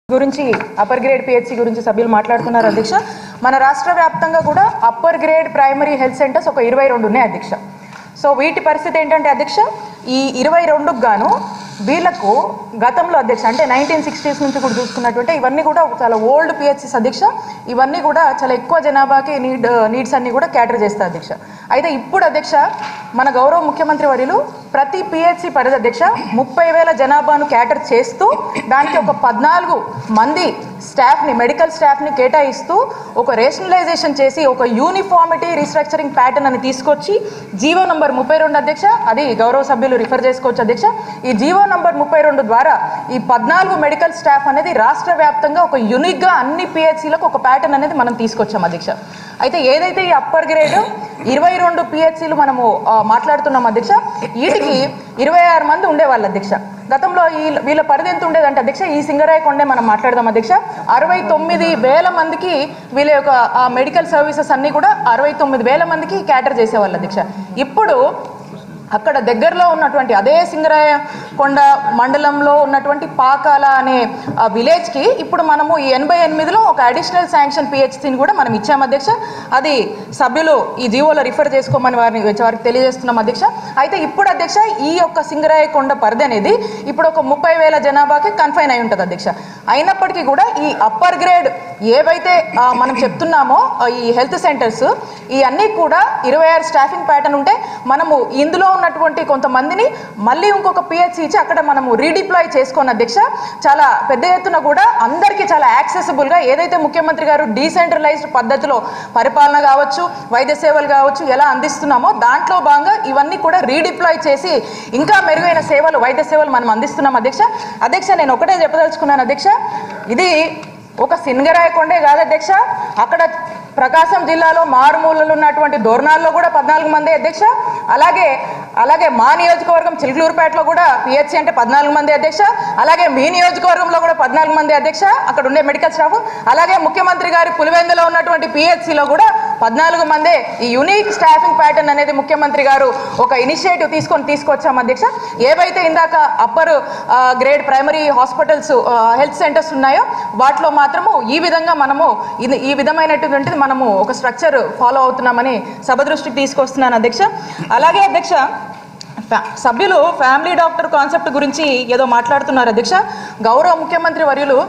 గురించి upper grade PHC గురించి సభ్యులు మాట్లాడుతున్నారు అధ్యక్ష మన రాష్ట్ర వ్యాప్తంగా కూడా upper grade primary health centres ఒక ఇరవై రెండు ఉన్నాయి అధ్యక్ష సో వీటి పరిస్థితి ఏంటంటే అధ్యక్ష ఈ ఇరవై రెండుకు గాను వీళ్ళకు గతంలో అధ్యక్ష అంటే నైన్టీన్ సిక్స్టీస్ నుంచి కూడా చూసుకున్నటువంటి ఇవన్నీ కూడా చాలా ఓల్డ్ పిహెచ్సిస్ అధ్యక్ష ఇవన్నీ కూడా చాలా ఎక్కువ జనాభాకి నీడ్ నీడ్స్ అన్ని కూడా క్యాటర్ చేస్తారు అధ్యక్ష అయితే ఇప్పుడు అధ్యక్ష మన గౌరవ ముఖ్యమంత్రి వర్యులు ప్రతి పిహెచ్సి పరిధి అధ్యక్ష ముప్పై వేల జనాభాను క్యాటర్ చేస్తూ దానికి ఒక పద్నాలుగు మంది స్టాఫ్ని మెడికల్ స్టాఫ్ని కేటాయిస్తూ ఒక రేషనలైజేషన్ చేసి ఒక యూనిఫార్మిటీ రీస్ట్రక్చరింగ్ ప్యాటర్న్ అని తీసుకొచ్చి జీవో నంబర్ ముప్పై రెండు అధ్యక్ష అది గౌరవ సభ్యులు రిఫర్ చేసుకోవచ్చు అధ్యక్ష ఈ జీవో నంబర్ ముప్పై రెండు ద్వారా ఈ పద్నాలుగు మెడికల్ స్టాఫ్ అనేది రాష్ట్ర వ్యాప్తంగా ఒక యూనిక్గా అన్ని పిహెచ్సిలకు ఒక ప్యాటర్న్ అనేది మనం తీసుకొచ్చాం అధ్యక్ష అయితే ఏదైతే ఈ అప్పర్ గ్రేడ్ ఇరవై రెండు పిహెచ్సిలు మనము ఆ, మాట్లాడుతున్నాం అధ్యక్ష వీటికి ఇరవై ఆరు మంది ఉండేవాళ్ళు అధ్యక్ష గతంలో ఈ వీళ్ళ పరిధి ఎంత ఉండేదంటే అధ్యక్ష ఈ సింగరాయ కొండే మనం మాట్లాడదాం అధ్యక్ష అరవై తొమ్మిది వేల మందికి వీళ్ళ యొక్క ఆ మెడికల్ సర్వీసెస్ అన్నీ కూడా అరవై తొమ్మిది వేల మందికి క్యాటర్ చేసేవాళ్ళు అధ్యక్ష ఇప్పుడు అక్కడ దగ్గరలో ఉన్నటువంటి అదే సింగరాయ కొండ మండలంలో ఉన్నటువంటి పాకాల అనే ఆ విలేజ్కి ఇప్పుడు మనము ఈ ఎనభై ఎనిమిదిలో ఒక అడిషనల్ శాంక్షన్ పిహెచ్సిని కూడా మనం ఇచ్చాం అధ్యక్ష అది సభ్యులు ఈ జీవోలో రిఫర్ చేసుకోమని వారిని వారికి తెలియజేస్తున్నాం అధ్యక్ష అయితే ఇప్పుడు అధ్యక్ష ఈ యొక్క సింగరాయ కొండ పరిధి అనేది ఇప్పుడు ఒక ముప్పై వేల జనాభాకి కన్ఫైన్ అయి ఉంటుంది అధ్యక్ష అయినప్పటికీ కూడా ఈ అప్పర్ గ్రేడ్ ఏవైతే ఆ, మనం చెప్తున్నామో ఆ, ఈ హెల్త్ సెంటర్స్ ఈ అన్నీ కూడా ఇరవై ఆరు స్టాఫింగ్ ప్యాటర్న్ ఉంటే మనము ఇందులో ఉన్నటువంటి కొంతమందిని మళ్ళీ ఇంకొక పిహెచ్సి ఇచ్చి అక్కడ మనము రీడిప్లాయ్ చేసుకున్న అధ్యక్ష చాలా పెద్ద ఎత్తున కూడా అందరికీ చాలా యాక్సెసిబుల్గా ఏదైతే ముఖ్యమంత్రి గారు డీసెంట్రలైజ్డ్ పద్ధతిలో పరిపాలన కావచ్చు వైద్య సేవలు కావచ్చు ఎలా అందిస్తున్నామో దాంట్లో భాగంగా ఇవన్నీ కూడా రీడిప్లాయ్ చేసి ఇంకా మెరుగైన సేవలు వైద్య సేవలు మనం అందిస్తున్నాం అధ్యక్ష అధ్యక్ష నేను ఒకటే చెప్పదలుచుకున్నాను అధ్యక్ష ఇది ఒక సిన్గరాయ కొండే కాదు అధ్యక్ష అక్కడ ప్రకాశం జిల్లాలో మారుమూలలో ఉన్నటువంటి దోర్నాల్లో కూడా పద్నాలుగు మంది అధ్యక్ష అలాగే అలాగే మా నియోజకవర్గం చిలుకలూరుపేటలో కూడా పిహెచ్సి అంటే పద్నాలుగు మంది అధ్యక్ష అలాగే మీ నియోజకవర్గంలో కూడా పద్నాలుగు మంది అధ్యక్ష అక్కడ ఉండే మెడికల్ స్టాఫ్ అలాగే ముఖ్యమంత్రి గారి పులివెందులో ఉన్నటువంటి పిహెచ్సిలో కూడా పద్నాలుగు మందే ఈ యునిక్ స్టాఫింగ్ ప్యాటర్న్ అనేది ముఖ్యమంత్రి గారు ఒక ఇనిషియేటివ్ తీసుకొని తీసుకొచ్చాం అధ్యక్ష ఏవైతే ఇందాక upper grade primary hospitals health centres ఉన్నాయో వాటిలో మాత్రము ఈ విధంగా మనము ఇది ఈ విధమైనటువంటిది మనము ఒక స్ట్రక్చర్ ఫాలో అవుతున్నామని సభ దృష్టికి తీసుకొస్తున్నాను అధ్యక్ష అలాగే అధ్యక్ష ఫ్యా- సభ్యులు ఫ్యామిలీ డాక్టర్ కాన్సెప్ట్ గురించి ఏదో మాట్లాడుతున్నారు అధ్యక్ష గౌరవ ముఖ్యమంత్రి వర్యులు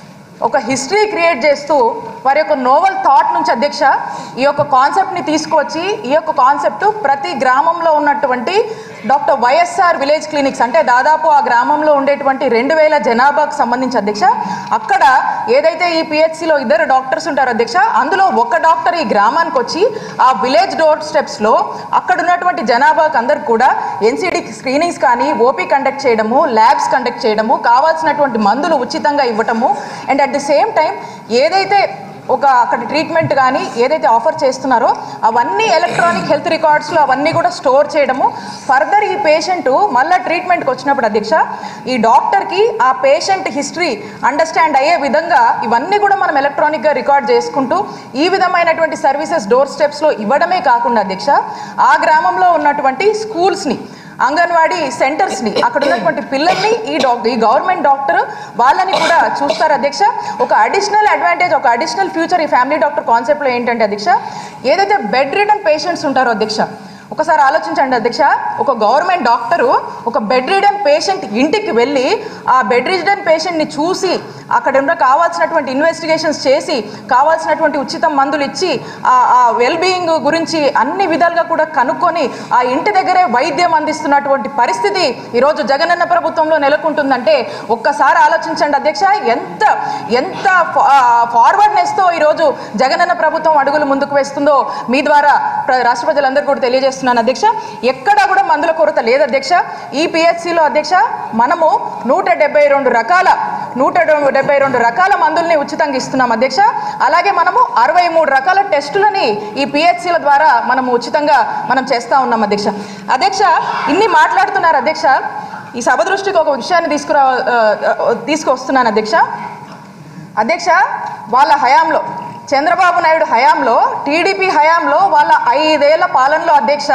ఒక హిస్టరీ క్రియేట్ చేస్తూ వారి యొక్క నోవల్ థాట్ నుంచి అధ్యక్ష ఈ యొక్క కాన్సెప్ట్ని తీసుకొచ్చి ఈ యొక్క కాన్సెప్ట్ ప్రతి గ్రామంలో ఉన్నటువంటి డాక్టర్ వైఎస్ఆర్ విలేజ్ క్లినిక్స్ అంటే దాదాపు ఆ గ్రామంలో ఉండేటువంటి రెండు వేల జనాభాకు సంబంధించి అధ్యక్ష అక్కడ ఏదైతే ఈ పిహెచ్సిలో ఇద్దరు డాక్టర్స్ ఉంటారు అధ్యక్ష అందులో ఒక డాక్టర్ ఈ గ్రామానికి వచ్చి ఆ విలేజ్ డోర్ స్టెప్స్లో అక్కడ ఉన్నటువంటి జనాభాకు అందరికి కూడా ఎన్సిడి స్క్రీనింగ్స్ కానీ ఓపీ కండక్ట్ చేయడము ల్యాబ్స్ కండక్ట్ చేయడము కావాల్సినటువంటి మందులు ఉచితంగా ఇవ్వటము and at the same time ఏదైతే ఒక అక్కడ ట్రీట్మెంట్ కానీ ఏదైతే ఆఫర్ చేస్తున్నారో అవన్నీ ఎలక్ట్రానిక్ హెల్త్ రికార్డ్స్లో అవన్నీ కూడా స్టోర్ చేయడము ఫర్దర్ ఈ పేషెంట్ మళ్ళీ ట్రీట్మెంట్కి వచ్చినప్పుడు అధ్యక్ష ఈ డాక్టర్కి ఆ పేషెంట్ హిస్టరీ అండర్స్టాండ్ అయ్యే విధంగా ఇవన్నీ కూడా మనం ఎలక్ట్రానిక్గా రికార్డ్ చేసుకుంటూ ఈ విధమైనటువంటి సర్వీసెస్ డోర్ స్టెప్స్లో ఇవ్వడమే కాకుండా అధ్యక్ష ఆ గ్రామంలో ఉన్నటువంటి స్కూల్స్ని అంగన్వాడీ సెంటర్స్ని అక్కడ ఉన్నటువంటి పిల్లల్ని ఈ డాక్ ఈ గవర్నమెంట్ డాక్టర్ వాళ్ళని కూడా చూస్తారు అధ్యక్ష ఒక అడిషనల్ అడ్వాంటేజ్ ఒక అడిషనల్ ఫ్యూచర్ ఈ ఫ్యామిలీ డాక్టర్ కాన్సెప్ట్లో ఏంటంటే అధ్యక్ష ఏదైతే బెడ్ రిడన్ పేషెంట్స్ ఉంటారో అధ్యక్ష ఒకసారి ఆలోచించండి అధ్యక్ష ఒక గవర్నమెంట్ డాక్టరు ఒక బెడ్ రిడన్ పేషెంట్ ఇంటికి వెళ్ళి ఆ బెడ్ రిడన్ పేషెంట్ని చూసి అక్కడ ఉన్న కావాల్సినటువంటి ఇన్వెస్టిగేషన్స్ చేసి కావాల్సినటువంటి ఉచిత మందులు ఇచ్చి ఆ ఆ వెల్ బీయింగ్ గురించి అన్ని విధాలుగా కూడా కనుక్కొని ఆ ఇంటి దగ్గరే వైద్యం అందిస్తున్నటువంటి పరిస్థితి ఈరోజు జగనన్న ప్రభుత్వంలో నెలకొంటుందంటే ఒక్కసారి ఆలోచించండి అధ్యక్ష ఎంత ఎంత ఫార్వర్డ్నెస్తో ఈరోజు జగనన్న ప్రభుత్వం అడుగులు ముందుకు వేస్తుందో మీ ద్వారా ప్ర- రాష్ట్ర ప్రజలందరూ కూడా తెలియజేస్తున్నాను అధ్యక్ష ఎక్కడా కూడా మందుల కొరత లేదు అధ్యక్ష ఈ పిహెచ్సిలో అధ్యక్ష మనము నూట డెబ్బై రెండు రకాల నూట డెబ్బై రెండు రకాల మందుల్ని ఉచితంగా ఇస్తున్నాం అధ్యక్ష అలాగే మనము అరవై మూడు రకాల టెస్టులని ఈ పిహెచ్సిల ద్వారా మనము ఉచితంగా మనం చేస్తూ ఉన్నాం అధ్యక్ష అధ్యక్ష ఇన్ని మాట్లాడుతున్నారు అధ్యక్ష ఈ సభ దృష్టికి ఒక విషయాన్ని తీసుకురా ఆ, ఆ, తీసుకొస్తున్నాను అధ్యక్ష అధ్యక్ష వాళ్ళ హయాంలో చంద్రబాబు నాయుడు హయాంలో టీడీపీ హయాంలో వాళ్ళ ఐదేళ్ల పాలనలో అధ్యక్ష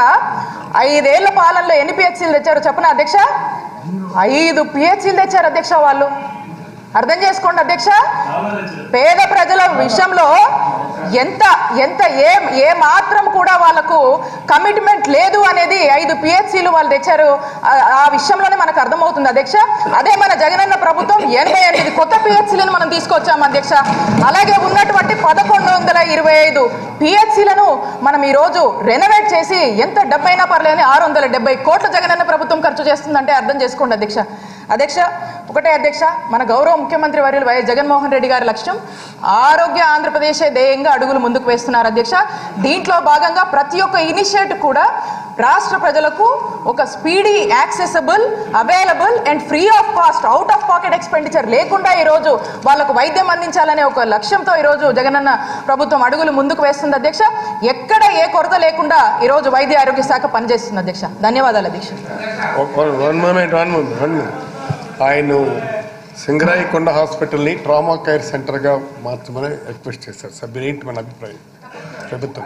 ఐదేళ్ల పాలనలో ఎన్ని పిహెచ్సీలు తెచ్చారో చెప్పనా అధ్యక్ష ఐదు పిహెచ్సీలు తెచ్చారు అధ్యక్ష వాళ్ళు అర్థం చేసుకోండి అధ్యక్ష పేద ప్రజల విషయంలో ఎంత ఎంత ఏ ఏ మాత్రం కూడా వాళ్ళకు కమిట్మెంట్ లేదు అనేది ఐదు పిహెచ్సిలు వాళ్ళు తెచ్చారు ఆ- ఆ విషయంలోనే మనకు అర్థమవుతుంది అధ్యక్ష అదే మన జగనన్న ప్రభుత్వం ఎనభై ఎనిమిది కొత్త పిహెచ్సిలను మనం తీసుకొచ్చాం అధ్యక్ష అలాగే ఉన్నటువంటి పదకొండు వందల ఇరవై ఐదు పిహెచ్సిలను మనం ఈ రోజు రెనోవేట్ చేసి ఎంత డబ్బైనా పర్లేని ఆరు వందల డెబ్బై కోట్ల జగనన్న ప్రభుత్వం ఖర్చు చేస్తుందంటే అర్థం చేసుకోండి అధ్యక్ష అధ్యక్ష ఒకటే అధ్యక్ష మన గౌరవ ముఖ్యమంత్రి వర్యులు వైఎస్ జగన్మోహన్ రెడ్డి గారి లక్ష్యం ఆరోగ్య ఆంధ్రప్రదేశే ధ్యేయంగా అడుగులు ముందుకు వేస్తున్నారు అధ్యక్ష దీంట్లో భాగంగా ప్రతి ఒక్క ఇనిషియేటివ్ కూడా రాష్ట్ర ప్రజలకు ఒక speedy accessible available and free of cost out of pocket expenditure లేకుండా ఈరోజు వాళ్ళకు వైద్యం అందించాలనే ఒక లక్ష్యంతో ఈరోజు జగనన్న ప్రభుత్వం అడుగులు ముందుకు వేస్తుంది అధ్యక్ష ఎక్కడ ఏ కొరత లేకుండా ఈరోజు వైద్య ఆరోగ్య శాఖ పనిచేస్తుంది అధ్యక్ష ధన్యవాదాలు అధ్యక్ష one moment one moment one moment ఆయన సింగరాయకొండ హాస్పిటల్ని ట్రామా కేర్ సెంటర్గా మార్చమని రిక్వెస్ట్ చేశారు సభ్యులు ఏంటి మన అభిప్రాయం ప్రభుత్వం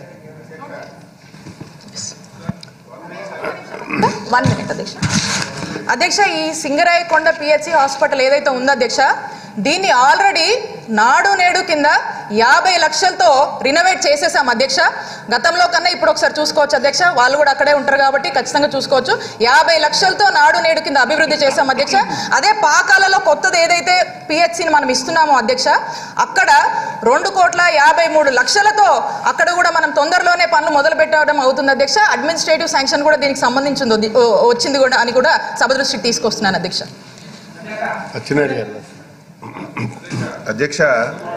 వన్ మినిట్ అధ్యక్ష అధ్యక్ష ఈ సింగరాయకొండ పిహెచ్సి హాస్పిటల్ ఏదైతే ఉందో అధ్యక్ష దీన్ని ఆల్రెడీ నాడు నేడు కింద యాభై లక్షలతో రినోవేట్ చేసేసాం అధ్యక్ష గతంలో కన్నా ఇప్పుడు ఒకసారి చూసుకోవచ్చు అధ్యక్ష వాళ్ళు కూడా అక్కడే ఉంటారు కాబట్టి ఖచ్చితంగా చూసుకోవచ్చు యాభై లక్షలతో నాడు నేడు కింద అభివృద్ధి చేశాం అధ్యక్ష అదే పాకాలలో కొత్తది ఏదైతే పిహెచ్సిని మనం ఇస్తున్నామో అధ్యక్ష అక్కడ రెండు కోట్ల యాభై మూడు లక్షలతో అక్కడ కూడా మనం తొందరలోనే పనులు మొదలు పెట్టడం అవుతుంది అధ్యక్ష అడ్మినిస్ట్రేటివ్ శాంక్షన్ కూడా దీనికి సంబంధించింది ఉంది- ఓ- వచ్చింది కూడా అని కూడా సభ దృష్టికి తీసుకొస్తున్నాను అధ్యక్ష అచ్చినాయుడు గారు అధ్యక్ష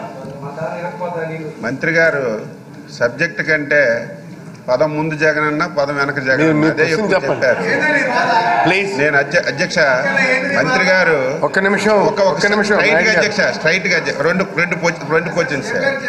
మంత్రి గారు సబ్జెక్ట్ కంటే పదం ముందు జగనన్న పదం వెనక మీరు జగన్ మీ అదే క్వశ్చన్ ఎక్కువ చెప్పండి చెప్పారు ప్లీజ్ నేను అధ్య- అధ్యక్ష మంత్రి గారు ఒక్క నిమిషం ఒక ఒక్క నిమిషం స్ట్రైట్ గా నాయుడు గారు. అధ్యక్ష స్ట్రైట్ గా అధ్య- రెండు రెండు క్వశ్చన్- రెండు క్వశ్చన్స్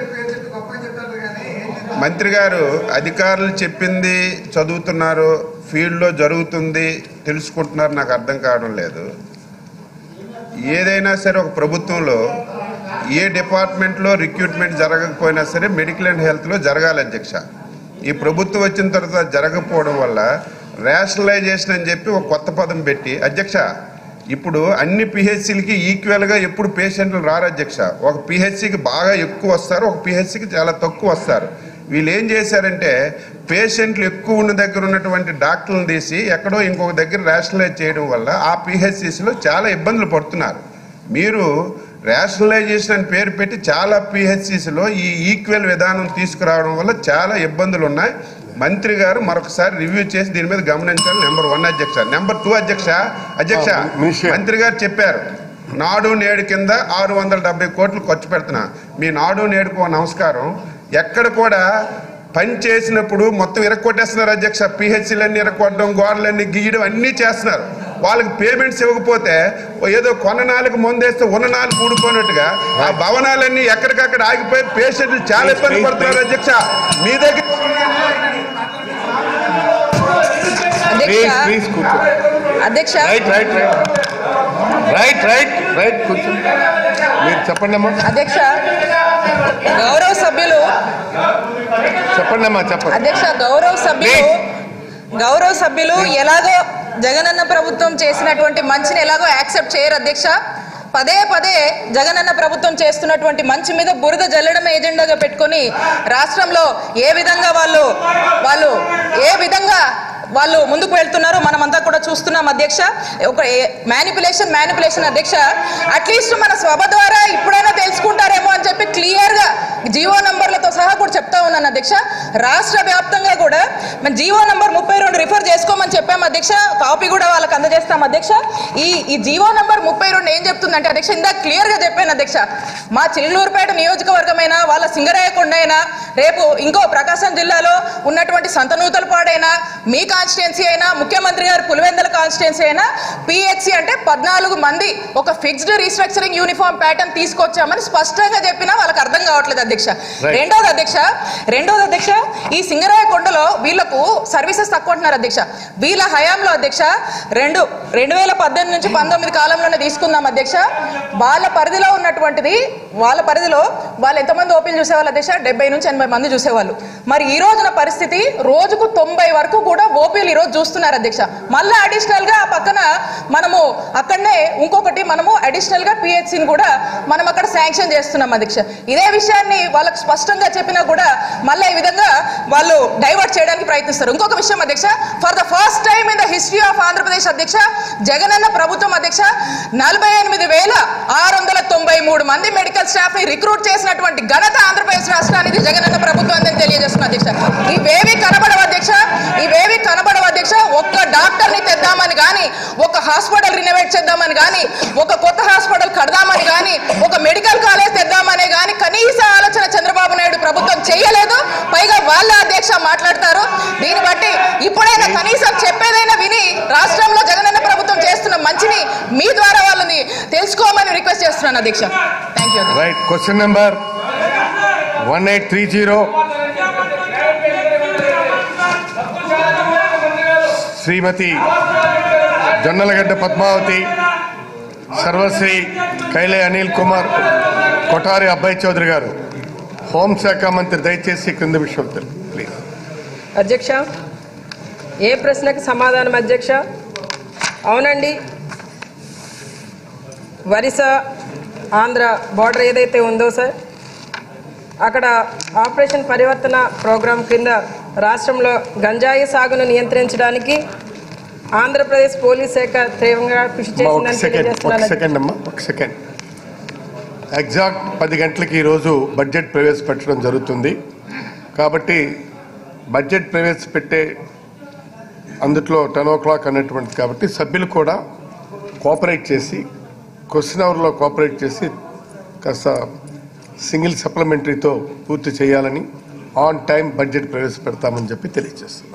మంత్రి గారు అధికారులు చెప్పింది చదువుతున్నారు ఫీల్డ్లో జరుగుతుంది తెలుసుకుంటున్నారు నాకు అర్థం కావడం లేదు ఏదైనా సరే ఒక ప్రభుత్వంలో ఏ డిపార్ట్మెంట్లో రిక్రూట్మెంట్ జరగకపోయినా సరే మెడికల్ అండ్ హెల్త్లో జరగాలి అధ్యక్ష ఈ ప్రభుత్వం వచ్చిన తర్వాత జరగకపోవడం వల్ల రేషనలైజేషన్ అని చెప్పి ఒక కొత్త పదం పెట్టి అధ్యక్ష ఇప్పుడు అన్ని పిహెచ్సిలకి ఈక్వల్గా ఎప్పుడు పేషెంట్లు రారు అధ్యక్ష ఒక పిహెచ్సికి బాగా ఎక్కువ వస్తారు ఒక పిహెచ్సికి చాలా తక్కువ వస్తారు వీళ్ళు ఏం చేశారంటే పేషెంట్లు ఎక్కువ ఉన్న దగ్గర ఉన్నటువంటి డాక్టర్లను తీసి ఎక్కడో ఇంకొక దగ్గర రేషనలైజ్ చేయడం వల్ల ఆ పిహెచ్సిస్లో చాలా ఇబ్బందులు పడుతున్నారు మీరు రేషనలైజేషన్ అని పేరు పెట్టి చాలా పిహెచ్సిస్లో ఈ ఈక్వల్ విధానం తీసుకురావడం వల్ల చాలా ఇబ్బందులు ఉన్నాయి మంత్రి గారు మరొకసారి రివ్యూ చేసి దీని మీద గమనించాలి నెంబర్ వన్ అధ్యక్ష నెంబర్ టూ అధ్యక్ష అధ్యక్ష ఆ, మినిస్టర్. మంత్రి గారు చెప్పారు నాడు నేడు కింద ఆరు వందల డెబ్బై కోట్లు ఖర్చు పెడుతున్నా మీ నాడు నేడుకు ఓ నమస్కారం ఎక్కడ కూడా పని చేసినప్పుడు మొత్తం ఇరక్కొట్టేస్తున్నారు అధ్యక్ష పిహెచ్లన్నీ ఇరక్కొట్టడం గోడలన్నీ గీయడం అన్నీ చేస్తున్నారు వాళ్ళకి పేమెంట్స్ ఇవ్వకపోతే ఓ ఏదో కొన్న నాలుగు ముందేస్తే ఉన్న నాలుగు కూడుకోనట్టుగా ఆ భవనాలన్నీ ఎక్కడికక్కడ ఆగిపోయి పేషెంట్లు చాలా ఇబ్బంది పడుతున్నారు అధ్యక్ష మీ దగ్గర ప్లీజ్ అధ్యక్ష ప్లీజ్ కూర్చో అధ్యక్ష right right right right right right కూర్చో మీరు చెప్పండి అమ్మా అధ్యక్ష గౌరవ సభ్యులు చెప్పండి అమ్మా చెప్పండి అధ్యక్ష గౌరవ సభ్యులు గౌరవ సభ్యులు ఎలాగో జగనన్న ప్రభుత్వం చేసినటువంటి మంచిని ఎలాగో యాక్సెప్ట్ చేయరు అధ్యక్ష పదే పదే జగనన్న ప్రభుత్వం చేస్తున్నటువంటి మంచి మీద బురద జల్లడం ఏజెండాగా పెట్టుకొని రాష్ట్రంలో ఏ విధంగా వాళ్ళు వాళ్ళు ఏ విధంగా వాళ్ళు ముందుకు వెళ్తున్నారో మనమంతా కూడా చూస్తున్నాం అధ్యక్ష ఒక మ్యానిపులేషన్ మ్యానిపులేషన్ అధ్యక్ష అట్లీస్ట్ మన సభ ద్వారా ఇప్పుడైనా తెలుసుకుంటారేమో అని చెప్పి క్లియర్ గా జీవో నంబర్లతో సహా కూడా చెప్తా ఉన్నాను అధ్యక్ష రాష్ట్ర వ్యాప్తంగా కూడా మన జీవో నంబర్ ముప్పై రెండు రిఫర్ చేసుకోమని చెప్పాము అధ్యక్ష కాపీ కూడా వాళ్ళకి అందజేస్తాం అధ్యక్ష ఈ ఈ జీవో నంబర్ ముప్పై రెండు ఏం చెప్తుందంటే అధ్యక్ష ఇందాక క్లియర్ గా చెప్పాను అధ్యక్ష మా చిల్లూరుపేట నియోజకవర్గమైనా వాళ్ళ సింగరాయకొండ అయినా రేపు ఇంకో ప్రకాశం జిల్లాలో ఉన్నటువంటి సంతనూతలపాడైనా మీ కాన్స్టిట్యున్సీ అయినా ముఖ్యమంత్రి గారు పులివెందల కాన్స్టిట్యున్సీ అయినా పిహెచ్సి అంటే పద్నాలుగు మంది ఒక ఫిక్స్డ్ రీస్ట్రక్చరింగ్ యూనిఫామ్ ప్యాటర్న్ తీసుకొచ్చామని స్పష్టంగా చెప్పినా వాళ్ళకి అర్థం కావట్లేదు అధ్యక్ష Right. రెండోది అధ్యక్ష రెండోది అధ్యక్ష ఈ సింగరాయ కొండలో వీళ్ళకు సర్వీసెస్ తక్కువ అంటున్నారు అధ్యక్ష వీళ్ళ హయాంలో అధ్యక్ష రెండు రెండు వేల పద్దెనిమిది నుంచి పంతొమ్మిది కాలంలోనే తీసుకుందాం అధ్యక్ష వాళ్ళ పరిధిలో ఉన్నటువంటిది వాళ్ళ పరిధిలో వాళ్ళు ఎంతమంది ఓపీలు చూసేవాళ్ళు అధ్యక్ష డెబ్బై నుంచి ఎనభై మంది చూసేవాళ్ళు మరి ఈ రోజున పరిస్థితి రోజుకు తొంభై వరకు కూడా ఓపీలు ఈ రోజు చూస్తున్నారు అధ్యక్ష మళ్ళీ అడిషనల్ గా ఆ పక్కన మనము అక్కడనే ఇంకొకటి మనము అడిషనల్ గా పిహెచ్సిని కూడా మనం అక్కడ శాంక్షన్ చేస్తున్నాం అధ్యక్ష ఇదే విషయాన్ని వాళ్ళకి స్పష్టంగా చెప్పినా కూడా మళ్ళీ ఈ విధంగా వాళ్ళు డైవర్ట్ చేయడానికి ప్రయత్నిస్తారు ఇంకొక విషయం అధ్యక్ష for the first time in the history of Andhra Pradesh అధ్యక్ష జగనన్న ప్రభుత్వం అధ్యక్ష నలభై ఎనిమిది వేల ఆరు వందల తొంభై మూడు మంది మెడికల్ స్టాఫ్ ని రిక్రూట్ చేసినటువంటి ఘనత ఆంధ్రప్రదేశ్ రాష్ట్రానికి జగనన్న ప్రభుత్వం అని తెలియజేస్తున్నా అధ్యక్ష ఇవేవి కనబడవు అధ్యక్ష ఇవేవి కనబడవు అధ్యక్ష ఒక్క డాక్టర్ ని తెద్దామని గాని ఒక హాస్పిటల్ రినోవేట్ చేద్దామని గాని ఒక కొత్త హాస్పిటల్ కడదామని గాని ఒక మెడికల్ కాలేజ్ తెద్దామనే గాని కనీస ఆలోచన చంద్రబాబు నాయుడు ప్రభుత్వం చేయలేదు పైగా వాళ్ళ అధ్యక్ష మాట్లాడతారు దీన్ని బట్టి ఇప్పుడైనా కనీసం చెప్పేదైనా విని రాష్ట్రంలో జగనన్న ప్రభుత్వం చేస్తున్న మంచిని మీ ద్వారా వాళ్ళని తెలుసుకోమని రిక్వెస్ట్ చేస్తున్నాను అధ్యక్ష thank you right question number one eight three zero Shrimati Jonnalagadda Padmavathi Sarvashri Kaile Anil Kumar Kothari Abbayi Chowdary గారు హోంశాఖ మంత్రి దయచేసి క్రింద విషయం తెలుపు ప్లీజ్ అధ్యక్ష ఏ ప్రశ్నకు సమాధానం అధ్యక్ష అవునండి వరిస ఆంధ్ర బార్డర్ ఏదైతే ఉందో సార్ అక్కడ ఆపరేషన్ పరివర్తన ప్రోగ్రాం కింద రాష్ట్రంలో గంజాయి సాగును నియంత్రించడానికి ఆంధ్రప్రదేశ్ పోలీస్ శాఖ తీవ్రంగా కృషి అమ్మా, ఒక చేసిందని సెకండ్ ఒక తెలియజేస్తున్నాను సెకండ్ అమ్మా ఒక సెకండ్ ఎగ్జాక్ట్ పది గంటలకి ఈరోజు బడ్జెట్ ప్రవేశపెట్టడం జరుగుతుంది కాబట్టి బడ్జెట్ ప్రవేశపెట్టే అందుట్లో టెన్ ఓ క్లాక్ అన్నటువంటిది కాబట్టి సభ్యులు కూడా కోఆపరేట్ చేసి క్వశ్చన్ అవర్లో కోఆపరేట్ చేసి కాస్త సింగిల్ సప్లిమెంటరీతో పూర్తి చేయాలని ఆన్ టైం బడ్జెట్ ప్రవేశపెడతామని చెప్పి తెలియజేస్తున్నాను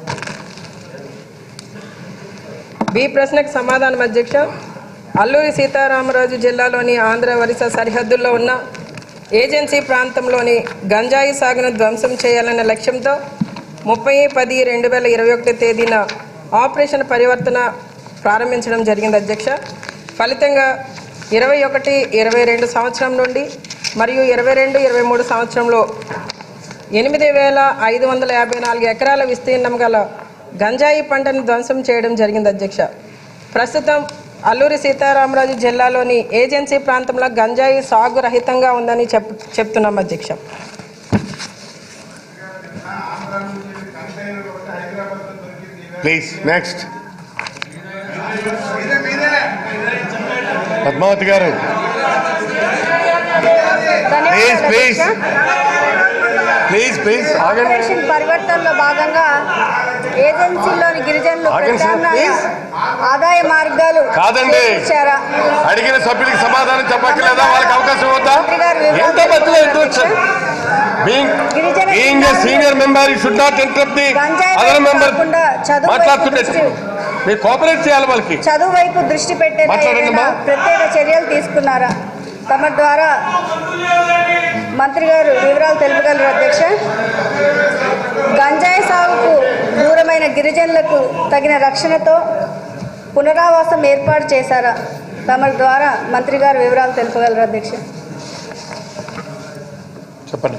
బి ప్రశ్నకు సమాధానం అధ్యక్ష అల్లూరి సీతారామరాజు జిల్లాలోని ఆంధ్ర వరిస సరిహద్దుల్లో ఉన్న ఏజెన్సీ ప్రాంతంలోని గంజాయి సాగును ధ్వంసం చేయాలనే లక్ష్యంతో ముప్పై పది రెండు వేల ఇరవై ఒకటి తేదీన ఆపరేషన్ పరివర్తన ప్రారంభించడం జరిగింది అధ్యక్ష ఫలితంగా ఇరవై ఒకటి ఇరవై రెండు సంవత్సరం నుండి మరియు ఇరవై రెండు ఇరవై మూడు సంవత్సరంలో ఎనిమిది వేల ఐదు వందల యాభై నాలుగు ఎకరాల విస్తీర్ణం గల గంజాయి పంటను ధ్వంసం చేయడం జరిగింది అధ్యక్ష ప్రస్తుతం అల్లూరి సీతారామరాజు జిల్లాలోని ఏజెన్సీ ప్రాంతంలో గంజాయి సాగు రహితంగా ఉందని చెప్ చెప్తున్నాం అధ్యక్ష please next Padmavathi garu please please please please ఆగండి ఆపరేషన్ పరివర్తనలో భాగంగా ఏజెన్సీలోని గిరిజనులు ఆగండి సార్, ప్రత్యామ్నాయ ప్లీజ్. ఆదాయ మార్గాలు కాదండి చేకూర్చారా? అడిగిన సభ్యులకి సమాధానం చెప్పక్కర్లేదా వాళ్ళకి అవకాశం అవుతా మంత్రి గారు వివరాలు ఎంత మధ్యలో ఇంట్రొడక్షన్ బీయింగ్ గిరిజన being a senior member you should not interrupt the గంజాయి అదర్ వైపు మెంబర్ కాకుండా చదువు వైపు మాట్లాడుతుండే దృష్టి- మీరు కోఆపరేట్ చేయాలి వాళ్ళకి చదువు వైపు దృష్టి పెట్టేలా మాట్లాడండి ఏదైనా అమ్మా. ప్రత్యేక చర్యలు తీసుకున్నారా తమ ద్వారా మంత్రి గారు వివరాలు తెలుపగలరు అధ్యక్ష గంజాయి సాగుకు దూరమైన గిరిజనులకు తగిన రక్షణతో పునరావాసం ఏర్పాటు చేశారా తమ ద్వారా మంత్రి గారు వివరాలు తెలుపగలరు అధ్యక్ష చెప్పండి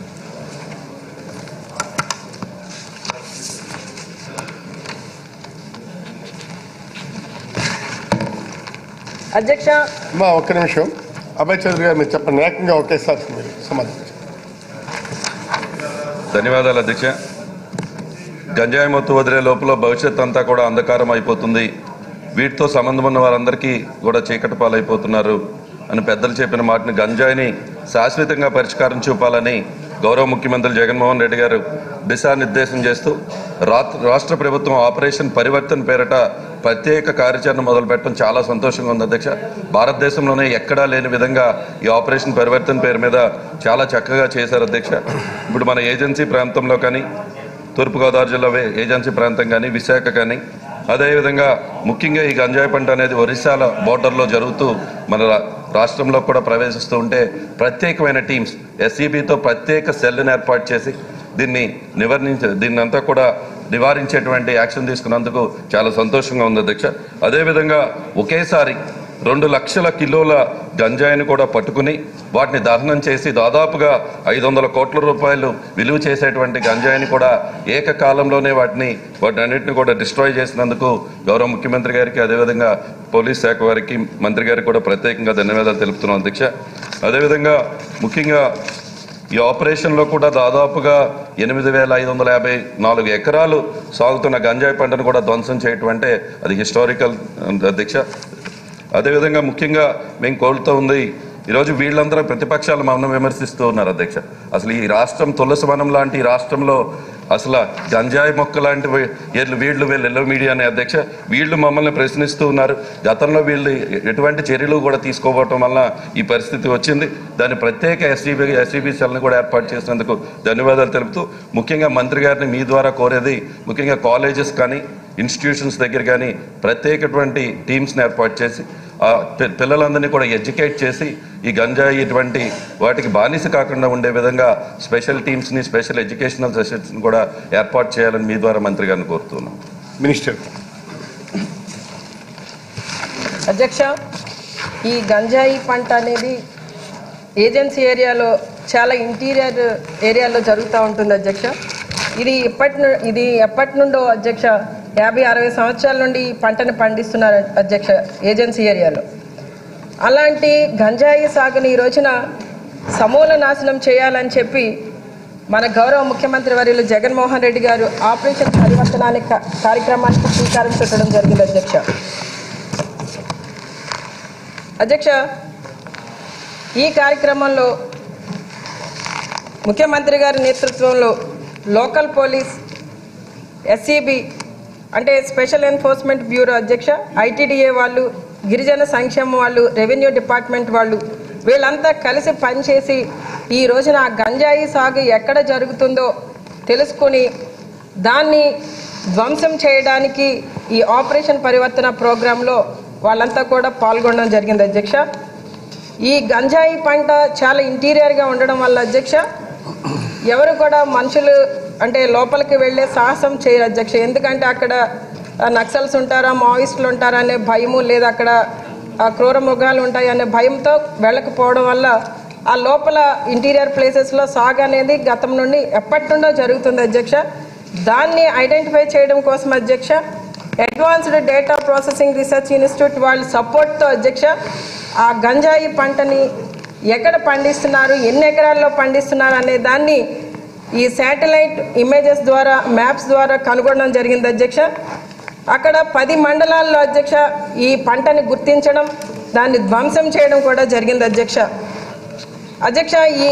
అధ్యక్ష అమ్మా ఒక్క నిమిషం అభయ్ చౌదరి గారు మీరు చెప్పండి ఏకంగా ఒకేసారి మీరు సమాధానం చెప్పండి. ధన్యవాదాలు అధ్యక్ష గంజాయి మత్తు వదిలే లోపల భవిష్యత్ అంతా కూడా అంధకారం అయిపోతుంది వీటితో సంబంధం ఉన్న వారందరికీ కూడా చీకటి పాలైపోతున్నారు అని పెద్దలు చెప్పిన మాటని గంజాయిని శాశ్వతంగా పరిష్కారం చూపాలని గౌరవ ముఖ్యమంత్రి జగన్మోహన్ రెడ్డి గారు దిశానిర్దేశం చేస్తూ రాత్- రాష్ట్ర ప్రభుత్వం ఆపరేషన్ పరివర్తన్ పేరట ప్రత్యేక కార్యాచరణ మొదలుపెట్టడం చాలా సంతోషంగా ఉంది అధ్యక్ష భారతదేశంలోనే ఎక్కడా లేని విధంగా ఈ ఆపరేషన్ పరివర్తన్ పేరు మీద చాలా చక్కగా చేశారు అధ్యక్ష ఇప్పుడు మన ఏజెన్సీ ప్రాంతంలో కానీ తూర్పుగోదావరి జిల్లా వే- ఏజెన్సీ ప్రాంతం కానీ విశాఖ కానీ అదేవిధంగా ముఖ్యంగా ఈ గంజాయి పంట అనేది ఒరిస్సాల బోర్డర్లో జరుగుతూ మన రా- రాష్ట్రంలో కూడా ప్రవేశిస్తూ ఉంటే ప్రత్యేకమైన టీమ్స్ ఎస్ఈబితో ప్రత్యేక సెల్ని ఏర్పాటు చేసి దీన్ని నివారించ దీన్ని అంతా కూడా నివారించేటువంటి యాక్షన్ తీసుకున్నందుకు చాలా సంతోషంగా ఉంది అధ్యక్ష అదేవిధంగా ఒకేసారి రెండు లక్షల కిలోల గంజాయిని కూడా పట్టుకుని వాటిని దహనం చేసి దాదాపుగా ఐదు వందల కోట్ల రూపాయలు విలువ చేసేటువంటి గంజాయిని కూడా ఏకకాలంలోనే వాటిని వాటిని అన్నింటిని కూడా డిస్ట్రాయ్ చేసినందుకు గౌరవ ముఖ్యమంత్రి గారికి అదేవిధంగా పోలీస్ శాఖ వారికి మంత్రి గారికి కూడా ప్రత్యేకంగా ధన్యవాదాలు తెలుపుతున్నాం అధ్యక్ష అదేవిధంగా ముఖ్యంగా ఈ ఆపరేషన్లో కూడా దాదాపుగా ఎనిమిది వేల ఐదు వందల యాభై నాలుగు ఎకరాలు సాగుతున్న గంజాయి పంటను కూడా ధ్వంసం చేయటం అంటే అది హిస్టారికల్ అధ్యక్ష అదేవిధంగా ముఖ్యంగా మేము కోరుతూ ఉంది ఈరోజు వీళ్ళందరూ ప్రతిపక్షాలు మమ్మల్ని విమర్శిస్తూ ఉన్నారు అధ్యక్ష అసలు ఈ రాష్ట్రం తులసి వనం లాంటి ఈ రాష్ట్రంలో అసలు గంజాయి మొక్క లాంటి వీ- వీళ్ళు వీళ్ళు వీళ్ళు ఎల్లో మీడియా అనే అధ్యక్ష వీళ్ళు మమ్మల్ని ప్రశ్నిస్తూ ఉన్నారు గతంలో వీళ్ళు ఎటువంటి చర్యలు కూడా తీసుకోవటం వల్ల ఈ పరిస్థితి వచ్చింది దాని ప్రత్యేక ఎస్టీబీ ఎస్టీబీ సెల్ని కూడా ఏర్పాటు చేసినందుకు ధన్యవాదాలు తెలుపుతూ ముఖ్యంగా మంత్రి గారిని మీ ద్వారా కోరేది ముఖ్యంగా కాలేజెస్ కానీ ఇన్స్టిట్యూషన్స్ దగ్గర కానీ ప్రత్యేకటువంటి టీమ్స్ని ఏర్పాటు చేసి ఆ పి- పిల్లలందరినీ కూడా ఎడ్యుకేట్ చేసి ఈ గంజాయి ఇటువంటి వాటికి బానిస కాకుండా ఉండే విధంగా స్పెషల్ టీమ్స్ని స్పెషల్ ఎడ్యుకేషనల్ సెషన్స్ని కూడా ఏర్పాటు చేయాలని మీ ద్వారా మంత్రి గారిని కోరుతున్నాం మినిస్టర్ అధ్యక్ష ఈ గంజాయి పంట అనేది ఏజెన్సీ ఏరియాలో చాలా ఇంటీరియర్ ఏరియాలో జరుగుతూ ఉంటుంది అధ్యక్ష ఇది ఇప్పటి ను- ఇది ఎప్పటి నుండో అధ్యక్ష యాభై అరవై సంవత్సరాల నుండి ఈ పంటను పండిస్తున్నారు అధ్యక్ష ఏజెన్సీ ఏరియాలో అలాంటి గంజాయి సాగుని ఈ రోజున సమూల నాశనం చేయాలని చెప్పి మన గౌరవ ముఖ్యమంత్రి వర్యులు జగన్మోహన్ రెడ్డి గారు ఆపరేషన్ పరివర్తనానికి కా- కార్యక్రమానికి శ్రీకారం చుట్టడం జరిగింది అధ్యక్ష అధ్యక్ష ఈ కార్యక్రమంలో ముఖ్యమంత్రి గారి నేతృత్వంలో లోకల్ పోలీస్ ఎస్సీబీ అంటే స్పెషల్ ఎన్ఫోర్స్మెంట్ బ్యూరో అధ్యక్ష ఐటీడీఏ వాళ్ళు గిరిజన సంక్షేమం వాళ్ళు రెవెన్యూ డిపార్ట్మెంట్ వాళ్ళు వీళ్ళంతా కలిసి పనిచేసి ఈ రోజున ఆ గంజాయి సాగు ఎక్కడ జరుగుతుందో తెలుసుకుని దాన్ని ధ్వంసం చేయడానికి ఈ ఆపరేషన్ పరివర్తన ప్రోగ్రాంలో వాళ్ళంతా కూడా పాల్గొనడం జరిగింది అధ్యక్ష ఈ గంజాయి పంట చాలా ఇంటీరియర్గా ఉండడం వల్ల అధ్యక్ష ఎవరు కూడా మనుషులు అంటే లోపలికి వెళ్ళే సాహసం చేయరు అధ్యక్ష ఎందుకంటే అక్కడ ఆ, నక్సల్స్ ఉంటారా మావోయిస్టులు ఉంటారా అనే భయము లేదా అక్కడ ఆ, క్రూర మృగాలు ఉంటాయి అనే భయంతో వెళ్ళకపోవడం వల్ల ఆ లోపల ఇంటీరియర్ ప్లేసెస్లో సాగు అనేది గతం నుండి ఎప్పటి నుండో జరుగుతుంది అధ్యక్ష దాన్ని ఐడెంటిఫై చేయడం కోసం అధ్యక్ష advanced data processing research institute వాళ్ళ సపోర్ట్తో అధ్యక్ష ఆ గంజాయి పంటని ఎక్కడ పండిస్తున్నారు ఎన్ని ఎకరాల్లో పండిస్తున్నారు అనే దాన్ని ఈ శాటిలైట్ ఇమేజెస్ ద్వారా మ్యాప్స్ ద్వారా కనుగొనడం జరిగింది అధ్యక్ష అక్కడ పది మండలాల్లో అధ్యక్ష ఈ పంటని గుర్తించడం దాన్ని ధ్వంసం చేయడం కూడా జరిగింది అధ్యక్ష అధ్యక్ష ఈ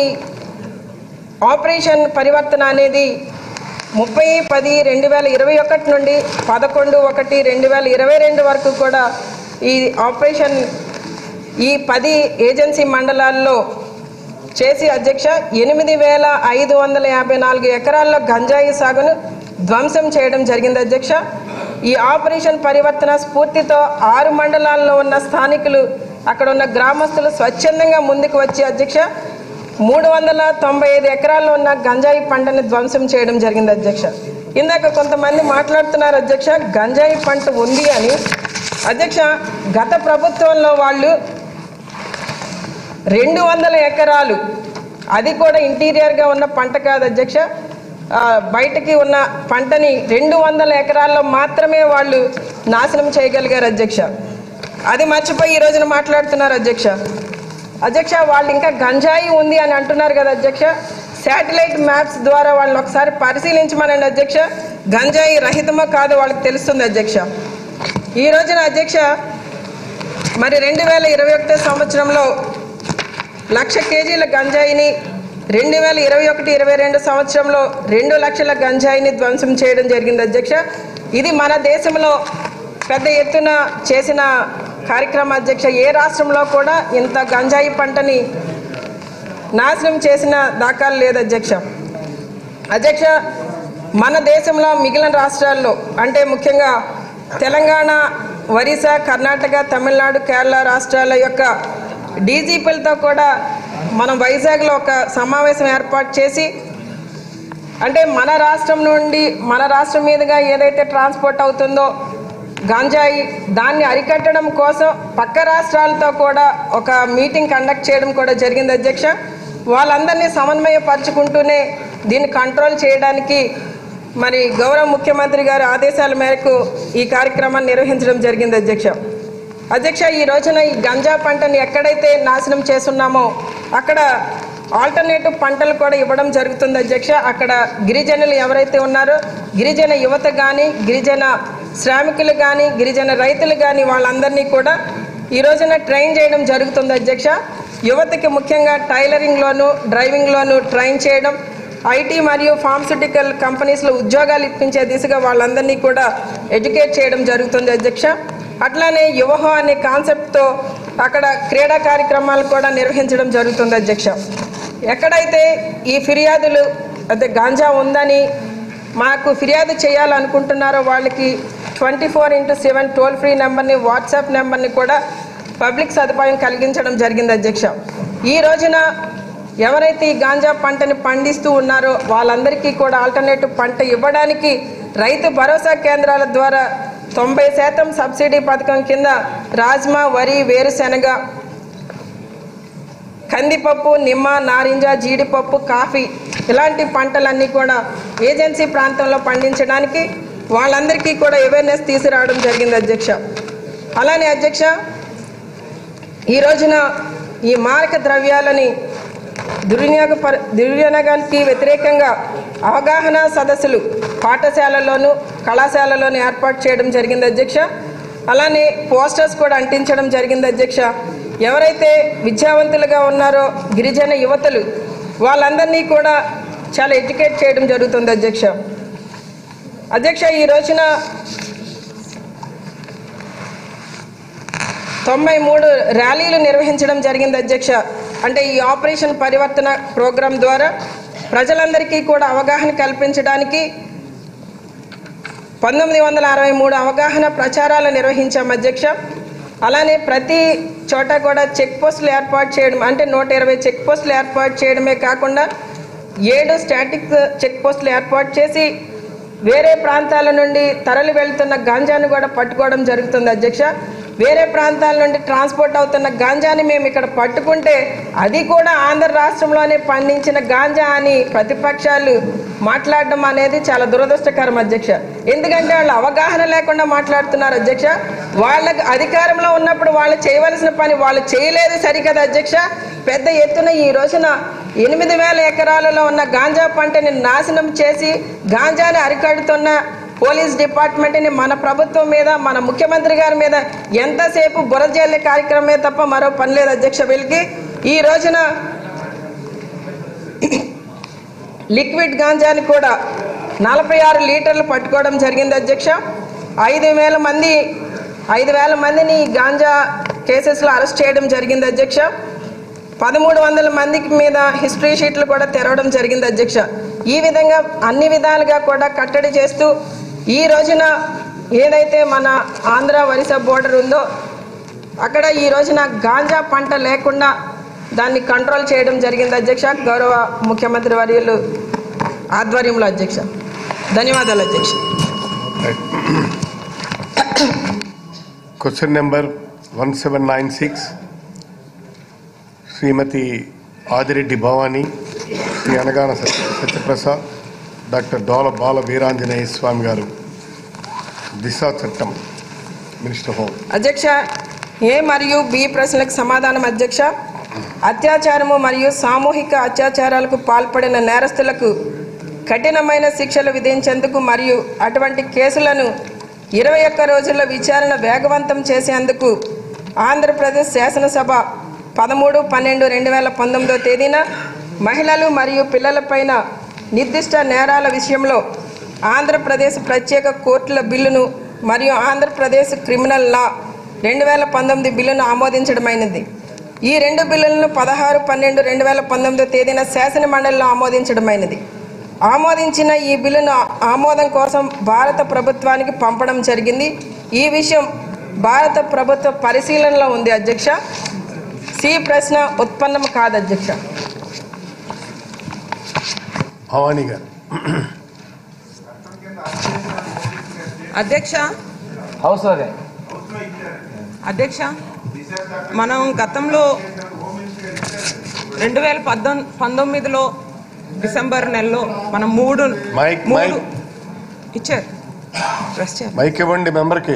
ఆపరేషన్ పరివర్తన అనేది ముప్పై పది రెండు వేల ఇరవై ఒకటి నుండి పదకొండు ఒకటి రెండు వేల ఇరవై రెండు వరకు కూడా ఈ ఆపరేషన్ ఈ పది ఏజెన్సీ మండలాల్లో చేసి అధ్యక్ష ఎనిమిది వేల ఐదు వందల యాభై నాలుగు ఎకరాల్లో గంజాయి సాగును ధ్వంసం చేయడం జరిగింది అధ్యక్ష ఈ ఆపరేషన్ పరివర్తన స్ఫూర్తితో ఆరు మండలాల్లో ఉన్న స్థానికులు అక్కడ ఉన్న గ్రామస్తులు స్వచ్ఛందంగా ముందుకు వచ్చి అధ్యక్ష మూడు వందల తొంభై ఐదు ఎకరాల్లో ఉన్న గంజాయి పంటని ధ్వంసం చేయడం జరిగింది అధ్యక్ష ఇందాక కొంతమంది మాట్లాడుతున్నారు అధ్యక్ష గంజాయి పంట ఉంది అని అధ్యక్ష గత ప్రభుత్వంలో వాళ్ళు రెండు వందల ఎకరాలు అది కూడా ఇంటీరియర్గా ఉన్న పంట కాదు అధ్యక్ష ఆ, బయటకి ఉన్న పంటని రెండు వందల ఎకరాల్లో మాత్రమే వాళ్ళు నాశనం చేయగలిగారు అధ్యక్ష అది మర్చిపోయి ఈ రోజున మాట్లాడుతున్నారు అధ్యక్ష అధ్యక్ష వాళ్ళు ఇంకా గంజాయి ఉంది అని అంటున్నారు కదా అధ్యక్ష శాటిలైట్ మ్యాప్స్ ద్వారా వాళ్ళని ఒకసారి పరిశీలించమనండి అధ్యక్ష గంజాయి రహితమో కాదో వాళ్ళకి తెలుస్తుంది అధ్యక్ష ఈ రోజున అధ్యక్ష మరి రెండు వేల ఇరవై ఒకటో సంవత్సరంలో లక్ష కేజీల గంజాయిని రెండు వేల ఇరవై ఒకటి ఇరవై రెండు సంవత్సరంలో రెండు లక్షల గంజాయిని ధ్వంసం చేయడం జరిగింది అధ్యక్ష ఇది మన దేశంలో పెద్ద ఎత్తున చేసిన కార్యక్రమం అధ్యక్ష ఏ రాష్ట్రంలో కూడా ఇంత గంజాయి పంటని నాశనం చేసిన దాఖలు లేదు అధ్యక్ష అధ్యక్ష మన దేశంలో మిగిలిన రాష్ట్రాల్లో అంటే ముఖ్యంగా తెలంగాణ ఒరిస్సా కర్ణాటక తమిళనాడు కేరళ రాష్ట్రాల యొక్క డీజీపీలతో కూడా మనం వైజాగ్లో ఒక సమావేశం ఏర్పాటు చేసి అంటే మన రాష్ట్రం నుండి మన రాష్ట్రం మీదుగా ఏదైతే ట్రాన్స్పోర్ట్ అవుతుందో గంజాయి దాన్ని అరికట్టడం కోసం పక్క రాష్ట్రాలతో కూడా ఒక మీటింగ్ కండక్ట్ చేయడం కూడా జరిగింది అధ్యక్ష వాళ్ళందరినీ సమన్వయపరుచుకుంటూనే దీన్ని కంట్రోల్ చేయడానికి మరి గౌరవ ముఖ్యమంత్రి గారి ఆదేశాల మేరకు ఈ కార్యక్రమాన్ని నిర్వహించడం జరిగింది అధ్యక్ష అధ్యక్ష ఈ రోజున ఈ గంజా పంటని ఎక్కడైతే నాశనం చేస్తున్నామో అక్కడ ఆల్టర్నేటివ్ పంటలు కూడా ఇవ్వడం జరుగుతుంది అధ్యక్ష అక్కడ గిరిజనులు ఎవరైతే ఉన్నారో గిరిజన యువత కానీ గిరిజన శ్రామికులు కానీ గిరిజన రైతులు కానీ వాళ్ళందరినీ కూడా ఈ రోజున ట్రైన్ చేయడం జరుగుతుంది అధ్యక్ష యువతకి ముఖ్యంగా టైలరింగ్లోను డ్రైవింగ్లోను ట్రైన్ చేయడం ఐటీ మరియు ఫార్మస్యూటికల్ కంపెనీస్లో ఉద్యోగాలు ఇప్పించే దిశగా వాళ్ళందరినీ కూడా ఎడ్యుకేట్ చేయడం జరుగుతుంది అధ్యక్ష అట్లానే యువహో అనే కాన్సెప్ట్తో అక్కడ క్రీడా కార్యక్రమాలు కూడా నిర్వహించడం జరుగుతుంది అధ్యక్ష ఎక్కడైతే ఈ ఫిర్యాదులు అదే గాంజా ఉందని మాకు ఫిర్యాదు చేయాలనుకుంటున్నారో వాళ్ళకి twenty four into seven toll free నెంబర్ని వాట్సాప్ నెంబర్ని కూడా పబ్లిక్ సదుపాయం కలిగించడం జరిగింది అధ్యక్ష ఈ రోజున ఎవరైతే ఈ గాంజా పంటని పండిస్తూ ఉన్నారో వాళ్ళందరికీ కూడా ఆల్టర్నేటివ్ పంట ఇవ్వడానికి రైతు భరోసా కేంద్రాల ద్వారా తొంభై శాతం సబ్సిడీ పథకం కింద రాజ్మా వరి వేరుశెనగ కందిపప్పు నిమ్మ నారింజ జీడిపప్పు కాఫీ ఇలాంటి పంటలన్నీ కూడా ఏజెన్సీ ప్రాంతంలో పండించడానికి వాళ్ళందరికీ కూడా అవేర్నెస్ తీసుకురావడం జరిగింది అధ్యక్ష అలానే అధ్యక్ష ఈ రోజున ఈ మారక ద్రవ్యాలని దుర్వినియోగ పర దుర్వినియోగానికి వ్యతిరేకంగా అవగాహన సదస్సులు పాఠశాలల్లోనూ కళాశాలలోనూ ఏర్పాటు చేయడం జరిగింది అధ్యక్ష అలానే పోస్టర్స్ కూడా అంటించడం జరిగింది అధ్యక్ష ఎవరైతే విద్యావంతులుగా ఉన్నారో గిరిజన యువతలు వాళ్ళందరినీ కూడా చాలా ఎడ్యుకేట్ చేయడం జరుగుతుంది అధ్యక్ష అధ్యక్ష ఈ రోజున తొంభై మూడు ర్యాలీలు నిర్వహించడం జరిగింది అధ్యక్ష అంటే ఈ ఆపరేషన్ పరివర్తన ప్రోగ్రాం ద్వారా ప్రజలందరికీ కూడా అవగాహన కల్పించడానికి పంతొమ్మిది వందల అరవై మూడు అవగాహన ప్రచారాలు నిర్వహించాం అధ్యక్ష అలానే ప్రతి చోట కూడా చెక్ పోస్టులు ఏర్పాటు చేయడం అంటే నూట ఇరవై చెక్ పోస్టులు ఏర్పాటు చేయడమే కాకుండా ఏడు స్టాటిక్ చెక్ పోస్టులు ఏర్పాటు చేసి వేరే ప్రాంతాల నుండి తరలి వెళ్తున్న గాంజాను కూడా పట్టుకోవడం జరుగుతుంది అధ్యక్ష వేరే ప్రాంతాల నుండి ట్రాన్స్పోర్ట్ అవుతున్న గాంజాని మేము ఇక్కడ పట్టుకుంటే అది కూడా ఆంధ్ర రాష్ట్రంలోనే పండించిన గాంజా అని ప్రతిపక్షాలు మాట్లాడడం అనేది చాలా దురదృష్టకరం అధ్యక్ష ఎందుకంటే వాళ్ళు అవగాహన లేకుండా మాట్లాడుతున్నారు అధ్యక్ష వాళ్ళకి అధికారంలో ఉన్నప్పుడు వాళ్ళు చేయవలసిన పని వాళ్ళు చేయలేదు సరికదా అధ్యక్ష పెద్ద ఎత్తున ఈ రోజున ఎనిమిది వేల ఎకరాలలో ఉన్న గాంజా పంటని నాశనం చేసి గాంజాని అరికడుతున్న పోలీస్ డిపార్ట్మెంట్ని మన ప్రభుత్వం మీద మన ముఖ్యమంత్రి గారి మీద ఎంతసేపు బురజల్లే కార్యక్రమమే తప్ప మరో పని లేదు అధ్యక్ష వీళ్ళకి ఈ రోజున లిక్విడ్ గాంజాని కూడా నలభై ఆరు లీటర్లు పట్టుకోవడం జరిగింది అధ్యక్ష ఐదు వేల మంది ఐదు వేల మందిని ఈ గాంజా కేసెస్లో అరెస్ట్ చేయడం జరిగింది అధ్యక్ష పదమూడు వందల మందికి మీద హిస్టరీ షీట్లు కూడా తెరవడం జరిగింది అధ్యక్ష ఈ విధంగా అన్ని విధాలుగా కూడా కట్టడి చేస్తూ ఈ రోజున ఏదైతే మన ఆంధ్ర ఒరిస్సా బోర్డర్ ఉందో అక్కడ ఈ రోజున గాంజా పంట లేకుండా దాన్ని కంట్రోల్ చేయడం జరిగింది అధ్యక్ష గౌరవ ముఖ్యమంత్రి వర్యులు ఆధ్వర్యంలో అధ్యక్ష ధన్యవాదాలు అధ్యక్ష question number one seven nine six Shrimati Adireddy Bhavani Shri Anagana Satya Satyaprasad doctor Dola Bala Veeranjaneya Swamy గారు దిశా చట్టం మినిస్టర్ హోమ్ అధ్యక్ష ఏ మరియు బి ప్రశ్నలకు సమాధానం అధ్యక్ష అత్యాచారము మరియు సామూహిక అత్యాచారాలకు పాల్పడిన నేరస్తులకు కఠినమైన శిక్షలు విధించేందుకు మరియు అటువంటి కేసులను ఇరవై ఒక్క రోజుల్లో విచారణ వేగవంతం చేసేందుకు ఆంధ్రప్రదేశ్ శాసనసభ పదమూడు పన్నెండు రెండు వేల పంతొమ్మిదో తేదీన మహిళలు మరియు పిల్లలపైన నిర్దిష్ట నేరాల విషయంలో ఆంధ్రప్రదేశ్ ప్రత్యేక కోర్టుల బిల్లును మరియు ఆంధ్రప్రదేశ్ క్రిమినల్ లా రెండు వేల పంతొమ్మిది బిల్లును ఆమోదించడమైనది ఈ రెండు బిల్లులను పదహారు పన్నెండు రెండు వేల పంతొమ్మిదో తేదీన శాసన మండలిలో ఆమోదించడమైనది ఆమోదించిన ఈ బిల్లును ఆమోదం కోసం భారత ప్రభుత్వానికి పంపడం జరిగింది ఈ విషయం భారత ప్రభుత్వ పరిశీలనలో ఉంది అధ్యక్ష సి ప్రశ్న ఉత్పన్నం కాదు అధ్యక్ష భవానీ గారు అధ్యక్ష అవసరం అధ్యక్ష మనం గతంలో రెండు వేల పద్దొ పంతొమ్మిదిలో డిసెంబర్ నెలలో మనం మూడు మైక్, మూడు మైక్. ఇచ్చారు ప్రెస్ చేయాలి మైక్ ఇవ్వండి మెంబర్కి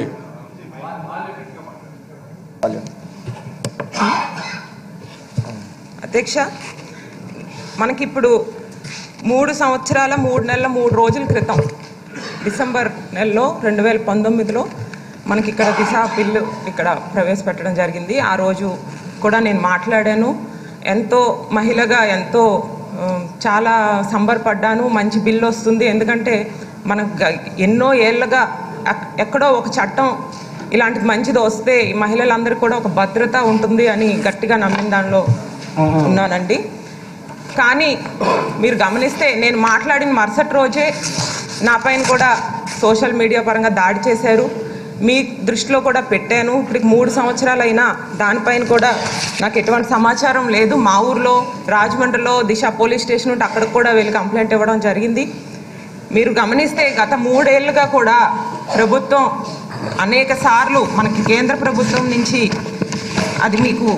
అధ్యక్ష మనకిప్పుడు మూడు సంవత్సరాల మూడు నెలల మూడు రోజుల క్రితం డిసెంబర్ నెలలో రెండు వేల పంతొమ్మిదిలో మనకి ఇక్కడ దిశ బిల్లు ఇక్కడ ప్రవేశపెట్టడం జరిగింది ఆ రోజు కూడా నేను మాట్లాడాను ఎంతో మహిళగా ఎంతో ఆ, చాలా సంబరపడ్డాను మంచి బిల్లు వస్తుంది ఎందుకంటే మనకు గ- ఎన్నో ఏళ్ళగా ఎక్- ఎక్కడో ఒక చట్టం ఇలాంటిది మంచిది వస్తే ఈ మహిళలందరికీ కూడా ఒక భద్రత ఉంటుంది అని గట్టిగా నమ్మిన దానిలో ఉన్నానండి కానీ మీరు గమనిస్తే నేను మాట్లాడిన మరుసటి రోజే నా పైన కూడా సోషల్ మీడియా పరంగా దాడి చేశారు మీ దృష్టిలో కూడా పెట్టాను ఇప్పుడు మూడు సంవత్సరాలు అయినా దానిపైన కూడా నాకు ఎటువంటి సమాచారం లేదు మా ఊర్లో రాజమండ్రిలో దిశ పోలీస్ స్టేషన్ ఉంటే అక్కడికి కూడా వెళ్ళి కంప్లైంట్ ఇవ్వడం జరిగింది మీరు గమనిస్తే గత మూడేళ్లుగా కూడా ప్రభుత్వం అనేక సార్లు మనకి కేంద్ర ప్రభుత్వం నుంచి అది మీకు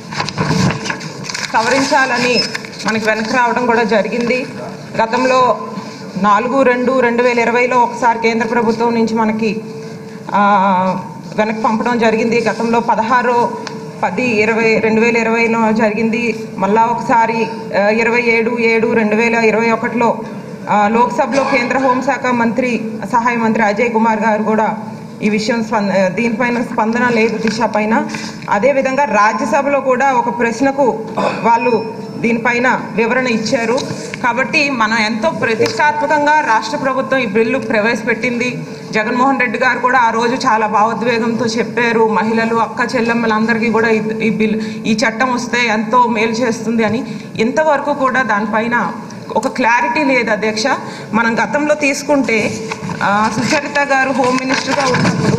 సవరించాలని మనకి వెనక్కి రావడం కూడా జరిగింది గతంలో నాలుగు రెండు రెండు వేల ఇరవైలో ఒకసారి కేంద్ర ప్రభుత్వం నుంచి మనకి ఆ, వెనక్కి పంపడం జరిగింది గతంలో పదహారు పది ఇరవై రెండు వేల ఇరవైలో జరిగింది మళ్ళా ఒకసారి ఆ, ఇరవై ఏడు ఏడు రెండు వేల ఇరవై ఒకటిలో ఆ, లోక్సభలో కేంద్ర హోంశాఖ మంత్రి సహాయ మంత్రి అజయ్ కుమార్ గారు కూడా ఈ విషయం స్పంద దీనిపైన స్పందన లేదు దిశ పైన అదేవిధంగా రాజ్యసభలో కూడా ఒక ప్రశ్నకు వాళ్ళు దీనిపైన వివరణ ఇచ్చారు కాబట్టి మనం ఎంతో ప్రతిష్టాత్మకంగా రాష్ట్ర ప్రభుత్వం ఈ బిల్లు ప్రవేశపెట్టింది జగన్మోహన్ రెడ్డి గారు కూడా ఆ రోజు చాలా భావోద్వేగంతో చెప్పారు మహిళలు అక్క చెల్లెమ్మలందరికీ కూడా ఈ- ఈ బిల్ ఈ చట్టం వస్తే ఎంతో మేలు చేస్తుంది అని ఇంతవరకు కూడా దానిపైన ఒక క్లారిటీ లేదు అధ్యక్ష మనం గతంలో తీసుకుంటే ఆ, సుచరిత గారు హోమ్ మినిస్టర్గా ఉన్నప్పుడు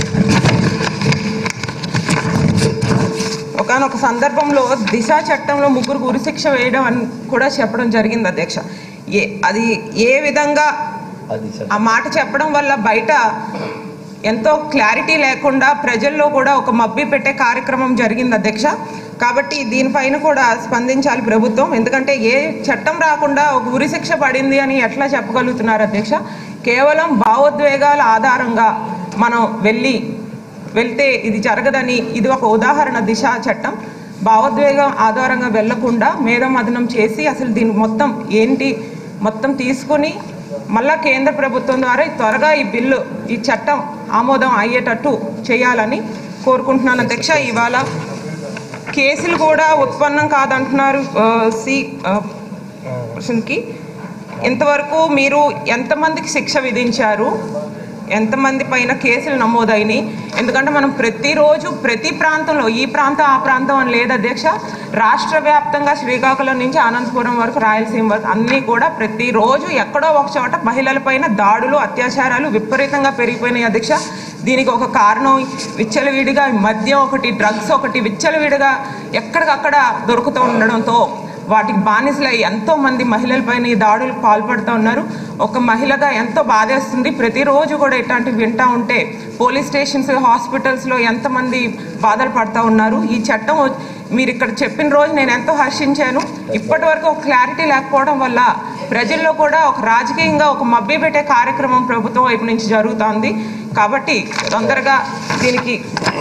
ఒకనొక సందర్భంలో దిశ చట్టంలో ముగ్గురు ఉరిశిక్ష వేయడం అని కూడా చెప్పడం జరిగింది అధ్యక్ష ఏ అది ఏ విధంగా ఆ మాట చెప్పడం వల్ల బయట ఎంతో క్లారిటీ లేకుండా ప్రజల్లో కూడా ఒక మబ్బి పెట్టే కార్యక్రమం జరిగింది అధ్యక్ష కాబట్టి దీనిపైన కూడా స్పందించాలి ప్రభుత్వం ఎందుకంటే ఏ చట్టం రాకుండా ఒక ఉరిశిక్ష పడింది అని ఎట్లా చెప్పగలుగుతున్నారు అధ్యక్ష కేవలం భావోద్వేగాల ఆధారంగా మనం వెళ్ళి వెళ్తే ఇది జరగదని ఇది ఒక ఉదాహరణ దిశ చట్టం భావోద్వేగం ఆధారంగా వెళ్లకుండా మేధమదనం చేసి అసలు దీని మొత్తం ఏంటి మొత్తం తీసుకొని మళ్ళా కేంద్ర ప్రభుత్వం ద్వారా ఈ త్వరగా ఈ బిల్లు ఈ చట్టం ఆమోదం అయ్యేటట్టు చేయాలని కోరుకుంటున్నాను అధ్యక్ష ఇవాళ కేసులు కూడా ఉత్పన్నం కాదంటున్నారు ఆ, సి ఆ, పర్సన్కి ఇంతవరకు మీరు ఎంతమందికి శిక్ష విధించారు ఎంతమంది పైన కేసులు నమోదైనాయి ఎందుకంటే మనం ప్రతిరోజు ప్రతి ప్రాంతంలో ఈ ప్రాంతం ఆ ప్రాంతం అని లేదు అధ్యక్ష రాష్ట్ర వ్యాప్తంగా శ్రీకాకుళం నుంచి అనంతపురం వరకు రాయలసీమ వరకు అన్నీ కూడా ప్రతిరోజు ఎక్కడో ఒక చోట మహిళలపైన దాడులు అత్యాచారాలు విపరీతంగా పెరిగిపోయినాయి అధ్యక్ష దీనికి ఒక కారణం విచ్చలవిడిగా మద్యం ఒకటి డ్రగ్స్ ఒకటి విచ్చలవిడిగా ఎక్కడికక్కడ దొరుకుతూ ఉండడంతో వాటికి బానిసలై ఎంతో మంది మహిళలపైన ఈ దాడులకు పాల్పడుతూ ఉన్నారు ఒక మహిళగా ఎంతో బాధేస్తుంది ప్రతిరోజు కూడా ఇట్లాంటివి వింటా ఉంటే పోలీస్ స్టేషన్స్ హాస్పిటల్స్లో ఎంతమంది బాధలు పడుతూ ఉన్నారు ఈ చట్టం వ- మీరు ఇక్కడ చెప్పిన రోజు నేను ఎంతో హర్షించాను ఇప్పటి వరకు ఒక క్లారిటీ లేకపోవడం వల్ల ప్రజల్లో కూడా ఒక రాజకీయంగా ఒక మభ్య పెట్టే కార్యక్రమం ప్రభుత్వం వైపు నుంచి జరుగుతోంది కాబట్టి తొందరగా దీనికి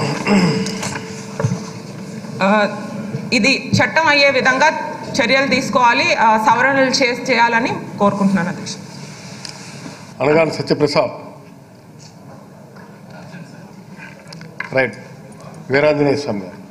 ఆ, ఇది చట్టం అయ్యే విధంగా చర్యలు తీసుకోవాలి ఆ, సవరణలు చేసి చేయాలని కోరుకుంటున్నాను అధ్యక్ష అనగాని సత్యప్రసాద్ రైట్ వీరాంజనేయ స్వామి గారు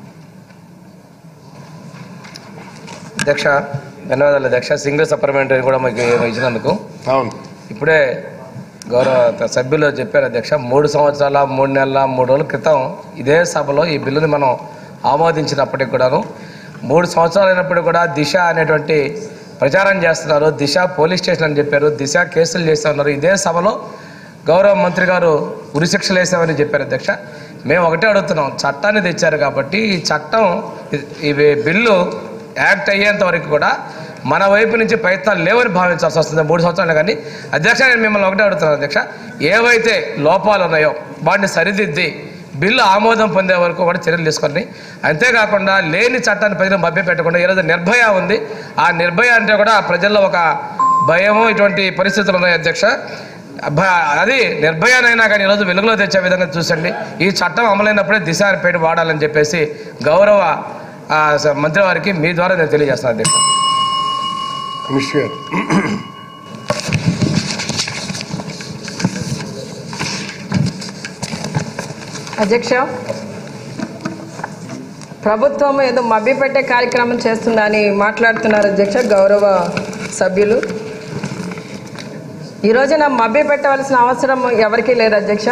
అధ్యక్ష ధన్యవాదాలు అధ్యక్ష సింగిల్ సప్లిమెంటరీ కూడా మాకు ఇచ్చినందుకు అవును ఇప్పుడే గౌరవ సభ్యులు చెప్పారు అధ్యక్ష మూడు సంవత్సరాల మూడు నెలల మూడు రోజుల క్రితం ఇదే సభలో ఈ బిల్లుని మనం ఆమోదించినప్పటికి కూడాను మూడు సంవత్సరాలు అయినప్పటికీ కూడా దిశ అనేటువంటి ప్రచారం చేస్తున్నారు దిశ పోలీస్ స్టేషన్ అని చెప్పారు దిశ కేసులు చేస్తున్నారు ఇదే సభలో గౌరవ మంత్రి గారు ఉరిశిక్షలు వేసామని చెప్పారు అధ్యక్ష మేము ఒకటే అడుగుతున్నాం చట్టాన్ని తెచ్చారు కాబట్టి ఈ చట్టం ఇ- ఇవి బిల్లు యాక్ట్ అయ్యేంత వరకు కూడా మన వైపు నుంచి ప్రయత్నాలు లేవని భావించాల్సి వస్తుంది మూడు సంవత్సరాలు కానీ అధ్యక్ష నేను మిమ్మల్ని ఒకటే అడుగుతున్నాను అధ్యక్ష ఏవైతే లోపాలు ఉన్నాయో వాటిని సరిదిద్ది బిల్లు ఆమోదం పొందే వరకు కూడా చర్యలు తీసుకొని అంతేకాకుండా లేని చట్టాన్ని ప్రజలు మభ్యపెట్టకుండా ఈరోజు నిర్భయ ఉంది ఆ నిర్భయ అంటే కూడా ప్రజల్లో ఒక భయము ఇటువంటి పరిస్థితులు ఉన్నాయి అధ్యక్ష భ- అది నిర్భయానైనా కానీ ఈరోజు వెలుగులో తెచ్చే విధంగా చూసండి ఈ చట్టం అమలైనప్పుడే దిశ అని పేరు వాడాలని చెప్పేసి గౌరవ ఆ, స- మంత్రి వారికి మీ ద్వారా నేను తెలియజేస్తాను అధ్యక్ష మినిస్టర్ గారు అధ్యక్ష ప్రభుత్వం ఏదో మభ్యపెట్టే కార్యక్రమం చేస్తుందని మాట్లాడుతున్నారు అధ్యక్ష గౌరవ సభ్యులు ఈ రోజున మభ్య పెట్టవలసిన అవసరం ఎవరికీ లేదు అధ్యక్ష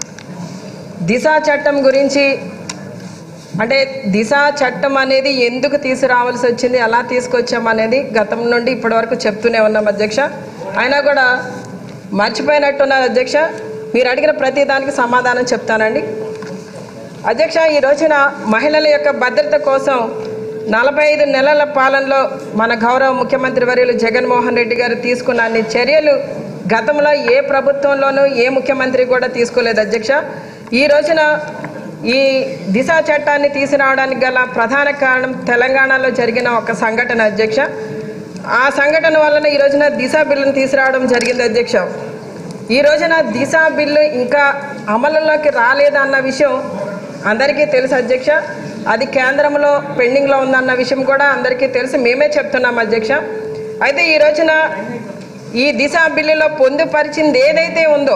దిశ చట్టం గురించి అంటే దిశ చట్టం అనేది ఎందుకు తీసుకురావాల్సి వచ్చింది ఎలా తీసుకొచ్చాం అనేది గతం నుండి ఇప్పటి వరకు చెప్తూనే ఉన్నాం అధ్యక్ష అయినా కూడా మర్చిపోయినట్టున్నారు అధ్యక్ష మీరు అడిగిన ప్రతి దానికి సమాధానం చెప్తానండి అధ్యక్ష ఈ రోజున మహిళల యొక్క భద్రత కోసం నలభై ఐదు నెలల పాలనలో మన గౌరవ ముఖ్యమంత్రి వర్యులు జగన్మోహన్ రెడ్డి గారు తీసుకున్న అన్ని చర్యలు గతంలో ఏ ప్రభుత్వంలోనూ ఏ ముఖ్యమంత్రి కూడా తీసుకోలేదు అధ్యక్ష ఈ రోజున ఈ దిశ చట్టాన్ని తీసుకురావడానికి గల ప్రధాన కారణం తెలంగాణలో జరిగిన ఒక సంఘటన అధ్యక్ష ఆ సంఘటన వలన ఈ రోజున దిశ బిల్లును తీసుకురావడం జరిగింది అధ్యక్ష ఈ రోజున దిశ బిల్లు ఇంకా అమలులోకి రాలేదన్న విషయం అందరికీ తెలుసు అధ్యక్ష అది కేంద్రంలో పెండింగ్లో ఉందన్న విషయం కూడా అందరికీ తెలుసు మేమే చెప్తున్నాం అధ్యక్ష అయితే ఈ రోజున ఈ దిశ బిల్లులో పొందుపరిచింది ఏదైతే ఉందో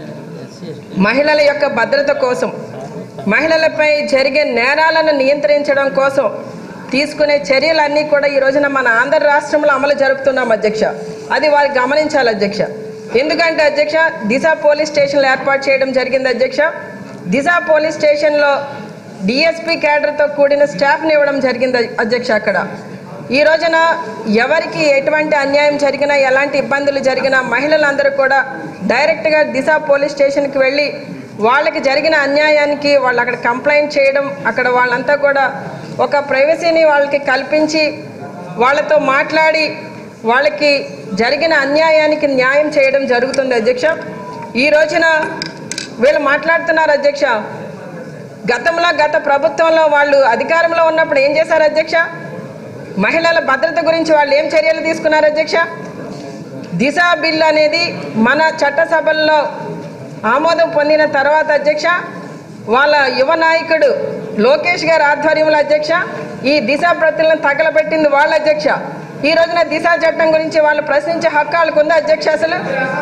మహిళల యొక్క భద్రత కోసం మహిళలపై జరిగే నేరాలను నియంత్రించడం కోసం తీసుకునే చర్యలన్నీ కూడా ఈ రోజున మన ఆంధ్ర రాష్ట్రంలో అమలు జరుపుతున్నాం అధ్యక్ష అది వారు గమనించాలి అధ్యక్ష ఎందుకంటే అధ్యక్ష దిశ పోలీస్ స్టేషన్లు ఏర్పాటు చేయడం జరిగింది అధ్యక్ష దిశ పోలీస్ స్టేషన్లో డిఎస్పీ క్యాడర్తో కూడిన స్టాఫ్ని ఇవ్వడం జరిగింది అధ్యక్ష అక్కడ ఈ రోజున ఎవరికి ఎటువంటి అన్యాయం జరిగినా ఎలాంటి ఇబ్బందులు జరిగినా మహిళలందరూ కూడా డైరెక్ట్గా దిశ పోలీస్ స్టేషన్కి వెళ్ళి వాళ్ళకి జరిగిన అన్యాయానికి వాళ్ళు అక్కడ కంప్లైంట్ చేయడం అక్కడ వాళ్ళంతా కూడా ఒక ప్రైవసీని వాళ్ళకి కల్పించి వాళ్ళతో మాట్లాడి వాళ్ళకి జరిగిన అన్యాయానికి న్యాయం చేయడం జరుగుతుంది అధ్యక్ష ఈ రోజున వీళ్ళు మాట్లాడుతున్నారు అధ్యక్ష గతంలో గత ప్రభుత్వంలో వాళ్ళు అధికారంలో ఉన్నప్పుడు ఏం చేశారు అధ్యక్ష మహిళల భద్రత గురించి వాళ్ళు ఏం చర్యలు తీసుకున్నారు అధ్యక్ష దిశ బిల్ అనేది మన చట్టసభల్లో ఆమోదం పొందిన తర్వాత అధ్యక్ష వాళ్ళ యువ నాయకుడు లోకేష్ గారి ఆధ్వర్యంలో అధ్యక్ష ఈ దిశ ప్రతులను తగలబెట్టింది వాళ్ళ అధ్యక్ష ఈ రోజున దిశ చట్టం గురించి వాళ్ళు ప్రశ్నించే హక్కు వాళ్ళకు ఉందా అధ్యక్ష అసలు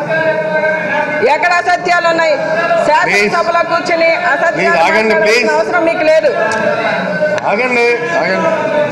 ఎక్కడ అసత్యాలు ఉన్నాయి శాసనసభలో కూర్చుని అసత్యాలు Please, ఆగండి, మాట్లాడాల్సిన please. అవసరం మీకు లేదు ఆగండి ఆగండి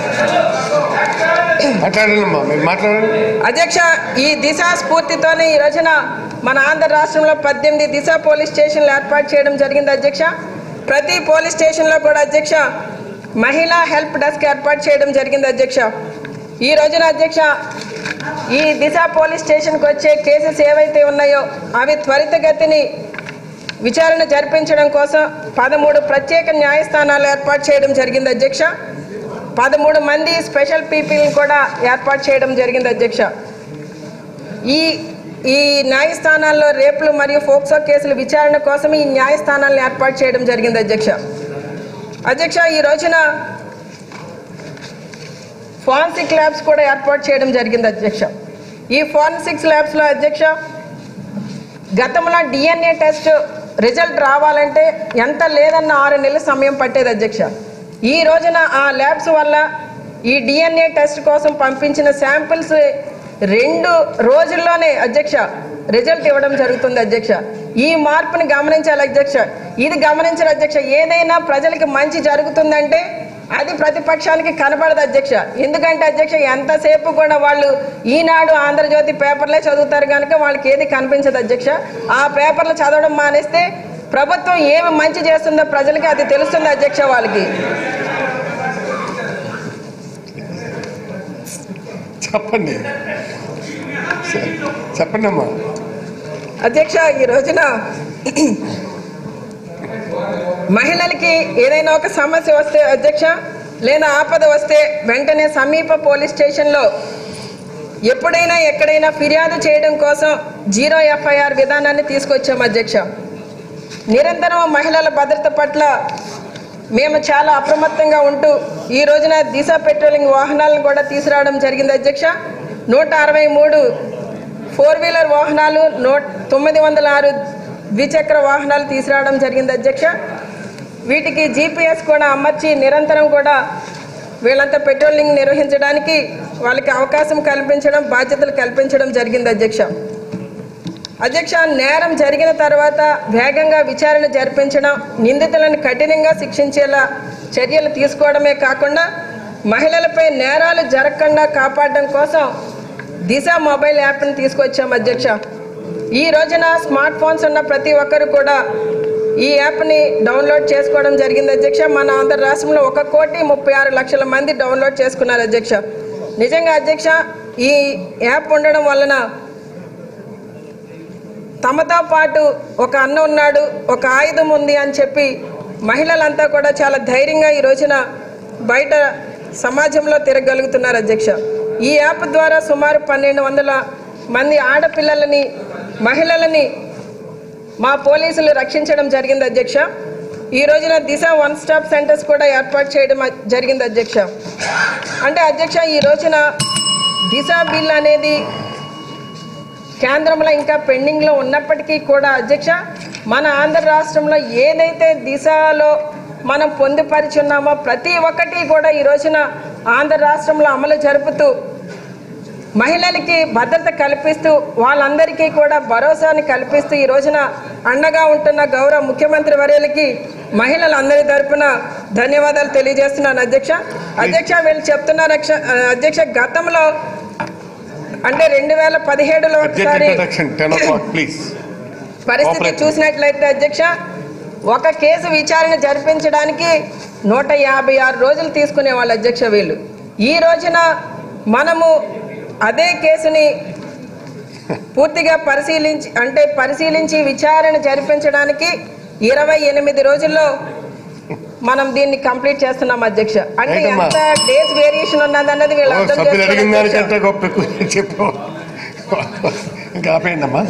మాట్లాడండి అమ్మా మీరు మాట్లాడండి అధ్యక్ష ఈ దిశ స్ఫూర్తితోనే ఈ రోజున మన ఆంధ్ర రాష్ట్రంలో పద్దెనిమిది దిశ పోలీస్ స్టేషన్లు ఏర్పాటు చేయడం జరిగింది అధ్యక్ష ప్రతి పోలీస్ స్టేషన్లో కూడా అధ్యక్ష మహిళా హెల్ప్ డెస్క్ ఏర్పాటు చేయడం జరిగింది అధ్యక్ష ఈ రోజున అధ్యక్ష ఈ దిశ పోలీస్ స్టేషన్కి వచ్చే కేసెస్ ఏవైతే ఉన్నాయో అవి త్వరితగతిని విచారణ జరిపించడం కోసం పదమూడు ప్రత్యేక న్యాయస్థానాలు ఏర్పాటు చేయడం జరిగింది అధ్యక్ష పదమూడు మంది స్పెషల్ పీపుల్ని కూడా ఏర్పాటు చేయడం జరిగింది అధ్యక్ష ఈ ఈ న్యాయస్థానాల్లో రేపులు మరియు ఫోక్సో కేసుల విచారణ కోసం ఈ న్యాయస్థానాలను ఏర్పాటు చేయడం జరిగింది అధ్యక్ష అధ్యక్ష ఈ రోజున ఫారెన్సిక్ ల్యాబ్స్ కూడా ఏర్పాటు చేయడం జరిగింది అధ్యక్ష ఈ ఫారెన్సిక్స్ ల్యాబ్స్లో అధ్యక్ష గతంలో డిఎన్ఏ టెస్ట్ రిజల్ట్ రావాలంటే ఎంత లేదన్న ఆరు నెలల సమయం పట్టేది అధ్యక్ష ఈ రోజున ఆ ల్యాబ్స్ వల్ల ఈ డిఎన్ఏ టెస్ట్ కోసం పంపించిన శాంపిల్స్ రెండు రోజుల్లోనే అధ్యక్ష రిజల్ట్ ఇవ్వడం జరుగుతుంది అధ్యక్ష ఈ మార్పుని గమనించాలి అధ్యక్ష ఇది గమనించాలి అధ్యక్ష ఏదైనా ప్రజలకి మంచి జరుగుతుందంటే అది ప్రతిపక్షానికి కనపడదు అధ్యక్ష ఎందుకంటే అధ్యక్ష ఎంతసేపు కూడా వాళ్ళు ఈనాడు ఆంధ్రజ్యోతి పేపర్లే చదువుతారు కనుక వాళ్ళకి ఏది కనిపించదు అధ్యక్ష ఆ పేపర్లు చదవడం మానేస్తే ప్రభుత్వం ఏమి మంచి చేస్తుందో ప్రజలకి అది తెలుస్తుంది అధ్యక్ష వాళ్ళకి చెప్పండి సరే, చెప్పండి అమ్మా అధ్యక్ష ఈ రోజున మహిళలకి ఏదైనా ఒక సమస్య వస్తే అధ్యక్ష లేదా ఆపద వస్తే వెంటనే సమీప పోలీస్ స్టేషన్లో ఎప్పుడైనా ఎక్కడైనా ఫిర్యాదు చేయడం కోసం జీరో ఎఫ్ఐఆర్ విధానాన్ని తీసుకొచ్చాం అధ్యక్ష నిరంతరం మహిళల భద్రత పట్ల మేము చాలా అప్రమత్తంగా ఉంటూ ఈ రోజున దిశ పెట్రోలింగ్ వాహనాలను కూడా తీసుకురావడం జరిగింది అధ్యక్ష నూట అరవై మూడు ఫోర్ వీలర్ వాహనాలు నూట తొమ్మిది వందల ఆరు ద్విచక్ర వాహనాలు తీసుకురావడం జరిగింది అధ్యక్ష వీటికి జీపీఎస్ కూడా అమర్చి నిరంతరం కూడా వీళ్ళంతా పెట్రోలింగ్ నిర్వహించడానికి వాళ్ళకి అవకాశం కల్పించడం బాధ్యతలు కల్పించడం జరిగింది అధ్యక్ష అధ్యక్ష నేరం జరిగిన తర్వాత వేగంగా విచారణ జరిపించడం నిందితులను కఠినంగా శిక్షించేలా చర్యలు తీసుకోవడమే కాకుండా మహిళలపై నేరాలు జరగకుండా కాపాడడం కోసం దిశ మొబైల్ యాప్ని తీసుకొచ్చాం అధ్యక్ష ఈ రోజున స్మార్ట్ ఫోన్స్ ఉన్న ప్రతి ఒక్కరు కూడా ఈ యాప్ని డౌన్లోడ్ చేసుకోవడం జరిగింది అధ్యక్ష మన ఆంధ్ర రాష్ట్రంలో ఒక కోటి ముప్పై ఆరు లక్షల మంది డౌన్లోడ్ చేసుకున్నారు అధ్యక్ష నిజంగా అధ్యక్ష ఈ యాప్ ఉండడం వలన తమతో పాటు ఒక అన్న ఉన్నాడు ఒక ఆయుధం ఉంది అని చెప్పి మహిళలంతా కూడా చాలా ధైర్యంగా ఈ రోజున బయట సమాజంలో తిరగలుగుతున్నారు అధ్యక్ష ఈ యాప్ ద్వారా సుమారు పన్నెండు వందల మంది ఆడపిల్లలని మహిళలని మా పోలీసులు రక్షించడం జరిగింది అధ్యక్ష ఈ రోజున దిశ వన్ స్టాప్ సెంటర్స్ కూడా ఏర్పాటు చేయడం అ- జరిగింది అధ్యక్ష అంటే అధ్యక్ష ఈ రోజున దిశ బిల్ అనేది కేంద్రంలో ఇంకా పెండింగ్లో ఉన్నప్పటికీ కూడా అధ్యక్ష మన ఆంధ్ర రాష్ట్రంలో ఏదైతే దిశలో మనం పొందుపరిచున్నామో ప్రతి ఒక్కటి కూడా ఈ రోజున ఆంధ్ర రాష్ట్రంలో అమలు జరుపుతూ మహిళలకి భద్రత కల్పిస్తూ వాళ్ళందరికీ కూడా భరోసాని కల్పిస్తూ ఈ రోజున అండగా ఉంటున్న గౌరవ ముఖ్యమంత్రి వర్యులకి మహిళలందరి తరపున ధన్యవాదాలు తెలియజేస్తున్నాను అధ్యక్ష అధ్యక్ష వీళ్ళు చెప్తున్నారు అక్ష- అధ్యక్ష గతంలో అంటే రెండు వేల పదిహేడులో బడ్జెట్ ఒకసారి introduction ten o'clock please పరిస్థితి Cooperate. చూసినట్లయితే అధ్యక్ష ఒక కేసు విచారణ జరిపించడానికి నూట యాభై ఆరు రోజులు తీసుకునే వాళ్ళు అధ్యక్ష వీళ్ళు ఈ రోజున మనము అదే కేసుని పూర్తిగా పరిశీలించి అంటే పరిశీలించి విచారణ జరిపించడానికి ఇరవై ఎనిమిది రోజుల్లో మనం దీన్ని కంప్లీట్ చేస్తున్నాం అధ్యక్ష అంటే ఏంటమ్మా? ఎంత డేస్ వేరియేషన్ ఉన్నదన్నది వీళ్ళు అర్థం సభ్యులు అడిగిన చేసుకోవాలి అధ్యక్ష. దానికంటే గొప్ప ఎక్కువ చెప్పు ఇంకా ఆపేయండి అమ్మా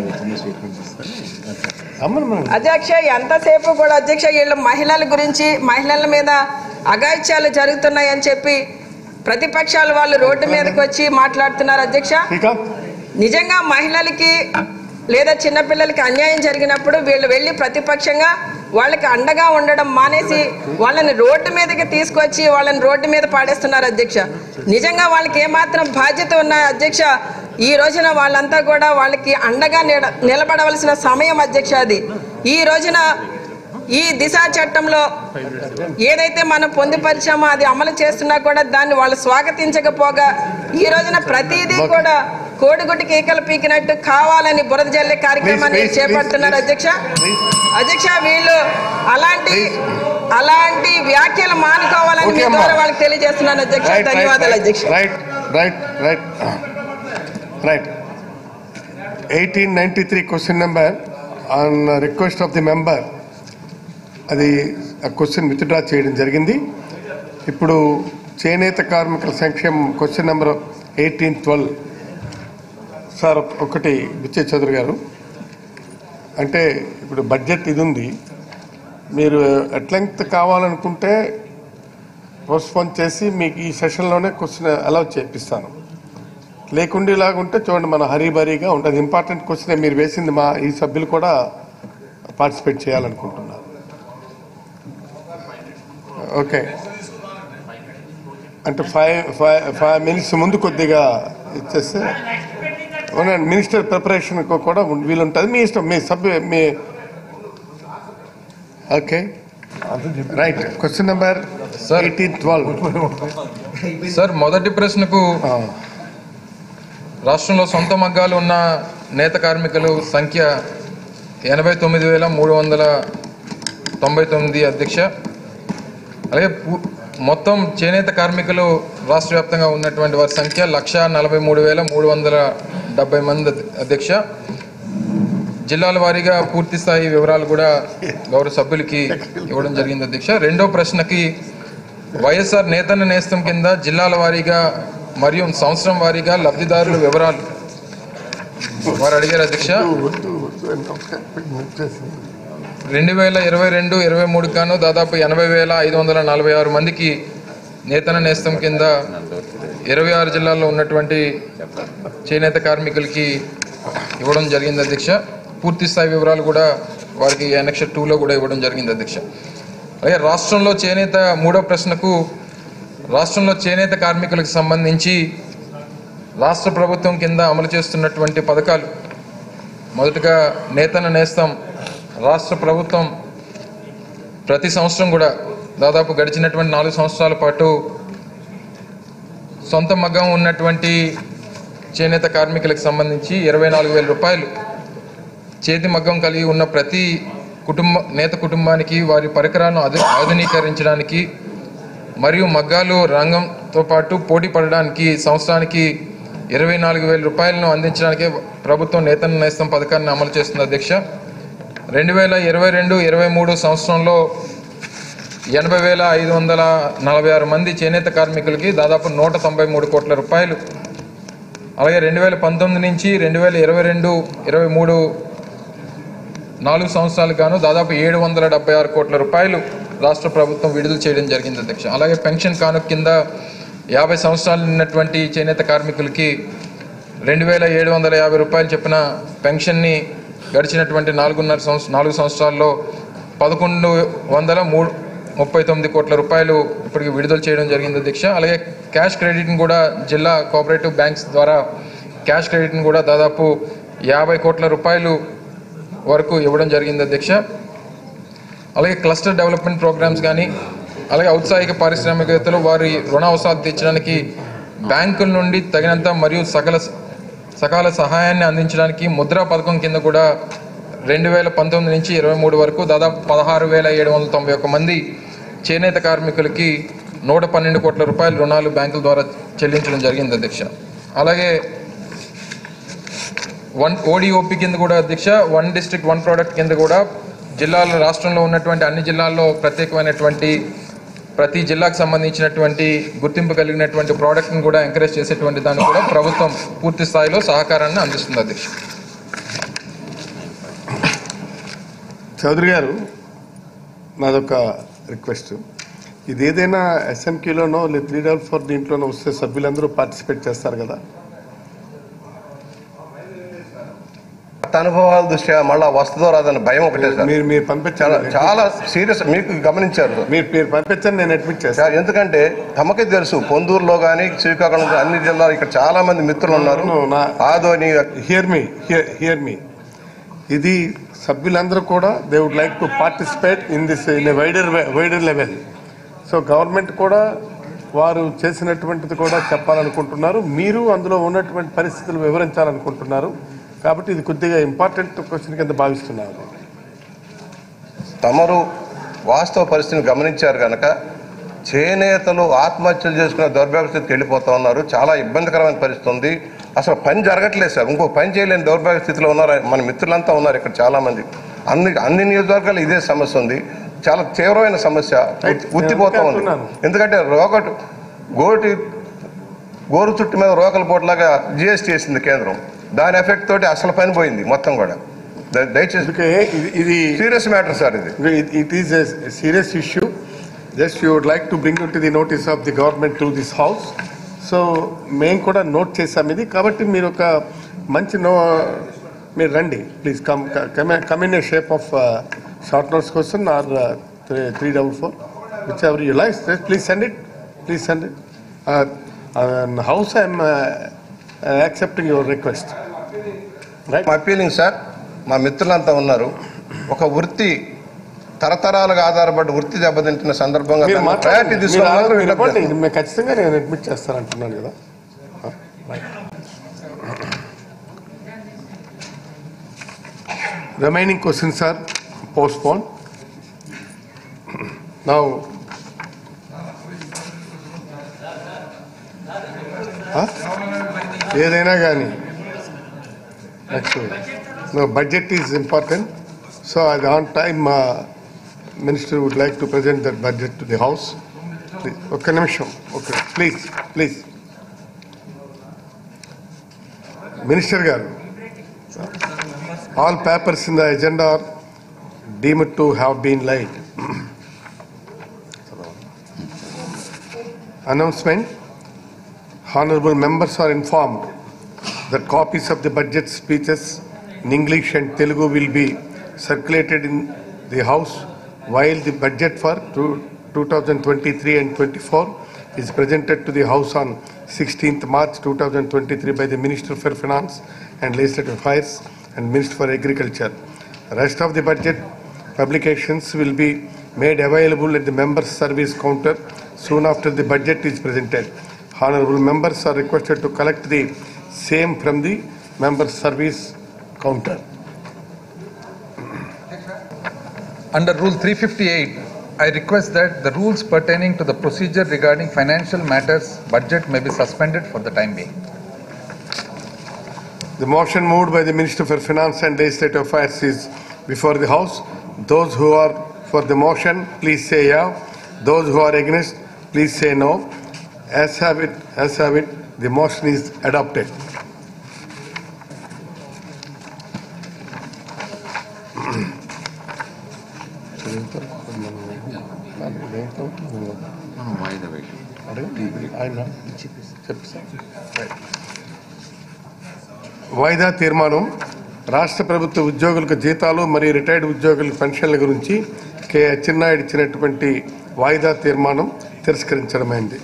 అమ్మను మనం అధ్యక్ష ఎంతసేపు కూడా అధ్యక్ష వీళ్ళు మహిళల గురించి మహిళల మీద అఘాయిత్యాలు జరుగుతున్నాయని చెప్పి ప్రతిపక్షాల వాళ్ళు రోడ్డు మీదకి వచ్చి మాట్లాడుతున్నారు అధ్యక్ష శ్రీకాంత్ నిజంగా మహిళలకి లేదా చిన్నపిల్లలకి అన్యాయం జరిగినప్పుడు వీళ్ళు వెళ్ళి ప్రతిపక్షంగా వాళ్ళకి అండగా ఉండడం మానేసి వాళ్ళని రోడ్డు మీదకి తీసుకొచ్చి వాళ్ళని రోడ్డు మీద పాడేస్తున్నారు అధ్యక్ష నిజంగా వాళ్ళకి ఏమాత్రం బాధ్యత ఉన్న అధ్యక్ష ఈ రోజున వాళ్ళంతా కూడా వాళ్ళకి అండగా నిల- నిలబడవలసిన సమయం అధ్యక్ష అది ఈ రోజున ఈ దిశ చట్టంలో ఏదైతే మనం పొందుపరిచామో అది అమలు చేస్తున్నా కూడా దాన్ని వాళ్ళు స్వాగతించకపోగా ఈ రోజున ప్రతిదీ కూడా కోడిగుడ్డు కేకలు పీకినట్టు కావాలని బురద జల్లే కార్యక్రమాన్ని Please, please, చేపడుతున్నారు please, అధ్యక్ష please. అధ్యక్ష వీళ్ళు అలాంటి అలాంటి వ్యాఖ్యలు మానుకోవాలని మీ Okay, అమ్మా. ద్వారా వాళ్ళకి తెలియజేస్తున్నాను అధ్యక్ష రైట్ ధన్యవాదాలు అధ్యక్ష right right right right eighteen ninety three question number on request of the member అది ఆ క్వశ్చన్ విత్డ్రా చేయడం జరిగింది ఇప్పుడు చేనేత కార్మికుల సంక్షేమం question number eighteen twelve sir ఒకటి విచ్చే చౌదరి గారు అంటే ఇప్పుడు బడ్జెట్ ఇది ఉంది మీరు ఎట్లెంత్ కావాలనుకుంటే పోస్ట్పోన్ చేసి మీకు ఈ సెషన్లోనే క్వశ్చన్ అలౌ చేపిస్తాను లేకుండా ఇలాగుంటే చూడండి మన హరీబరీగా ఉంటుంది ఇంపార్టెంట్ క్వశ్చన్ మీరు వేసింది మా ఈ సభ్యులు కూడా పార్టిసిపేట్ చేయాలనుకుంటున్నారు ఓకే అంటే ఫైవ్ ఫైవ్ ఫైవ్ మినిట్స్ ముందు కొద్దిగా ఇచ్చేస్తే అవునండి మినిస్టర్ ప్రిపరేషన్ కూడా ఉం- వీలుంటుంది మీ ఇష్టం మీ సభ్యు మీ okay right question number Sir. Eighteen twelve sir మొదటి ప్రశ్నకు రాష్ట్రంలో సొంత మగ్గాలు ఉన్న నేత కార్మికులు సంఖ్య ఎనభై తొమ్మిది వేల మూడు వందల తొంభై తొమ్మిది అధ్యక్ష అలాగే పు- మొత్తం చేనేత కార్మికులు రాష్ట్ర వ్యాప్తంగా ఉన్నటువంటి వారి సంఖ్య లక్ష నలభై మూడు వేల మూడు వందల డెబ్బై మంది అధ్యక్ష జిల్లాల వారీగా పూర్తి స్థాయి వివరాలు కూడా గౌరవ సభ్యులకి ఇవ్వడం జరిగింది అధ్యక్ష రెండో ప్రశ్నకి వైఎస్ఆర్ నేతన్న నేస్తం కింద జిల్లాల వారీగా మరియు సంవత్సరం వారీగా లబ్ధిదారుల వివరాలు వారు అడిగారు అధ్యక్ష రెండు వేల ఇరవై రెండు ఇరవై మూడు గాను దాదాపు ఎనభై వేల ఐదు వందల నలభై ఆరు మందికి నేతన నేస్తం కింద ఇరవై ఆరు జిల్లాల్లో ఉన్నటువంటి చేనేత కార్మికులకి ఇవ్వడం జరిగింది అధ్యక్ష పూర్తి స్థాయి వివరాలు కూడా వారికి ఎనక్ష టూలో కూడా ఇవ్వడం జరిగింది అధ్యక్ష అలాగే రాష్ట్రంలో చేనేత మూడో ప్రశ్నకు రాష్ట్రంలో చేనేత కార్మికులకు సంబంధించి రాష్ట్ర ప్రభుత్వం కింద అమలు చేస్తున్నటువంటి పథకాలు మొదటగా నేతన నేస్తం రాష్ట్ర ప్రభుత్వం ప్రతి సంవత్సరం కూడా దాదాపు గడిచినటువంటి నాలుగు సంవత్సరాల పాటు సొంత మగ్గం ఉన్నటువంటి చేనేత కార్మికులకు సంబంధించి ఇరవై నాలుగు వేల రూపాయలు చేతి మగ్గం కలిగి ఉన్న ప్రతి కుటుంబ నేత కుటుంబానికి వారి పరికరాలను ఆధు ఆధునీకరించడానికి మరియు మగ్గాలు రంగంతో పాటు పోటీ పడడానికి సంవత్సరానికి ఇరవై నాలుగు వేల రూపాయలను అందించడానికి ప్రభుత్వం నేతన్న నేస్తం పథకాన్ని అమలు చేస్తుంది అధ్యక్ష రెండు వేల ఇరవై రెండు ఇరవై మూడు సంవత్సరంలో ఎనభై వేల ఐదు వందల నలభై ఆరు మంది చేనేత కార్మికులకి దాదాపు నూట తొంభై మూడు కోట్ల రూపాయలు అలాగే రెండు వేల పంతొమ్మిది నుంచి రెండు వేల ఇరవై రెండు ఇరవై మూడు నాలుగు సంవత్సరాలకు గాను దాదాపు ఏడు వందల డెబ్బై ఆరు కోట్ల రూపాయలు రాష్ట్ర ప్రభుత్వం విడుదల చేయడం జరిగింది అధ్యక్ష అలాగే పెన్షన్ కానుక కింద యాభై సంవత్సరాలు ఉన్నటువంటి చేనేత కార్మికులకి రెండు వేల ఏడు వందల యాభై రూపాయలు చెప్పిన పెన్షన్ని గడిచినటువంటి నాలుగున్నర సంవత్సరం నాలుగు సంవత్సరాల్లో పదకొండు వందల మూడు ముప్పై తొమ్మిది కోట్ల రూపాయలు ఇప్పటికి విడుదల చేయడం జరిగింది అధ్యక్ష అలాగే క్యాష్ క్రెడిట్ని కూడా జిల్లా కోఆపరేటివ్ బ్యాంక్స్ ద్వారా క్యాష్ క్రెడిట్ని కూడా దాదాపు యాభై కోట్ల రూపాయలు వరకు ఇవ్వడం జరిగింది అధ్యక్ష అలాగే క్లస్టర్ డెవలప్మెంట్ ప్రోగ్రామ్స్ కానీ అలాగే ఔత్సాహిక పారిశ్రామికవేత్తలు వారి రుణ అవసరాలు తీర్చడానికి బ్యాంకుల నుండి తగినంత మరియు సకల సకాల సహాయాన్ని అందించడానికి ముద్రా పథకం కింద కూడా రెండు వేల పంతొమ్మిది నుంచి ఇరవై మూడు వరకు దాదాపు పదహారు వేల ఏడు వందల తొంభై ఒక్క మంది చేనేత కార్మికులకి నూట పన్నెండు కోట్ల రూపాయల రుణాలు బ్యాంకుల ద్వారా చెల్లించడం జరిగింది అధ్యక్ష అలాగే వన్ ఓడిఓపి కింద కూడా అధ్యక్ష వన్ డిస్ట్రిక్ట్ వన్ ప్రోడక్ట్ కింద కూడా జిల్లాల రాష్ట్రంలో ఉన్నటువంటి అన్ని జిల్లాల్లో ప్రత్యేకమైనటువంటి ప్రతి జిల్లాకు సంబంధించినటువంటి గుర్తింపు కలిగినటువంటి ప్రోడక్ట్ని కూడా ఎంకరేజ్ చేసేటువంటి దాన్ని కూడా ప్రభుత్వం పూర్తి స్థాయిలో సహకారాన్ని అందిస్తుంది అధ్యక్ష చౌదరి గారు నాదొక రిక్వెస్ట్ ఇది ఏదైనా ఎస్ఎంక్యూలోనో లేదా త్రీ డబల్ ఫోర్ దీంట్లోనో వస్తే సభ్యులందరూ పార్టిసిపేట్ చేస్తారు కదా కొత్త అనుభవాల దృష్ట్యా మళ్ళా వస్తుందో రాదని భయం ఒకటే సార్ మీరు మీరు చాలా పంపించారు చాలా సీరియస్ మీకు గమనించారు మీరు మీరు పంపించండి నేను అడ్మిట్ చేస్తాను సార్, ఎందుకంటే తమకే తెలుసు పొందూరులో కానీ శ్రీకాకుళం కానీ అన్ని జిల్లాలు ఇక్కడ చాలా మంది మిత్రులు ఉన్నారు అవును, నా- Adoni hear me hear me ఇది సభ్యులందరూ కూడా they would like to participate in this in wider wider level so government కూడా వారు చేసినటువంటిది కూడా చెప్పాలనుకుంటున్నారు మీరు అందులో ఉన్నటువంటి పరిస్థితులు వివరించాలనుకుంటున్నారు కాబట్టి ఇది కొద్దిగా ఇంపార్టెంట్ క్వశ్చన్ కింద భావిస్తున్నారు తమరు వాస్తవ పరిస్థితిని గమనించారు కనుక చేనేతలు ఆత్మహత్యలు చేసుకునే దౌర్భాగ్య స్థితికి వెళ్ళిపోతా ఉన్నారు చాలా ఇబ్బందికరమైన పరిస్థితి ఉంది అసలు పని జరగట్లేదు సార్ ఇంకో పని చేయలేని దౌర్భాగ్య స్థితిలో ఉన్నారు మన మిత్రులంతా ఉన్నారు ఇక్కడ చాలా మంది అన్ని అన్ని నియోజకవర్గాలు ఇదే సమస్య ఉంది చాలా తీవ్రమైన సమస్య ఉత్తి- ఉత్తిపోతా ఉంది అంటున్నాను. ఎందుకంటే రోగటు గోటి గోరు చుట్టు మీద రోకల పోట్లాగా జిఎస్టీ వేసింది కేంద్రం దాని ఎఫెక్ట్ తోటి అసలు పని పోయింది మొత్తం కూడా ద- దయచేసి అందుకే ఇది- ఇది సీరియస్ మ్యాటర్ సార్ ఇది It, it is a serious issue. Just we would like to bring it to the notice of the government to this house. So మేము కూడా నోట్ చేసాం ఇది కాబట్టి మీరు ఒక మంచి నో మీరు రండి please come come in a shape of short notes question or three double four whichever you like please send it please send it house I'm accepting your request right appealing sir మా మిత్రులంతా ఉన్నారు ఒక వృత్తి తరతరాలుగా ఆధారపడి వృత్తి దెబ్బతింటున్న సందర్భంగా మీరు దాన్ని మాట్లాడండి. ప్రయారిటీ మీరు తీసుకోవాలని ఆలోచన విజ్ఞప్తి ఇవ్వండి. చేస్తున్నాను. ఇది మేము ఖచ్చితంగా నేను అడ్మిట్ చేస్తానంటున్నాను కదా remaining questions are postpone now ఏదైనా కానీ next No, budget is important. So at on time, uh, Minister would like to present that budget to the House. Please, ఒక్క నిమిషం ఓకే ప్లీజ్ ప్లీజ్ మినిస్టర్ గారు all papers in the agenda are deemed to have been laid announcement. Honorable members are informed that copies of the budget speeches in English and Telugu will be circulated in the House while the budget for two- 2023 and 24 is presented to the House on 16th March 2023 by the Minister for Finance and Legislative Affairs and Minister for Agriculture. Rest of the budget publications will be made available at the members' service counter soon after the budget is presented. Honorable members are requested to collect the same from the members' service counter. Under Rule 358, I request that the rules pertaining to the procedure regarding financial matters budget may be suspended for the time being. The motion moved by the Minister for Finance and Legislative Affairs is before the House. Those who are for the motion, please say yeah. Those who are against, please say no. As have it, as have it, the motion is adopted. వాయిదా తీర్మానం రాష్ట్ర ప్రభుత్వ ఉద్యోగులకు జీతాలు మరియు retired ఉద్యోగులకు పెన్షన్ల గురించి కె అచ్చెన్నాయుడు ఇచ్చినటువంటి వాయిదా తీర్మానం తిరస్కరించడమైంది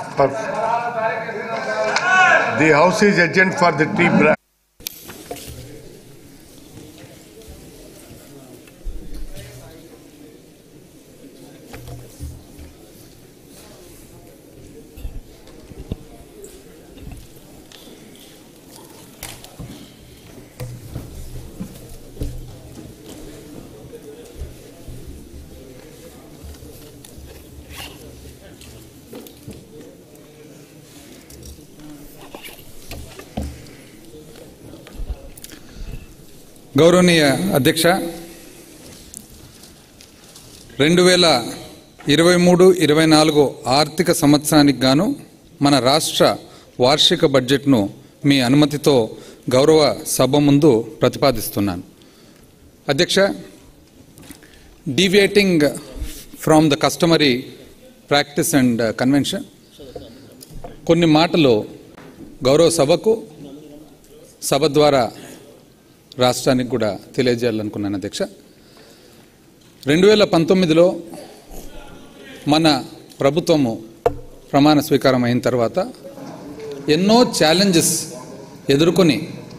the house is adjourned for the tea బ్రా గౌరవనీయ అధ్యక్ష రెండు వేల ఇరవై మూడు ఇరవై నాలుగు ఆర్థిక సంవత్సరానికి గాను మన రాష్ట్ర వార్షిక బడ్జెట్ను మీ అనుమతితో గౌరవ సభ ముందు ప్రతిపాదిస్తున్నాను అధ్యక్ష deviating from the customary practice and convention కొన్ని మాటలు గౌరవ సభకు సభ ద్వారా రాష్ట్రానికి కూడా తెలియజేయాలనుకున్నాను అధ్యక్ష రెండు వేల పంతొమ్మిదిలో మన ప్రభుత్వము ప్రమాణ స్వీకారం అయిన తర్వాత ఎన్నో ఛాలెంజెస్ ఎదుర్కొని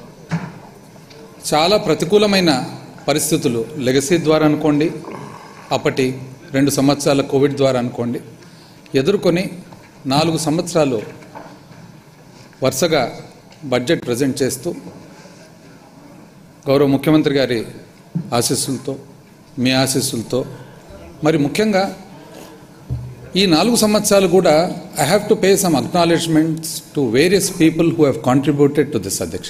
చాలా ప్రతికూలమైన పరిస్థితులు లెగసీ ద్వారా అనుకోండి అప్పటి రెండు సంవత్సరాల కోవిడ్ ద్వారా అనుకోండి ఎదుర్కొని నాలుగు సంవత్సరాలు వరుసగా బడ్జెట్ ప్రజెంట్ చేస్తూ గౌరవ ముఖ్యమంత్రి గారి ఆశీస్సులతో మీ ఆశీస్సులతో మరి ముఖ్యంగా ఈ నాలుగు సంవత్సరాలు కూడా I have to pay some acknowledgements to various people who have contributed to this అధ్యక్ష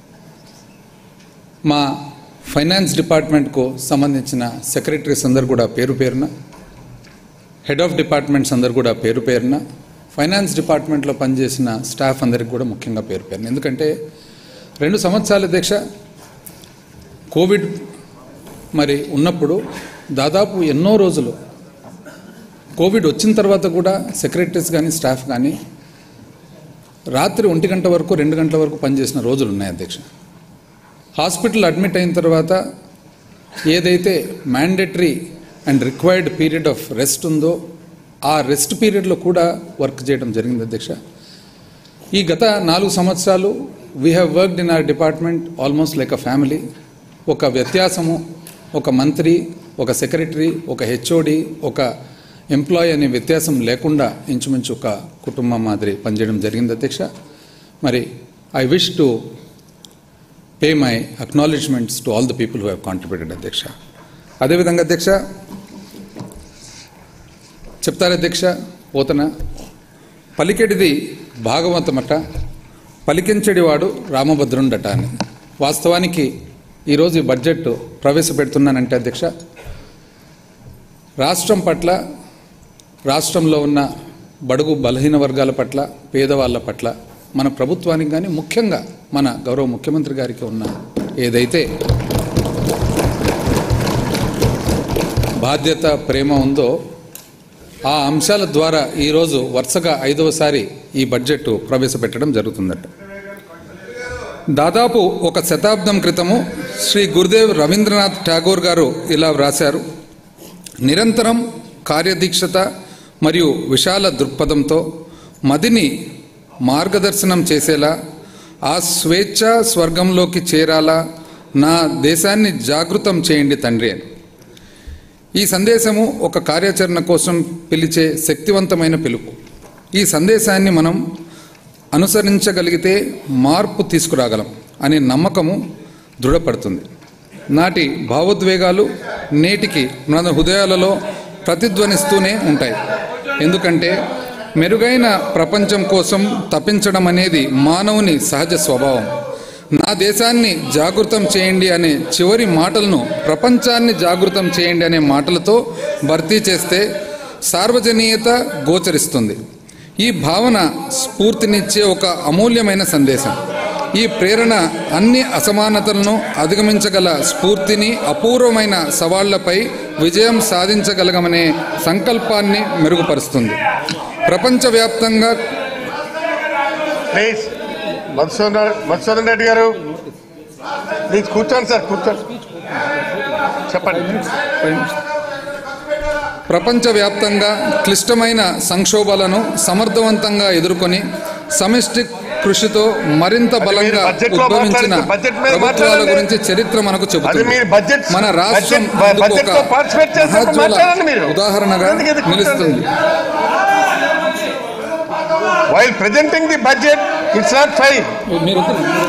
మా ఫైనాన్స్ డిపార్ట్మెంట్కు సంబంధించిన సెక్రటరీస్ అందరు కూడా పేరు పేరున హెడ్ ఆఫ్ డిపార్ట్మెంట్స్ అందరు కూడా పేరు పేరున ఫైనాన్స్ డిపార్ట్మెంట్లో పనిచేసిన స్టాఫ్ అందరికి కూడా ముఖ్యంగా పేరు పేరున ఎందుకంటే రెండు సంవత్సరాల అధ్యక్ష కోవిడ్ మరి ఉన్నప్పుడు దాదాపు ఎన్నో రోజులు కోవిడ్ వచ్చిన తర్వాత కూడా సెక్రటరీస్ కానీ స్టాఫ్ కానీ రాత్రి ఒంటి గంట వరకు రెండు గంటల వరకు పనిచేసిన రోజులు ఉన్నాయి అధ్యక్ష హాస్పిటల్ అడ్మిట్ అయిన తర్వాత ఏదైతే mandatory and required period of rest ఉందో ఆ రెస్ట్ పీరియడ్లో కూడా వర్క్ చేయడం జరిగింది అధ్యక్ష ఈ గత నాలుగు సంవత్సరాలు we have worked in our department almost like a family ఒక వ్యత్యాసము ఒక మంత్రి ఒక సెక్రటరీ ఒక హెచ్ఓడి ఒక ఎంప్లాయీ అనే వ్యత్యాసం లేకుండా ఇంచుమించు ఒక కుటుంబం మాదిరి పనిచేయడం జరిగింది అధ్యక్ష మరి I wish to pay my acknowledgements to all the people who have contributed అధ్యక్ష అదేవిధంగా అధ్యక్ష చెప్తారు అధ్యక్ష పోతన పలికెడిది భాగవతమట పలికించడివాడు రామభద్రుండట అని వాస్తవానికి ఈరోజు ఈ బడ్జెట్ ప్రవేశపెడుతున్నానంటే అధ్యక్ష రాష్ట్రం పట్ల రాష్ట్రంలో ఉన్న బడుగు బలహీన వర్గాల పట్ల పేదవాళ్ళ పట్ల మన ప్రభుత్వానికి కానీ ముఖ్యంగా మన గౌరవ ముఖ్యమంత్రి గారికి ఉన్న ఏదైతే బాధ్యత ప్రేమ ఉందో ఆ అంశాల ద్వారా ఈరోజు వరుసగా ఐదవసారి ఈ బడ్జెట్ ప్రవేశపెట్టడం జరుగుతుందట దాదాపు ఒక శతాబ్దం క్రితము శ్రీ గురుదేవ్ రవీంద్రనాథ్ ఠాగూర్ గారు ఇలా వ్రాశారు నిరంతరం కార్యదీక్షత మరియు విశాల దృక్పథంతో మదిని మార్గదర్శనం చేసేలా ఆ స్వేచ్ఛ స్వర్గంలోకి చేరాలా నా దేశాన్ని జాగృతం చేయండి తండ్రి అని ఈ సందేశము ఒక కార్యాచరణ కోసం పిలిచే శక్తివంతమైన పిలుపు ఈ సందేశాన్ని మనం అనుసరించగలిగితే మార్పు తీసుకురాగలం అనే నమ్మకము దృఢపడుతుంది నాటి భావోద్వేగాలు నేటికి మన హృదయాలలో ప్రతిధ్వనిస్తూనే ఉంటాయి ఎందుకంటే మెరుగైన ప్రపంచం కోసం తప్పించడం అనేది మానవుని సహజ స్వభావం నా దేశాన్ని జాగృతం చేయండి అనే చివరి మాటలను ప్రపంచాన్ని జాగృతం చేయండి అనే మాటలతో భర్తీ చేస్తే సార్వజనీయత గోచరిస్తుంది ఈ భావన స్ఫూర్తినిచ్చే ఒక అమూల్యమైన సందేశం ఈ ప్రేరణ అన్ని అసమానతలను అధిగమించగల స్ఫూర్తిని అపూర్వమైన సవాళ్లపై విజయం సాధించగలగమనే సంకల్పాన్ని మెరుగుపరుస్తుంది ప్రపంచవ్యాప్తంగా ప్లీజ్ మధుసూదన్ మధుసూదన్ రెడ్డి గారు ప్లీజ్ కూర్చోండి సార్ కూర్చోండి చెప్పండి ప్రపంచవ్యాప్తంగా క్లిష్టమైన సంక్షోభాలను సమర్థవంతంగా ఎదుర్కొని సమిష్టి కృషితో మరింత బలంగా బడ్జెట్లో ఉద్భవించిన మాట్లాడుతూ బడ్జెట్ మీద ప్రభుత్వాల మాట్లాడండి. గురించి చరిత్ర మనకు అది చెబుతుంది మీరు బడ్జెట్ మన రాష్ట్రం బడ్జెట్- బ- ఇందుకు బడ్జెట్లో ఒక పార్టిసిపేట్ చేసినప్పుడు మహోజ్వల మాట్లాడండి మీరు. ఉదాహరణగా ఎందుకు ఇది కూర్చోండి? నిలుస్తుంది while presenting the budget it's not five మీరు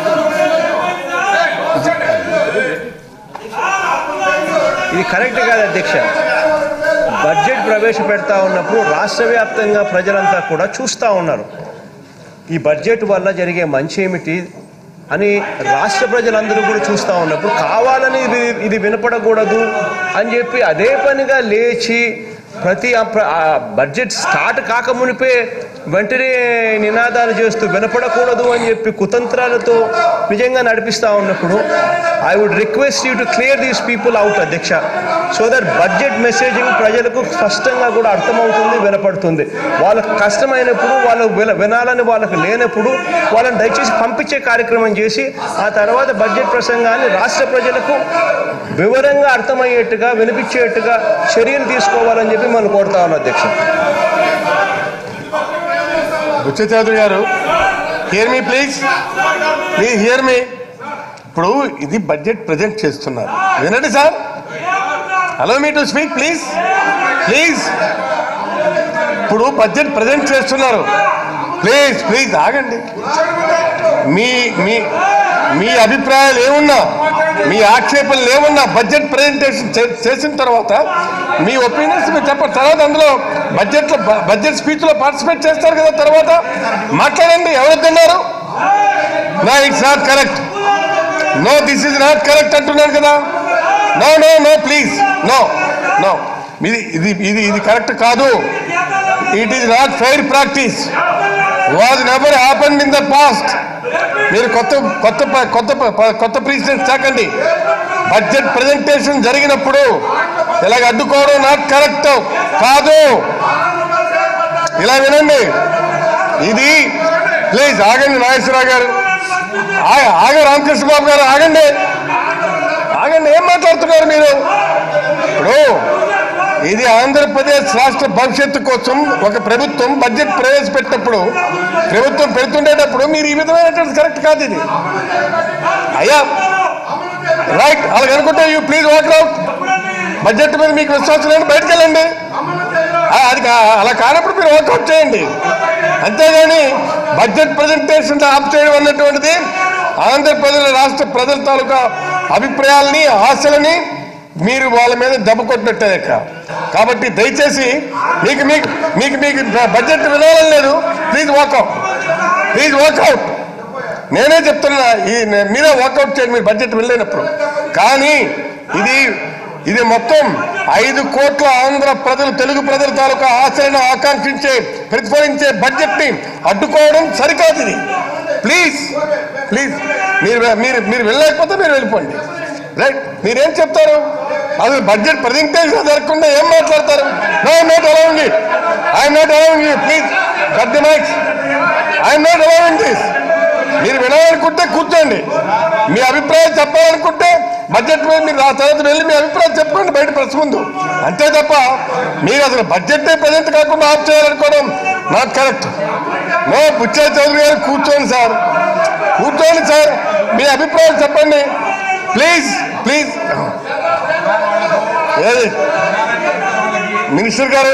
ఇది కరెక్ట్ కాదు అధ్యక్ష బడ్జెట్ ప్రవేశపెడతా ఉన్నప్పుడు రాష్ట్ర వ్యాప్తంగా ప్రజలంతా కూడా చూస్తూ ఉన్నారు ఈ బడ్జెట్ వల్ల జరిగే మంచి ఏమిటి అని రాష్ట్ర ప్రజలందరూ కూడా చూస్తూ ఉన్నప్పుడు కావాలని ఇది ఇది వినపడకూడదు అని చెప్పి అదే పనిగా లేచి ప్రతి ఆ ప్ర- ఆ బడ్జెట్ స్టార్ట్ కాకమునిపే వెంటనే నినాదాలు చేస్తూ వినపడకూడదు అని చెప్పి కుతంత్రాలతో నిజంగా నడిపిస్తూ ఉన్నప్పుడు I would request you to clear these people out అధ్యక్ష సో దట్ బడ్జెట్ మెసేజింగ్ ప్రజలకు స్పష్టంగా కూడా అర్థమవుతుంది వినపడుతుంది వాళ్ళకు కష్టమైనప్పుడు వాళ్ళు విన వినాలని వాళ్ళకు లేనప్పుడు వాళ్ళని దయచేసి పంపించే కార్యక్రమం చేసి ఆ తర్వాత బడ్జెట్ ప్రసంగాన్ని రాష్ట్ర ప్రజలకు వివరంగా అర్థమయ్యేట్టుగా వినిపించేట్టుగా చర్యలు తీసుకోవాలని చెప్పి మనం కోరుతా ఉన్నాం అధ్యక్ష బుచ్చ చౌదరి గారు hear me please please hear me ఇప్పుడు ఇది బడ్జెట్ ప్రజెంట్ చేస్తున్నారు వినండి sir allow me to speak please please ఇప్పుడు బడ్జెట్ ప్రజెంట్ చేస్తున్నారు ప్లీజ్ ప్లీజ్ ఆగండి మీ మీ మీ అభిప్రాయాలు ఏమున్నా మీ ఆక్షేపణలు ఏమున్నా బడ్జెట్ ప్రజెంటేషన్ చేసిన తర్వాత మీ ఒపీనియన్స్ మీరు చెప్పండి తర్వాత అందులో బడ్జెట్లో బడ్జెట్ స్పీచ్లో పార్టిసిపేట్ చేస్తారు కదా తర్వాత మాట్లాడండి ఎవరు తిన్నారు no it's not correct no this is not correct అంటున్నారు కదా no no no please no no ఇది ఇది ఇది ఇది కరెక్ట్ కాదు it is not fair practice was never happen in the past మీరు కొత్త కొత్త ప- కొత్త ప- కొత్త ప్రెసిడెంట్ చాకండి బడ్జెట్ ప్రజెంటేషన్ జరిగినప్పుడు ఇలాగ అడ్డుకోవడం నాట్ కరెక్ట్ కాదు ఇలా వినండి ఇది ప్లీజ్ ఆగండి నాగేశ్వరరావు గారు ఆ- ఆగ రామకృష్ణ బాబు గారు ఆగండి ఆగండి ఏం మాట్లాడుతున్నారు మీరు ఇప్పుడు ఇది ఆంధ్రప్రదేశ్ రాష్ట్ర భవిష్యత్తు కోసం ఒక ప్రభుత్వం బడ్జెట్ ప్రవేశపెట్టినప్పుడు ప్రభుత్వం పెడుతుండేటప్పుడు మీరు ఈ విధమైనటువంటి కరెక్ట్ కాదు ఇది అయ్యా రైట్ అలాగ అనుకుంటే you please walk out budget మీద మీకు విశ్వాసం లేదు బయటకు వెళ్ళండి ఆ, అది కా- అలా కానప్పుడు మీరు వర్కౌట్ చేయండి అంతేగాని బడ్జెట్ ప్రజెంటేషన్ ఆఫ్ చేయడం అన్నటువంటిది ఆంధ్రప్రదేశ్ రాష్ట్ర ప్రజల తాలూకా అభిప్రాయాలని ఆశలని మీరు వాళ్ళ మీద దెబ్బ కొట్టినట్టే లెక్క కాబట్టి దయచేసి మీకు మీకు మీకు మీకు బడ్జెట్ వినాలని లేదు ప్లీజ్ వాకౌట్ ప్లీజ్ వాకౌట్ నేనే చెప్తున్నా ఈ నే- మీరే వాకౌట్ చేయండి మీరు బడ్జెట్ వెళ్ళలేనప్పుడు కానీ ఇది ఇది మొత్తం ఐదు కోట్ల ఆంధ్ర ప్రజలు తెలుగు ప్రజల తాలూకా ఆశలను ఆకాంక్షించే ప్రతిఫలించే బడ్జెట్ ని అడ్డుకోవడం సరికాదు ఇది ప్లీజ్ ప్లీజ్ మీరు మీరు మీరు వెళ్ళలేకపోతే మీరు వెళ్ళిపోండి రైట్ మీరేం చెప్తారు అసలు బడ్జెట్ ప్రజెంటేషన్ జరగకుండా ఏం మాట్లాడతారు no not allowing it I'm not allowing it please cut the mikes I'm not allowing this మీరు వినాలనుకుంటే కూర్చోండి మీ అభిప్రాయం చెప్పాలనుకుంటే బడ్జెట్ మీద మీరు ఆ తర్వాత వెళ్ళి మీ అభిప్రాయం చెప్పుకోండి బయట ప్రెస్ ముందు అంతే తప్ప మీరు అసలు బడ్జెట్ ప్రజెంట్ కాకుండా ఆఫ్ చేయాలనుకోవడం నాట్ కరెక్ట్ నో బుచ్చే చౌదరి గారు కూర్చోండి సార్ కూర్చోండి సార్ మీ అభిప్రాయం చెప్పండి ప్లీజ్ ప్లీజ్ ఏది మినిస్టర్ గారు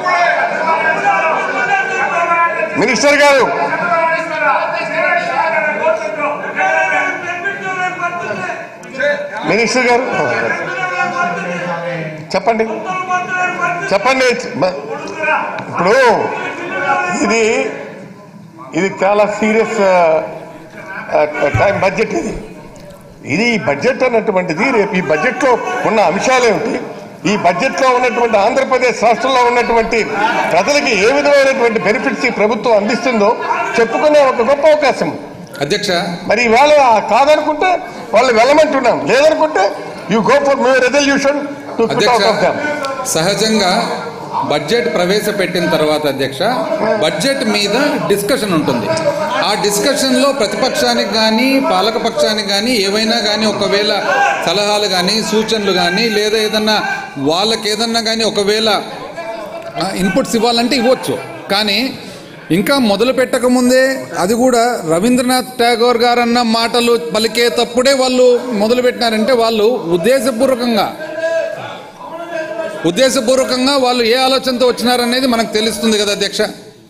మినిస్టర్ గారు మినిస్టర్ గారు చెప్పండి చెప్పండి మ- ఇప్పుడు ఇది ఇది చాలా సీరియస్ టైం బడ్జెట్ ఇది ఇది ఈ బడ్జెట్ అన్నటువంటిది రేపు ఈ బడ్జెట్లో ఉన్న అంశాలేమిటి ఈ బడ్జెట్లో ఉన్నటువంటి ఆంధ్రప్రదేశ్ రాష్ట్రంలో ఉన్నటువంటి ప్రజలకి ఏ విధమైనటువంటి బెనిఫిట్స్ ఈ ప్రభుత్వం అందిస్తుందో చెప్పుకునే ఒక గొప్ప అవకాశం అధ్యక్ష మరి ఇవాళ కాదనుకుంటే వాళ్ళు వెళ్ళమంటున్నాం లేదనుకుంటే యూ గో ఫర్ మీ రెజల్యూషన్ టు అధ్యక్ష సహజంగా బడ్జెట్ ప్రవేశపెట్టిన తర్వాత అధ్యక్ష బడ్జెట్ మీద డిస్కషన్ ఉంటుంది ఆ డిస్కషన్లో ప్రతిపక్షానికి కానీ పాలకపక్షానికి కానీ ఏవైనా కానీ ఒకవేళ సలహాలు కానీ సూచనలు కానీ లేదా ఏదన్నా వాళ్ళకి ఏదన్నా కానీ ఒకవేళ ఇన్పుట్స్ ఇవ్వాలంటే ఇవ్వచ్చు కానీ ఇంకా మొదలు పెట్టకముందే అది కూడా రవీంద్రనాథ్ ఠాగూర్ గారు అన్న మాటలు పలికేటప్పుడే వాళ్ళు మొదలు పెట్టినారంటే వాళ్ళు ఉద్దేశపూర్వకంగా ఉద్దేశపూర్వకంగా వాళ్ళు ఏ ఆలోచనతో వచ్చినారనేది మనకు తెలుస్తుంది కదా అధ్యక్ష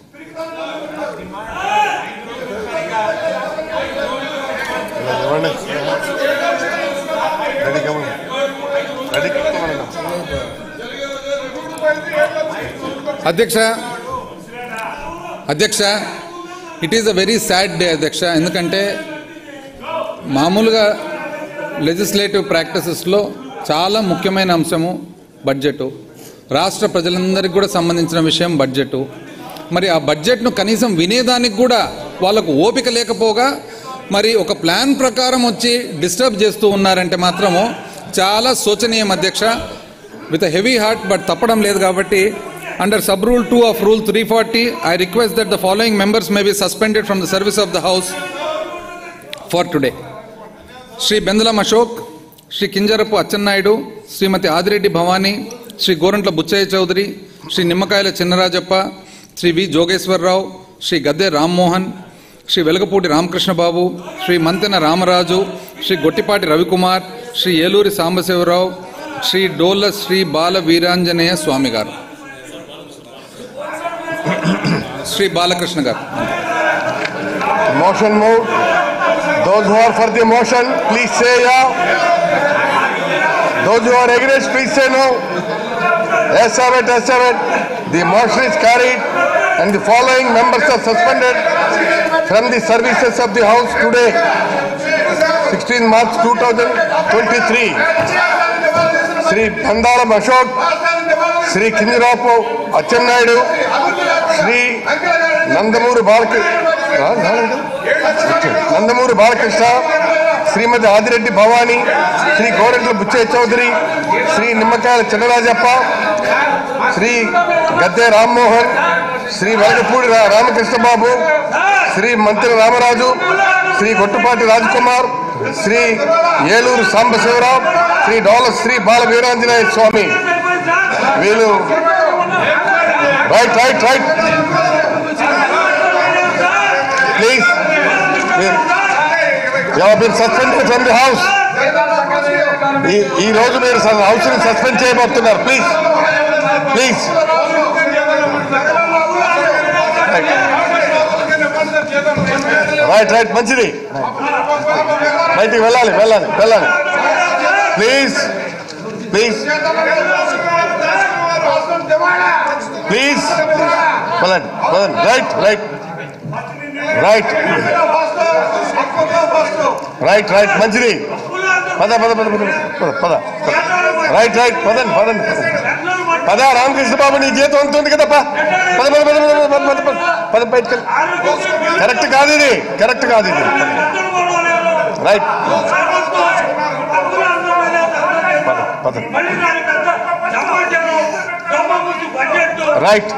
అధ్యక్ష అధ్యక్ష it is a very sad day అధ్యక్ష ఎందుకంటే మామూలుగా లెజిస్లేటివ్ ప్రాక్టీసెస్లో చాలా ముఖ్యమైన అంశము బడ్జెటు రాష్ట్ర ప్రజలందరికీ కూడా సంబంధించిన విషయం బడ్జెటు మరి ఆ బడ్జెట్ను కనీసం వినేదానికి కూడా వాళ్ళకు ఓపిక లేకపోగా మరి ఒక ప్లాన్ ప్రకారం వచ్చి డిస్టర్బ్ చేస్తూ ఉన్నారంటే మాత్రము చాలా శోచనీయం అధ్యక్ష విత్ హెవీ హార్ట్ బట్ తప్పడం లేదు కాబట్టి under sub rule two of rule three forty I request that the following members may be suspended from the service of the house for today Shri Bendalam Ashok Shri Kinjarapu Atchannaidu Shrimati Adireddy Bhavani Shri Gorantla Buchaiah Chowdary Shri Nimmakayala Chinarajappa Shri వి జోగేశ్వరరావు శ్రీ గద్దె రామ్మోహన్ శ్రీ వెలగపూడి రామకృష్ణబాబు శ్రీ మంతెన రామరాజు శ్రీ గొట్టిపాటి రవికుమార్ శ్రీ ఏలూరి సాంబశివరావు శ్రీ డోల్ల శ్రీ బాల వీరాంజనేయ స్వామి గారు శ్రీ బాలకృష్ణ గారు Motion moved. Those who are for the motion, please say yeah. Those who are against, please say no. Yes, have it, yes, have it. The motion is carried and the following members are suspended from the services of the House today, 16 March 2023. Sri Pandalam Ashok, Sri Kinjirapu Achenaidu, Sri Nandamuri Balakrishna Nandamuri Balakrishna శ్రీమతి ఆదిరెడ్డి భవానీ శ్రీ గోరెంట్ల బుచ్చయ్య చౌదరి శ్రీ నిమ్మకాయల చిన్నరాజప్ప శ్రీ గద్దె రామ్మోహన్ శ్రీ వెలగపూడి రా- రామకృష్ణబాబు శ్రీ మంత్రి రామరాజు శ్రీ గొట్టుపాటి రాజ్కుమార్ శ్రీ ఏలూరు సాంబశివరావు శ్రీ డోల శ్రీ బాల వీరాంజనేయ స్వామి వీళ్ళు right right right please మీరు suspend from the house ఈ రోజు మీరు house ని suspend చేయబోతున్నారు please please right right మంచిది బయటికి వెళ్ళాలి వెళ్ళాలి వెళ్ళాలి ప్లీజ్ ప్లీజ్ ప్లీజ్ వెళ్ళండి వెళ్ళండి right right right right right మంచిది పద పద పద పద పద పద రైట్ రైట్ పదండి పదండి పదండి. పద రామకృష్ణ బాబు నీ జీతం అంత ఉంది కదా పా. పద పద పద పద పద పద పద పద బయటకు కరెక్ట్ కాదు ఇది కరెక్ట్ కాదు ఇది రైట్ పద పద రైట్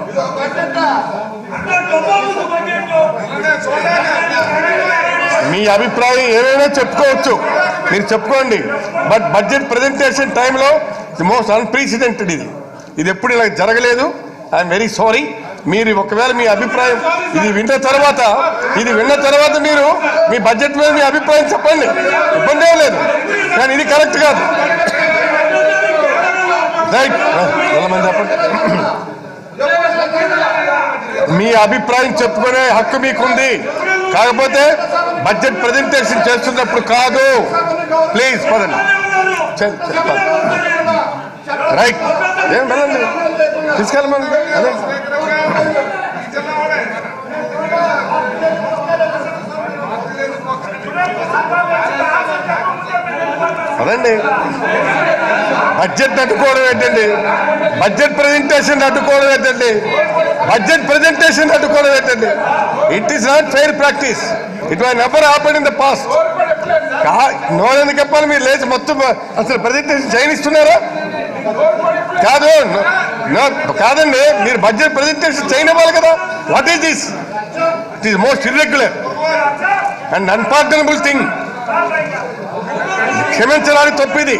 మీ అభిప్రాయం ఏమైనా చెప్పుకోవచ్చు మీరు చెప్పుకోండి బట్ బడ్జెట్ ప్రజెంటేషన్ టైంలో మోస్ట్ అన్ప్రీసిడెంటెడ్ ఇది ఇది ఎప్పుడు ఇలా జరగలేదు ఐఎమ్ వెరీ సారీ మీరు ఒకవేళ మీ అభిప్రాయం ఇది విన్న తర్వాత ఇది విన్న తర్వాత మీరు మీ బడ్జెట్ మీద మీ అభిప్రాయం చెప్పండి ఇబ్బంది ఏం లేదు కానీ ఇది కరెక్ట్ కాదు రైట్ మంది చెప్పండి మీ అభిప్రాయం చెప్పుకునే హక్కు మీకుంది కాకపోతే బడ్జెట్ ప్రజెంటేషన్ చేస్తున్నప్పుడు కాదు ప్లీజ్ పదండి చల్, చల్, పద. రైట్ ఏం వెళ్ళండి తీసుకెళ్ళమని అదే పదండి బడ్జెట్ అడ్డుకోవడం ఏంటండి బడ్జెట్ ప్రజెంటేషన్ అడ్డుకోవడం ఏంటండి బడ్జెట్ ప్రజెంటేషన్ అడ్డుకోవడం ఏంటండి it is not fair practice it was never happen in the past నోరెందుకు చెప్పాలి మీరు లేచి మొత్తం అసలు ప్రజెంటేషన్ చేయనిస్తున్నారా కాదు no- no, కాదండి మీరు బడ్జెట్ ప్రజెంటేషన్ చేయనివ్వాలి కదా what is this it is most irregular and unpardonable thing క్షమించడానికి తప్పిది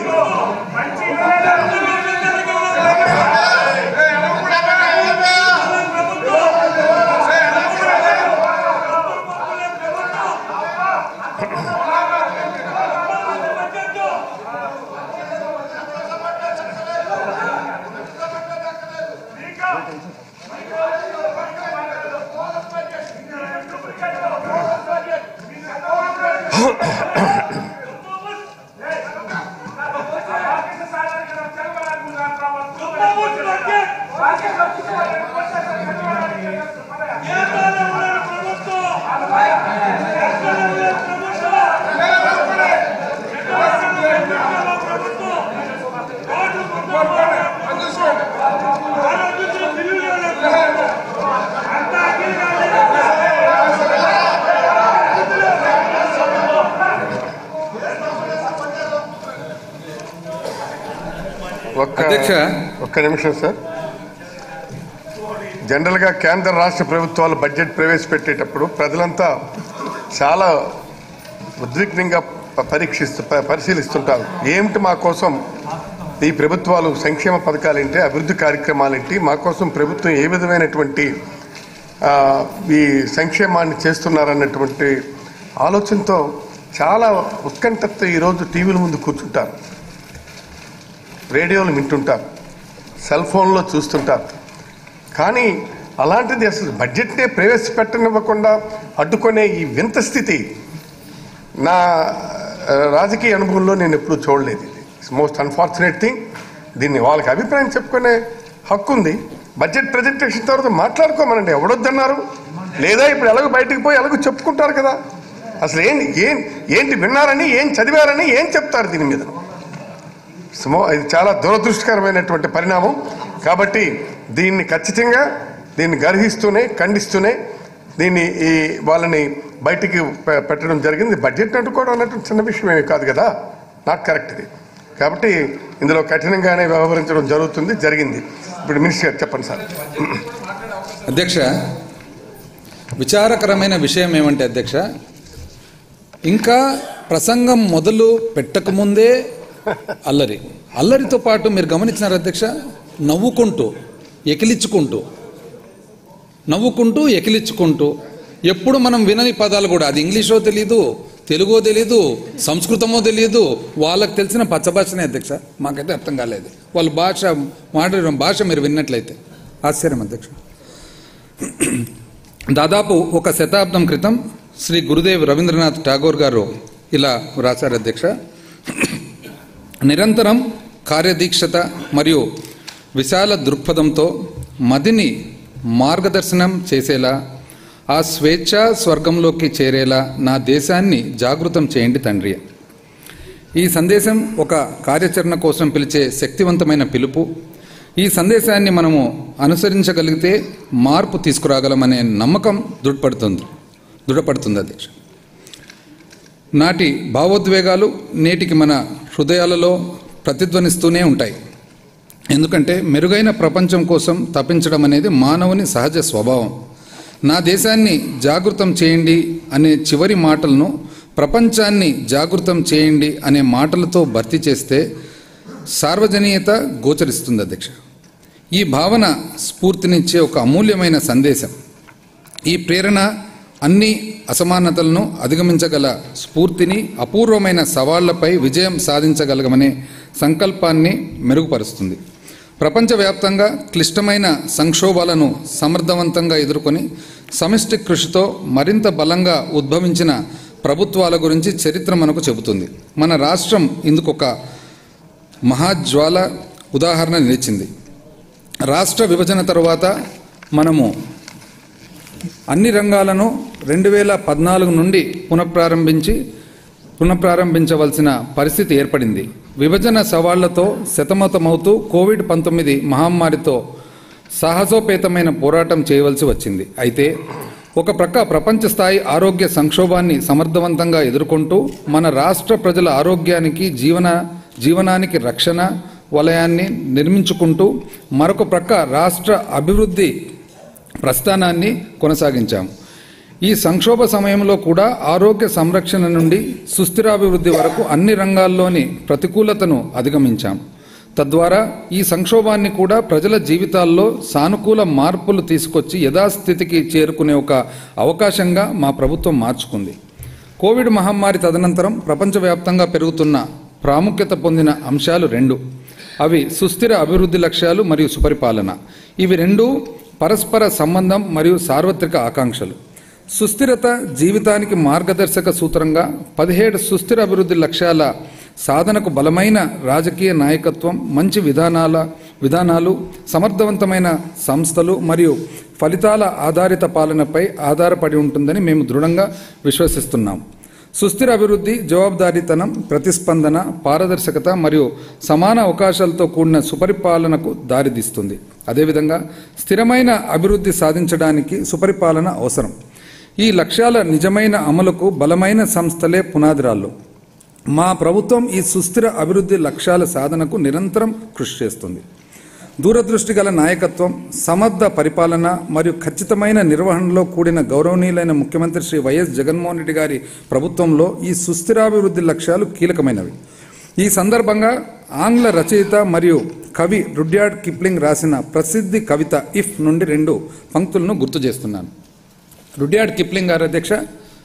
ఒక్క అధ్యక్ష. ఒక్క నిమిషం సార్ జనరల్గా కేంద్ర రాష్ట్ర ప్రభుత్వాలు బడ్జెట్ ప్రవేశపెట్టేటప్పుడు ప్రజలంతా చాలా ఉద్విగ్నంగా ప- పరీక్షిస్తూ ప- పరిశీలిస్తుంటారు ఏమిటి మా కోసం ఈ ప్రభుత్వాలు సంక్షేమ పథకాలు ఏంటి అభివృద్ధి కార్యక్రమాలు ఏంటి మా కోసం ప్రభుత్వం ఏ విధమైనటువంటి ఆ, ఈ సంక్షేమాన్ని చేస్తున్నారన్నటువంటి ఆలోచనతో చాలా ఉత్కంఠతో ఈరోజు టీవీల ముందు కూర్చుంటారు రేడియోలు వింటుంటారు సెల్ ఫోన్లో చూస్తుంటారు కానీ అలాంటిది అసలు బడ్జెట్నే ప్రవేశపెట్టనివ్వకుండా అడ్డుకునే ఈ వింత స్థితి నా ఆ, రాజకీయ అనుభవంలో నేను ఎప్పుడూ చూడలేదు ఇది మోస్ట్ అన్ఫార్చునేట్ థింగ్ దీన్ని వాళ్ళకి అభిప్రాయం చెప్పుకునే హక్కు ఉంది బడ్జెట్ ప్రజెంటేషన్ తర్వాత మాట్లాడుకోమనండి ఎవడొద్దన్నారు లేదా ఇప్పుడు ఎలాగో బయటికి పోయి ఎలాగో చెప్పుకుంటారు కదా అసలు ఏం ఏం ఏంటి విన్నారని ఏం చదివారని ఏం చెప్తారు దీని మీద సమో ఇది చాలా దురదృష్టకరమైనటువంటి పరిణామం కాబట్టి దీన్ని ఖచ్చితంగా దీన్ని గర్హిస్తూనే ఖండిస్తూనే దీన్ని ఈ వాళ్ళని బయటికి పె- పెట్టడం జరిగింది బడ్జెట్ అడ్డుకోవడం అన్నట్టు చిన్న విషయం ఏమీ కాదు కదా నాట్ కరెక్ట్ ఇది కాబట్టి ఇందులో కఠినంగానే వ్యవహరించడం జరుగుతుంది జరిగింది ఇప్పుడు మినిస్టర్ గారు చెప్పండి సార్ అధ్యక్ష విచారకరమైన విషయం ఏమంటే అధ్యక్ష ఇంకా ప్రసంగం మొదలు పెట్టకముందే అల్లరి అల్లరితో పాటు మీరు గమనించినారు అధ్యక్ష నవ్వుకుంటూ ఎకిలించుకుంటూ నవ్వుకుంటూ ఎకిలించుకుంటూ ఎప్పుడు మనం వినని పదాలు కూడా అది ఇంగ్లీషో తెలీదు తెలుగో తెలీదు సంస్కృతమో తెలియదు వాళ్ళకి తెలిసిన పచ్చ భాషనే అధ్యక్ష మాకైతే అర్థం కాలేదు వాళ్ళ భాష మాట్లాడిన భాష మీరు విన్నట్లయితే ఆశ్చర్యం అధ్యక్ష దాదాపు ఒక శతాబ్దం క్రితం శ్రీ గురుదేవ్ రవీంద్రనాథ్ ఠాగూర్ గారు ఇలా వ్రాశారు అధ్యక్ష నిరంతరం కార్యదీక్షత మరియు విశాల దృక్పథంతో మదిని మార్గదర్శనం చేసేలా ఆ స్వేచ్ఛ స్వర్గంలోకి చేరేలా నా దేశాన్ని జాగృతం చేయండి తండ్రి ఈ సందేశం ఒక కార్యాచరణ కోసం పిలిచే శక్తివంతమైన పిలుపు ఈ సందేశాన్ని మనము అనుసరించగలిగితే మార్పు తీసుకురాగలమనే నమ్మకం దృఢపడుతుంది దృఢపడుతుంది అధ్యక్ష నాటి భావోద్వేగాలు నేటికి మన హృదయాలలో ప్రతిధ్వనిస్తూనే ఉంటాయి ఎందుకంటే మెరుగైన ప్రపంచం కోసం తప్పించడం అనేది మానవుని సహజ స్వభావం నా దేశాన్ని జాగృతం చేయండి అనే చివరి మాటలను ప్రపంచాన్ని జాగృతం చేయండి అనే మాటలతో భర్తీ చేస్తే సార్వజనీయత గోచరిస్తుంది అధ్యక్ష ఈ భావన స్ఫూర్తినిచ్చే ఒక అమూల్యమైన సందేశం ఈ ప్రేరణ అన్ని అసమానతలను అధిగమించగల స్ఫూర్తిని అపూర్వమైన సవాళ్లపై విజయం సాధించగలగమనే సంకల్పాన్ని మెరుగుపరుస్తుంది ప్రపంచవ్యాప్తంగా క్లిష్టమైన సంక్షోభాలను సమర్థవంతంగా ఎదుర్కొని సమిష్టి కృషితో మరింత బలంగా ఉద్భవించిన ప్రభుత్వాల గురించి చరిత్ర మనకు చెబుతుంది మన రాష్ట్రం ఇందుకొక మహాజ్వాల ఉదాహరణ నిలిచింది రాష్ట్ర విభజన తరువాత మనము అన్ని రంగాలను రెండు వేల పద్నాలుగు నుండి పునఃప్రారంభించి పునఃప్రారంభించవలసిన పరిస్థితి ఏర్పడింది విభజన సవాళ్లతో సతమతమవుతూ కోవిడ్ పంతొమ్మిది మహమ్మారితో సాహసోపేతమైన పోరాటం చేయవలసి వచ్చింది అయితే ఒక ప్రక్క ప్రపంచ స్థాయి ఆరోగ్య సంక్షోభాన్ని సమర్థవంతంగా ఎదుర్కొంటూ మన రాష్ట్ర ప్రజల ఆరోగ్యానికి జీవన జీవనానికి రక్షణ వలయాన్ని నిర్మించుకుంటూ మరొక ప్రక్క రాష్ట్ర అభివృద్ధి ప్రస్థానాన్ని కొనసాగించాము ఈ సంక్షోభ సమయంలో కూడా ఆరోగ్య సంరక్షణ నుండి సుస్థిరాభివృద్ధి వరకు అన్ని రంగాల్లోని ప్రతికూలతను అధిగమించాం తద్వారా ఈ సంక్షోభాన్ని కూడా ప్రజల జీవితాల్లో సానుకూల మార్పులు తీసుకొచ్చి యథాస్థితికి చేరుకునే ఒక అవకాశంగా మా ప్రభుత్వం మార్చుకుంది కోవిడ్ మహమ్మారి తదనంతరం ప్రపంచవ్యాప్తంగా పెరుగుతున్న ప్రాముఖ్యత పొందిన అంశాలు రెండు అవి సుస్థిర అభివృద్ధి లక్ష్యాలు మరియు సుపరిపాలన ఇవి రెండు పరస్పర సంబంధం మరియు సార్వత్రిక ఆకాంక్షలు సుస్థిరత జీవితానికి మార్గదర్శక సూత్రంగా పదిహేడు సుస్థిర అభివృద్ధి లక్ష్యాల సాధనకు బలమైన రాజకీయ నాయకత్వం మంచి విధానాల విధానాలు సమర్థవంతమైన సంస్థలు మరియు ఫలితాల ఆధారిత పాలనపై ఆధారపడి ఉంటుందని మేము దృఢంగా విశ్వసిస్తున్నాం సుస్థిర అభివృద్ధి జవాబుదారీతనం ప్రతిస్పందన పారదర్శకత మరియు సమాన అవకాశాలతో కూడిన సుపరిపాలనకు దారితీస్తుంది అదేవిధంగా స్థిరమైన అభివృద్ధి సాధించడానికి సుపరిపాలన అవసరం ఈ లక్ష్యాల నిజమైన అమలుకు బలమైన సంస్థలే పునాదిరాళ్ళు మా ప్రభుత్వం ఈ సుస్థిర అభివృద్ధి లక్ష్యాల సాధనకు నిరంతరం కృషి చేస్తుంది దూరదృష్టి గల నాయకత్వం సమర్థ పరిపాలన మరియు ఖచ్చితమైన నిర్వహణలో కూడిన గౌరవనీయులైన ముఖ్యమంత్రి శ్రీ వైఎస్ జగన్మోహన్ రెడ్డి గారి ప్రభుత్వంలో ఈ సుస్థిరాభివృద్ధి లక్ష్యాలు కీలకమైనవి ఈ సందర్భంగా ఆంగ్ల రచయిత మరియు కవి రుడ్యార్డ్ కిప్లింగ్ రాసిన ప్రసిద్ధి కవిత ఇఫ్ నుండి రెండు పంక్తులను గుర్తు చేస్తున్నాను రుడ్యార్డ్ కిప్లింగ్ గారు అధ్యక్ష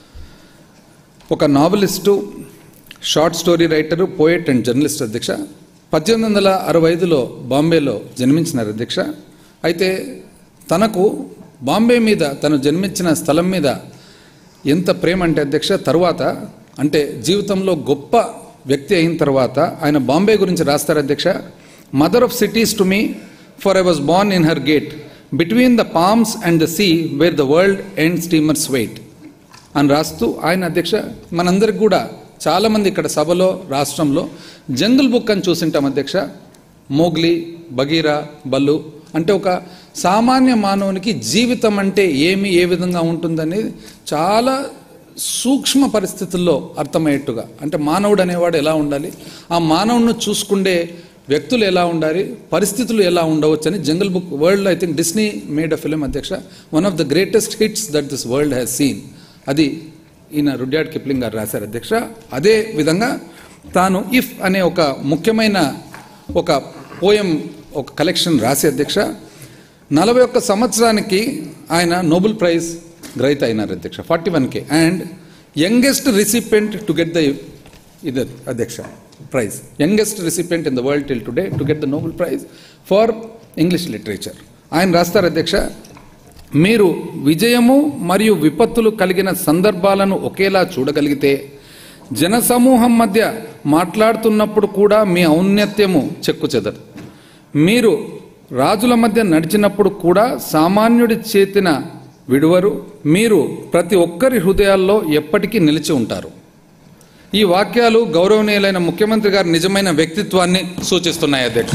ఒక novelist short story writer poet and journalist అధ్యక్ష పద్దెనిమిది వందల అరవై ఐదులో బాంబేలో జన్మించినారు అధ్యక్ష అయితే తనకు బాంబే మీద తను జన్మించిన స్థలం మీద ఎంత ప్రేమ అంటే అధ్యక్ష తరువాత అంటే జీవితంలో గొప్ప వ్యక్తి అయిన తర్వాత ఆయన బాంబే గురించి రాస్తారు అధ్యక్ష mother of cities to me for I was born in her gate between the palms and the sea where the world and steamers wait అని రాస్తూ ఆయన అధ్యక్ష మనందరికి కూడా చాలామంది ఇక్కడ సభలో రాష్ట్రంలో జంగుల్ బుక్ అని చూసింటాం అధ్యక్ష మోగ్లీ బగీరా బల్లు అంటే ఒక సామాన్య మానవునికి జీవితం అంటే ఏమి ఏ విధంగా ఉంటుందనేది చాలా సూక్ష్మ పరిస్థితుల్లో అర్థమయ్యేట్టుగా అంటే మానవుడు అనేవాడు ఎలా ఉండాలి ఆ మానవుడిని చూసుకుండే వ్యక్తులు ఎలా ఉండాలి పరిస్థితులు ఎలా ఉండవచ్చు అని jungle book world I think Disney made a film అధ్యక్ష one of the greatest hits that this world has seen అది ఈయన రుడ్యాడ్ కిప్లింగ్ గారు రాశారు అధ్యక్ష అదే విధంగా తాను ఇఫ్ అనే ఒక ముఖ్యమైన ఒక పోయం ఒక కలెక్షన్ రాసి అధ్యక్ష నలభై ఒక్క సంవత్సరానికి ఆయన నోబెల్ ప్రైజ్ గ్రహీత అయినారు అధ్యక్ష forty one K and youngest recipient to get the ఇది అధ్యక్ష prize youngest recipient in the world till today to get the Nobel prize for English literature ఆయన రాస్తారు అధ్యక్ష మీరు విజయము మరియు విపత్తులు కలిగిన సందర్భాలను ఒకేలా చూడగలిగితే జనసమూహం మధ్య మాట్లాడుతున్నప్పుడు కూడా మీ ఔన్నత్యము చెక్కు చెదరు మీరు రాజుల మధ్య నడిచినప్పుడు కూడా సామాన్యుడి చేతిన విడువరు మీరు ప్రతి ఒక్కరి హృదయాల్లో ఎప్పటికీ నిలిచి ఉంటారు ఈ వాక్యాలు గౌరవనీయులైన ముఖ్యమంత్రి గారి నిజమైన వ్యక్తిత్వాన్ని సూచిస్తున్నాయి అధ్యక్ష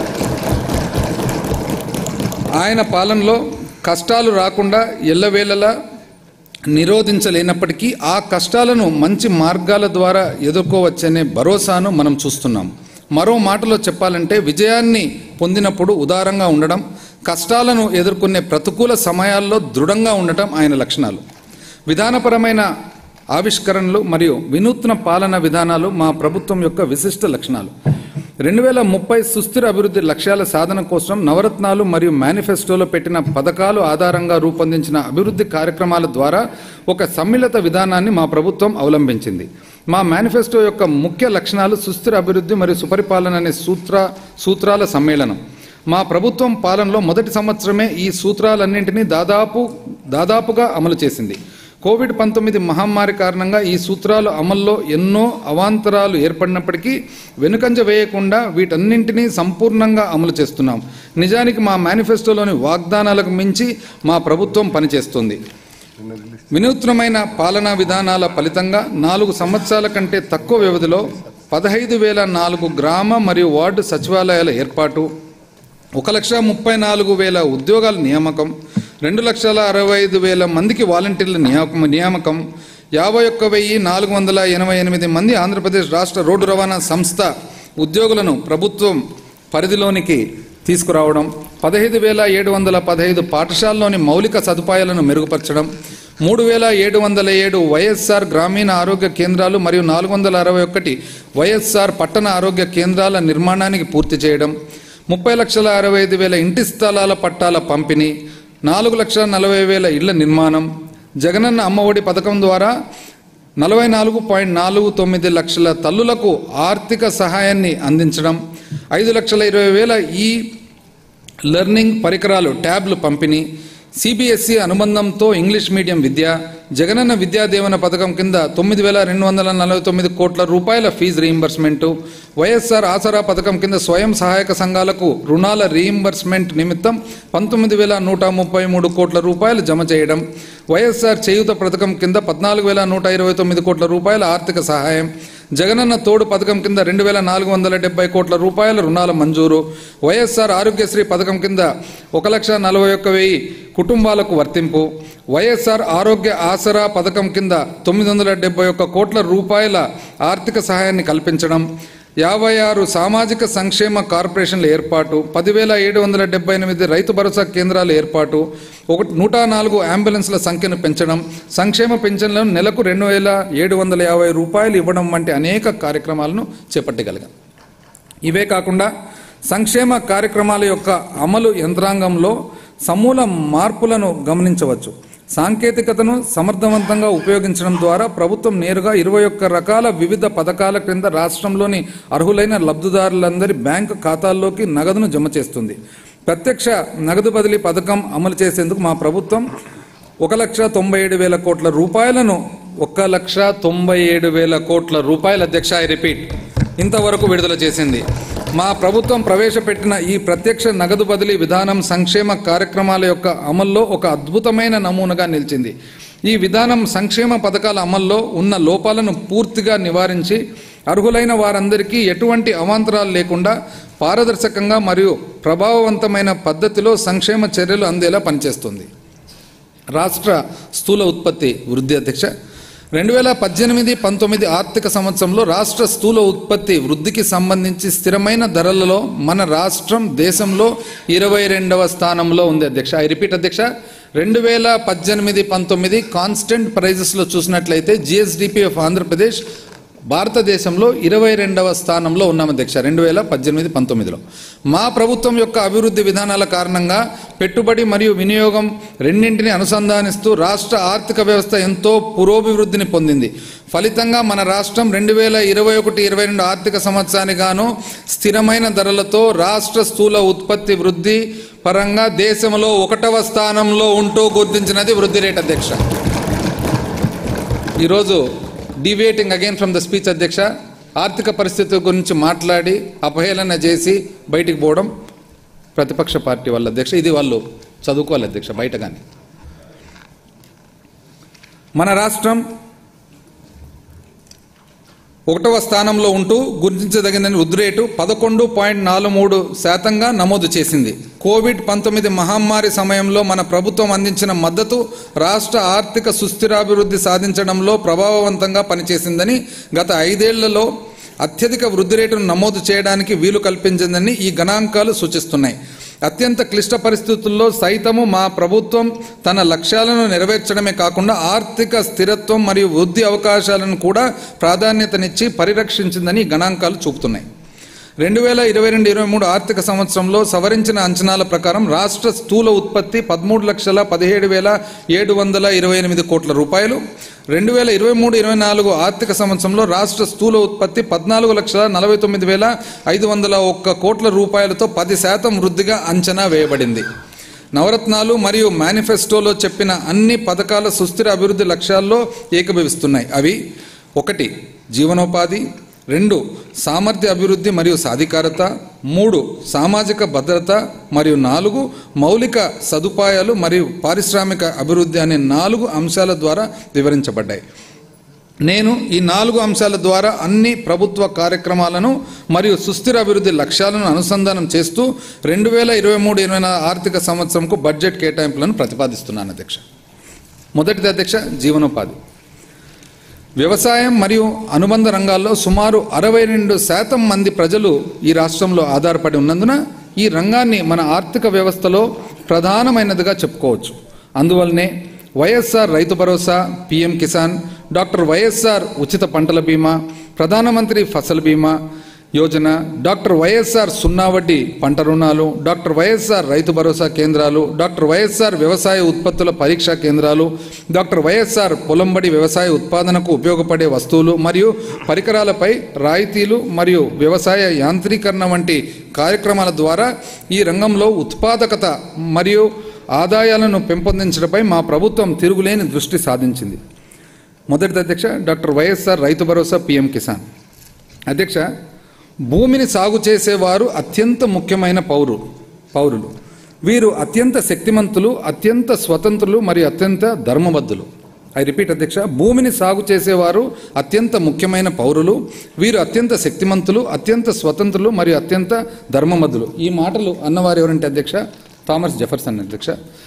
ఆయన పాలనలో కష్టాలు రాకుండా ఎల్లవేళలా నిరోధించలేనప్పటికీ ఆ కష్టాలను మంచి మార్గాల ద్వారా ఎదుర్కోవచ్చనే భరోసాను మనం చూస్తున్నాం మరో మాటలో చెప్పాలంటే విజయాన్ని పొందినప్పుడు ఉదారంగా ఉండడం కష్టాలను ఎదుర్కొనే ప్రతికూల సమయాల్లో దృఢంగా ఉండటం ఆయన లక్షణాలు విధానపరమైన ఆవిష్కరణలు మరియు వినూత్న పాలన విధానాలు మా ప్రభుత్వం యొక్క విశిష్ట లక్షణాలు రెండు వేల ముప్పై సుస్థిర అభివృద్ధి లక్ష్యాల సాధన కోసం నవరత్నాలు మరియు మేనిఫెస్టోలో పెట్టిన పథకాలు ఆధారంగా రూపొందించిన అభివృద్ధి కార్యక్రమాల ద్వారా ఒక సమ్మిళిత విధానాన్ని మా ప్రభుత్వం అవలంబించింది మా మేనిఫెస్టో యొక్క ముఖ్య లక్షణాలు సుస్థిర అభివృద్ధి మరియు సుపరిపాలన అనే సూత్ర సూత్రాల సమ్మేళనం మా ప్రభుత్వం పాలనలో మొదటి సంవత్సరమే ఈ సూత్రాలన్నింటినీ దాదాపు దాదాపుగా అమలు చేసింది కోవిడ్ పంతొమ్మిది మహమ్మారి కారణంగా ఈ సూత్రాలు అమల్లో ఎన్నో అవాంతరాలు ఏర్పడినప్పటికీ వెనుకంజ వేయకుండా వీటన్నింటినీ సంపూర్ణంగా అమలు చేస్తున్నాం నిజానికి మా మేనిఫెస్టోలోని వాగ్దానాలకు మించి మా ప్రభుత్వం పనిచేస్తుంది వినూత్నమైన పాలనా విధానాల ఫలితంగా నాలుగు సంవత్సరాల కంటే తక్కువ వ్యవధిలో పదహైదు వేల నాలుగు గ్రామ మరియు వార్డు సచివాలయాల ఏర్పాటు ఒక లక్ష ముప్పై నాలుగు వేల ఉద్యోగాల నియామకం రెండు లక్షల అరవై ఐదు వేల మందికి వాలంటీర్ల నియామకం నియామకం యాభై ఒక్క వెయ్యి నాలుగు వందల ఎనభై ఎనిమిది మంది ఆంధ్రప్రదేశ్ రాష్ట్ర రోడ్డు రవాణా సంస్థ ఉద్యోగులను ప్రభుత్వం పరిధిలోనికి తీసుకురావడం పదహైదు వేల ఏడు వందల పదహైదు పాఠశాలలోని మౌలిక సదుపాయాలను మెరుగుపరచడం మూడు వేల ఏడు వందల ఏడు వైఎస్ఆర్ గ్రామీణ ఆరోగ్య కేంద్రాలు మరియు నాలుగు వందల అరవై ఒకటి వైఎస్ఆర్ పట్టణ ఆరోగ్య కేంద్రాల నిర్మాణానికి పూర్తి చేయడం ముప్పై లక్షల అరవై ఐదు వేల ఇంటి స్థలాల పట్టాల పంపిణీ నాలుగు లక్షల నలభై వేల ఇళ్ల నిర్మాణం జగనన్న అమ్మఒడి పథకం ద్వారా నలభై నాలుగు పాయింట్ నాలుగు తొమ్మిది లక్షల తల్లులకు ఆర్థిక సహాయాన్ని అందించడం ఐదు లక్షల ఇరవై వేల ఈ లెర్నింగ్ పరికరాలు ట్యాబ్లు పంపిణీ సిబిఎస్ఈ అనుబంధంతో ఇంగ్లీష్ మీడియం విద్య జగనన్న విద్యా దీవెన పథకం కింద తొమ్మిది వేల రెండు వందల నలభై తొమ్మిది కోట్ల రూపాయల ఫీజు రీయింబర్స్మెంటు వైఎస్ఆర్ ఆసరా పథకం కింద స్వయం సహాయక సంఘాలకు రుణాల రీయింబర్స్మెంట్ నిమిత్తం పంతొమ్మిది వేల నూట ముప్పై మూడు కోట్ల రూపాయలు జమ చేయడం వైఎస్ఆర్ చేయూత పథకం కింద పద్నాలుగు వేల నూట ఇరవై తొమ్మిది కోట్ల రూపాయల ఆర్థిక సహాయం జగనన్న తోడు పథకం కింద రెండు వేల నాలుగు వందల డెబ్బై కోట్ల రూపాయల రుణాల మంజూరు వైఎస్ఆర్ ఆరోగ్యశ్రీ పథకం కింద ఒక లక్ష నలభై ఒక్క వెయ్యి కుటుంబాలకు వర్తింపు వైఎస్ఆర్ ఆరోగ్య ఆసరా పథకం కింద తొమ్మిది వందల డెబ్బై ఒక్క కోట్ల రూపాయల ఆర్థిక సహాయాన్ని కల్పించడం యాభై ఆరు సామాజిక సంక్షేమ కార్పొరేషన్ల ఏర్పాటు పదివేల ఏడు వందల డెబ్బై ఎనిమిది రైతు భరోసా కేంద్రాల ఏర్పాటు ఒక నూట నాలుగు అంబులెన్స్ల సంఖ్యను పెంచడం సంక్షేమ పెన్షన్లను నెలకు రెండు వేల ఏడు వందల యాభై రూపాయలు ఇవ్వడం వంటి అనేక కార్యక్రమాలను చేపట్టగలిగాం ఇవే కాకుండా సంక్షేమ కార్యక్రమాల యొక్క అమలు యంత్రాంగంలో సమూల మార్పులను గమనించవచ్చు సాంకేతికతను సమర్థవంతంగా ఉపయోగించడం ద్వారా ప్రభుత్వం నేరుగా ఇరవై ఒక్క రకాల వివిధ పథకాల క్రింద రాష్ట్రంలోని అర్హులైన లబ్ధిదారులందరి బ్యాంకు ఖాతాల్లోకి నగదును జమ చేస్తుంది ప్రత్యక్ష నగదు బదిలీ పథకం అమలు చేసేందుకు మా ప్రభుత్వం ఒక లక్ష తొంభై ఏడు వేల కోట్ల రూపాయలను ఒక లక్ష తొంభై ఏడు వేల కోట్ల రూపాయల అధ్యక్ష ఐ రిపీట్ ఇంతవరకు విడుదల చేసింది మా ప్రభుత్వం ప్రవేశపెట్టిన ఈ ప్రత్యక్ష నగదు బదిలీ విధానం సంక్షేమ కార్యక్రమాల యొక్క అమల్లో ఒక అద్భుతమైన నమూనాగా నిలిచింది ఈ విధానం సంక్షేమ పథకాల అమల్లో ఉన్న లోపాలను పూర్తిగా నివారించి అర్హులైన వారందరికీ ఎటువంటి అవాంతరాలు లేకుండా పారదర్శకంగా మరియు ప్రభావవంతమైన పద్ధతిలో సంక్షేమ చర్యలు అందేలా పనిచేస్తుంది రాష్ట్ర స్థూల ఉత్పత్తి వృద్ధి అధ్యక్ష రెండు వేల పద్దెనిమిది పంతొమ్మిది ఆర్థిక సంవత్సరంలో రాష్ట్ర స్థూల ఉత్పత్తి వృద్ధికి సంబంధించి స్థిరమైన ధరలలో మన రాష్ట్రం దేశంలో ఇరవై రెండవ స్థానంలో ఉంది అధ్యక్ష ఐ రిపీట్ అధ్యక్ష రెండు వేల పద్దెనిమిది పంతొమ్మిది కాన్స్టెంట్ ప్రైజెస్లో చూసినట్లయితే జిఎస్డిపి ఆఫ్ ఆంధ్రప్రదేశ్ భారతదేశంలో ఇరవై రెండవ స్థానంలో ఉన్నాం అధ్యక్ష రెండు వేల పద్దెనిమిది పంతొమ్మిదిలో మా ప్రభుత్వం యొక్క అభివృద్ధి విధానాల కారణంగా పెట్టుబడి మరియు వినియోగం రెండింటిని అనుసంధానిస్తూ రాష్ట్ర ఆర్థిక వ్యవస్థ ఎంతో పురోభివృద్ధిని పొందింది ఫలితంగా మన రాష్ట్రం రెండు వేల ఇరవై ఒకటి ఇరవై రెండు ఆర్థిక సంవత్సరానికి గాను స్థిరమైన ధరలతో రాష్ట్ర స్థూల ఉత్పత్తి వృద్ధి పరంగా దేశంలో ఒకటవ స్థానంలో ఉంటూ గుర్తించినది వృద్ధి రేట్ అధ్యక్ష ఈరోజు deviating again from the speech అధ్యక్ష ఆర్థిక పరిస్థితి గురించి మాట్లాడి అపహేళన చేసి బయటికి పోవడం ప్రతిపక్ష పార్టీ వాళ్ళ అధ్యక్ష ఇది వాళ్ళు చదువుకోవాలి అధ్యక్ష బయట కానీ మన రాష్ట్రం ఒకటవ స్థానంలో ఉంటూ గుర్తించదగిన వృద్ధి రేటు పదకొండు పాయింట్ నాలుగు మూడు శాతంగా నమోదు చేసింది కోవిడ్ పంతొమ్మిది మహమ్మారి సమయంలో మన ప్రభుత్వం అందించిన మద్దతు రాష్ట్ర ఆర్థిక సుస్థిరాభివృద్ధి సాధించడంలో ప్రభావవంతంగా పనిచేసిందని గత ఐదేళ్లలో అత్యధిక వృద్ధి రేటును నమోదు చేయడానికి వీలు కల్పించిందని ఈ గణాంకాలు సూచిస్తున్నాయి అత్యంత క్లిష్ట పరిస్థితుల్లో సైతము మా ప్రభుత్వం తన లక్ష్యాలను నెరవేర్చడమే కాకుండా ఆర్థిక స్థిరత్వం మరియు వృద్ధి అవకాశాలను కూడా ప్రాధాన్యతనిచ్చి పరిరక్షించిందని ఈ గణాంకాలు చూపుతున్నాయి రెండు వేల ఇరవై రెండు ఇరవై మూడు ఆర్థిక సంవత్సరంలో సవరించిన అంచనాల ప్రకారం రాష్ట్ర స్థూల ఉత్పత్తి పదమూడు లక్షల పదిహేడు వేల ఏడు వందల ఇరవై ఎనిమిది కోట్ల రూపాయలు రెండు వేల ఇరవై మూడు ఇరవై నాలుగు ఆర్థిక సంవత్సరంలో రాష్ట్ర స్థూల ఉత్పత్తి పద్నాలుగు లక్షల నలభై తొమ్మిది వేల ఐదు వందల ఒక్క కోట్ల రూపాయలతో పది శాతం వృద్ధిగా అంచనా వేయబడింది నవరత్నాలు మరియు మేనిఫెస్టోలో చెప్పిన అన్ని పథకాల సుస్థిర అభివృద్ధి లక్ష్యాల్లో ఏకీభవిస్తున్నాయి అవి ఒకటి జీవనోపాధి రెండు సామర్థ్య అభివృద్ధి మరియు సాధికారత మూడు సామాజిక భద్రత మరియు నాలుగు మౌలిక సదుపాయాలు మరియు పారిశ్రామిక అభివృద్ధి అనే నాలుగు అంశాల ద్వారా వివరించబడ్డాయి నేను ఈ నాలుగు అంశాల ద్వారా అన్ని ప్రభుత్వ కార్యక్రమాలను మరియు సుస్థిర అభివృద్ధి లక్ష్యాలను అనుసంధానం చేస్తూ రెండు వేల ఇరవై మూడు ఇరవై నాలుగు ఆర్థిక సంవత్సరంకు బడ్జెట్ కేటాయింపులను ప్రతిపాదిస్తున్నాను అధ్యక్ష మొదటిది అధ్యక్ష జీవనోపాధి వ్యవసాయం మరియు అనుబంధ రంగాల్లో సుమారు అరవై రెండు శాతం మంది ప్రజలు ఈ రాష్ట్రంలో ఆధారపడి ఉన్నందున ఈ రంగాన్ని మన ఆర్థిక వ్యవస్థలో ప్రధానమైనదిగా చెప్పుకోవచ్చు అందువల్లనే వైఎస్ఆర్ రైతు భరోసా పిఎం కిసాన్ డాక్టర్ వైఎస్ఆర్ ఉచిత పంటల బీమా ప్రధానమంత్రి ఫసల్ బీమా యోజన డాక్టర్ వైఎస్ఆర్ సున్నా వడ్డీ పంట రుణాలు డాక్టర్ వైఎస్ఆర్ రైతు భరోసా కేంద్రాలు డాక్టర్ వైఎస్ఆర్ వ్యవసాయ ఉత్పత్తుల పరీక్షా కేంద్రాలు డాక్టర్ వైఎస్ఆర్ పొలంబడి వ్యవసాయ ఉత్పాదనకు ఉపయోగపడే వస్తువులు మరియు పరికరాలపై రాయితీలు మరియు వ్యవసాయ యాంత్రీకరణ వంటి కార్యక్రమాల ద్వారా ఈ రంగంలో ఉత్పాదకత మరియు ఆదాయాలను పెంపొందించడంపై మా ప్రభుత్వం తిరుగులేని దృష్టి సాధించింది మొదటిది అధ్యక్ష డాక్టర్ వైఎస్ఆర్ రైతు భరోసా పిఎం కిసాన్ అధ్యక్ష భూమిని సాగు చేసేవారు అత్యంత ముఖ్యమైన పౌరు పౌరులు వీరు అత్యంత శక్తిమంతులు అత్యంత స్వతంత్రులు మరియు అత్యంత ధర్మబద్ధులు ఐ రిపీట్ అధ్యక్ష భూమిని సాగు చేసేవారు అత్యంత ముఖ్యమైన పౌరులు వీరు అత్యంత శక్తిమంతులు అత్యంత స్వతంత్రులు మరియు అత్యంత ధర్మబద్ధులు ఈ మాటలు అన్నవారు ఎవరంటే అధ్యక్ష థామస్ జెఫర్సన్ అధ్యక్ష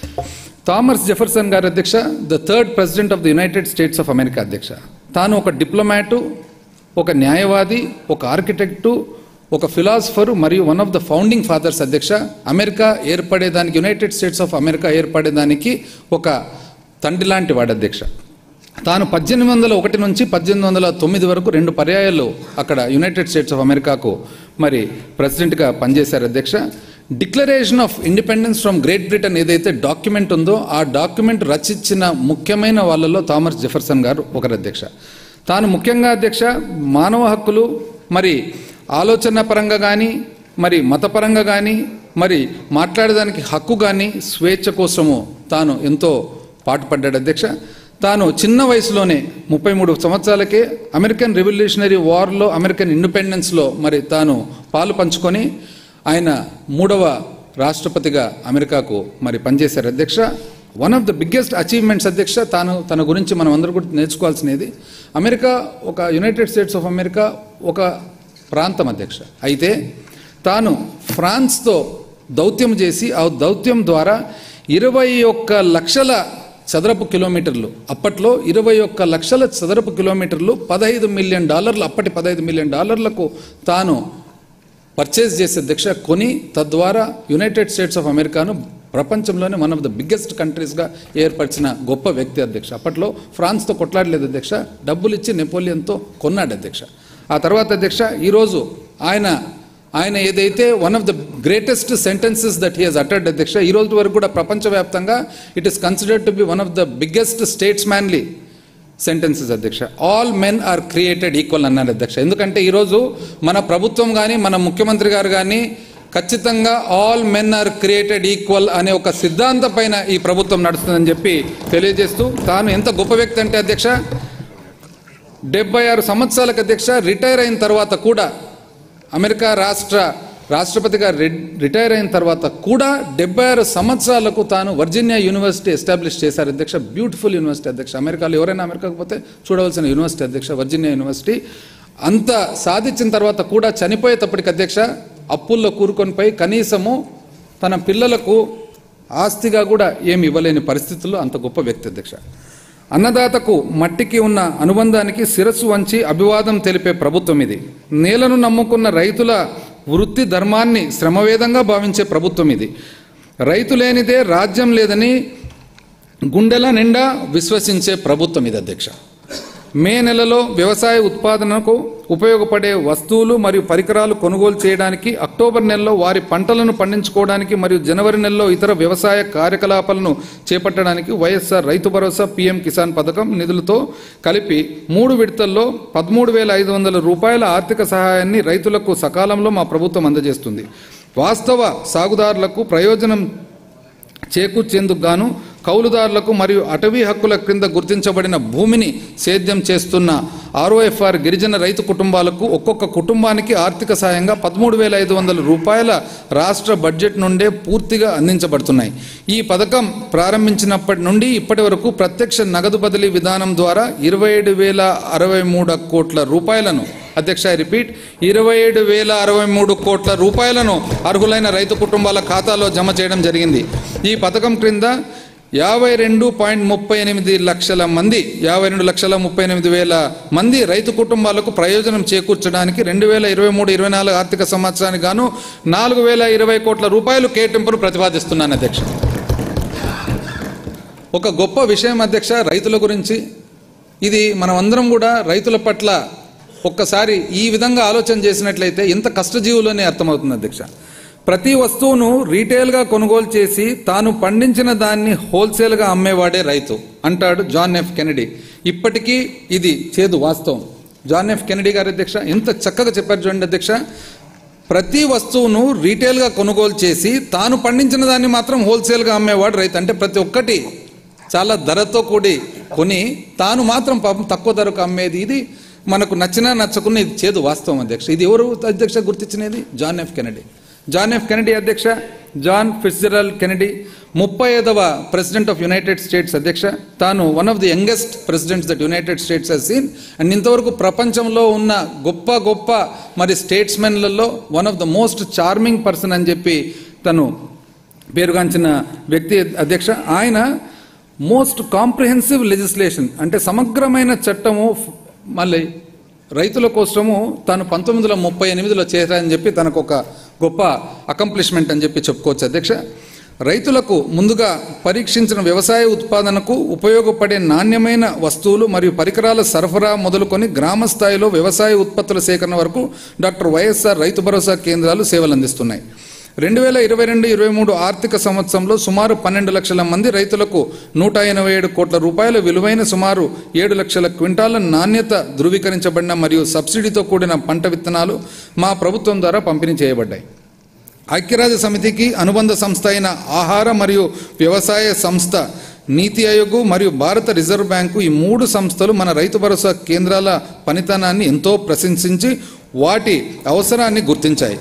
థామస్ జెఫర్సన్ గారు అధ్యక్ష the third president of the United States of America అధ్యక్ష తాను ఒక డిప్లొమాటు ఒక న్యాయవాది ఒక ఆర్కిటెక్టు ఒక ఫిలాసఫరు మరియు one of the founding fathers అధ్యక్ష అమెరికా ఏర్పడేదానికి యునైటెడ్ స్టేట్స్ ఆఫ్ అమెరికా ఏర్పడేదానికి ఒక తండ్రి లాంటి వాడు అధ్యక్ష తాను పద్దెనిమిది వందల ఒకటి నుంచి పద్దెనిమిది వందల తొమ్మిది వరకు రెండు పర్యాయాలు అక్కడ యునైటెడ్ స్టేట్స్ ఆఫ్ అమెరికాకు మరి ప్రెసిడెంట్గా పనిచేశారు అధ్యక్ష declaration of independence from great Britain ఏదైతే డాక్యుమెంట్ ఉందో ఆ డాక్యుమెంట్ రచించిన ముఖ్యమైన వాళ్ళలో థామస్ జెఫర్సన్ గారు ఒకరు అధ్యక్ష తాను ముఖ్యంగా అధ్యక్ష మానవ హక్కులు మరి ఆలోచన పరంగా కానీ మరి మతపరంగా కానీ మరి మాట్లాడడానికి హక్కు కానీ స్వేచ్ఛ కోసము తాను ఎంతో పాటుపడ్డాడు అధ్యక్ష తాను చిన్న వయసులోనే ముప్పై మూడు సంవత్సరాలకే అమెరికన్ రెవల్యూషనరీ వార్లో అమెరికన్ ఇండిపెండెన్స్లో మరి తాను పాలు పంచుకొని ఆయన మూడవ రాష్ట్రపతిగా అమెరికాకు మరి పనిచేశారు అధ్యక్ష one of the biggest achievements అధ్యక్ష తాను తన గురించి మనం అందరూ కూడా నేర్చుకోవాల్సినది అమెరికా ఒక యునైటెడ్ స్టేట్స్ ఆఫ్ అమెరికా ఒక ప్రాంతం అధ్యక్ష అయితే తాను ఫ్రాన్స్తో దౌత్యం చేసి ఆ దౌత్యం ద్వారా ఇరవై ఒక్క లక్షల చదరపు కిలోమీటర్లు అప్పట్లో ఇరవై ఒక్క లక్షల చదరపు కిలోమీటర్లు పదహైదు మిలియన్ డాలర్లు అప్పటి పదహైదు మిలియన్ డాలర్లకు తాను పర్చేస్ చేసే అధ్యక్ష కొని తద్వారా యునైటెడ్ స్టేట్స్ ఆఫ్ అమెరికాను ప్రపంచంలోనే వన్ ఆఫ్ ద బిగ్గెస్ట్ కంట్రీస్గా ఏర్పరిచిన గొప్ప వ్యక్తి అధ్యక్ష అప్పట్లో ఫ్రాన్స్తో కొట్లాడలేదు అధ్యక్ష డబ్బులు ఇచ్చి నెపోలియన్తో కొన్నాడు అధ్యక్ష ఆ తర్వాత అధ్యక్ష ఈరోజు ఆయన ఆయన ఏదైతే one of the greatest sentences that he has uttered అధ్యక్ష ఈ రోజు వరకు కూడా ప్రపంచవ్యాప్తంగా it is considered to be one of the biggest statesmanly sentences అధ్యక్ష all men are created equal అన్నారు అధ్యక్ష ఎందుకంటే ఈరోజు మన ప్రభుత్వం కానీ మన ముఖ్యమంత్రి గారు కానీ ఖచ్చితంగా all men are created equal అనే ఒక సిద్ధాంతం పైన ఈ ప్రభుత్వం నడుస్తుందని చెప్పి తెలియజేస్తూ తాను ఎంత గొప్ప వ్యక్తి అంటే అధ్యక్ష డెబ్బై ఆరు సంవత్సరాలకు అధ్యక్ష రిటైర్ అయిన తర్వాత కూడా అమెరికా రాష్ట్ర రాష్ట్రపతిగా రి- రిటైర్ అయిన తర్వాత కూడా డెబ్బై ఆరు సంవత్సరాలకు తాను వర్జీనియా యూనివర్సిటీ ఎస్టాబ్లిష్ చేశారు అధ్యక్ష బ్యూటిఫుల్ యూనివర్సిటీ అధ్యక్ష అమెరికాలో ఎవరైనా అమెరికాకు పోతే చూడవలసిన యూనివర్సిటీ అధ్యక్ష వర్జీనియా యూనివర్సిటీ అంత సాధించిన తర్వాత కూడా చనిపోయేటప్పటికి అధ్యక్ష అప్పుల్లో కూరుకొనిపోయి కనీసము తన పిల్లలకు ఆస్తిగా కూడా ఏమి ఇవ్వలేని పరిస్థితుల్లో అంత గొప్ప వ్యక్తి అధ్యక్ష అన్నదాతకు మట్టికి ఉన్న అనుబంధానికి శిరస్సు వంచి అభివాదం తెలిపే ప్రభుత్వం ఇది నేలను నమ్ముకున్న రైతుల వృత్తి ధర్మాన్ని శ్రమవేదంగా భావించే ప్రభుత్వం ఇది రైతు లేనిదే రాజ్యం లేదని గుండెల నిండా విశ్వసించే ప్రభుత్వం ఇది అధ్యక్ష మే నెలలో వ్యవసాయ ఉత్పాదనకు ఉపయోగపడే వస్తువులు మరియు పరికరాలు కొనుగోలు చేయడానికి అక్టోబర్ నెలలో వారి పంటలను పండించుకోవడానికి మరియు జనవరి నెలలో ఇతర వ్యవసాయ కార్యకలాపాలను చేపట్టడానికి వైఎస్ఆర్ రైతు భరోసా పీఎం కిసాన్ పథకం నిధులతో కలిపి మూడు విడతల్లో పదమూడు వేల ఐదు వందల రూపాయల ఆర్థిక సహాయాన్ని రైతులకు సకాలంలో మా ప్రభుత్వం అందజేస్తుంది వాస్తవ సాగుదారులకు ప్రయోజనం చేకూర్చేందుకు గాను కౌలుదారులకు మరియు అటవీ హక్కుల క్రింద గుర్తించబడిన భూమిని సేద్యం చేస్తున్న ఆర్ఓఎఫ్ఆర్ గిరిజన రైతు కుటుంబాలకు ఒక్కొక్క కుటుంబానికి ఆర్థిక సాయంగా పదమూడు వేల ఐదు వందల రూపాయల రాష్ట్ర బడ్జెట్ నుండే పూర్తిగా అందించబడుతున్నాయి ఈ పథకం ప్రారంభించినప్పటి నుండి ఇప్పటి వరకు ప్రత్యక్ష నగదు బదిలీ విధానం ద్వారా ఇరవై ఏడు వేల అరవై మూడు కోట్ల రూపాయలను అధ్యక్ష ఐ రిపీట్ ఇరవై ఏడు వేల అరవై మూడు కోట్ల రూపాయలను అర్హులైన రైతు కుటుంబాల ఖాతాలో జమ చేయడం జరిగింది ఈ పథకం క్రింద యాభై రెండు పాయింట్ ముప్పై ఎనిమిది లక్షల మంది యాభై రెండు లక్షల ముప్పై ఎనిమిది వేల మంది రైతు కుటుంబాలకు ప్రయోజనం చేకూర్చడానికి రెండు వేల ఇరవై మూడు ఇరవై నాలుగు ఆర్థిక సంవత్సరానికి గాను నాలుగు వేల ఇరవై కోట్ల రూపాయలు కేటాయింపును ప్రతిపాదిస్తున్నాను అధ్యక్ష ఒక గొప్ప విషయం అధ్యక్ష రైతుల గురించి ఇది మనం అందరం కూడా రైతుల పట్ల ఒక్కసారి ఈ విధంగా ఆలోచన చేసినట్లయితే ఎంత కష్టజీవులు అని అర్థమవుతుంది అధ్యక్ష ప్రతి వస్తువును రీటైల్గా కొనుగోలు చేసి తాను పండించిన దాన్ని హోల్సేల్గా అమ్మేవాడే రైతు అంటాడు జాన్ ఎఫ్ కెనడీ ఇప్పటికీ ఇది చేదు వాస్తవం జాన్ ఎఫ్ కెనడీ గారి అధ్యక్ష ఎంత చక్కగా చెప్పారు చూడండి అధ్యక్ష ప్రతి వస్తువును రీటైల్గా కొనుగోలు చేసి తాను పండించిన దాన్ని మాత్రం హోల్సేల్గా అమ్మేవాడు రైతు అంటే ప్రతి ఒక్కటి చాలా ధరతో కూడి కొని తాను మాత్రం పాపం తక్కువ ధరకు అమ్మేది ఇది మనకు నచ్చినా నచ్చకున్నా ఇది చేదు వాస్తవం అధ్యక్ష ఇది ఎవరు అధ్యక్ష గుర్తించినది John F Kennedy John F Kennedy అధ్యక్ష జాన్ ఫిట్జరల్ కెనడీ ముప్పై ఐదవ ప్రెసిడెంట్ ఆఫ్ యునైటెడ్ స్టేట్స్ అధ్యక్ష తాను one of the youngest presidents that United States has seen and ఇంతవరకు ప్రపంచంలో ఉన్న గొప్ప గొప్ప మరి స్టేట్స్మెన్లలో one of the most charming person అని చెప్పి తను పేరుగాంచిన వ్యక్తి అధ్యక్ష ఆయన మోస్ట్ కాంప్రిహెన్సివ్ లెజిస్లేషన్ అంటే సమగ్రమైన చట్టము ఫ్- మళ్ళీ రైతుల కోసము తాను పంతొమ్మిది వందల ముప్పై ఎనిమిదిలో చేశారని చెప్పి తనకు ఒక గొప్ప అకంప్లిష్మెంట్ అని చెప్పి చెప్పుకోవచ్చు అధ్యక్ష రైతులకు ముందుగా పరీక్షించిన వ్యవసాయ ఉత్పాదనకు ఉపయోగపడే నాణ్యమైన వస్తువులు మరియు పరికరాల సరఫరా మొదలుకొని గ్రామ స్థాయిలో వ్యవసాయ ఉత్పత్తుల సేకరణ వరకు డాక్టర్ వైఎస్ఆర్ రైతు భరోసా కేంద్రాలు సేవలు అందిస్తున్నాయి రెండు వేల ఇరవై రెండు ఇరవై మూడు ఆర్థిక సంవత్సరంలో సుమారు పన్నెండు లక్షల మంది రైతులకు నూట ఎనభై ఏడు కోట్ల రూపాయల విలువైన సుమారు ఏడు లక్షల క్వింటాల నాణ్యత ధృవీకరించబడిన మరియు సబ్సిడీతో కూడిన పంట విత్తనాలు మా ప్రభుత్వం ద్వారా పంపిణీ చేయబడ్డాయి ఐక్యరాజ్య సమితికి అనుబంధ సంస్థ అయిన ఆహార మరియు వ్యవసాయ సంస్థ నీతి ఆయోగ్ మరియు భారత రిజర్వ్ బ్యాంకు ఈ మూడు సంస్థలు మన రైతు భరోసా కేంద్రాల పనితనాన్ని ఎంతో ప్రశంసించి వాటి అవసరాన్ని గుర్తించాయి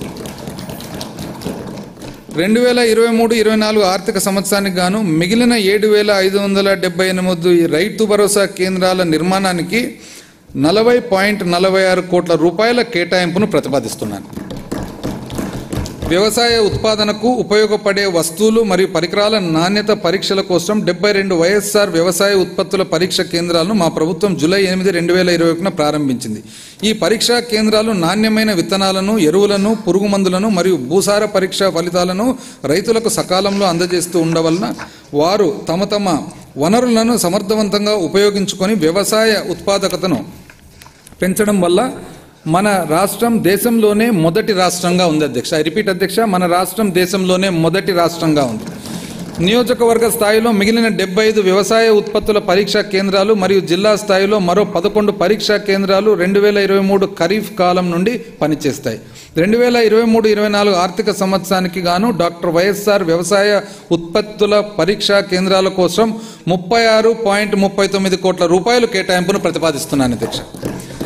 రెండు వేల ఇరవై మూడు ఇరవై నాలుగు ఆర్థిక సంవత్సరానికి గాను మిగిలిన ఏడు వేల ఐదు వందల డెబ్బై ఎనిమిది రైతు భరోసా కేంద్రాల నిర్మాణానికి నలభై పాయింట్ నలభై ఆరు కోట్ల రూపాయల కేటాయింపును ప్రతిపాదిస్తున్నాను వ్యవసాయ ఉత్పాదనకు ఉపయోగపడే వస్తువులు మరియు పరికరాల నాణ్యత పరీక్షల కోసం డెబ్బై రెండు వైఎస్ఆర్ వ్యవసాయ ఉత్పత్తుల పరీక్ష కేంద్రాలను మా ప్రభుత్వం జూలై ఎనిమిది రెండు వేల ఇరవై ఒకటిన ప్రారంభించింది ఈ పరీక్షా కేంద్రాలు నాణ్యమైన విత్తనాలను ఎరువులను పురుగు మందులను మరియు భూసార పరీక్ష ఫలితాలను రైతులకు సకాలంలో అందజేస్తూ ఉండవలన వారు తమ తమ వనరులను సమర్థవంతంగా ఉపయోగించుకొని వ్యవసాయ ఉత్పాదకతను పెంచడం వల్ల మన రాష్ట్రం దేశంలోనే మొదటి రాష్ట్రంగా ఉంది అధ్యక్ష ఐ రిపీట్ అధ్యక్ష మన రాష్ట్రం దేశంలోనే మొదటి రాష్ట్రంగా ఉంది నియోజకవర్గ స్థాయిలో మిగిలిన డెబ్బై ఐదు వ్యవసాయ ఉత్పత్తుల పరీక్షా కేంద్రాలు మరియు జిల్లా స్థాయిలో మరో పదకొండు పరీక్షా కేంద్రాలు రెండు వేల ఇరవై మూడు ఖరీఫ్ కాలం నుండి పనిచేస్తాయి రెండు వేల ఇరవై మూడు ఇరవై నాలుగు ఆర్థిక సంవత్సరానికి గాను డాక్టర్ వైఎస్ఆర్ వ్యవసాయ ఉత్పత్తుల పరీక్షా కేంద్రాల కోసం ముప్పై ఆరు పాయింట్ ముప్పై తొమ్మిది కోట్ల రూపాయలు కేటాయింపును ప్రతిపాదిస్తున్నాను అధ్యక్ష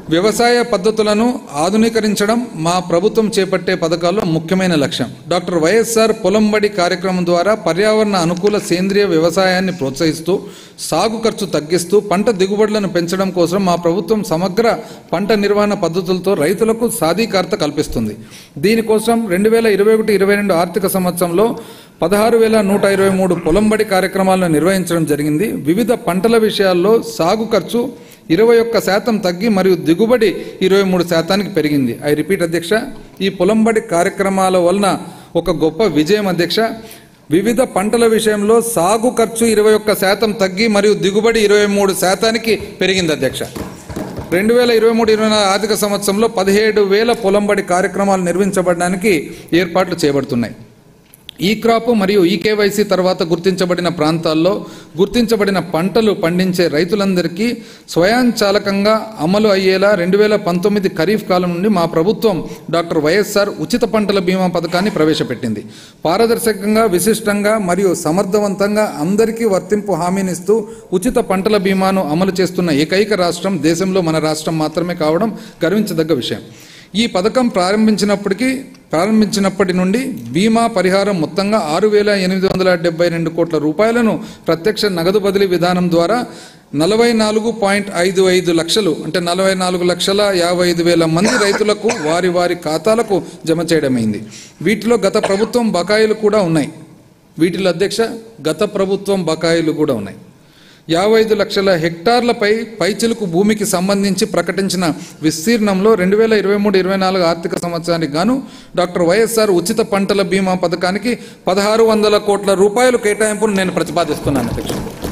వ్యవసాయ పద్ధతులను ఆధునీకరించడం మా ప్రభుత్వం చేపట్టే పథకాల్లో ముఖ్యమైన లక్ష్యం డాక్టర్ వైఎస్ఆర్ పొలంబడి కార్యక్రమం ద్వారా పర్యావరణ అనుకూల సేంద్రియ వ్యవసాయాన్ని ప్రోత్సహిస్తూ సాగు ఖర్చు తగ్గిస్తూ పంట దిగుబడులను పెంచడం కోసం మా ప్రభుత్వం సమగ్ర పంట నిర్వహణ పద్ధతులతో రైతులకు సాధికారత కల్పిస్తుంది దీనికోసం రెండు వేల ఇరవై ఒకటి ఇరవై రెండు ఆర్థిక సంవత్సరంలో పదహారు వేల నూట ఇరవై మూడు పొలంబడి కార్యక్రమాలను నిర్వహించడం జరిగింది వివిధ పంటల విషయాల్లో సాగు ఖర్చు ఇరవై ఒక్క శాతం తగ్గి మరియు దిగుబడి ఇరవై మూడు శాతానికి పెరిగింది ఐ రిపీట్ అధ్యక్ష ఈ పొలంబడి కార్యక్రమాల వలన ఒక గొప్ప విజయం అధ్యక్ష వివిధ పంటల విషయంలో సాగు ఖర్చు ఇరవై ఒక్క శాతం తగ్గి మరియు దిగుబడి ఇరవై మూడు శాతానికి పెరిగింది అధ్యక్ష రెండు వేల ఇరవై మూడు ఇరవై నాలుగు ఆర్థిక సంవత్సరంలో పదిహేడు వేల పొలంబడి కార్యక్రమాలు నిర్వహించబడడానికి ఏర్పాట్లు చేయబడుతున్నాయి ఈ క్రాప్ మరియు ఈ కేవైసీ తర్వాత గుర్తించబడిన ప్రాంతాల్లో గుర్తించబడిన పంటలు పండించే రైతులందరికీ స్వయంచాలకంగా అమలు అయ్యేలా రెండు వేల పంతొమ్మిది ఖరీఫ్ కాలం నుండి మా ప్రభుత్వం డాక్టర్ వైఎస్ఆర్ ఉచిత పంటల బీమా పథకాన్ని ప్రవేశపెట్టింది పారదర్శకంగా విశిష్టంగా మరియు సమర్థవంతంగా అందరికీ వర్తింపు హామీనిస్తూ ఉచిత పంటల బీమాను అమలు చేస్తున్న ఏకైక రాష్ట్రం దేశంలో మన రాష్ట్రం మాత్రమే కావడం గర్వించదగ్గ విషయం ఈ పథకం ప్రారంభించినప్పటికీ ప్రారంభించినప్పటి నుండి బీమా పరిహారం మొత్తంగా ఆరు వేల ఎనిమిది వందల డెబ్బై రెండు కోట్ల రూపాయలను ప్రత్యక్ష నగదు బదిలీ విధానం ద్వారా నలభై నాలుగు పాయింట్ ఐదు ఐదు లక్షలు అంటే నలభై నాలుగు లక్షల యాభై ఐదు వేల మంది రైతులకు వారి వారి ఖాతాలకు జమ చేయడమైంది వీటిలో గత ప్రభుత్వం బకాయిలు కూడా ఉన్నాయి వీటిలో అధ్యక్ష గత ప్రభుత్వం బకాయిలు కూడా ఉన్నాయి యాభై ఐదు లక్షల హెక్టార్లపై పైచిలుకు భూమికి సంబంధించి ప్రకటించిన విస్తీర్ణంలో రెండు వేల ఇరవై మూడు ఇరవై నాలుగు ఆర్థిక సంవత్సరానికి గాను డాక్టర్ వైఎస్ఆర్ ఉచిత పంటల బీమా పథకానికి పదహారు వందల కోట్ల రూపాయలు కేటాయింపును నేను ప్రతిపాదిస్తున్నాను అధ్యక్ష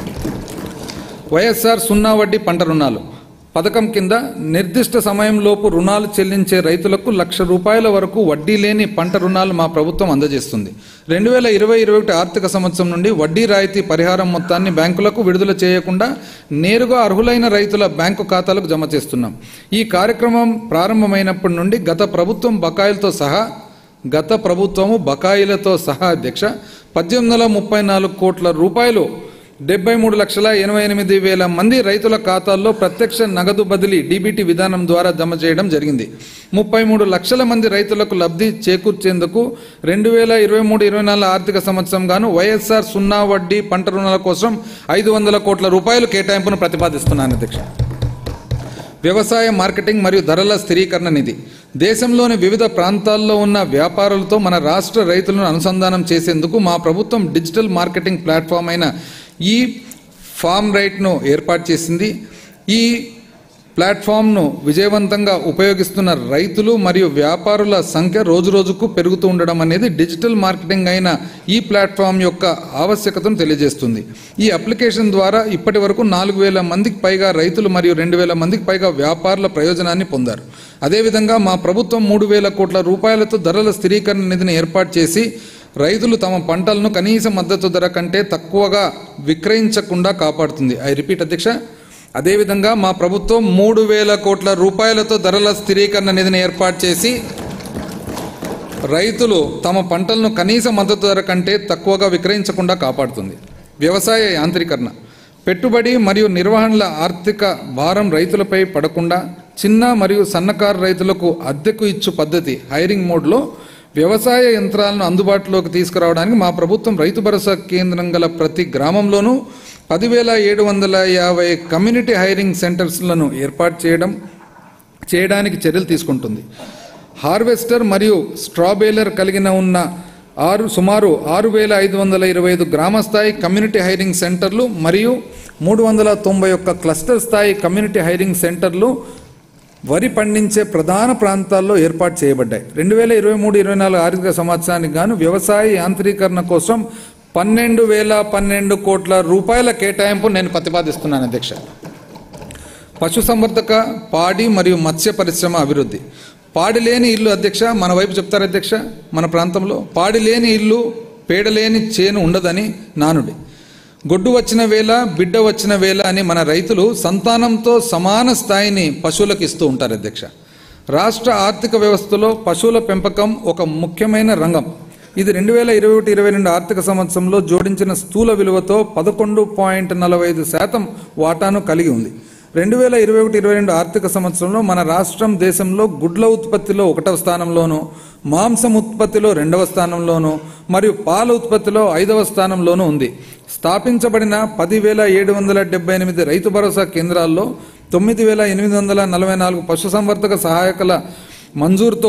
వైఎస్ఆర్ సున్నా వడ్డీ పంట రుణాలు పథకం కింద నిర్దిష్ట సమయంలోపు రుణాలు చెల్లించే రైతులకు లక్ష రూపాయల వరకు వడ్డీ లేని పంట రుణాలు మా ప్రభుత్వం అందజేస్తుంది రెండు వేల ఇరవై ఇరవై ఒకటి ఆర్థిక సంవత్సరం నుండి వడ్డీ రాయితీ పరిహారం మొత్తాన్ని బ్యాంకులకు విడుదల చేయకుండా నేరుగా అర్హులైన రైతుల బ్యాంకు ఖాతాలకు జమ చేస్తున్నాం ఈ కార్యక్రమం ప్రారంభమైనప్పటి నుండి గత ప్రభుత్వం బకాయిలతో సహా గత ప్రభుత్వము బకాయిలతో సహా అధ్యక్ష పద్దెనిమిది వందల ముప్పై నాలుగు కోట్ల రూపాయలు డెబ్బై మూడు లక్షల ఎనభై ఎనిమిది వేల మంది రైతుల ఖాతాల్లో ప్రత్యక్ష నగదు బదిలీ డీబీటీ విధానం ద్వారా జమ చేయడం జరిగింది ముప్పై మూడు లక్షల మంది రైతులకు లబ్ధి చేకూర్చేందుకు రెండు వేల ఇరవై మూడు ఇరవై నాలుగు ఆర్థిక సంవత్సరం గాను వైఎస్ఆర్ సున్నా వడ్డీ పంట రుణాల కోసం ఐదు వందల కోట్ల రూపాయలు కేటాయింపును ప్రతిపాదిస్తున్నాను అధ్యక్ష వ్యవసాయ మార్కెటింగ్ మరియు ధరల స్థిరీకరణ నిధి దేశంలోని వివిధ ప్రాంతాల్లో ఉన్న వ్యాపారులతో మన రాష్ట్ర రైతులను అనుసంధానం చేసేందుకు మా ప్రభుత్వం డిజిటల్ మార్కెటింగ్ ప్లాట్ఫామ్ అయిన ఈ ఫామ్ రైట్ను ఏర్పాటు చేసింది ఈ ప్లాట్ఫామ్ను విజయవంతంగా ఉపయోగిస్తున్న రైతులు మరియు వ్యాపారుల సంఖ్య రోజురోజుకు పెరుగుతూ ఉండడం అనేది డిజిటల్ మార్కెటింగ్ అయిన ఈ ప్లాట్ఫామ్ యొక్క ఆవశ్యకతను తెలియజేస్తుంది ఈ అప్లికేషన్ ద్వారా ఇప్పటి వరకు నాలుగు వేల మందికి పైగా రైతులు మరియు రెండు వేల మందికి పైగా వ్యాపారుల ప్రయోజనాన్ని పొందారు అదేవిధంగా మా ప్రభుత్వం మూడు వేల కోట్ల రూపాయలతో ధరల స్థిరీకరణ నిధిని ఏర్పాటు చేసి రైతులు తమ పంటలను కనీస మద్దతు ధర కంటే తక్కువగా విక్రయించకుండా కాపాడుతుంది ఐ రిపీట్ అధ్యక్ష అదేవిధంగా మా ప్రభుత్వం మూడు వేల కోట్ల రూపాయలతో ధరల స్థిరీకరణ నిధిని ఏర్పాటు చేసి రైతులు తమ పంటలను కనీస మద్దతు ధర కంటే తక్కువగా విక్రయించకుండా కాపాడుతుంది వ్యవసాయ యాంత్రీకరణ పెట్టుబడి మరియు నిర్వహణల ఆర్థిక భారం రైతులపై పడకుండా చిన్న మరియు సన్నకారు రైతులకు అద్దెకు ఇచ్చు పద్ధతి హైరింగ్ మోడ్లో వ్యవసాయ యంత్రాలను అందుబాటులోకి తీసుకురావడానికి మా ప్రభుత్వం రైతు భరోసా కేంద్రం గల ప్రతి గ్రామంలోనూ పదివేల ఏడు వందల యాభై కమ్యూనిటీ హైరింగ్ సెంటర్స్లను ఏర్పాటు చేయడం చేయడానికి చర్యలు తీసుకుంటుంది హార్వెస్టర్ మరియు స్ట్రాబేలర్ కలిగిన ఉన్న ఆరు సుమారు ఆరు వేల ఐదు వందల ఇరవై ఐదు గ్రామ స్థాయి కమ్యూనిటీ హైరింగ్ సెంటర్లు మరియు మూడు వందల తొంభై ఒక్క క్లస్టర్ స్థాయి కమ్యూనిటీ హైరింగ్ సెంటర్లు వరి పండించే ప్రధాన ప్రాంతాల్లో ఏర్పాటు చేయబడ్డాయి రెండు వేల ఇరవై మూడు ఇరవై నాలుగు ఆర్థిక సంవత్సరానికి గాను వ్యవసాయ యాంత్రీకరణ కోసం పన్నెండు వేల పన్నెండు కోట్ల రూపాయల కేటాయింపు నేను ప్రతిపాదిస్తున్నాను అధ్యక్ష పశుసంవర్ధక పాడి మరియు మత్స్య పరిశ్రమ అభివృద్ధి పాడి లేని ఇల్లు అధ్యక్ష మన వైపు చెప్తారు అధ్యక్ష మన ప్రాంతంలో పాడి లేని ఇల్లు పేడలేని చేను ఉండదని నానుడి గొడ్డు వచ్చిన వేళ బిడ్డ వచ్చిన వేళ అని మన రైతులు సంతానంతో సమాన స్థాయిని పశువులకు ఇస్తూ ఉంటారు అధ్యక్ష రాష్ట్ర ఆర్థిక వ్యవస్థలో పశువుల పెంపకం ఒక ముఖ్యమైన రంగం ఇది రెండు వేల ఇరవై ఒకటి ఇరవై రెండు ఆర్థిక సంవత్సరంలో జోడించిన స్థూల విలువతో పదకొండు పాయింట్ నలభై ఐదు శాతం వాటాను కలిగి ఉంది రెండు వేల ఇరవై ఒకటి ఇరవై రెండు ఆర్థిక సంవత్సరంలో మన రాష్ట్రం దేశంలో గుడ్ల ఉత్పత్తిలో ఒకటవ స్థానంలోను మాంసం ఉత్పత్తిలో రెండవ స్థానంలోను మరియు పాల ఉత్పత్తిలో ఐదవ స్థానంలోనూ ఉంది స్థాపించబడిన పదివేల ఏడు వందల డెబ్బై ఎనిమిది రైతు భరోసా కేంద్రాల్లో తొమ్మిది వేల ఎనిమిది వందల నలభై నాలుగు పశుసంవర్ధక సహాయకుల మంజూరుతో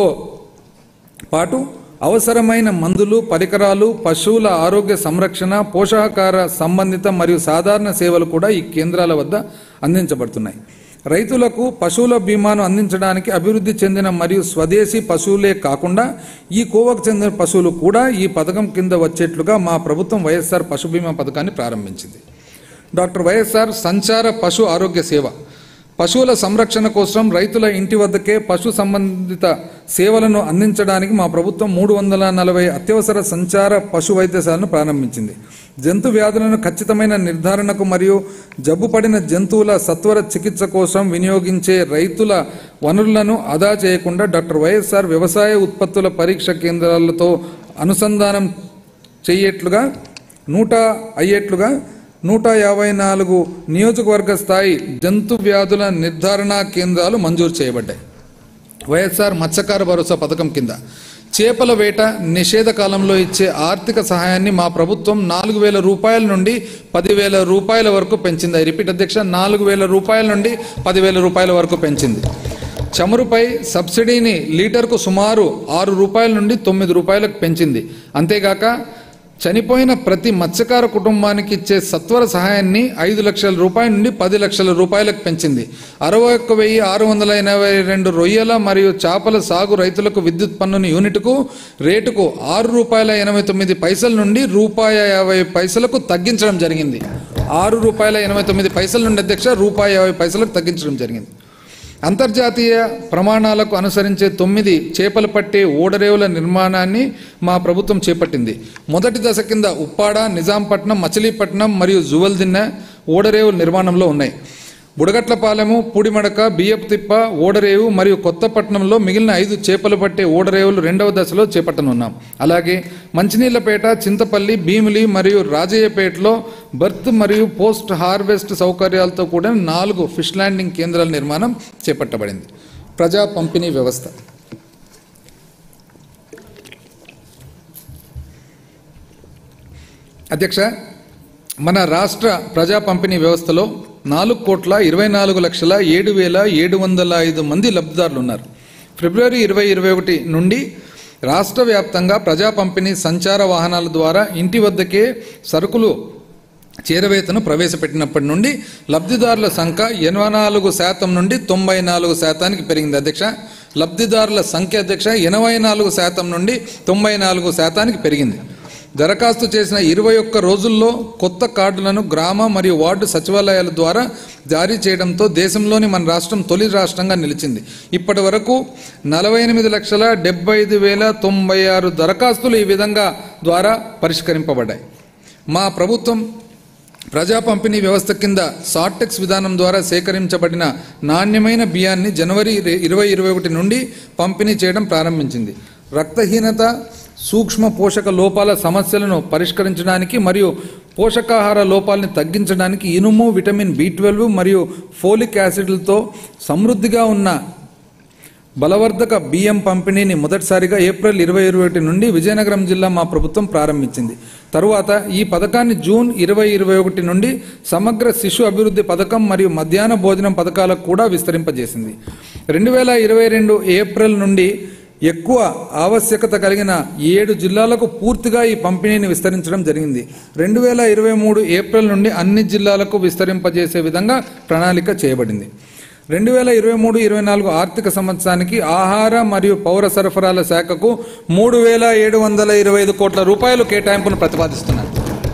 పాటు అవసరమైన మందులు పరికరాలు పశువుల ఆరోగ్య సంరక్షణ పోషకాహార సంబంధిత మరియు సాధారణ సేవలు కూడా ఈ కేంద్రాల వద్ద అందించబడుతున్నాయి రైతులకు పశువుల బీమాను అందించడానికి అభివృద్ధి చెందిన మరియు స్వదేశీ పశువులే కాకుండా ఈ కోవకు చెందిన పశువులు కూడా ఈ పథకం కింద వచ్చేట్లుగా మా ప్రభుత్వం వైఎస్ఆర్ పశు బీమా పథకాన్ని ప్రారంభించింది డాక్టర్ వైఎస్ఆర్ సంచార పశు ఆరోగ్య సేవ పశువుల సంరక్షణ కోసం రైతుల ఇంటి వద్దకే పశు సంబంధిత సేవలను అందించడానికి మా ప్రభుత్వం మూడు వందల నలభై అత్యవసర సంచార పశు వైద్యశాలను ప్రారంభించింది జంతు వ్యాధులను ఖచ్చితమైన నిర్ధారణకు మరియు జబ్బుపడిన జంతువుల సత్వర చికిత్స కోసం వినియోగించే రైతుల వనరులను ఆదా చేయకుండా డాక్టర్ వైఎస్ఆర్ వ్యవసాయ ఉత్పత్తుల పరీక్ష కేంద్రాలతో అనుసంధానం చెయ్యేట్లుగా నూట అయ్యేట్లుగా నూట యాభై నాలుగు నియోజకవర్గ స్థాయి జంతు వ్యాధుల నిర్ధారణ కేంద్రాలు మంజూరు చేయబడ్డాయి వైఎస్ఆర్ మత్స్యకార భరోసా పథకం కింద చేపల వేట నిషేధ కాలంలో ఇచ్చే ఆర్థిక సహాయాన్ని మా ప్రభుత్వం నాలుగు వేల రూపాయల నుండి పదివేల రూపాయల వరకు పెంచింది ఐ రిపీట్ అధ్యక్ష నాలుగు వేల రూపాయల నుండి పదివేల రూపాయల వరకు పెంచింది చమురుపై సబ్సిడీని లీటర్కు సుమారు ఆరు రూపాయల నుండి తొమ్మిది రూపాయలకు పెంచింది అంతేగాక చనిపోయిన ప్రతి మత్స్యకార కుటుంబానికి ఇచ్చే సత్వర సహాయాన్ని ఐదు లక్షల రూపాయల నుండి పది లక్షల రూపాయలకు పెంచింది అరవై ఒక్క వెయ్యి ఆరు వందల ఎనభై రెండు రొయ్యల మరియు చేపల సాగు రైతులకు విద్యుత్ పన్నుని యూనిట్కు రేటుకు ఆరు రూపాయల ఎనభై తొమ్మిది పైసల నుండి రూపాయ యాభై పైసలకు తగ్గించడం జరిగింది ఆరు రూపాయల ఎనభై తొమ్మిది పైసల నుండి అధ్యక్ష రూపాయి యాభై పైసలకు తగ్గించడం జరిగింది అంతర్జాతీయ ప్రమాణాలకు అనుసరించే తొమ్మిది చేపలు పట్టే ఓడరేవుల నిర్మాణాన్ని మా ప్రభుత్వం చేపట్టింది మొదటి దశ కింద ఉప్పాడ నిజాంపట్నం మచిలీపట్నం మరియు జువల్దిన్నె ఓడరేవుల నిర్మాణంలో ఉన్నాయి బుడగట్లపాలెము పూడిమడక బియ్యపు తిప్ప ఓడరేవు మరియు కొత్తపట్నంలో మిగిలిన ఐదు చేపలు పట్టే ఓడరేవులు రెండవ దశలో చేపట్టనున్నాం అలాగే మంచినీళ్లపేట చింతపల్లి భీమిలి మరియు రాజయ్యపేటలో బర్త్ మరియు పోస్ట్ హార్వెస్ట్ సౌకర్యాలతో కూడిన నాలుగు ఫిష్ ల్యాండింగ్ కేంద్రాల నిర్మాణం చేపట్టబడింది ప్రజా పంపిణీ వ్యవస్థ అధ్యక్ష మన రాష్ట్ర ప్రజా పంపిణీ వ్యవస్థలో నాలుగు కోట్ల ఇరవై నాలుగు లక్షల ఏడు వేల ఏడు వందల ఐదు మంది లబ్ధిదారులు ఉన్నారు ఫిబ్రవరి ఇరవై ఇరవై ఒకటి నుండి రాష్ట్ర వ్యాప్తంగా ప్రజా పంపిణీ సంచార వాహనాల ద్వారా ఇంటి వద్దకే సరుకులు చేరవేతను ప్రవేశపెట్టినప్పటి నుండి లబ్ధిదారుల సంఖ్య ఎనభై నాలుగు శాతం నుండి తొంభై నాలుగు శాతానికి పెరిగింది అధ్యక్ష లబ్ధిదారుల సంఖ్య అధ్యక్ష ఎనభై నాలుగు శాతం నుండి తొంభై నాలుగు శాతానికి పెరిగింది దరఖాస్తు చేసిన ఇరవై ఒక్క రోజుల్లో కొత్త కార్డులను గ్రామ మరియు వార్డు సచివాలయాల ద్వారా జారీ చేయడంతో దేశంలోని మన రాష్ట్రం తొలి రాష్ట్రంగా నిలిచింది ఇప్పటి వరకు నలభై ఎనిమిది లక్షల డెబ్బై ఐదు వేల తొంభై ఆరు దరఖాస్తులు ఈ విధంగా ద్వారా పరిష్కరింపబడ్డాయి మా ప్రభుత్వం ప్రజా పంపిణీ వ్యవస్థ కింద సార్టెక్స్ విధానం ద్వారా సేకరించబడిన నాణ్యమైన బియ్యాన్ని జనవరి ఇరవై ఇరవై ఒకటి నుండి పంపిణీ చేయడం ప్రారంభించింది రక్తహీనత సూక్ష్మ పోషక లోపాల సమస్యలను పరిష్కరించడానికి మరియు పోషకాహార లోపాలని తగ్గించడానికి ఇనుము విటమిన్ బి ట్వెల్వ్ మరియు ఫోలిక్ యాసిడ్లతో సమృద్ధిగా ఉన్న బలవర్ధక బియ్యం పంపిణీని మొదటిసారిగా ఏప్రిల్ ఇరవై ఇరవై ఒకటి నుండి విజయనగరం జిల్లా మా ప్రభుత్వం ప్రారంభించింది తరువాత ఈ పథకాన్ని జూన్ ఇరవై ఇరవై ఒకటి నుండి సమగ్ర శిశు అభివృద్ధి పథకం మరియు మధ్యాహ్న భోజనం పథకాలకు కూడా విస్తరింపజేసింది రెండు వేల ఇరవై రెండు ఏప్రిల్ నుండి ఎక్కువ ఆవశ్యకత కలిగిన ఏడు జిల్లాలకు పూర్తిగా ఈ పంపిణీని విస్తరించడం జరిగింది రెండు వేల ఇరవై మూడు ఏప్రిల్ నుండి అన్ని జిల్లాలకు విస్తరింపజేసే విధంగా ప్రణాళిక చేయబడింది రెండు వేల ఇరవై మూడు ఇరవై నాలుగు ఆర్థిక సంవత్సరానికి ఆహార మరియు పౌర సరఫరాల శాఖకు మూడు వేల ఏడు వందల ఇరవై ఐదు కోట్ల రూపాయలు కేటాయింపును ప్రతిపాదిస్తున్నారు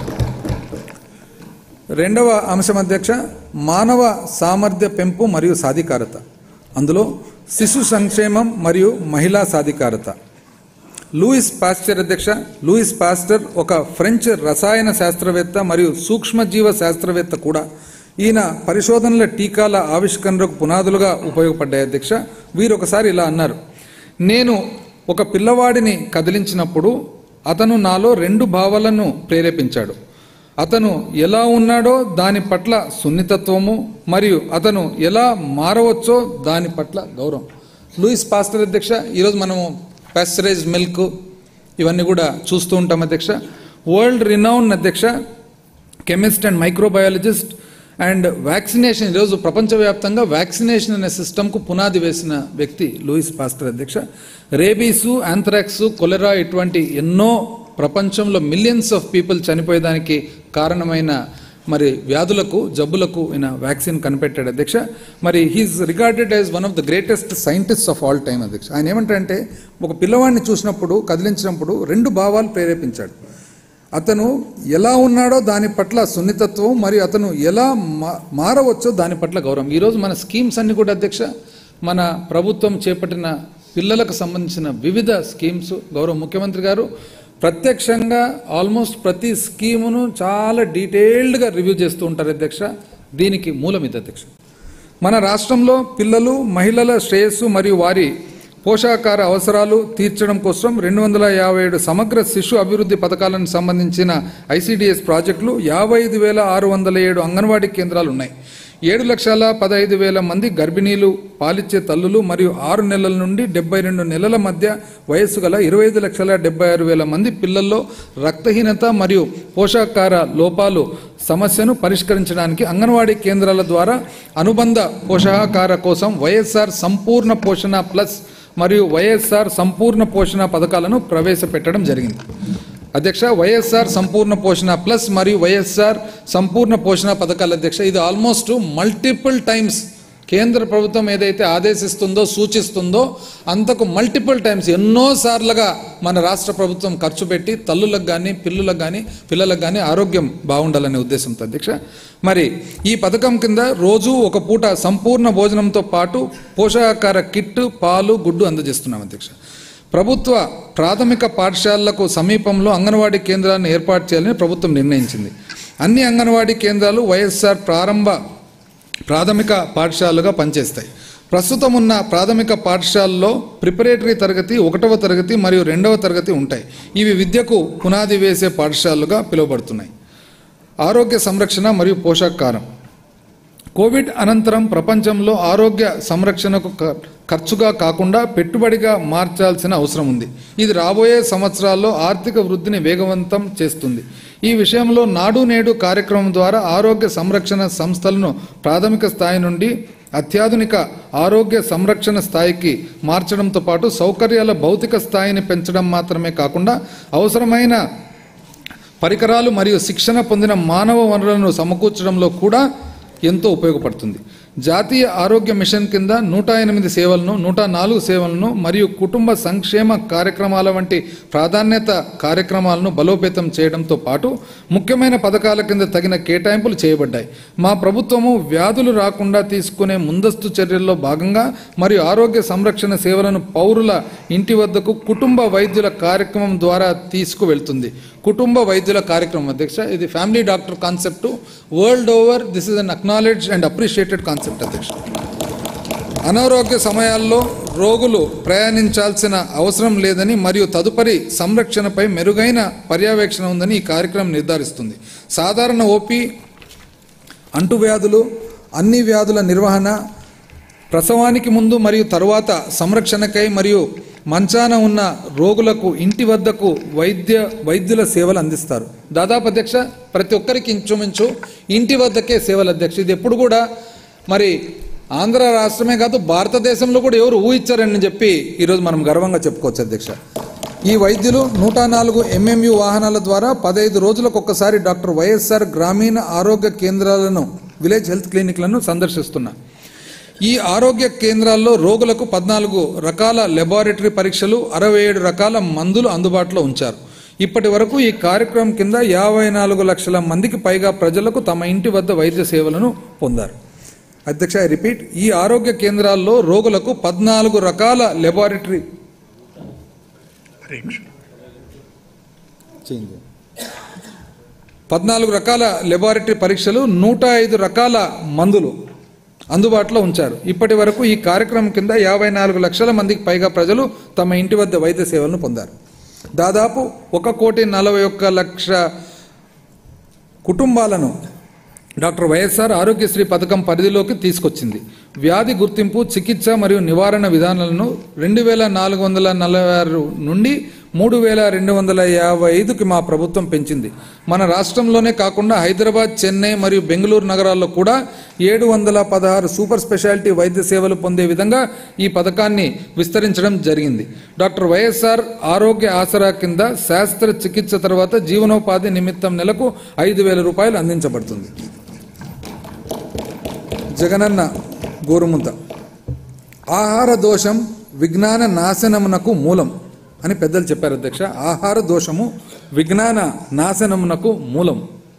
రెండవ అంశం అధ్యక్ష మానవ సామర్థ్య పెంపు మరియు సాధికారత అందులో శిశు సంక్షేమం మరియు మహిళా సాధికారత లూయిస్ పాస్టర్ అధ్యక్ష లూయిస్ పాస్టర్ ఒక ఫ్రెంచ్ రసాయన శాస్త్రవేత్త మరియు సూక్ష్మజీవ శాస్త్రవేత్త కూడా ఈయన పరిశోధనల టీకాల ఆవిష్కరణకు పునాదులుగా ఉపయోగపడ్డాయి అధ్యక్ష వీరు ఒకసారి ఇలా అన్నారు నేను ఒక పిల్లవాడిని కదిలించినప్పుడు అతను నాలో రెండు భావాలను ప్రేరేపించాడు అతను ఎలా ఉన్నాడో దాని పట్ల సున్నితత్వము మరియు అతను ఎలా మారవచ్చో దాని పట్ల గౌరవం లూయిస్ పాస్టర్ అధ్యక్ష ఈరోజు మనము పాస్చరైజ్ మిల్క్ ఇవన్నీ కూడా చూస్తూ ఉంటాం అధ్యక్ష వరల్డ్ రినౌన్ అధ్యక్ష chemist and microbiologist and vaccination ఈరోజు ప్రపంచవ్యాప్తంగా వ్యాక్సినేషన్ అనే సిస్టమ్కు పునాది వేసిన వ్యక్తి లూయిస్ పాస్టర్ అధ్యక్ష రేబీసు ఆంథ్రాక్స్ కొలెరా ఇటువంటి ఎన్నో ప్రపంచంలో మిలియన్స్ ఆఫ్ పీపుల్ చనిపోయేదానికి కారణమైన మరి వ్యాధులకు జబ్బులకు ఈయన వ్యాక్సిన్ కనిపెట్టాడు అధ్యక్ష మరి he is regarded as one of the greatest scientist of all time అధ్యక్ష ఆయన ఏమంటారంటే ఒక పిల్లవాడిని చూసినప్పుడు కదిలించినప్పుడు రెండు భావాలు ప్రేరేపించాడు అతను ఎలా ఉన్నాడో దాని పట్ల సున్నితత్వం మరియు అతను ఎలా మా- మారవచ్చో దాని పట్ల గౌరవం ఈరోజు మన స్కీమ్స్ అన్ని కూడా అధ్యక్ష మన ప్రభుత్వం చేపట్టిన పిల్లలకు సంబంధించిన వివిధ స్కీమ్స్ గౌరవ ముఖ్యమంత్రి గారు ప్రత్యక్షంగా ఆల్మోస్ట్ ప్రతి స్కీమును చాలా డీటెయిల్డ్గా రివ్యూ చేస్తూ ఉంటారు అధ్యక్ష దీనికి మూలం ఇది అధ్యక్ష మన రాష్ట్రంలో పిల్లలు మహిళల శ్రేయస్సు మరియు వారి పోషాకార అవసరాలు తీర్చడం కోసం రెండు వందల యాభై ఏడు సమగ్ర శిశు అభివృద్ధి పథకాలకు సంబంధించిన ఐసిడిఎస్ ప్రాజెక్టులు యాభై ఐదు వేల ఆరు వందల ఏడు అంగన్వాడీ కేంద్రాలు ఉన్నాయి ఏడు లక్షల పదహైదు వేల మంది గర్భిణీలు పాలిచ్చే తల్లులు మరియు ఆరు నెలల నుండి డెబ్బై రెండు నెలల మధ్య వయస్సు గల ఇరవై ఐదు లక్షల డెబ్బై ఆరు వేల మంది పిల్లల్లో రక్తహీనత మరియు పోషాకార లోపాలు సమస్యను పరిష్కరించడానికి అంగన్వాడీ కేంద్రాల ద్వారా అనుబంధ పోషకాహార కోసం వైఎస్ఆర్ సంపూర్ణ పోషణ ప్లస్ మరియు వైఎస్ఆర్ సంపూర్ణ పోషణ పథకాలను ప్రవేశపెట్టడం జరిగింది అధ్యక్ష వైఎస్ఆర్ సంపూర్ణ పోషణ ప్లస్ మరియు వైఎస్ఆర్ సంపూర్ణ పోషణ పథకాల అధ్యక్ష ఇది ఆల్మోస్ట్ మల్టిపుల్ టైమ్స్ కేంద్ర ప్రభుత్వం ఏదైతే ఆదేశిస్తుందో సూచిస్తుందో అంతకు మల్టిపుల్ టైమ్స్ ఎన్నో సార్లుగా మన రాష్ట్ర ప్రభుత్వం ఖర్చు పెట్టి తల్లులకు కానీ పిల్లులకు కానీ పిల్లలకు కానీ ఆరోగ్యం బాగుండాలనే ఉద్దేశంతో అధ్యక్ష మరి ఈ పథకం కింద రోజు ఒక పూట సంపూర్ణ భోజనంతో పాటు పోషకాహార కిట్ పాలు గుడ్డు అందజేస్తున్నాం అధ్యక్ష ప్రభుత్వ ప్రాథమిక పాఠశాలలకు సమీపంలో అంగన్వాడీ కేంద్రాలను ఏర్పాటు చేయాలని ప్రభుత్వం నిర్ణయించింది అన్ని అంగన్వాడీ కేంద్రాలు వైఎస్ఆర్ ప్రారంభ ప్రాథమిక పాఠశాలలుగా పనిచేస్తాయి ప్రస్తుతం ఉన్న ప్రాథమిక పాఠశాలలో ప్రిపరేటరీ తరగతి ఒకటవ తరగతి మరియు రెండవ తరగతి ఉంటాయి ఇవి విద్యకు పునాది వేసే పాఠశాలలుగా పిలువబడుతున్నాయి ఆరోగ్య సంరక్షణ మరియు పోషకాహారం కోవిడ్ అనంతరం ప్రపంచంలో ఆరోగ్య సంరక్షణకు ఖ- ఖర్చుగా కాకుండా పెట్టుబడిగా మార్చాల్సిన అవసరం ఉంది ఇది రాబోయే సంవత్సరాల్లో ఆర్థిక వృద్ధిని వేగవంతం చేస్తుంది ఈ విషయంలో నాడు నేడు కార్యక్రమం ద్వారా ఆరోగ్య సంరక్షణ సంస్థలను ప్రాథమిక స్థాయి నుండి అత్యాధునిక ఆరోగ్య సంరక్షణ స్థాయికి మార్చడంతో పాటు సౌకర్యాల భౌతిక స్థాయిని పెంచడం మాత్రమే కాకుండా అవసరమైన పరికరాలు మరియు శిక్షణ పొందిన మానవ వనరులను సమకూర్చడంలో కూడా ఎంతో ఉపయోగపడుతుంది జాతీయ ఆరోగ్య మిషన్ కింద నూట ఎనిమిది సేవలను నూట నాలుగు సేవలను మరియు కుటుంబ సంక్షేమ కార్యక్రమాల వంటి ప్రాధాన్యత కార్యక్రమాలను బలోపేతం చేయడంతో పాటు ముఖ్యమైన పథకాల కింద తగిన కేటాయింపులు చేయబడ్డాయి మా ప్రభుత్వము వ్యాధులు రాకుండా తీసుకునే ముందస్తు చర్యల్లో భాగంగా మరియు ఆరోగ్య సంరక్షణ సేవలను పౌరుల ఇంటి వద్దకు కుటుంబ వైద్యుల కార్యక్రమం ద్వారా తీసుకువెళ్తుంది కుటుంబ వైద్యుల కార్యక్రమం అధ్యక్ష ఇది family doctor concept world over this is an acknowledge and appreciated concept అధ్యక్ష అనారోగ్య సమయాల్లో రోగులు ప్రయాణించాల్సిన అవసరం లేదని మరియు తదుపరి సంరక్షణపై మెరుగైన పర్యవేక్షణ ఉందని ఈ కార్యక్రమం నిర్ధారిస్తుంది సాధారణ ఓపీ అంటువ్యాధులు అన్ని వ్యాధుల నిర్వహణ ప్రసవానికి ముందు మరియు తరువాత సంరక్షణకై మరియు మంచాన ఉన్న రోగులకు ఇంటి వద్దకు వైద్య వైద్యుల సేవలు అందిస్తారు దాదాపు అధ్యక్ష ప్రతి ఒక్కరికి ఇంచుమించు ఇంటి వద్దకే సేవలు అధ్యక్ష ఇది ఎప్పుడు కూడా మరి ఆంధ్ర రాష్ట్రమే కాదు భారతదేశంలో కూడా ఎవరు ఊహించారని చెప్పి ఈరోజు మనం గర్వంగా చెప్పుకోవచ్చు అధ్యక్ష ఈ వైద్యులు నూట నాలుగు ఎంఎంయు వాహనాల ద్వారా పదహైదు రోజులకు ఒక్కసారి డాక్టర్ వైఎస్ఆర్ గ్రామీణ ఆరోగ్య కేంద్రాలను విలేజ్ హెల్త్ క్లినిక్లను సందర్శిస్తున్నారు ఈ ఆరోగ్య కేంద్రాల్లో రోగులకు పద్నాలుగు రకాల లెబారెటరీ పరీక్షలు అరవై ఏడు రకాల మందులు అందుబాటులో ఉంచారు ఇప్పటి వరకు ఈ కార్యక్రమం కింద యాభై నాలుగు లక్షల మందికి పైగా ప్రజలకు తమ ఇంటి వద్ద వైద్య సేవలను పొందారు అధ్యక్ష ఐ రిపీట్ ఈ ఆరోగ్య కేంద్రాల్లో రోగులకు పద్నాలుగు రకాల లెబారెటరీ చేయండి. పద్నాలుగు రకాల లెబారెటరీ పరీక్షలు నూట ఐదు రకాల మందులు అందుబాటులో ఉంచారు ఇప్పటి వరకు ఈ కార్యక్రమం కింద యాభై నాలుగు లక్షల మందికి పైగా ప్రజలు తమ ఇంటి వద్ద వైద్య సేవలను పొందారు దాదాపు ఒక కోటి నలభై ఒక్క లక్ష కుటుంబాలను డాక్టర్ వైఎస్ఆర్ ఆరోగ్యశ్రీ పథకం పరిధిలోకి తీసుకొచ్చింది వ్యాధి గుర్తింపు చికిత్స మరియు నివారణ విధానాలను రెండు వేల నాలుగు వందల నలభై ఆరు నుండి మూడు వేల రెండు వందల యాభై ఐదుకి మా ప్రభుత్వం పెంచింది మన రాష్ట్రంలోనే కాకుండా హైదరాబాద్ చెన్నై మరియు బెంగళూరు నగరాల్లో కూడా ఏడు వందల పదహారు సూపర్ స్పెషాలిటీ వైద్య సేవలు పొందే విధంగా ఈ పథకాన్ని విస్తరించడం జరిగింది డాక్టర్ వైఎస్ఆర్ ఆరోగ్య ఆసరా కింద శాస్త్ర చికిత్స తర్వాత జీవనోపాధి నిమిత్తం నెలకు ఐదు వేల రూపాయలు అందించబడుతుంది జగనన్న గోరుముద్ద ఆహార దోషం విజ్ఞాన నాశనమునకు మూలం అని పెద్దలు చెప్పారు అధ్యక్ష ఆహార దోషము విజ్ఞాన నాశనమునకు మూలం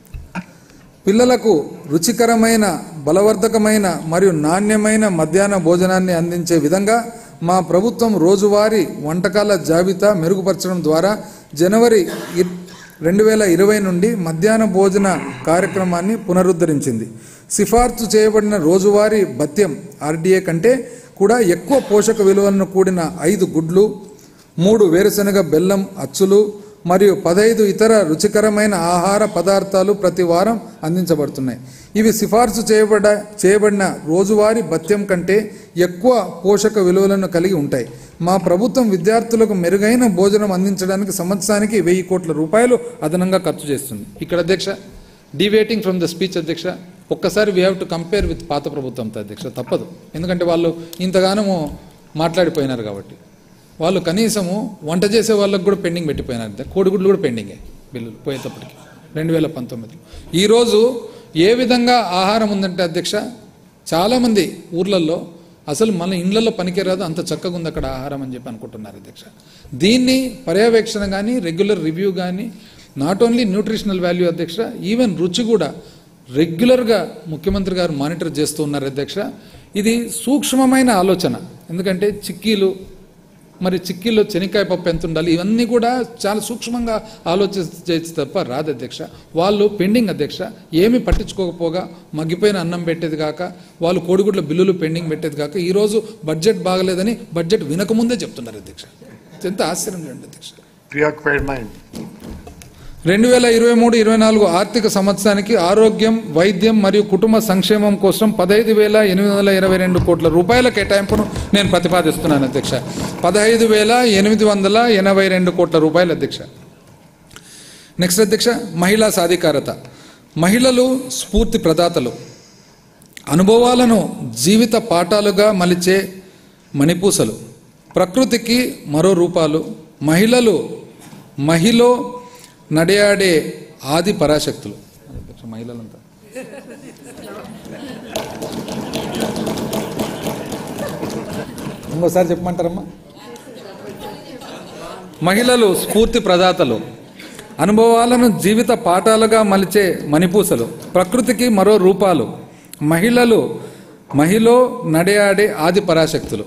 పిల్లలకు రుచికరమైన బలవర్ధకమైన మరియు నాణ్యమైన మధ్యాహ్న భోజనాన్ని అందించే విధంగా మా ప్రభుత్వం రోజువారీ వంటకాల జాబితా మెరుగుపరచడం ద్వారా జనవరి ఇర్- రెండు వేల ఇరవై నుండి మధ్యాహ్న భోజన కార్యక్రమాన్ని పునరుద్ధరించింది సిఫార్సు చేయబడిన రోజువారీ భత్యం ఆర్డీఏ కంటే కూడా ఎక్కువ పోషక విలువలను కూడిన ఐదు గుడ్లు మూడు వేరుశనగ బెల్లం అచ్చులు మరియు పదహైదు ఇతర రుచికరమైన ఆహార పదార్థాలు ప్రతి వారం అందించబడుతున్నాయి ఇవి సిఫార్సు చేయబడ చేయబడిన రోజువారీ భత్యం కంటే ఎక్కువ పోషక విలువలను కలిగి ఉంటాయి మా ప్రభుత్వం విద్యార్థులకు మెరుగైన భోజనం అందించడానికి సంవత్సరానికి వెయ్యి కోట్ల రూపాయలు అదనంగా ఖర్చు చేస్తుంది ఇక్కడ అధ్యక్ష డివేటింగ్ ఫ్రమ్ ద స్పీచ్ అధ్యక్ష ఒక్కసారి we have to compare with పాత ప్రభుత్వంతో అధ్యక్ష తప్పదు ఎందుకంటే వాళ్ళు ఇంతగానము మాట్లాడిపోయినారు కాబట్టి వాళ్ళు కనీసము వంట చేసే వాళ్ళకు కూడా పెండింగ్ పెట్టిపోయినారు అంతే కోడిగుడ్లు కూడా పెండింగే బిల్లులు పోయేటప్పటికి రెండు వేల పంతొమ్మిదిలో ఈరోజు ఏ విధంగా ఆహారం ఉందంటే అధ్యక్ష చాలామంది ఊర్లలో అసలు మన ఇండ్లలో పనికిరాదు అంత చక్కగా ఉంది అక్కడ ఆహారం అని చెప్పి అనుకుంటున్నారు అధ్యక్ష దీన్ని పర్యవేక్షణ కానీ రెగ్యులర్ రివ్యూ కానీ నాట్ ఓన్లీ న్యూట్రిషనల్ వాల్యూ అధ్యక్ష ఈవెన్ రుచి కూడా రెగ్యులర్గా ముఖ్యమంత్రి గారు మానిటర్ చేస్తూ ఉన్నారు అధ్యక్ష ఇది సూక్ష్మమైన ఆలోచన ఎందుకంటే చిక్కీలు మరి చిక్కీల్లో చెనిక్కాయ పప్పు ఎంత ఉండాలి ఇవన్నీ కూడా చాలా సూక్ష్మంగా ఆలోచించే తప్ప రాదు అధ్యక్ష వాళ్ళు పెండింగ్ అధ్యక్ష ఏమి పట్టించుకోకపోగా మగ్గిపోయిన అన్నం పెట్టేది కాక వాళ్ళు కోడిగుడ్ల బిల్లులు పెండింగ్ పెట్టేది కాక ఈరోజు బడ్జెట్ బాగలేదని బడ్జెట్ వినకముందే చెప్తున్నారు అధ్యక్ష ఎంత ఆశ్చర్యం చూడండి అధ్యక్ష preoccupied mind. రెండు వేల ఇరవై మూడు ఇరవై నాలుగు ఆర్థిక సంవత్సరానికి ఆరోగ్యం వైద్యం మరియు కుటుంబ సంక్షేమం కోసం పదహైదు వేల ఎనిమిది వందల ఇరవై రెండు కోట్ల రూపాయల కేటాయింపును నేను ప్రతిపాదిస్తున్నాను అధ్యక్ష పదహైదు వేల ఎనిమిది వందల ఎనభై రెండు కోట్ల రూపాయలు అధ్యక్ష నెక్స్ట్ అధ్యక్ష మహిళా సాధికారత మహిళలు స్ఫూర్తి ప్రదాతలు అనుభవాలను జీవిత పాఠాలుగా మలిచే మణిపూసలు ప్రకృతికి మరో రూపాలు మహిళలు మహిళ నడియాడే ఆది పరాశక్తులు అధ్యక్ష, మహిళలంతా ఇంకోసారి చెప్పమంటారమ్మా మహిళలు స్ఫూర్తి ప్రదాతలు అనుభవాలను జీవిత పాఠాలుగా మలిచే మణిపూసలు ప్రకృతికి మరో రూపాలు మహిళలు మహిళ నడియాడే ఆది పరాశక్తులు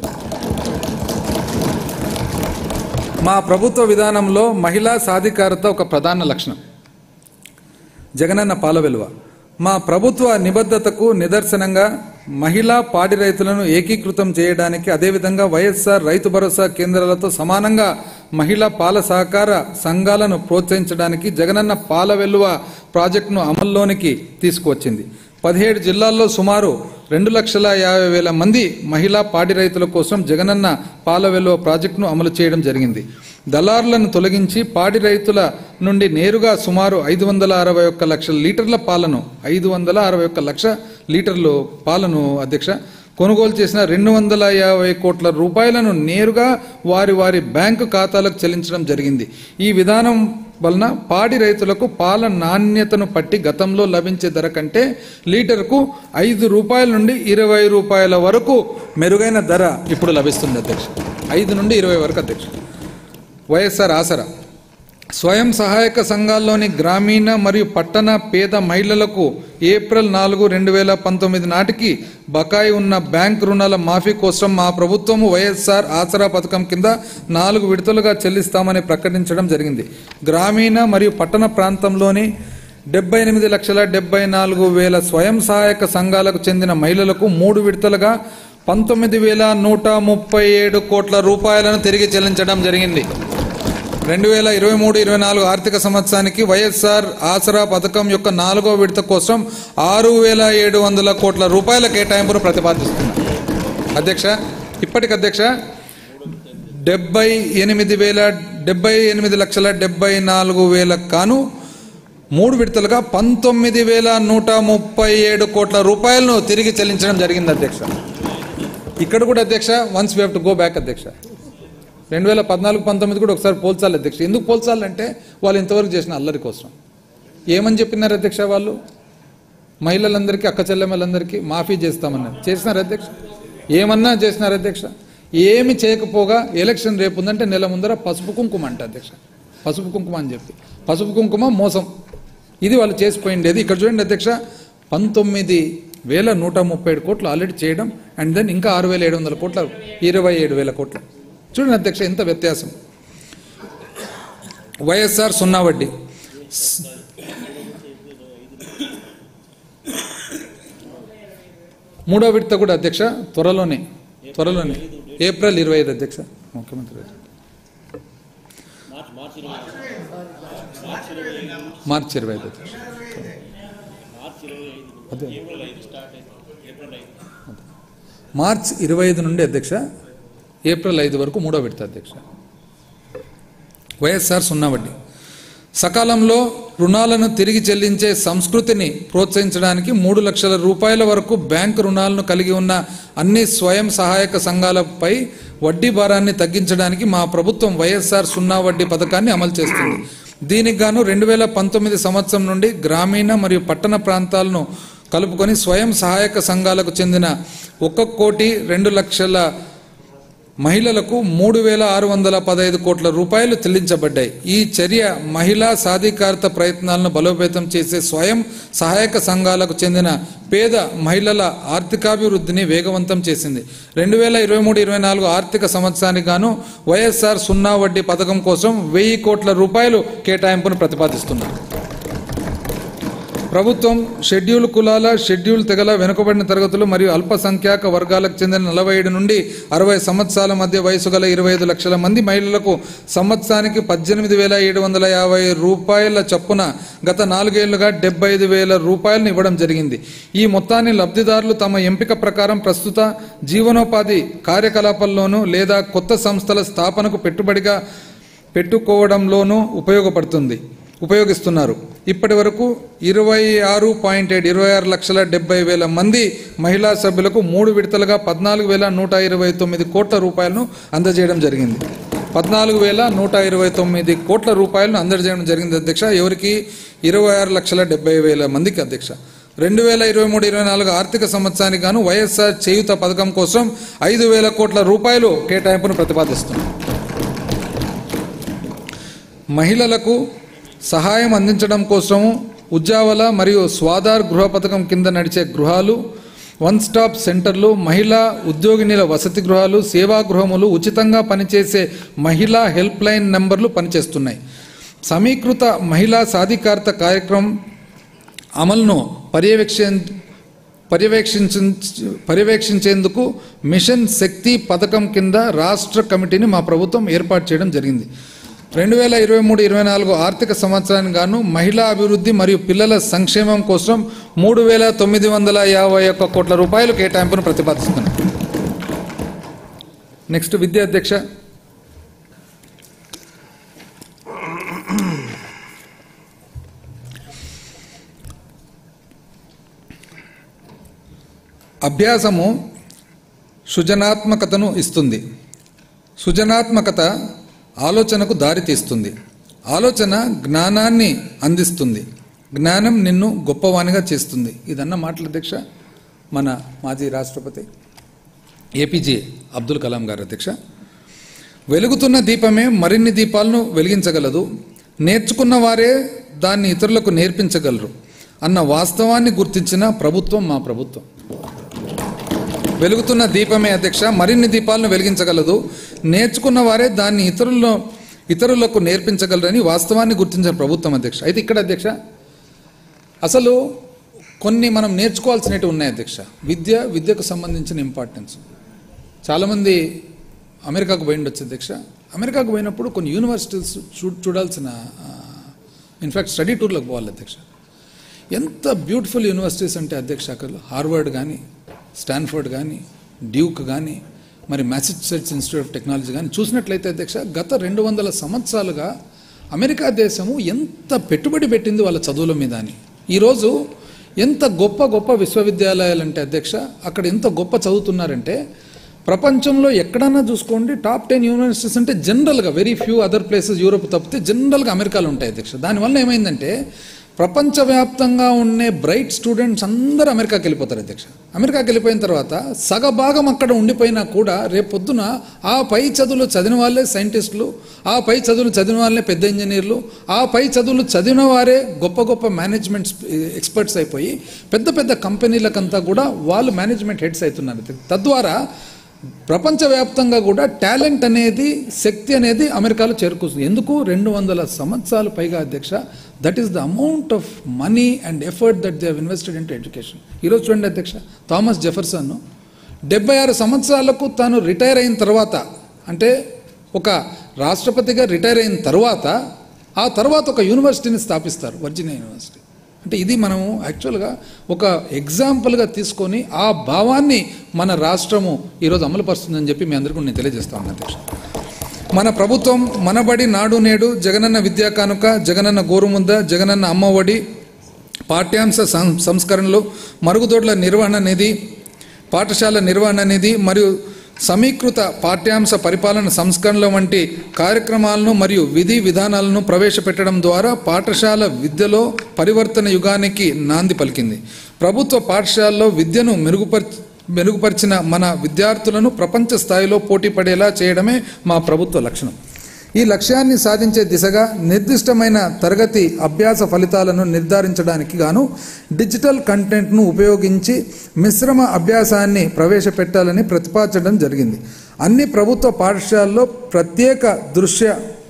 మా ప్రభుత్వ విధానంలో మహిళా సాధికారత ఒక ప్రధాన లక్షణం జగనన్న పాల వెలువ మా ప్రభుత్వ నిబద్ధతకు నిదర్శనంగా మహిళా పాడి రైతులను ఏకీకృతం చేయడానికి అదేవిధంగా వైఎస్ఆర్ రైతు భరోసా కేంద్రాలతో సమానంగా మహిళా పాల సహకార సంఘాలను ప్రోత్సహించడానికి జగనన్న పాల వెలువ ప్రాజెక్టును అమల్లోనికి తీసుకువచ్చింది పదిహేడు జిల్లాల్లో సుమారు రెండు లక్షల యాభై వేల మంది మహిళా పాడి రైతుల కోసం జగనన్న పాల వెలువ ప్రాజెక్టును అమలు చేయడం జరిగింది దళారులను తొలగించి పాడి రైతుల నుండి నేరుగా సుమారు ఐదు వందల అరవై ఒక్క లక్షల లీటర్ల పాలను ఐదు వందల అరవై ఒక్క లక్ష లీటర్లు పాలను అధ్యక్ష కొనుగోలు చేసిన రెండు వందల యాభై కోట్ల రూపాయలను నేరుగా వారి వారి బ్యాంకు ఖాతాలకు చెల్లించడం జరిగింది ఈ విధానం వలన పాడి రైతులకు పాల నాణ్యతను పట్టి గతంలో లభించే ధర కంటే లీటర్కు ఐదు రూపాయల నుండి ఇరవై రూపాయల వరకు మెరుగైన ధర ఇప్పుడు లభిస్తుంది అధ్యక్ష ఐదు నుండి ఇరవై వరకు అధ్యక్ష వైఎస్ఆర్ ఆసరా స్వయం సహాయక సంఘాల్లోని గ్రామీణ మరియు పట్టణ పేద మహిళలకు ఏప్రిల్ నాలుగు రెండు వేల పంతొమ్మిది నాటికి బకాయి ఉన్న బ్యాంక్ రుణాల మాఫీ కోసం మా ప్రభుత్వము వైఎస్ఆర్ ఆసరా పథకం కింద నాలుగు విడతలుగా చెల్లిస్తామని ప్రకటించడం జరిగింది గ్రామీణ మరియు పట్టణ ప్రాంతంలోని డెబ్బై ఎనిమిది లక్షల డెబ్బై నాలుగు వేల స్వయం సహాయక సంఘాలకు చెందిన మహిళలకు మూడు విడతలుగా పంతొమ్మిది వేల నూట ముప్పై ఏడు కోట్ల రూపాయలను తిరిగి చెల్లించడం జరిగింది రెండు వేల ఇరవై మూడు ఇరవై నాలుగు ఆర్థిక సంవత్సరానికి వైఎస్ఆర్ ఆసరా పథకం యొక్క నాలుగో విడత కోసం ఆరు వేల ఏడు వందల కోట్ల రూపాయల కేటాయింపును ప్రతిపాదిస్తున్నారు అధ్యక్ష ఇప్పటికి అధ్యక్ష డెబ్బై ఎనిమిది వేల డెబ్బై ఎనిమిది లక్షల డెబ్బై నాలుగు వేల కాను మూడు విడతలుగా పంతొమ్మిది వేల నూట ముప్పై ఏడు కోట్ల రూపాయలను తిరిగి చెల్లించడం జరిగింది అధ్యక్ష ఇక్కడ కూడా అధ్యక్ష once we have to go back అధ్యక్ష రెండు వేల పద్నాలుగు పంతొమ్మిది కూడా ఒకసారి పోల్చాలి అధ్యక్ష ఎందుకు పోల్చాలంటే వాళ్ళు ఇంతవరకు చేసిన అల్లరి కోసం ఏమని చెప్పినారు అధ్యక్ష వాళ్ళు మహిళలందరికీ అక్క చెల్లెమ్మలందరికీ మాఫీ చేస్తామన్నారు చేసినారు అధ్యక్ష ఏమన్నా చేసినారు అధ్యక్ష ఏమి చేయకపోగా ఎలక్షన్ రేపు ఉందంటే నెల ముందర పసుపు కుంకుమ అంట అధ్యక్ష పసుపు కుంకుమ అని చెప్పి పసుపు కుంకుమ మోసం ఇది వాళ్ళు చేసిపోయిండేది ఇక్కడ చూడండి అధ్యక్ష పంతొమ్మిది వేల నూట ముప్పై ఏడు కోట్లు ఆల్రెడీ చేయడం అండ్ దెన్ ఇంకా ఆరు వేల ఏడు వందల కోట్ల ఇరవై ఏడు వేల కోట్లు చూడండి అధ్యక్ష ఎంత వ్యత్యాసం వైఎస్ఆర్ సున్నా వడ్డీ మూడో విడత కూడా అధ్యక్ష త్వరలోనే త్వరలోనే ఏప్రిల్ ఇరవై ఐదు అధ్యక్ష ముఖ్యమంత్రి గారు. మార్చి ఇరవై ఐదు అధ్యక్ష అదే. మార్చ్ ఇరవై ఐదు నుండి అధ్యక్ష ఏప్రిల్ ఐదు వరకు మూడో విడత అధ్యక్ష వైఎస్ఆర్ సున్నా వడ్డీ సకాలంలో రుణాలను తిరిగి చెల్లించే సంస్కృతిని ప్రోత్సహించడానికి మూడు లక్షల రూపాయల వరకు బ్యాంకు రుణాలను కలిగి ఉన్న అన్ని స్వయం సహాయక సంఘాలపై వడ్డీ భారాన్ని తగ్గించడానికి మా ప్రభుత్వం వైఎస్ఆర్ సున్నా వడ్డీ పథకాన్ని అమలు చేస్తుంది దీనికి గాను రెండు వేల పంతొమ్మిది సంవత్సరం నుండి గ్రామీణ మరియు పట్టణ ప్రాంతాలను కలుపుకొని స్వయం సహాయక సంఘాలకు చెందిన ఒక్క కోటి రెండు లక్షల మహిళలకు మూడు వేల ఆరు వందల పదహైదు కోట్ల రూపాయలు చెల్లించబడ్డాయి ఈ చర్య మహిళా సాధికారత ప్రయత్నాలను బలోపేతం చేసే స్వయం సహాయక సంఘాలకు చెందిన పేద మహిళల ఆర్థికాభివృద్ధిని వేగవంతం చేసింది రెండు వేల ఇరవై మూడు ఇరవై నాలుగు ఆర్థిక సంవత్సరానికి గాను వైఎస్ఆర్ సున్నా వడ్డీ పథకం కోసం వెయ్యి కోట్ల రూపాయలు కేటాయింపును ప్రతిపాదిస్తున్నారు ప్రభుత్వం షెడ్యూల్ కులాల షెడ్యూల్ తెగల వెనుకబడిన తరగతులు మరియు అల్పసంఖ్యాక వర్గాలకు చెందిన నలభై ఏడు నుండి అరవై సంవత్సరాల మధ్య వయసు గల ఇరవై ఐదు లక్షల మంది మహిళలకు సంవత్సరానికి పద్దెనిమిది వేల ఏడు వందల యాభై రూపాయల చొప్పున గత నాలుగేళ్లుగా డెబ్బై ఐదు వేల రూపాయలను ఇవ్వడం జరిగింది ఈ మొత్తాన్ని లబ్ధిదారులు తమ ఎంపిక ప్రకారం ప్రస్తుత జీవనోపాధి కార్యకలాపాల్లోనూ లేదా కొత్త సంస్థల స్థాపనకు పెట్టుబడిగా పెట్టుకోవడంలోనూ ఉపయోగపడుతుంది ఉపయోగిస్తున్నారు ఇప్పటి వరకు ఇరవై ఆరు పాయింట్ ఏడు ఇరవై ఆరు లక్షల డెబ్బై వేల మంది మహిళా సభ్యులకు మూడు విడతలుగా పద్నాలుగు వేల నూట ఇరవై తొమ్మిది కోట్ల రూపాయలను అందజేయడం జరిగింది పద్నాలుగు వేల నూట ఇరవై తొమ్మిది కోట్ల రూపాయలను అందజేయడం జరిగింది అధ్యక్ష ఎవరికి ఇరవై ఆరు లక్షల డెబ్బై వేల మందికి అధ్యక్ష రెండు వేల ఇరవై మూడు ఇరవై నాలుగు ఆర్థిక సంవత్సరానికి గాను వైఎస్ఆర్ చేయుత పథకం కోసం ఐదు వేల కోట్ల రూపాయలు కేటాయింపును ప్రతిపాదిస్తుంది మహిళలకు సహాయం అందించడం కోసం ఉజ్జావల మరియు స్వాధార్ గృహ పథకం కింద నడిచే గృహాలు వన్ స్టాప్ సెంటర్లు మహిళా ఉద్యోగినిల వసతి గృహాలు సేవా గృహములు ఉచితంగా పనిచేసే మహిళా హెల్ప్ లైన్ నెంబర్లు పనిచేస్తున్నాయి సమీకృత మహిళా సాధికారత కార్యక్రమం అమలును పర్యవేక్ష పర్యవేక్షించ పర్యవేక్షించేందుకు మిషన్ శక్తి పథకం కింద రాష్ట్ర కమిటీని మా ప్రభుత్వం ఏర్పాటు చేయడం జరిగింది రెండు వేల ఇరవై మూడు ఇరవై నాలుగు ఆర్థిక సంవత్సరానికి గాను మహిళా అభివృద్ధి మరియు పిల్లల సంక్షేమం కోసం మూడు వేల తొమ్మిది వందల యాభై ఒక్క కోట్ల రూపాయలు కేటాయింపును ప్రతిపాదిస్తున్నాం నెక్స్ట్ విద్యా అధ్యక్ష అభ్యాసము సృజనాత్మకతను ఇస్తుంది సృజనాత్మకత ఆలోచనకు దారి తీస్తుంది ఆలోచన జ్ఞానాన్ని అందిస్తుంది జ్ఞానం నిన్ను గొప్పవానిగా చేస్తుంది ఇదన్న మాటల అధ్యక్ష మన మాజీ రాష్ట్రపతి ఏపీజే అబ్దుల్ కలాం గారు అధ్యక్ష వెలుగుతున్న దీపమే మరిన్ని దీపాలను వెలిగించగలదు నేర్చుకున్న వారే దాన్ని ఇతరులకు నేర్పించగలరు అన్న వాస్తవాన్ని గుర్తించిన ప్రభుత్వం మా ప్రభుత్వం వెలుగుతున్న దీపమే అధ్యక్ష మరిన్ని దీపాలను వెలిగించగలదు నేర్చుకున్న వారే దాన్ని ఇతరుల్లో ఇతరులకు నేర్పించగలరని వాస్తవాన్ని గుర్తించిన ప్రభుత్వం అధ్యక్ష అయితే ఇక్కడ అధ్యక్ష అసలు కొన్ని మనం నేర్చుకోవాల్సినవి ఉన్నాయి అధ్యక్ష విద్య విద్యకు సంబంధించిన ఇంపార్టెన్స్ చాలామంది అమెరికాకు పోయిండొచ్చు అధ్యక్ష అమెరికాకు పోయినప్పుడు కొన్ని యూనివర్సిటీస్ చూ చూడాల్సిన ఇన్ఫ్యాక్ట్ స్టడీ టూర్లకు పోవాలి అధ్యక్ష ఎంత బ్యూటిఫుల్ యూనివర్సిటీస్ అంటే అధ్యక్ష అక్కడ హార్వర్డ్ కానీ స్టాన్ఫర్డ్ కానీ డ్యూక్ కానీ మరి మ్యాసచ్యూసెట్స్ ఇన్స్టిట్యూట్ ఆఫ్ టెక్నాలజీ కానీ చూసినట్లయితే అధ్యక్ష గత రెండు వందల సంవత్సరాలుగా అమెరికా దేశము ఎంత పెట్టుబడి పెట్టింది వాళ్ళ చదువుల మీద అని ఈరోజు ఎంత గొప్ప గొప్ప విశ్వవిద్యాలయాలు అంటే అధ్యక్ష అక్కడ ఎంత గొప్ప చదువుతున్నారంటే ప్రపంచంలో ఎక్కడన్నా చూసుకోండి టాప్ టెన్ యూనివర్సిటీస్ అంటే జనరల్గా very few other places Europe తప్పితే జనరల్గా అమెరికాలో ఉంటాయి అధ్యక్ష దానివల్ల ఏమైందంటే ప్రపంచవ్యాప్తంగా ఉండే బ్రైట్ స్టూడెంట్స్ అందరూ అమెరికాకి వెళ్ళిపోతారు అధ్యక్ష అమెరికాకి వెళ్ళిపోయిన తర్వాత సగభాగం అక్కడ ఉండిపోయినా కూడా రేపు పొద్దున ఆ పై చదువులు చదివిన వాళ్ళే సైంటిస్టులు ఆ పై చదువులు చదివిన వాళ్ళే పెద్ద ఇంజనీర్లు ఆ పై చదువులు చదివిన వారే గొప్ప గొప్ప మేనేజ్మెంట్ ఎక్స్పర్ట్స్ అయిపోయి పెద్ద పెద్ద కంపెనీలకంతా కూడా వాళ్ళు మేనేజ్మెంట్ హెడ్స్ అవుతున్నారు తద్వారా ప్రపంచవ్యాప్తంగా కూడా టాలెంట్ అనేది శక్తి అనేది అమెరికాలో చేరుకుంటుంది ఎందుకు రెండు వందల సంవత్సరాలు పైగా అధ్యక్ష that is the amount of money and effort that they invested in education ఈరోజు చూడండి అధ్యక్ష థామస్ జెఫర్సన్ డెబ్బై ఆరు సంవత్సరాలకు తాను రిటైర్ అయిన తర్వాత అంటే ఒక రాష్ట్రపతిగా రిటైర్ అయిన తర్వాత ఆ తర్వాత ఒక యూనివర్సిటీని స్థాపిస్తారు వర్జినియా యూనివర్సిటీ అంటే ఇది మనము యాక్చువల్గా ఒక ఎగ్జాంపుల్గా తీసుకొని ఆ భావాన్ని మన రాష్ట్రము ఈరోజు అమలుపరుస్తుందని చెప్పి మీ అందరికీ నేను తెలియజేస్తా ఉన్నాను అధ్యక్ష మన ప్రభుత్వం మనబడి నాడు నేడు జగనన్న విద్యా కానుక జగనన్న గోరుముద్ద జగనన్న అమ్మఒడి పాఠ్యాంశ సం- సంస్కరణలు మరుగుదొడ్ల నిర్వహణ నిధి పాఠశాల నిర్వహణ నిధి మరియు సమీకృత పాఠ్యాంశ పరిపాలన సంస్కరణల వంటి కార్యక్రమాలను మరియు విధి విధానాలను ప్రవేశపెట్టడం ద్వారా పాఠశాల విద్యలో పరివర్తన యుగానికి నాంది పలికింది ప్రభుత్వ పాఠశాలలో విద్యను మెరుగుపరిచి మెరుగుపరిచిన మన విద్యార్థులను ప్రపంచ స్థాయిలో పోటీ పడేలా చేయడమే మా ప్రభుత్వ లక్షణం ఈ లక్ష్యాన్ని సాధించే దిశగా నిర్దిష్టమైన తరగతి అభ్యాస ఫలితాలను నిర్ధారించడానికి గాను డిజిటల్ కంటెంట్ను ఉపయోగించి మిశ్రమ అభ్యాసాన్ని ప్రవేశపెట్టాలని ప్రతిపాదించడం జరిగింది అన్ని ప్రభుత్వ పాఠశాలల్లో ప్రత్యేక దృశ్య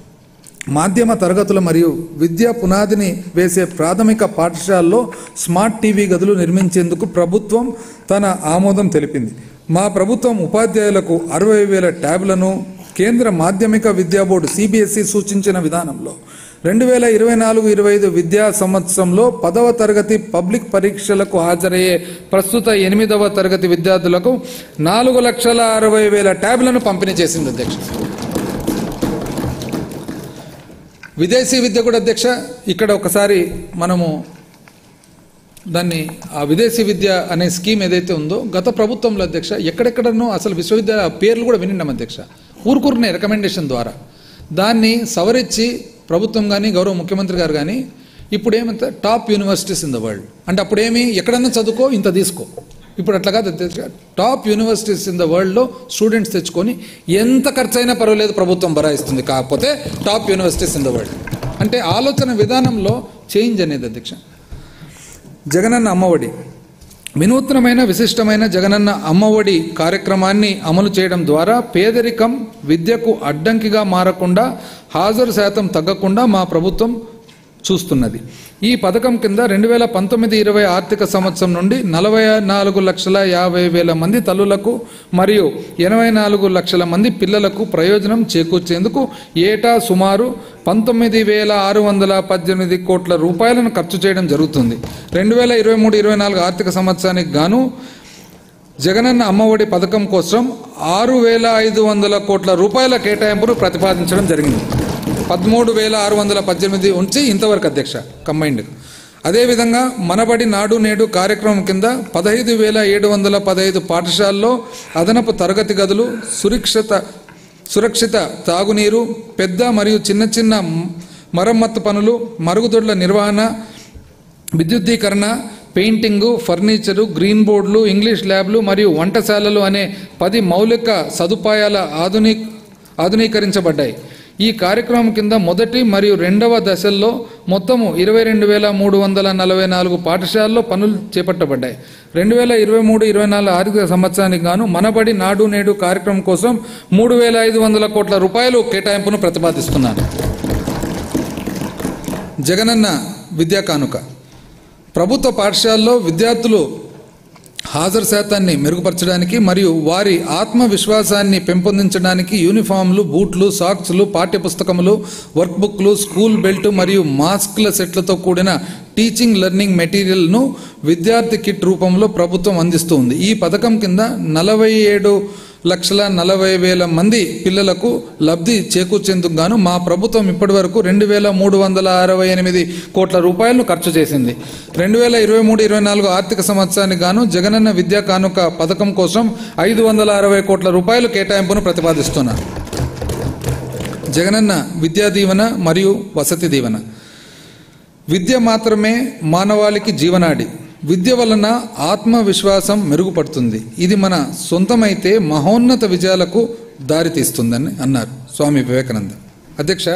మాధ్యమ తరగతులు మరియు విద్యా పునాదిని వేసే ప్రాథమిక పాఠశాలలో స్మార్ట్ టీవీ గదులు నిర్మించేందుకు ప్రభుత్వం తన ఆమోదం తెలిపింది మా ప్రభుత్వం ఉపాధ్యాయులకు అరవై వేల ట్యాబ్లను కేంద్ర మాధ్యమిక విద్యా బోర్డు సిబిఎస్ఈ సూచించిన విధానంలో రెండు వేల ఇరవై నాలుగు ఇరవై ఐదు విద్యా సంవత్సరంలో పదవ తరగతి పబ్లిక్ పరీక్షలకు హాజరయ్యే ప్రస్తుత ఎనిమిదవ తరగతి విద్యార్థులకు నాలుగు లక్షల అరవై వేల ట్యాబ్లను పంపిణీ చేసింది అధ్యక్ష విదేశీ విద్య కూడా అధ్యక్ష ఇక్కడ ఒకసారి మనము దాన్ని ఆ విదేశీ విద్య అనే స్కీమ్ ఏదైతే ఉందో గత ప్రభుత్వంలో అధ్యక్ష ఎక్కడెక్కడనో అసలు విశ్వవిద్యాలయ పేర్లు కూడా వినిన్నాం అధ్యక్ష ఊరుకూరునే రికమెండేషన్ ద్వారా దాన్ని సవరించి ప్రభుత్వం కానీ గౌరవ ముఖ్యమంత్రి గారు కానీ ఇప్పుడు ఏమంటే top universities in the world అంటే అప్పుడేమి ఎక్కడన్నా చదువుకో ఇంత తీసుకో ఇప్పుడు అట్లా కాదు అధ్యక్ష టాప్ యూనివర్సిటీస్ ఇన్ ద వరల్డ్లో స్టూడెంట్స్ తెచ్చుకొని ఎంత ఖర్చు అయినా పర్వాలేదు ప్రభుత్వం భరాయిస్తుంది కాకపోతే top universities in the world అంటే ఆలోచన విధానంలో చేంజ్ అనేది అధ్యక్ష జగనన్న అమ్మఒడి వినూత్నమైన విశిష్టమైన జగనన్న అమ్మఒడి కార్యక్రమాన్ని అమలు చేయడం ద్వారా పేదరికం విద్యకు అడ్డంకిగా మారకుండా హాజరు శాతం తగ్గకుండా మా ప్రభుత్వం చూస్తున్నది ఈ పథకం కింద రెండు వేల పంతొమ్మిది ఇరవై ఆర్థిక సంవత్సరం నుండి నలభై నాలుగు లక్షల యాభై వేల మంది తల్లులకు మరియు ఎనభై నాలుగు లక్షల మంది పిల్లలకు ప్రయోజనం చేకూర్చేందుకు ఏటా సుమారు పంతొమ్మిది వేల ఆరు వందల పద్దెనిమిది కోట్ల రూపాయలను ఖర్చు చేయడం జరుగుతుంది రెండు వేల ఇరవై మూడు ఇరవై నాలుగు ఆర్థిక సంవత్సరానికి గాను జగనన్న అమ్మఒడి పథకం కోసం ఆరు వేల ఐదు వందల కోట్ల రూపాయల కేటాయింపును ప్రతిపాదించడం జరిగింది పదమూడు వేల ఆరు వందల పద్దెనిమిది ఉంచి ఇంతవరకు అధ్యక్ష కంబైన్డ్ అదేవిధంగా మనబడి నాడు నేడు కార్యక్రమం కింద పదహైదు వేల ఏడు వందల పదహైదు పాఠశాలలో అదనపు తరగతి గదులు సురక్షిత సురక్షిత తాగునీరు పెద్ద మరియు చిన్న చిన్న మరమ్మత్తు పనులు మరుగుదొడ్ల నిర్వహణ విద్యుద్దీకరణ పెయింటింగు ఫర్నిచరు గ్రీన్ బోర్డులు ఇంగ్లీష్ ల్యాబ్లు మరియు వంటశాలలు అనే పది మౌలిక సదుపాయాల ఆధుని ఆధునీకరించబడ్డాయి ఈ కార్యక్రమం కింద మొదటి మరియు రెండవ దశల్లో మొత్తము ఇరవై రెండు వేల మూడు వందల నలభై నాలుగు పాఠశాలల్లో పనులు చేపట్టబడ్డాయి రెండు వేల ఇరవై మూడు ఇరవై నాలుగు ఆర్థిక సంవత్సరానికి గాను మనబడి నాడు నేడు కార్యక్రమం కోసం మూడు వేల ఐదు వందల కోట్ల రూపాయలు కేటాయింపును ప్రతిపాదిస్తున్నాను జగనన్న విద్యా కానుక ప్రభుత్వ పాఠశాలలో విద్యార్థులు హాజరు శాతాన్ని మెరుగుపరచడానికి మరియు వారి ఆత్మవిశ్వాసాన్ని పెంపొందించడానికి యూనిఫామ్లు బూట్లు సాక్స్లు పాఠ్యపుస్తకములు వర్క్ బుక్లు స్కూల్ బెల్ట్ మరియు మాస్క్ల సెట్లతో కూడిన టీచింగ్ లెర్నింగ్ మెటీరియల్ను విద్యార్థి కిట్ రూపంలో ప్రభుత్వం అందిస్తూ ఉంది ఈ పథకం కింద నలభై ఏడు లక్షల నలభై వేల మంది పిల్లలకు లబ్ధి చేకూర్చేందుకు గాను మా ప్రభుత్వం ఇప్పటి వరకు రెండు వేల మూడు వందల అరవై ఎనిమిది కోట్ల రూపాయలను ఖర్చు చేసింది రెండు వేల ఇరవై మూడు ఇరవై నాలుగు ఆర్థిక సంవత్సరానికి గాను జగనన్న విద్యా కానుక పథకం కోసం ఐదు వందల అరవై కోట్ల రూపాయలు కేటాయింపును ప్రతిపాదిస్తున్నారు జగనన్న విద్యా దీవెన మరియు వసతి దీవెన విద్య మాత్రమే మానవాళికి జీవనాడి విద్య వలన ఆత్మవిశ్వాసం మెరుగుపడుతుంది ఇది మన సొంతమైతే మహోన్నత విజయాలకు దారితీస్తుందని అన్నారు స్వామి వివేకానంద అధ్యక్ష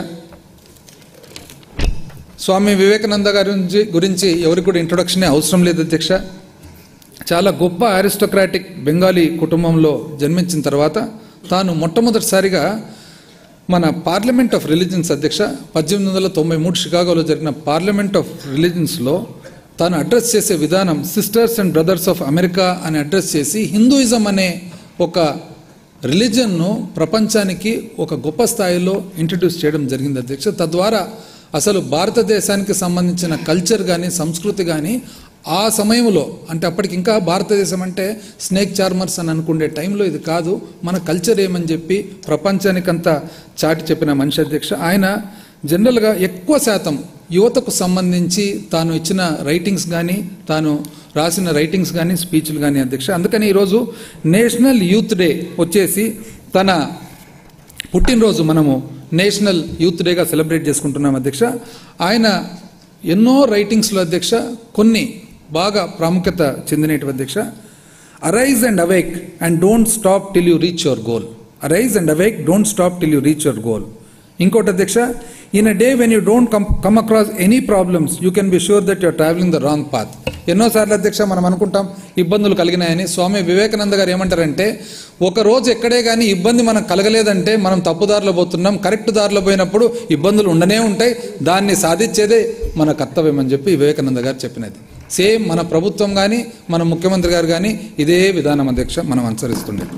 స్వామి వివేకానంద గారి గురించి గురించి ఎవరికి కూడా ఇంట్రొడక్షన్ అవసరం లేదు అధ్యక్ష చాలా గొప్ప అరిస్టోక్రాటిక్ బెంగాలీ కుటుంబంలో జన్మించిన తర్వాత తాను మొట్టమొదటిసారిగా మన పార్లమెంట్ ఆఫ్ రిలీజన్స్ అధ్యక్ష పద్దెనిమిది వందల తొంభై మూడు షికాగోలో జరిగిన పార్లమెంట్ ఆఫ్ రిలీజన్స్లో తాను అడ్రస్ చేసే విధానం sisters and brothers of America అని అడ్రస్ చేసి హిందూయిజం అనే ఒక రిలీజన్ను ప్రపంచానికి ఒక గొప్ప స్థాయిలో ఇంట్రడ్యూస్ చేయడం జరిగింది అధ్యక్ష తద్వారా అసలు భారతదేశానికి సంబంధించిన కల్చర్ కానీ సంస్కృతి కానీ ఆ సమయంలో అంటే అప్పటికి ఇంకా భారతదేశం అంటే స్నేక్ చార్మర్స్ అని అనుకునే టైంలో ఇది కాదు మన కల్చర్ ఏమని చెప్పి ప్రపంచానికంతా చాటి చెప్పిన మనిషి అధ్యక్ష ఆయన జనరల్గా ఎక్కువ శాతం యువతకు సంబంధించి తాను ఇచ్చిన రైటింగ్స్ కానీ తాను రాసిన రైటింగ్స్ కానీ స్పీచ్లు కానీ అధ్యక్ష అందుకని ఈరోజు నేషనల్ యూత్ డే వచ్చేసి తన పుట్టినరోజు మనము నేషనల్ యూత్ డేగా సెలబ్రేట్ చేసుకుంటున్నాం అధ్యక్ష ఆయన ఎన్నో రైటింగ్స్లో అధ్యక్ష కొన్ని బాగా ప్రాముఖ్యత చెందినటువంటి అధ్యక్ష arise and awake and don't stop till you reach your goal arise and awake don't stop till you reach your goal ఇంకోటి అధ్యక్ష in a day when you don't come come across any problems you can be sure that you're travelling the wrong path ఎన్నోసార్లు అధ్యక్ష మనం అనుకుంటాం ఇబ్బందులు కలిగినాయని స్వామి వివేకానంద గారు ఏమంటారంటే ఒక రోజు ఎక్కడే కానీ ఇబ్బంది మనం కలగలేదంటే మనం తప్పుదారిలో పోతున్నాం కరెక్ట్ దారిలో పోయినప్పుడు ఇబ్బందులు ఉండనే ఉంటాయి దాన్ని సాధించేదే మన కర్తవ్యం అని చెప్పి వివేకానంద గారు చెప్పినది సేమ్ మన ప్రభుత్వం కానీ మన ముఖ్యమంత్రి గారు కానీ ఇదే విధానం అధ్యక్ష మనం అనుసరిస్తుండేది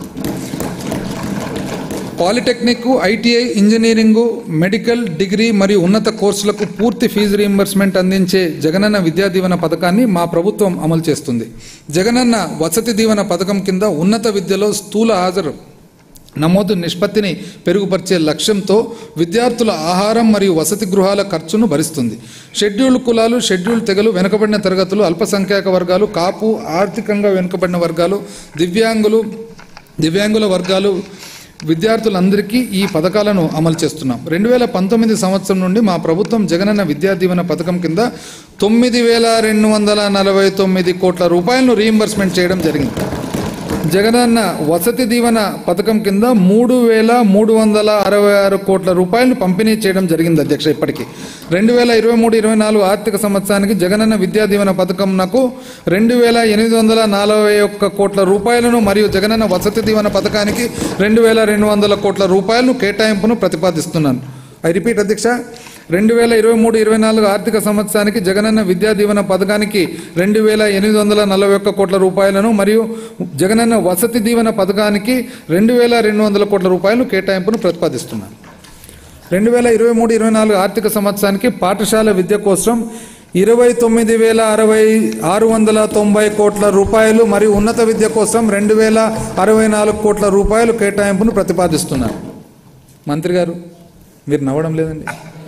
polytechnic ITI engineering medical degree మరియు ఉన్నత కోర్సులకు పూర్తి ఫీజు రీయింబర్స్మెంట్ అందించే జగనన్న విద్యా దీవెన పథకాన్ని మా ప్రభుత్వం అమలు చేస్తుంది జగనన్న వసతి దీవెన పథకం కింద ఉన్నత విద్యలో స్థూల హాజరు నమోదు నిష్పత్తిని పెరుగుపరిచే లక్ష్యంతో విద్యార్థుల ఆహారం మరియు వసతి గృహాల ఖర్చును భరిస్తుంది షెడ్యూల్ కులాలు షెడ్యూల్ తెగలు వెనుకబడిన తరగతులు అల్పసంఖ్యాక వర్గాలు కాపు ఆర్థికంగా వెనుకబడిన వర్గాలు దివ్యాంగులు దివ్యాంగుల వర్గాలు విద్యార్థులందరికీ ఈ పథకాలను అమలు చేస్తున్నాం రెండు వేల పంతొమ్మిది సంవత్సరం నుండి మా ప్రభుత్వం జగనన్న విద్యా దీవెన పథకం కింద తొమ్మిది వేల రెండు వందల నలభై తొమ్మిది కోట్ల రూపాయలను రీయింబర్స్మెంట్ చేయడం జరిగింది జగనన్న వసతి దీవెన పథకం కింద మూడు వేల మూడు వందల అరవై ఆరు కోట్ల రూపాయలు పంపిణీ చేయడం జరిగింది అధ్యక్ష ఇప్పటికీ రెండు వేల ఇరవై మూడు ఇరవై నాలుగు ఆర్థిక సంవత్సరానికి జగనన్న విద్యా దీవెన పథకం నాకు రెండు వేల ఎనిమిది వందల నలభై ఒక్క కోట్ల రూపాయలను మరియు జగనన్న వసతి దీవెన పథకానికి రెండు వేల రెండు వందల కోట్ల రూపాయలను కేటాయింపును ప్రతిపాదిస్తున్నాను ఐ రిపీట్ అధ్యక్ష రెండు వేల ఇరవై మూడు ఇరవై నాలుగు ఆర్థిక సంవత్సరానికి జగనన్న విద్యా దీవెన పథకానికి రెండు వేల ఎనిమిది వందల నలభై ఒక్క కోట్ల రూపాయలను మరియు జగనన్న వసతి దీవెన పథకానికి రెండు వేల రెండు వందల కోట్ల రూపాయలు కేటాయింపును ప్రతిపాదిస్తున్నాను రెండు వేల ఇరవై మూడు ఇరవై నాలుగు ఆర్థిక సంవత్సరానికి పాఠశాల విద్య కోసం ఇరవై తొమ్మిది వేల అరవై ఆరు వందల తొంభై కోట్ల రూపాయలు మరియు ఉన్నత విద్య కోసం రెండు వేల అరవై నాలుగు కోట్ల రూపాయలు కేటాయింపును ప్రతిపాదిస్తున్నాను మంత్రి గారు మీరు నవ్వడం లేదండి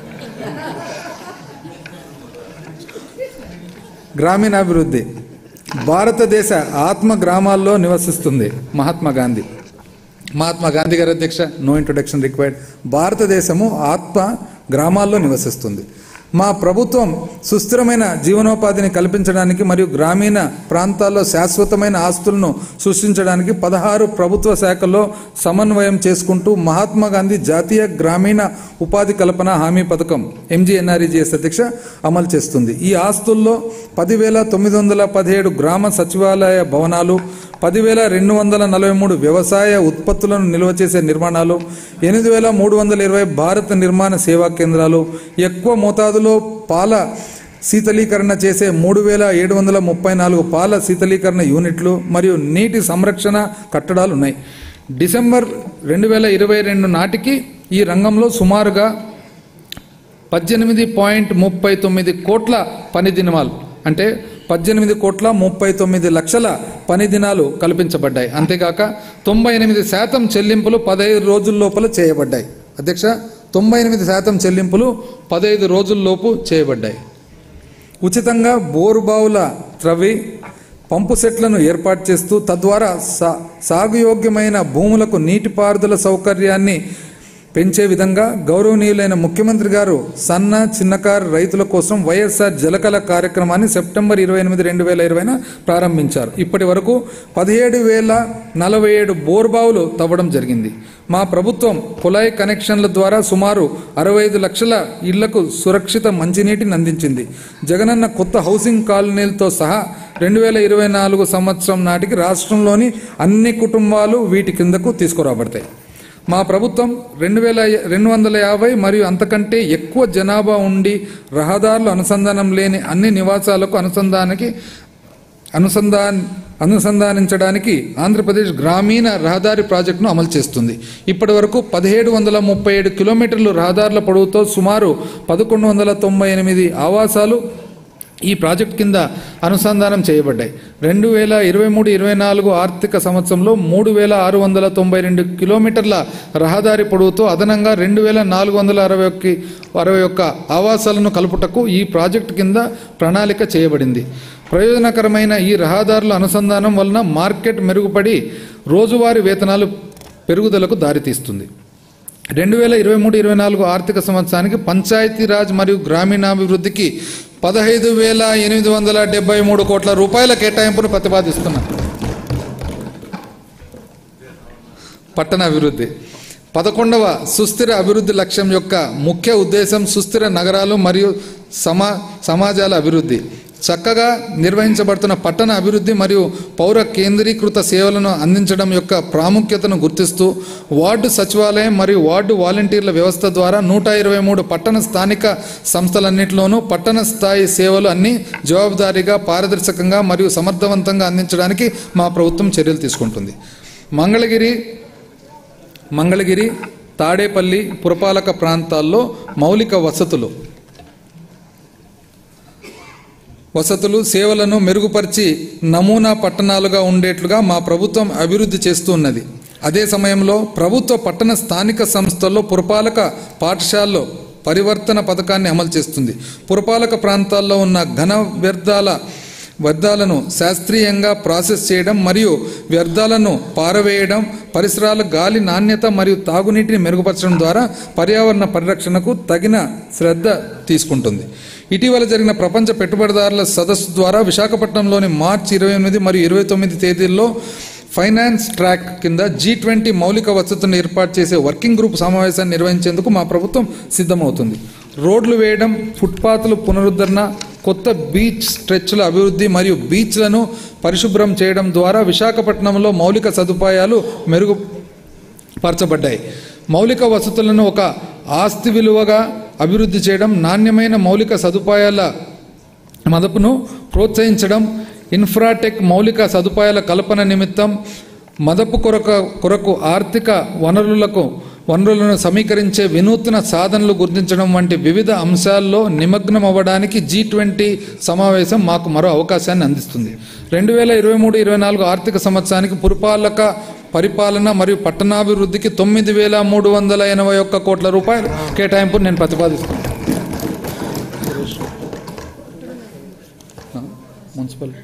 గ్రామీణాభివృద్ధి భారతదేశ ఆత్మ గ్రామాల్లో నివసిస్తుంది మహాత్మా గాంధీ మహాత్మా గాంధీ గారి అధ్యక్ష నో ఇంట్రొడక్షన్ రిక్వైర్డ్ భారతదేశము ఆత్మ గ్రామాల్లో నివసిస్తుంది మా ప్రభుత్వం సుస్థిరమైన జీవనోపాధిని కల్పించడానికి మరియు గ్రామీణ ప్రాంతాల్లో శాశ్వతమైన ఆస్తులను సృష్టించడానికి పదహారు ప్రభుత్వ శాఖల్లో సమన్వయం చేసుకుంటూ మహాత్మా గాంధీ జాతీయ గ్రామీణ ఉపాధి కల్పన హామీ పథకం ఎంజీఎన్ఆర్ఈజీఎస్ అధ్యక్ష అమలు చేస్తుంది ఈ ఆస్తుల్లో పదివేల తొమ్మిది వందల పదిహేడు గ్రామ సచివాలయ భవనాలు పదివేల రెండు వందల నలభై మూడు వ్యవసాయ ఉత్పత్తులను నిల్వ చేసే నిర్మాణాలు ఎనిమిది వేల మూడు వందల ఇరవై భారత నిర్మాణ సేవా కేంద్రాలు ఎక్కువ మోతాదులో పాల శీతలీకరణ చేసే మూడు వేల ఏడు వందల ముప్పై నాలుగు పాల శీతలీకరణ యూనిట్లు మరియు నీటి సంరక్షణ కట్టడాలు ఉన్నాయి డిసెంబర్ రెండు వేల ఇరవై రెండు నాటికి ఈ రంగంలో సుమారుగా పద్దెనిమిది పాయింట్ ముప్పై తొమ్మిది కోట్ల పని దినాలు అంటే పద్దెనిమిది కోట్ల ముప్పై తొమ్మిది లక్షల పని దినాలు కల్పించబడ్డాయి అంతేకాక తొంభై ఎనిమిది శాతం చెల్లింపులు పదహైదు రోజుల లోపల చేయబడ్డాయి అధ్యక్ష తొంభై ఎనిమిది శాతం చెల్లింపులు పదహైదు రోజుల్లోపు చేయబడ్డాయి ఉచితంగా బోరుబావుల త్రవ్వి పంపు సెట్లను ఏర్పాటు చేస్తూ తద్వారా సా సాగుయోగ్యమైన భూములకు నీటిపారుదల సౌకర్యాన్ని పెంచే విధంగా గౌరవనీయులైన ముఖ్యమంత్రి గారు సన్న చిన్నకారు రైతుల కోసం వైఎస్ఆర్ జలకళ కార్యక్రమాన్ని సెప్టెంబర్ ఇరవై ఎనిమిది రెండు వేల ఇరవైన ప్రారంభించారు ఇప్పటి వరకు పదిహేడు వేల నలభై ఏడు బోర్బావులు తవ్వడం జరిగింది మా ప్రభుత్వం కుళాయి కనెక్షన్ల ద్వారా సుమారు అరవై ఐదు లక్షల ఇళ్లకు సురక్షిత మంచినీటిని అందించింది జగనన్న కొత్త హౌసింగ్ కాలనీలతో సహా రెండు వేల ఇరవై నాలుగు సంవత్సరం నాటికి రాష్ట్రంలోని అన్ని కుటుంబాలు వీటి కిందకు తీసుకురాబడతాయి మా ప్రభుత్వం రెండు వేల రెండు వందల యాభై మరియు అంతకంటే ఎక్కువ జనాభా ఉండి రహదారులు అనుసంధానం లేని అన్ని నివాసాలకు అనుసంధానానికి అనుసంధాన్ అనుసంధానించడానికి ఆంధ్రప్రదేశ్ గ్రామీణ రహదారి ప్రాజెక్టును అమలు చేస్తుంది ఇప్పటి వరకు పదిహేడు వందల ముప్పై ఏడు కిలోమీటర్లు రహదారుల పొడవుతో సుమారు పదకొండు వందల తొంభై ఎనిమిది ఆవాసాలు ఈ ప్రాజెక్ట్ కింద అనుసంధానం చేయబడ్డాయి రెండు వేల ఇరవై మూడు ఇరవై నాలుగు ఆర్థిక సంవత్సరంలో మూడు వేల ఆరు వందల తొంభై రెండు కిలోమీటర్ల రహదారి పొడవుతో అదనంగా రెండు వేల నాలుగు వందల అరవై ఒక్క అరవై ఒక్క ఆవాసాలను కలుపుటకు ఈ ప్రాజెక్టు కింద ప్రణాళిక చేయబడింది ప్రయోజనకరమైన ఈ రహదారుల అనుసంధానం వలన మార్కెట్ మెరుగుపడి రోజువారీ వేతనాలు పెరుగుదలకు దారితీస్తుంది రెండు వేల ఇరవై మూడు ఇరవై నాలుగు ఆర్థిక సంవత్సరానికి పంచాయతీరాజ్ మరియు గ్రామీణాభివృద్ధికి పదహైదు వేల ఎనిమిది వందల డెబ్బై మూడు కోట్ల రూపాయల కేటాయింపును ప్రతిపాదిస్తున్నాం పట్టణ అభివృద్ధి పదకొండవ సుస్థిర అభివృద్ధి లక్ష్యం యొక్క ముఖ్య ఉద్దేశం సుస్థిర నగరాలు మరియు సమా సమాజాల అభివృద్ధి చక్కగా నిర్వహించబడుతున్న పట్టణ అభివృద్ధి మరియు పౌర కేంద్రీకృత సేవలను అందించడం యొక్క ప్రాముఖ్యతను గుర్తిస్తూ వార్డు సచివాలయం మరియు వార్డు వాలంటీర్ల వ్యవస్థ ద్వారా నూట ఇరవై మూడు పట్టణ స్థానిక సంస్థలన్నింటిలోనూ పట్టణ స్థాయి సేవలు అన్ని జవాబుదారీగా పారదర్శకంగా మరియు సమర్థవంతంగా అందించడానికి మా ప్రభుత్వం చర్యలు తీసుకుంటుంది మంగళగిరి మంగళగిరి తాడేపల్లి పురపాలక ప్రాంతాల్లో మౌలిక వసతులు వసతులు సేవలను మెరుగుపరిచి నమూనా పట్టణాలుగా ఉండేట్లుగా మా ప్రభుత్వం అభివృద్ధి చేస్తూ ఉన్నది అదే సమయంలో ప్రభుత్వ పట్టణ స్థానిక సంస్థల్లో పురపాలక పాఠశాలలో పరివర్తన పథకాన్ని అమలు చేస్తుంది పురపాలక ప్రాంతాల్లో ఉన్న ఘన వ్యర్థాల వ్యర్థాలను శాస్త్రీయంగా ప్రాసెస్ చేయడం మరియు వ్యర్థాలను పారవేయడం పరిసరాల గాలి నాణ్యత మరియు తాగునీటిని మెరుగుపరచడం ద్వారా పర్యావరణ పరిరక్షణకు తగిన శ్రద్ధ తీసుకుంటుంది ఇటీవల జరిగిన ప్రపంచ పెట్టుబడిదారుల సదస్సు ద్వారా విశాఖపట్నంలోని మార్చి ఇరవై ఎనిమిది మరియు ఇరవై తొమ్మిది తేదీల్లో ఫైనాన్స్ ట్రాక్ కింద జీ ట్వంటీ మౌలిక వసతులను ఏర్పాటు చేసే వర్కింగ్ గ్రూప్ సమావేశాన్ని నిర్వహించేందుకు మా ప్రభుత్వం సిద్ధమవుతుంది రోడ్లు వేయడం ఫుట్పాత్లు పునరుద్ధరణ కొత్త బీచ్ స్ట్రెచ్ల అభివృద్ధి మరియు బీచ్లను పరిశుభ్రం చేయడం ద్వారా విశాఖపట్నంలో మౌలిక సదుపాయాలు మెరుగుపరచబడ్డాయి మౌలిక వసతులను ఒక ఆస్తి విలువగా అభివృద్ధి చేయడం నాణ్యమైన మౌలిక సదుపాయాల మదపును ప్రోత్సహించడం ఇన్ఫ్రాటెక్ మౌలిక సదుపాయాల కల్పన నిమిత్తం మదపు కొరక కొరకు ఆర్థిక వనరులకు వనరులను సమీకరించే వినూత్న సాధనలు గుర్తించడం వంటి వివిధ అంశాల్లో నిమగ్నం అవ్వడానికి జీ ట్వంటీ సమావేశం మాకు మరో అవకాశాన్ని అందిస్తుంది రెండు వేల ఇరవై మూడు ఇరవై నాలుగు ఆర్థిక సంవత్సరానికి పురపాలక పరిపాలన మరియు పట్టణాభివృద్ధికి తొమ్మిది వేల మూడు వందల ఎనభై ఒక్క కోట్ల రూపాయలు కేటాయింపు నేను ప్రతిపాదిస్తున్నాను మున్సిపల్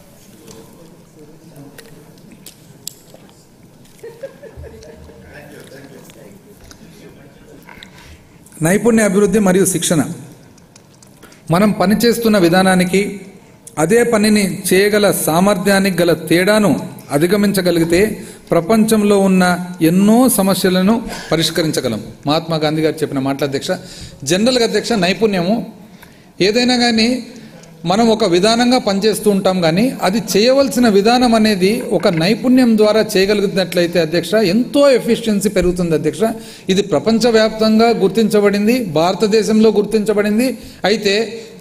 నైపుణ్య అభివృద్ధి మరియు శిక్షణ మనం పనిచేస్తున్న విధానానికి అదే పనిని చేయగల సామర్థ్యానికి గల తేడాను అధిగమించగలిగితే ప్రపంచంలో ఉన్న ఎన్నో సమస్యలను పరిష్కరించగలం మహాత్మా గాంధీ గారు చెప్పిన మాటల అధ్యక్ష జనరల్గా అధ్యక్ష నైపుణ్యము ఏదైనా కానీ మనం ఒక విధానంగా పనిచేస్తూ ఉంటాం కానీ అది చేయవలసిన విధానం అనేది ఒక నైపుణ్యం ద్వారా చేయగలిగినట్లయితే అధ్యక్ష ఎంతో ఎఫిషియన్సీ పెరుగుతుంది అధ్యక్ష ఇది ప్రపంచవ్యాప్తంగా గుర్తించబడింది భారతదేశంలో గుర్తించబడింది అయితే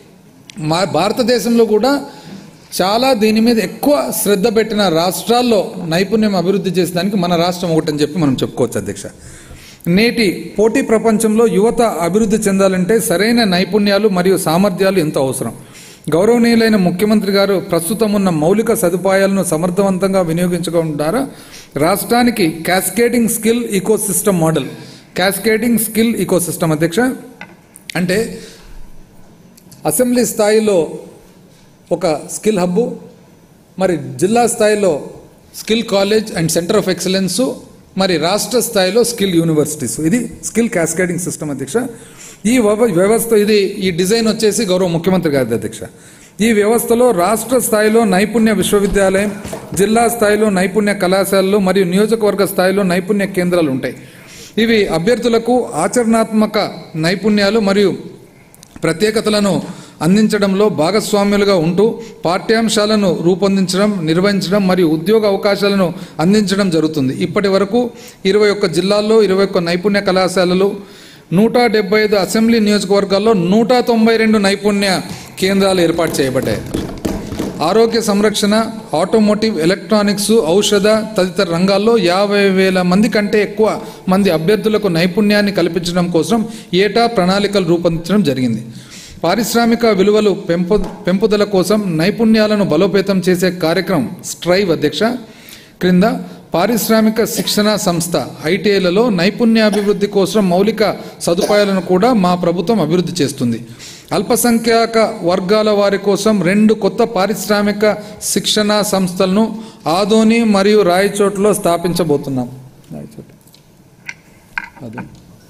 మా భారతదేశంలో కూడా చాలా దీని మీద ఎక్కువ శ్రద్ధ పెట్టిన రాష్ట్రాల్లో నైపుణ్యం అభివృద్ధి చేసేదానికి మన రాష్ట్రం ఒకటని చెప్పి మనం చెప్పుకోవచ్చు అధ్యక్ష నేటి పోటీ ప్రపంచంలో యువత అభివృద్ధి చెందాలంటే సరైన నైపుణ్యాలు మరియు సామర్థ్యాలు ఎంతో అవసరం గౌరవనీయులైన ముఖ్యమంత్రి గారు ప్రస్తుతం ఉన్న మౌలిక సదుపాయాలను సమర్థవంతంగా వినియోగించడం ద్వారా రాష్ట్రానికి cascading skill ecosystem model cascading skill ecosystem అధ్యక్ష అంటే అసెంబ్లీ స్థాయిలో ఒక స్కిల్ హబ్బు మరి జిల్లా స్థాయిలో skill college and centre of excellence మరి రాష్ట్ర స్థాయిలో స్కిల్ యూనివర్సిటీస్ ఇది స్కిల్ క్యాస్కేడింగ్ సిస్టమ్ అధ్యక్ష ఈ వ్యవ- వ్యవస్థ ఇది ఈ డిజైన్ వచ్చేసి గౌరవ ముఖ్యమంత్రి గారి అధ్యక్ష ఈ వ్యవస్థలో రాష్ట్ర స్థాయిలో నైపుణ్య విశ్వవిద్యాలయం జిల్లా స్థాయిలో నైపుణ్య కళాశాలలు మరియు నియోజకవర్గ స్థాయిలో నైపుణ్య కేంద్రాలు ఉంటాయి ఇవి అభ్యర్థులకు ఆచరణాత్మక నైపుణ్యాలు మరియు ప్రత్యేకతలను అందించడంలో భాగస్వాములుగా ఉంటూ పాఠ్యాంశాలను రూపొందించడం నిర్వహించడం మరియు ఉద్యోగ అవకాశాలను అందించడం జరుగుతుంది ఇప్పటి వరకు ఇరవై ఒక్క జిల్లాల్లో ఇరవై ఒక్క నైపుణ్య కళాశాలలు నూట డెబ్బై ఐదు అసెంబ్లీ నియోజకవర్గాల్లో నూట తొంభై రెండు నైపుణ్య కేంద్రాలు ఏర్పాటు చేయబడ్డాయి ఆరోగ్య సంరక్షణ ఆటోమోటివ్ ఎలక్ట్రానిక్స్ ఔషధ తదితర రంగాల్లో యాభై వేల మంది కంటే ఎక్కువ మంది అభ్యర్థులకు నైపుణ్యాన్ని కల్పించడం కోసం ఏటా ప్రణాళికలు రూపొందించడం జరిగింది పారిశ్రామిక విలువలు పెంపు పెంపుదల కోసం నైపుణ్యాలను బలోపేతం చేసే కార్యక్రమం స్ట్రైవ్ అధ్యక్ష క్రింద పారిశ్రామిక శిక్షణ సంస్థ ఐటీఐలలో నైపుణ్యాభివృద్ధి కోసం మౌలిక సదుపాయాలను కూడా మా ప్రభుత్వం అభివృద్ధి చేస్తుంది అల్పసంఖ్యాక వర్గాల వారి కోసం రెండు కొత్త పారిశ్రామిక శిక్షణ సంస్థలను ఆదోని మరియు రాయచోట్లో స్థాపించబోతున్నాం రాయచోటి ఆదోని.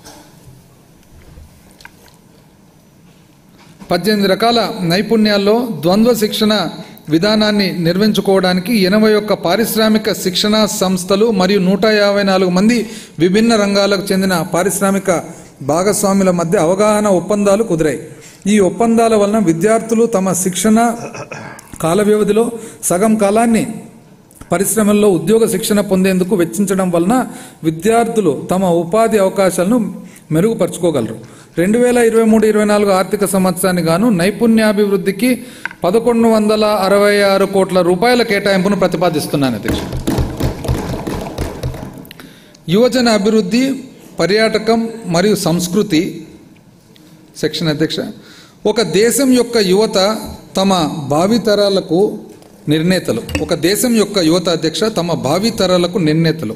పద్దెనిమిది రకాల నైపుణ్యాల్లో ద్వంద్వ శిక్షణ విధానాన్ని నిర్వహించుకోవడానికి ఎనభై ఒక్క పారిశ్రామిక శిక్షణ సంస్థలు మరియు నూట యాభై నాలుగు మంది విభిన్న రంగాలకు చెందిన పారిశ్రామిక భాగస్వాముల మధ్య అవగాహన ఒప్పందాలు కుదిరాయి ఈ ఒప్పందాల వలన విద్యార్థులు తమ శిక్షణ కాల వ్యవధిలో సగం కాలాన్ని పరిశ్రమల్లో ఉద్యోగ శిక్షణ పొందేందుకు వెచ్చించడం వలన విద్యార్థులు తమ ఉపాధి అవకాశాలను మెరుగుపరుచుకోగలరు రెండు వేల ఇరవై మూడు ఇరవై నాలుగు ఆర్థిక సంవత్సరానికి గాను నైపుణ్యాభివృద్ధికి పదకొండు వందల అరవై ఆరు కోట్ల రూపాయల కేటాయింపును ప్రతిపాదిస్తున్నాను అధ్యక్ష యువజన అభివృద్ధి పర్యాటకం మరియు సంస్కృతి సెక్షన్ అధ్యక్ష ఒక దేశం యొక్క యువత తమ భావితరాలకు నిర్ణేతలు ఒక దేశం యొక్క యువత అధ్యక్ష తమ భావితరాలకు నిర్ణేతలు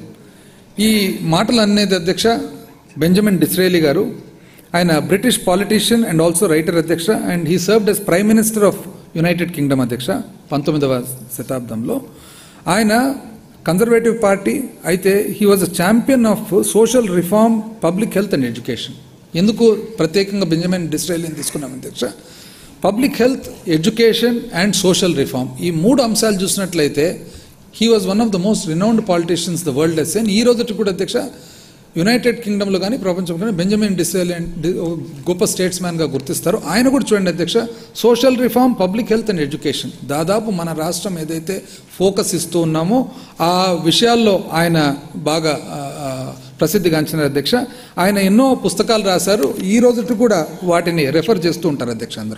ఈ మాటలు అనేది అధ్యక్ష బెంజమిన్ డిస్రేలీ గారు ఆయన British politician and also writer అధ్యక్ష and he served as prime minister of United Kingdom అధ్యక్ష పంతొమ్మిదవ శతాబ్దంలో ఆయన కన్జర్వేటివ్ పార్టీ అయితే he was a champion of social reform public health and education ఎందుకు ప్రత్యేకంగా బెంజమిన్ డిస్రేలిని తీసుకున్నాం అధ్యక్ష public health education and social reform ఈ మూడు అంశాలు చూసినట్లయితే he was one of the most renowned politicians the world as and ఈ రోజుటి కూడా అధ్యక్ష యునైటెడ్ కింగ్డమ్లో కానీ ప్రపంచంలో కానీ బెంజమిన్ డిస్రేల్ గొప్ప స్టేట్స్ మ్యాన్గా గుర్తిస్తారు ఆయన కూడా చూడండి అధ్యక్ష social reform public health and education దాదాపు మన రాష్ట్రం ఏదైతే ఫోకస్ ఇస్తూ ఉన్నామో ఆ విషయాల్లో ఆయన బాగా ఆ, ఆ, ప్రసిద్ధిగాంచిన అధ్యక్ష ఆయన ఎన్నో పుస్తకాలు రాశారు ఈ రోజుటి కూడా వాటిని రెఫర్ చేస్తూ ఉంటారు అధ్యక్ష అందరూ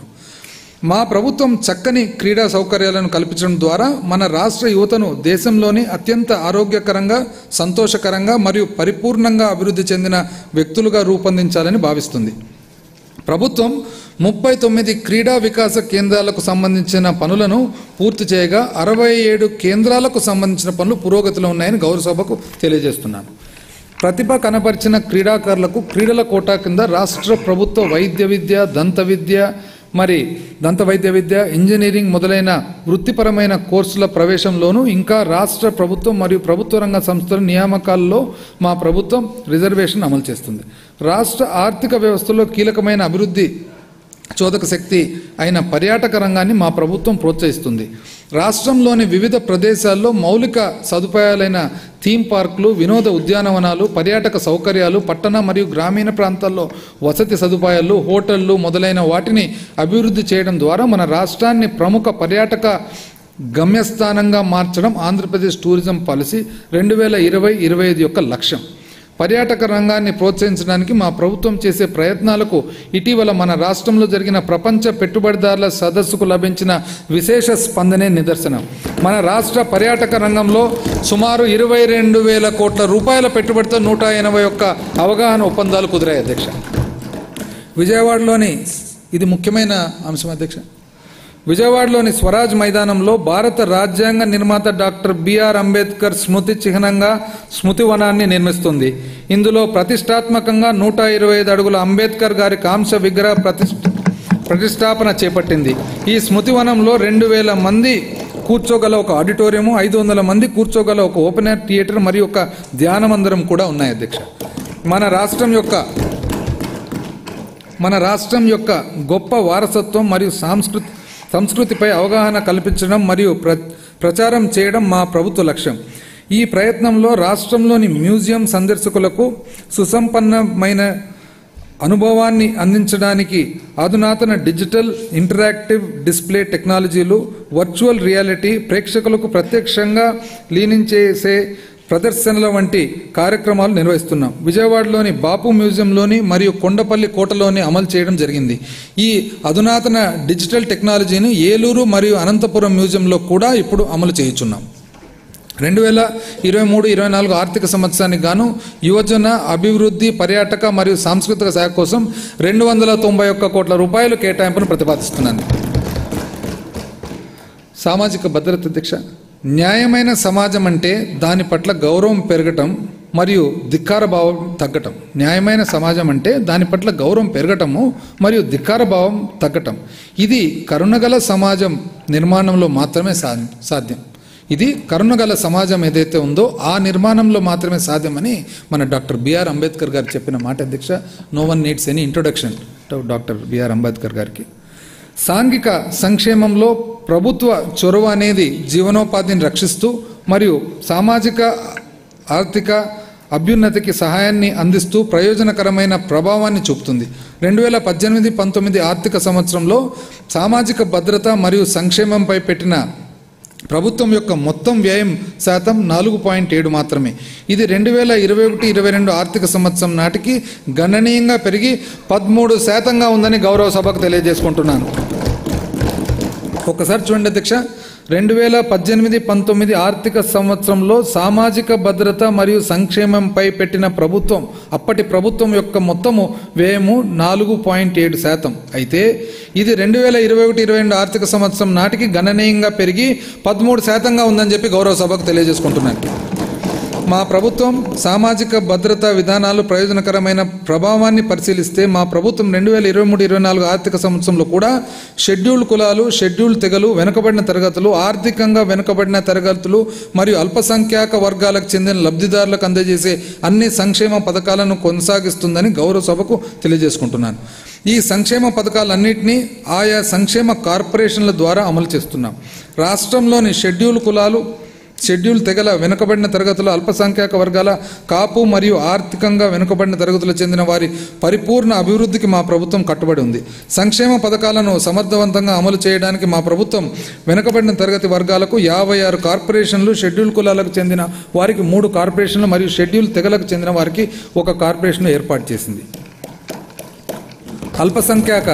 మా ప్రభుత్వం చక్కని క్రీడా సౌకర్యాలను కల్పించడం ద్వారా మన రాష్ట్ర యువతను దేశంలోని అత్యంత ఆరోగ్యకరంగా సంతోషకరంగా మరియు పరిపూర్ణంగా అభివృద్ధి చెందిన వ్యక్తులుగా రూపొందించాలని భావిస్తుంది ప్రభుత్వం ముప్పై తొమ్మిది క్రీడా వికాస కేంద్రాలకు సంబంధించిన పనులను పూర్తి చేయగా అరవై ఏడు కేంద్రాలకు సంబంధించిన పనులు పురోగతిలో ఉన్నాయని గౌరవ సభకు తెలియజేస్తున్నాను ప్రతిభ కనపరిచిన క్రీడాకారులకు క్రీడల కోటా కింద రాష్ట్ర ప్రభుత్వ వైద్య విద్య దంత విద్య మరి దంత వైద్య విద్య ఇంజనీరింగ్ మొదలైన వృత్తిపరమైన కోర్సుల ప్రవేశంలోనూ ఇంకా రాష్ట్ర ప్రభుత్వం మరియు ప్రభుత్వ రంగ సంస్థల నియామకాల్లో మా ప్రభుత్వం రిజర్వేషన్ అమలు చేస్తుంది రాష్ట్ర ఆర్థిక వ్యవస్థలో కీలకమైన అభివృద్ధి చోదక శక్తి అయిన పర్యాటక రంగాన్ని మా ప్రభుత్వం ప్రోత్సహిస్తుంది రాష్ట్రంలోని వివిధ ప్రదేశాల్లో మౌలిక సదుపాయాలైన థీమ్ పార్కులు వినోద ఉద్యానవనాలు పర్యాటక సౌకర్యాలు పట్టణ మరియు గ్రామీణ ప్రాంతాల్లో వసతి సదుపాయాలు హోటళ్లు మొదలైన వాటిని అభివృద్ధి చేయడం ద్వారా మన రాష్ట్రాన్ని ప్రముఖ పర్యాటక గమ్యస్థానంగా మార్చడం ఆంధ్రప్రదేశ్ టూరిజం పాలసీ రెండు వేల ఇరవై ఇరవై ఐదు యొక్క లక్ష్యం పర్యాటక రంగాన్ని ప్రోత్సహించడానికి మా ప్రభుత్వం చేసే ప్రయత్నాలకు ఇటీవల మన రాష్ట్రంలో జరిగిన ప్రపంచ పెట్టుబడిదారుల సదస్సుకు లభించిన విశేష స్పందనే నిదర్శనం మన రాష్ట్ర పర్యాటక రంగంలో సుమారు ఇరవై రెండు వేల కోట్ల రూపాయల పెట్టుబడితో నూట ఎనభై ఒక్క అవగాహన ఒప్పందాలు కుదిరాయి అధ్యక్ష విజయవాడలోని ఇది ముఖ్యమైన అంశం అధ్యక్ష విజయవాడలోని స్వరాజ్ మైదానంలో భారత రాజ్యాంగ నిర్మాత డాక్టర్ బిఆర్ అంబేద్కర్ స్మృతి చిహ్నంగా స్మృతి వనాన్ని నిర్మిస్తుంది ఇందులో ప్రతిష్టాత్మకంగా నూట ఇరవై ఐదు అడుగుల అంబేద్కర్ గారి కాంస విగ్రహ ప్రతిష్ఠ ప్రతిష్టాపన చేపట్టింది ఈ స్మృతి వనంలో రెండు వేల మంది కూర్చోగల ఒక ఆడిటోరియము ఐదు వందల మంది కూర్చోగల ఒక ఓపెన్ ఎయిర్ థియేటర్ మరియు ఒక ధ్యాన మందిరం కూడా ఉన్నాయి అధ్యక్ష మన రాష్ట్రం యొక్క మన రాష్ట్రం యొక్క గొప్ప వారసత్వం మరియు సాంస్కృతి సంస్కృతిపై అవగాహన కల్పించడం మరియు ప్ర ప్రచారం చేయడం మా ప్రభుత్వ లక్ష్యం ఈ ప్రయత్నంలో రాష్ట్రంలోని మ్యూజియం సందర్శకులకు సుసంపన్నమైన అనుభవాన్ని అందించడానికి అధునాతన డిజిటల్ ఇంటరాక్టివ్ డిస్ప్లే టెక్నాలజీలు వర్చువల్ రియాలిటీ ప్రేక్షకులకు ప్రత్యక్షంగా లీనించేసే ప్రదర్శనల వంటి కార్యక్రమాలు నిర్వహిస్తున్నాం విజయవాడలోని బాపు మ్యూజియంలోని మరియు కొండపల్లి కోటలోని అమలు చేయడం జరిగింది ఈ అధునాతన డిజిటల్ టెక్నాలజీని ఏలూరు మరియు అనంతపురం మ్యూజియంలో కూడా ఇప్పుడు అమలు చేయుచున్నాం రెండు వేల ఇరవై మూడు ఇరవై నాలుగు ఆర్థిక సంవత్సరానికి గాను యువజన అభివృద్ధి పర్యాటక మరియు సాంస్కృతిక శాఖ కోసం రెండు వందల తొంభై ఒక్క కోట్ల రూపాయలు కేటాయింపును ప్రతిపాదిస్తున్నాను సామాజిక భద్రత దీక్ష న్యాయమైన సమాజం అంటే దాని పట్ల గౌరవం పెరగటం మరియు ధిక్కార భావం తగ్గటం న్యాయమైన సమాజం అంటే దాని పట్ల గౌరవం పెరగటము మరియు ధిక్కార భావం తగ్గటం ఇది కరుణగల సమాజం నిర్మాణంలో మాత్రమే సా సాధ్యం ఇది కరుణగల సమాజం ఏదైతే ఉందో ఆ నిర్మాణంలో మాత్రమే సాధ్యమని మన డాక్టర్ బిఆర్ అంబేద్కర్ గారు చెప్పిన మాట అధ్యక్ష no one needs any introduction to doctor BR Ambedkar గారికి సాంఘిక సంక్షేమంలో ప్రభుత్వ చొరవ అనేది జీవనోపాధిని రక్షిస్తూ మరియు సామాజిక ఆర్థిక అభ్యున్నతికి సహాయాన్ని అందిస్తూ ప్రయోజనకరమైన ప్రభావాన్ని చూపుతుంది రెండు వేల పద్దెనిమిది పంతొమ్మిది ఆర్థిక సంవత్సరంలో సామాజిక భద్రత మరియు సంక్షేమంపై పెట్టిన ప్రభుత్వం యొక్క మొత్తం వ్యయం శాతం నాలుగు పాయింట్ ఏడు మాత్రమే ఇది రెండు వేల ఇరవై ఒకటి ఇరవై రెండు ఆర్థిక సంవత్సరం నాటికి గణనీయంగా పెరిగి పదమూడు శాతంగా ఉందని గౌరవ సభకు తెలియజేసుకుంటున్నాను ఒక్కసారి చూడండి అధ్యక్ష రెండు వేల పద్దెనిమిది పంతొమ్మిది ఆర్థిక సంవత్సరంలో సామాజిక భద్రత మరియు సంక్షేమంపై పెట్టిన ప్రభుత్వం అప్పటి ప్రభుత్వం యొక్క మొత్తము వ్యయము నాలుగు పాయింట్ ఏడు శాతం అయితే ఇది రెండు వేల ఇరవై ఒకటి ఇరవై రెండు ఆర్థిక సంవత్సరం నాటికి గణనీయంగా పెరిగి పదమూడు శాతంగా ఉందని చెప్పి గౌరవ సభకు తెలియజేసుకుంటున్నాను మా ప్రభుత్వం సామాజిక భద్రతా విధానాలు ప్రయోజనకరమైన ప్రభావాన్ని పరిశీలిస్తే మా ప్రభుత్వం రెండు వేల ఇరవై మూడు ఇరవై నాలుగు ఆర్థిక సంవత్సరంలో కూడా షెడ్యూల్డ్ కులాలు షెడ్యూల్డ్ తెగలు వెనుకబడిన తరగతులు ఆర్థికంగా వెనుకబడిన తరగతులు మరియు అల్పసంఖ్యాక వర్గాలకు చెందిన లబ్ధిదారులకు అందజేసే అన్ని సంక్షేమ పథకాలను కొనసాగిస్తుందని గౌరవ సభకు తెలియజేసుకుంటున్నాను ఈ సంక్షేమ పథకాలన్నింటినీ ఆయా సంక్షేమ కార్పొరేషన్ల ద్వారా అమలు చేస్తున్నాం రాష్ట్రంలోని షెడ్యూల్ కులాలు షెడ్యూల్ తెగల వెనుకబడిన తరగతుల అల్పసంఖ్యాక వర్గాల కాపు మరియు ఆర్థికంగా వెనుకబడిన తరగతులకు చెందిన వారి పరిపూర్ణ అభివృద్ధికి మా ప్రభుత్వం కట్టుబడి ఉంది సంక్షేమ పథకాలను సమర్థవంతంగా అమలు చేయడానికి మా ప్రభుత్వం వెనుకబడిన తరగతి వర్గాలకు యాభై ఆరు కార్పొరేషన్లు షెడ్యూల్ కులాలకు చెందిన వారికి మూడు కార్పొరేషన్లు మరియు షెడ్యూల్ తెగలకు చెందిన వారికి ఒక కార్పొరేషన్ ఏర్పాటు చేసింది అల్పసంఖ్యాక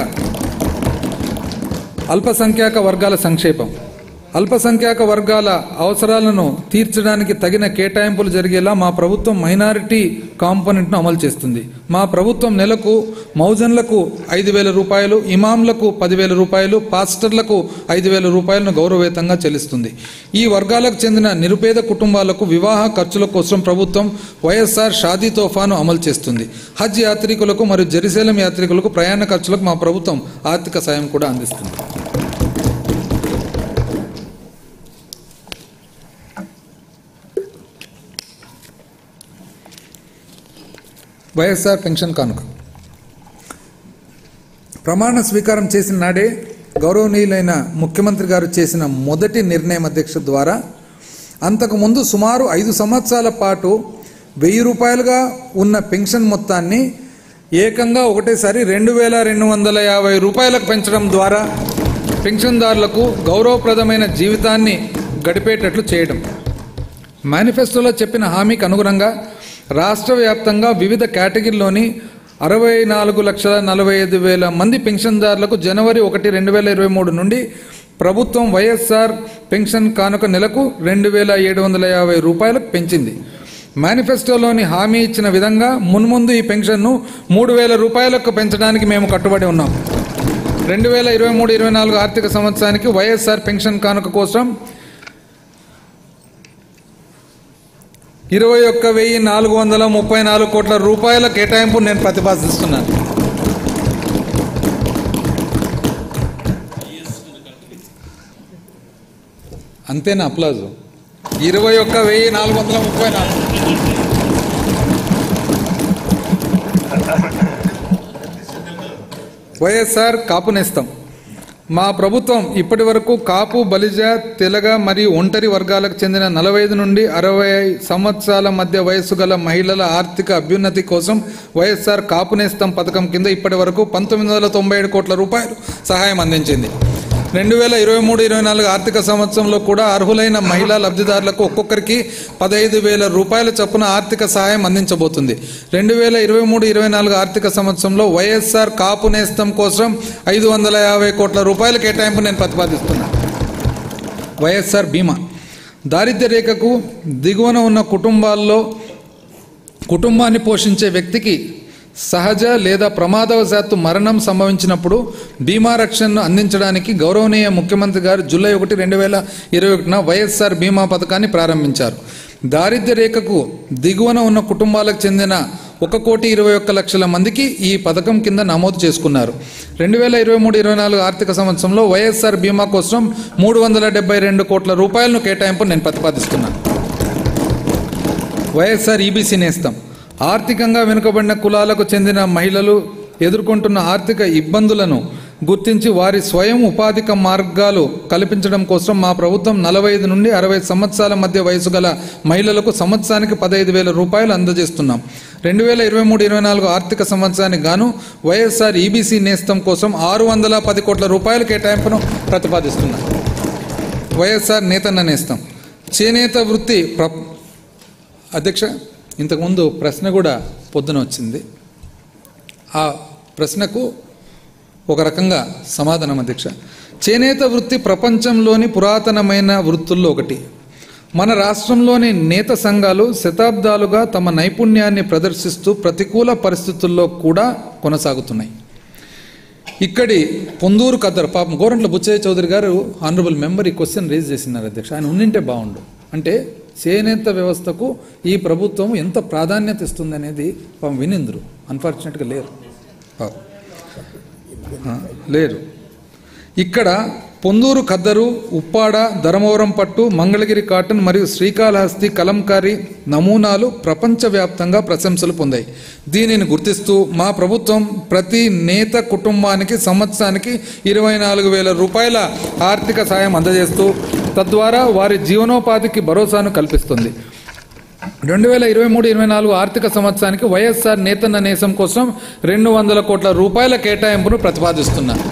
అల్పసంఖ్యాక వర్గాల సంక్షేపం అల్పసంఖ్యాక వర్గాల అవసరాలను తీర్చడానికి తగిన కేటాయింపులు జరిగేలా మా ప్రభుత్వం మైనారిటీ కాంపోనెంట్ను అమలు చేస్తుంది మా ప్రభుత్వం నెలకు మౌజన్లకు ఐదు వేల రూపాయలు ఇమాంలకు పదివేల రూపాయలు పాస్టర్లకు ఐదు వేల రూపాయలను గౌరవవేతంగా చెల్లిస్తుంది ఈ వర్గాలకు చెందిన నిరుపేద కుటుంబాలకు వివాహ ఖర్చుల కోసం ప్రభుత్వం వైఎస్ఆర్ షాదీ తోఫాను అమలు చేస్తుంది హజ్ యాత్రికులకు మరియు జెరూసలేం యాత్రికులకు ప్రయాణ ఖర్చులకు మా ప్రభుత్వం ఆర్థిక సాయం కూడా అందిస్తుంది వైఎస్ఆర్ పెన్షన్ కానుక ప్రమాణ స్వీకారం చేసిన నాడే గౌరవనీయులైన ముఖ్యమంత్రి గారు చేసిన మొదటి నిర్ణయం అధ్యక్ష ద్వారా అంతకుముందు సుమారు ఐదు సంవత్సరాల పాటు వెయ్యి రూపాయలుగా ఉన్న పెన్షన్ మొత్తాన్ని ఏకంగా ఒకటేసారి రెండు వేల రెండు వందల యాభై రూపాయలకు పెంచడం ద్వారా పెన్షన్దారులకు గౌరవప్రదమైన జీవితాన్ని గడిపేటట్లు చేయడం మేనిఫెస్టోలో చెప్పిన హామీకి అనుగుణంగా రాష్ట్ర వ్యాప్తంగా వివిధ కేటగిరీలోని అరవై నాలుగు లక్షల నలభై ఐదు వేల మంది పెన్షన్దారులకు జనవరి ఒకటి రెండు వేల ఇరవై మూడు నుండి ప్రభుత్వం వైఎస్ఆర్ పెన్షన్ కానుక నెలకు రెండు వేల ఏడు వందల యాభై రూపాయలకు పెంచింది మేనిఫెస్టోలోని హామీ ఇచ్చిన విధంగా మున్ముందు ఈ పెన్షన్ను మూడు వేల రూపాయలకు పెంచడానికి మేము కట్టుబడి ఉన్నాం రెండు వేల ఇరవై మూడు ఇరవై నాలుగు ఆర్థిక సంవత్సరానికి వైఎస్ఆర్ పెన్షన్ కానుక కోసం ఇరవై ఒక్క వెయ్యి నాలుగు వందల ముప్పై నాలుగు కోట్ల రూపాయల కేటాయింపు నేను ప్రతిపాదిస్తున్నాను అంతేనా అప్లాజు ఇరవై ఒక్క వెయ్యి నాలుగు వందల ముప్పై నాలుగు వైఎస్ఆర్ కాపు నేస్తం మా ప్రభుత్వం ఇప్పటి వరకు కాపు బలిజ తెలగ మరియు ఒంటరి వర్గాలకు చెందిన నలభై ఐదు నుండి అరవై సంవత్సరాల మధ్య వయస్సు గల మహిళల ఆర్థిక అభ్యున్నతి కోసం వైఎస్ఆర్ కాపు నేస్తం పథకం కింద ఇప్పటి వరకు పంతొమ్మిది వందల తొంభై ఏడు కోట్ల రూపాయలు సహాయం అందించింది రెండు వేల ఇరవై మూడు ఇరవై నాలుగు ఆర్థిక సంవత్సరంలో కూడా అర్హులైన మహిళా లబ్ధిదారులకు ఒక్కొక్కరికి పదహైదు వేల రూపాయల చొప్పున ఆర్థిక సహాయం అందించబోతుంది రెండు వేల ఇరవై మూడు ఇరవై నాలుగు ఆర్థిక సంవత్సరంలో వైఎస్ఆర్ కాపు నేస్తం కోసం ఐదు వందల యాభై కోట్ల రూపాయల కేటాయింపు నేను ప్రతిపాదిస్తున్నాను వైఎస్ఆర్ బీమా దారిద్ర్య రేఖకు దిగువన ఉన్న కుటుంబాల్లో కుటుంబాన్ని పోషించే వ్యక్తికి సహజ లేదా ప్రమాదవశాత్తు మరణం సంభవించినప్పుడు బీమా రక్షణను అందించడానికి గౌరవనీయ ముఖ్యమంత్రి గారు జూలై ఒకటి రెండు వేల ఇరవై ఒకటిన వైఎస్ఆర్ బీమా పథకాన్ని ప్రారంభించారు దారిద్ర్య రేఖకు దిగువన ఉన్న కుటుంబాలకు చెందిన ఒక కోటి ఇరవై ఒక్క లక్షల మందికి ఈ పథకం కింద నమోదు చేసుకున్నారు రెండు వేల ఇరవై మూడు ఇరవై నాలుగు ఆర్థిక సంవత్సరంలో వైఎస్ఆర్ బీమా కోసం మూడు వందల డెబ్బై రెండు కోట్ల రూపాయలను కేటాయింపు నేను ప్రతిపాదిస్తున్నాను వైఎస్ఆర్ ఈబీసీ నేస్తం ఆర్థికంగా వెనుకబడిన కులాలకు చెందిన మహిళలు ఎదుర్కొంటున్న ఆర్థిక ఇబ్బందులను గుర్తించి వారి స్వయం ఉపాధిక మార్గాలు కల్పించడం కోసం మా ప్రభుత్వం నలభై ఐదు నుండి అరవై సంవత్సరాల మధ్య వయసు గల మహిళలకు సంవత్సరానికి పదహైదు వేల రూపాయలు అందజేస్తున్నాం రెండు వేల ఇరవై మూడు ఇరవై నాలుగు ఆర్థిక సంవత్సరానికి గాను వైఎస్ఆర్ ఈబీసీ నేస్తం కోసం ఆరు వందల పది కోట్ల రూపాయల కేటాయింపును ప్రతిపాదిస్తున్నాం వైఎస్ఆర్ నేతన్న నేస్తం చేనేత వృత్తి ప్ర అధ్యక్ష ఇంతకుముందు ప్రశ్న కూడా పొద్దున వచ్చింది ఆ ప్రశ్నకు ఒక రకంగా సమాధానం అధ్యక్ష చేనేత వృత్తి ప్రపంచంలోని పురాతనమైన వృత్తుల్లో ఒకటి మన రాష్ట్రంలోని నేత సంఘాలు శతాబ్దాలుగా తమ నైపుణ్యాన్ని ప్రదర్శిస్తూ ప్రతికూల పరిస్థితుల్లో కూడా కొనసాగుతున్నాయి ఇక్కడి పొందూరు కద్దరు పాపం గోరంట్ల బుచ్చయ్య చౌదరి గారు ఆనరబుల్ మెంబర్ ఈ క్వశ్చన్ రేజ్ చేసినారు అధ్యక్ష ఆయన ఉండింటే బాగుండు అంటే చేనేత వ్యవస్థకు ఈ ప్రభుత్వం ఎంత ప్రాధాన్యత ఇస్తుంది అనేది పాపం వినిందరు అన్ఫార్చునేట్గా లేరు పాపం. ఆ, లేరు ఇక్కడ పొందూరు ఖద్దరు ఉప్పాడ ధర్మవరం పట్టు మంగళగిరి కాటన్ మరియు శ్రీకాళహస్తి కలంకారీ నమూనాలు ప్రపంచవ్యాప్తంగా ప్రశంసలు పొందాయి దీనిని గుర్తిస్తూ మా ప్రభుత్వం ప్రతి నేత కుటుంబానికి సంవత్సరానికి ఇరవై నాలుగు వేల రూపాయల ఆర్థిక సాయం అందజేస్తూ తద్వారా వారి జీవనోపాధికి భరోసాను కల్పిస్తుంది రెండు వేల ఇరవై మూడు ఇరవై నాలుగు ఆర్థిక సంవత్సరానికి వైఎస్ఆర్ నేతన్న నేసం కోసం రెండు వందల కోట్ల రూపాయల కేటాయింపును ప్రతిపాదిస్తున్నారు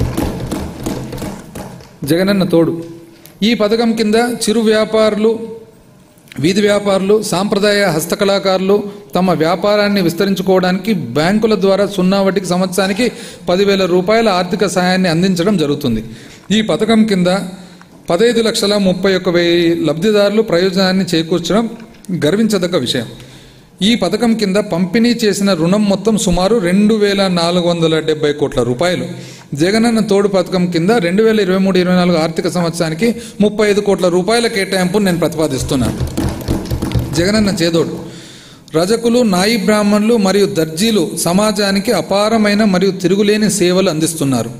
జగనన్న తోడు ఈ పథకం కింద చిరు వ్యాపారులు వీధి వ్యాపారులు సాంప్రదాయ హస్తకళాకారులు తమ వ్యాపారాన్ని విస్తరించుకోవడానికి బ్యాంకుల ద్వారా సున్నా వడ్డీకి సంవత్సరానికి పదివేల రూపాయల ఆర్థిక సహాయాన్ని అందించడం జరుగుతుంది ఈ పథకం కింద పదహైదు లక్షల ముప్పై ఒక్క వెయ్యి లబ్ధిదారులు ప్రయోజనాన్ని చేకూర్చడం గర్వించదగ్గ విషయం ఈ పథకం కింద పంపిణీ చేసిన రుణం మొత్తం సుమారు రెండు వేల నాలుగు వందల డెబ్బై కోట్ల రూపాయలు జగనన్న తోడు పథకం కింద రెండు వేల ఇరవై మూడు ఇరవై నాలుగు ఆర్థిక సంవత్సరానికి ముప్పై ఐదు కోట్ల రూపాయల కేటాయింపు నేను ప్రతిపాదిస్తున్నాను జగనన్న చేదోడు రజకులు నాయి బ్రాహ్మణులు మరియు దర్జీలు సమాజానికి అపారమైన మరియు తిరుగులేని సేవలు అందిస్తున్నారు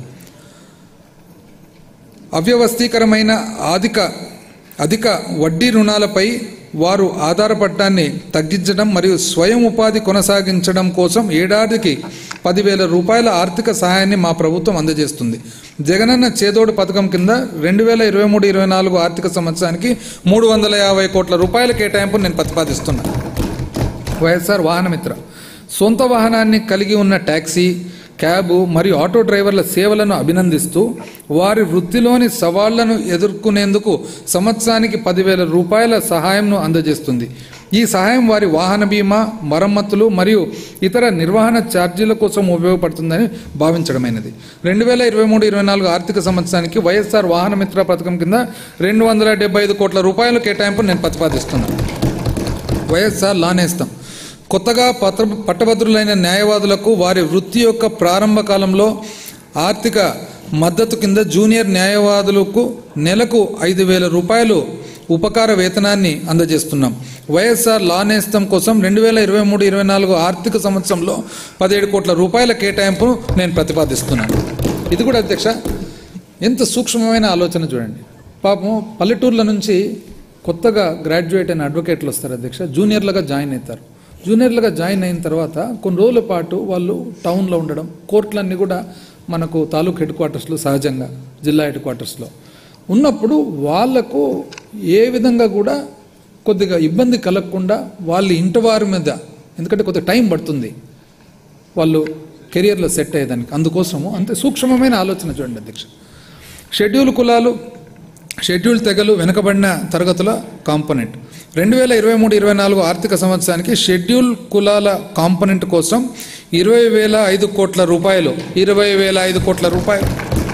అవ్యవస్థీకరమైన అధిక అధిక వడ్డీ రుణాలపై వారు ఆధారపడటాన్ని తగ్గించడం మరియు స్వయం ఉపాధి కొనసాగించడం కోసం ఏడాదికి పదివేల రూపాయల ఆర్థిక సహాయాన్ని మా ప్రభుత్వం అందజేస్తుంది జగనన్న చేదోడు పథకం కింద రెండు వేల ఇరవై మూడు ఇరవై నాలుగు ఆర్థిక సంవత్సరానికి మూడు వందల యాభై కోట్ల రూపాయల కేటాయింపు నేను ప్రతిపాదిస్తున్నాను వైఎస్ఆర్ వాహనమిత్ర సొంత వాహనాన్ని కలిగి ఉన్న ట్యాక్సీ క్యాబు మరియు ఆటో డ్రైవర్ల సేవలను అభినందిస్తూ వారి వృత్తిలోని సవాళ్లను ఎదుర్కొనేందుకు సంవత్సరానికి పదివేల రూపాయల సహాయంను అందజేస్తుంది ఈ సహాయం వారి వాహన బీమా మరమ్మతులు మరియు ఇతర నిర్వహణ ఛార్జీల కోసం ఉపయోగపడుతుందని భావించడమైనది రెండు వేల ఇరవై మూడు ఇరవై నాలుగు ఆర్థిక సంవత్సరానికి వైఎస్ఆర్ వాహన మిత్ర పథకం కింద రెండు వందల డెబ్బై ఐదు కోట్ల రూపాయల కేటాయింపు నేను ప్రతిపాదిస్తున్నాను వైఎస్ఆర్ లానేస్తాం కొత్తగా పత్ర పట్టభద్రులైన న్యాయవాదులకు వారి వృత్తి యొక్క ప్రారంభ కాలంలో ఆర్థిక మద్దతు కింద జూనియర్ న్యాయవాదులకు నెలకు ఐదు వేల రూపాయలు ఉపకార వేతనాన్ని అందజేస్తున్నాం వైఎస్ఆర్ లా నేస్తం కోసం రెండు వేల ఇరవై మూడు ఇరవై నాలుగు ఆర్థిక సంవత్సరంలో పదిహేడు కోట్ల రూపాయల కేటాయింపును నేను ప్రతిపాదిస్తున్నాను ఇది కూడా అధ్యక్ష ఎంత సూక్ష్మమైన ఆలోచన చూడండి పాపం పల్లెటూర్ల నుంచి కొత్తగా గ్రాడ్యుయేట్ అయిన అడ్వకేట్లు వస్తారు అధ్యక్ష జూనియర్లుగా జాయిన్ అవుతారు జూనియర్లుగా జాయిన్ అయిన తర్వాత కొన్ని రోజుల పాటు వాళ్ళు టౌన్లో ఉండడం కోర్టులన్నీ కూడా మనకు తాలూకు హెడ్ క్వార్టర్స్లో సహజంగా జిల్లా హెడ్ క్వార్టర్స్లో ఉన్నప్పుడు వాళ్లకు ఏ విధంగా కూడా కొద్దిగా ఇబ్బంది కలగకుండా వాళ్ళ ఇంటి వారి మీద ఎందుకంటే కొద్దిగా టైం పడుతుంది వాళ్ళు కెరియర్లో సెట్ అయ్యేదానికి అందుకోసము అంతే సూక్ష్మమైన ఆలోచన చూడండి అధ్యక్ష షెడ్యూల్ కులాలు షెడ్యూల్ తెగలు వెనుకబడిన తరగతుల కాంపోనెంట్ రెండు వేల ఇరవై మూడు ఇరవై నాలుగు ఆర్థిక సంవత్సరానికి షెడ్యూల్ కులాల కాంపోనెంట్ కోసం ఇరవై వేల ఐదు కోట్ల రూపాయలు ఇరవై వేల ఐదు కోట్ల రూపాయలు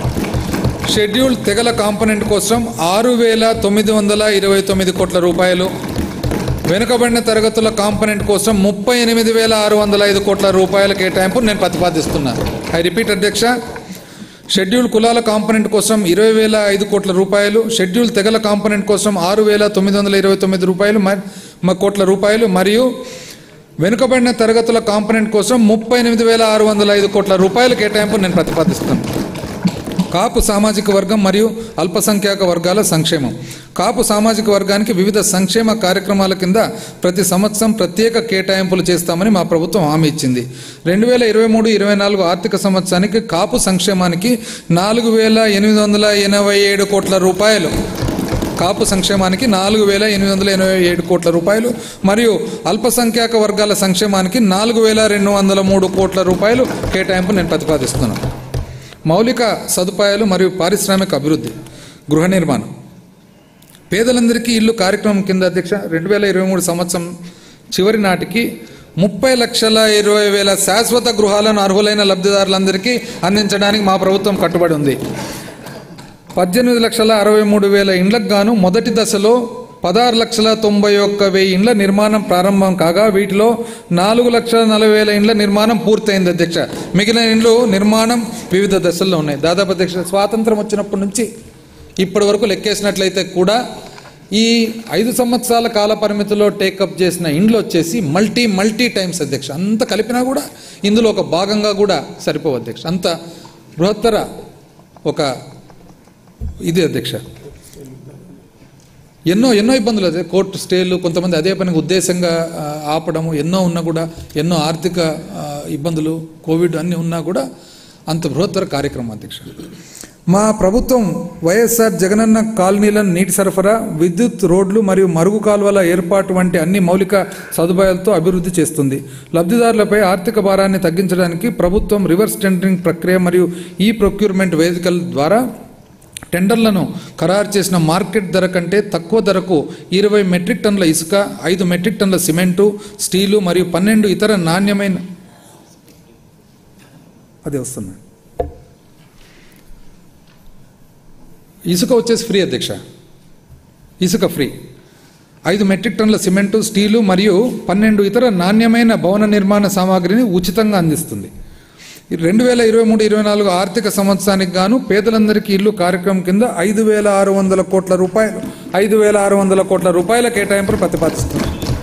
షెడ్యూల్ తెగల కాంపోనెంట్ కోసం ఆరు వేల తొమ్మిది వందల ఇరవై తొమ్మిది కోట్ల రూపాయలు వెనుకబడిన తరగతుల కాంపోనెంట్ కోసం ముప్పై ఎనిమిది వేల ఆరు వందల ఐదు కోట్ల రూపాయల కేటాయింపు నేను ప్రతిపాదిస్తున్నాను ఐ రిపీట్ అధ్యక్ష షెడ్యూల్ కులాల కాంపోనెంట్ కోసం ఇరవై వేల ఐదు కోట్ల రూపాయలు షెడ్యూల్ తెగల కాంపోనెంట్ కోసం ఆరు వేల తొమ్మిది వందల ఇరవై తొమ్మిది రూపాయలు మ- మ- కోట్ల రూపాయలు మరియు వెనుకబడిన తరగతుల కాంపోనెంట్ కోసం ముప్పై ఎనిమిది వేల ఆరు వందల ఐదు కోట్ల రూపాయల కేటాయింపు నేను ప్రతిపాదిస్తున్నాను కాపు సామాజిక వర్గం మరియు అల్పసంఖ్యాక వర్గాల సంక్షేమం కాపు సామాజిక వర్గానికి వివిధ సంక్షేమ కార్యక్రమాల కింద ప్రతి సంవత్సరం ప్రత్యేక కేటాయింపులు చేస్తామని మా ప్రభుత్వం హామీ ఇచ్చింది రెండు వేల ఇరవై మూడు ఇరవై నాలుగు ఆర్థిక సంవత్సరానికి కాపు సంక్షేమానికి నాలుగు వేల ఎనిమిది వందల ఎనభై ఏడు కోట్ల రూపాయలు కాపు సంక్షేమానికి నాలుగు వేల ఎనిమిది వందల ఎనభై ఏడు కోట్ల రూపాయలు మరియు అల్పసంఖ్యాక వర్గాల సంక్షేమానికి నాలుగు వేల రెండు వందల మూడు కోట్ల రూపాయలు కేటాయింపు నేను ప్రతిపాదిస్తున్నాను మౌలిక సదుపాయాలు మరియు పారిశ్రామిక అభివృద్ధి గృహ నిర్మాణం పేదలందరికీ ఇల్లు కార్యక్రమం కింద అధ్యక్ష రెండు వేల ఇరవై మూడు సంవత్సరం చివరి నాటికి ముప్పై లక్షల ఇరవై వేల శాశ్వత గృహాలను అర్హులైన లబ్ధిదారులందరికీ అందించడానికి మా ప్రభుత్వం కట్టుబడి ఉంది పద్దెనిమిది లక్షల అరవై మూడు వేల ఇండ్లకు గాను మొదటి దశలో పదహారు లక్షల తొంభై ఒక్క వెయ్యి ఇండ్ల నిర్మాణం ప్రారంభం కాగా వీటిలో నాలుగు లక్షల నలభై వేల ఇండ్ల నిర్మాణం పూర్తయింది అధ్యక్ష మిగిలిన ఇండ్లు నిర్మాణం వివిధ దశల్లో ఉన్నాయి దాదాపు అధ్యక్ష స్వాతంత్రం వచ్చినప్పటి నుంచి ఇప్పటి వరకు లెక్కేసినట్లయితే కూడా ఈ ఐదు సంవత్సరాల కాల పరిమితిలో టేకప్ చేసిన ఇండ్లు వచ్చేసి మల్టీ మల్టీ టైమ్స్ అధ్యక్ష అంత కలిపినా కూడా ఇందులో ఒక భాగంగా కూడా సరిపోవు అధ్యక్ష అంత బృహత్తర ఒక ఇది అధ్యక్ష ఎన్నో ఎన్నో ఇబ్బందులు అదే కోర్టు స్టేలు కొంతమంది అదే పనికి ఉద్దేశంగా ఆ, ఆపడము ఎన్నో ఉన్నా కూడా ఎన్నో ఆర్థిక ఆ, ఇబ్బందులు కోవిడ్ అన్నీ ఉన్నా కూడా అంత బృహత్తర కార్యక్రమం అధ్యక్ష మా ప్రభుత్వం వైఎస్ఆర్ జగనన్న కాలనీలను నీటి సరఫరా విద్యుత్ రోడ్లు మరియు మరుగు కాలువల ఏర్పాటు వంటి అన్ని మౌలిక సదుపాయాలతో అభివృద్ధి చేస్తుంది లబ్ధిదారులపై ఆర్థిక భారాన్ని తగ్గించడానికి ప్రభుత్వం రివర్స్ టెండరింగ్ ప్రక్రియ మరియు ఈ ప్రొక్యూర్మెంట్ వేదికల ద్వారా టెండర్లను ఖరారు చేసిన మార్కెట్ ధర కంటే తక్కువ ధరకు ఇరవై మెట్రిక్ టన్నుల ఇసుక ఐదు మెట్రిక్ టన్నుల సిమెంటు స్టీలు మరియు పన్నెండు ఇతర నాణ్యమైన అదే వస్తుంది ఇసుక వచ్చేసి ఫ్రీ అధ్యక్ష ఇసుక ఫ్రీ ఐదు మెట్రిక్ టన్నుల సిమెంటు స్టీలు మరియు పన్నెండు ఇతర నాణ్యమైన భవన నిర్మాణ సామాగ్రిని ఉచితంగా అందిస్తుంది రెండు వేల ఇరవై మూడు ఇరవై నాలుగు ఆర్థిక సంవత్సరానికి గాను పేదలందరికీ ఇల్లు కార్యక్రమం కింద ఐదు వేల ఆరు వందల కోట్ల రూపాయలు ఐదు వేల ఆరు వందల కోట్ల రూపాయల కేటాయింపును ప్రతిపాదిస్తుంది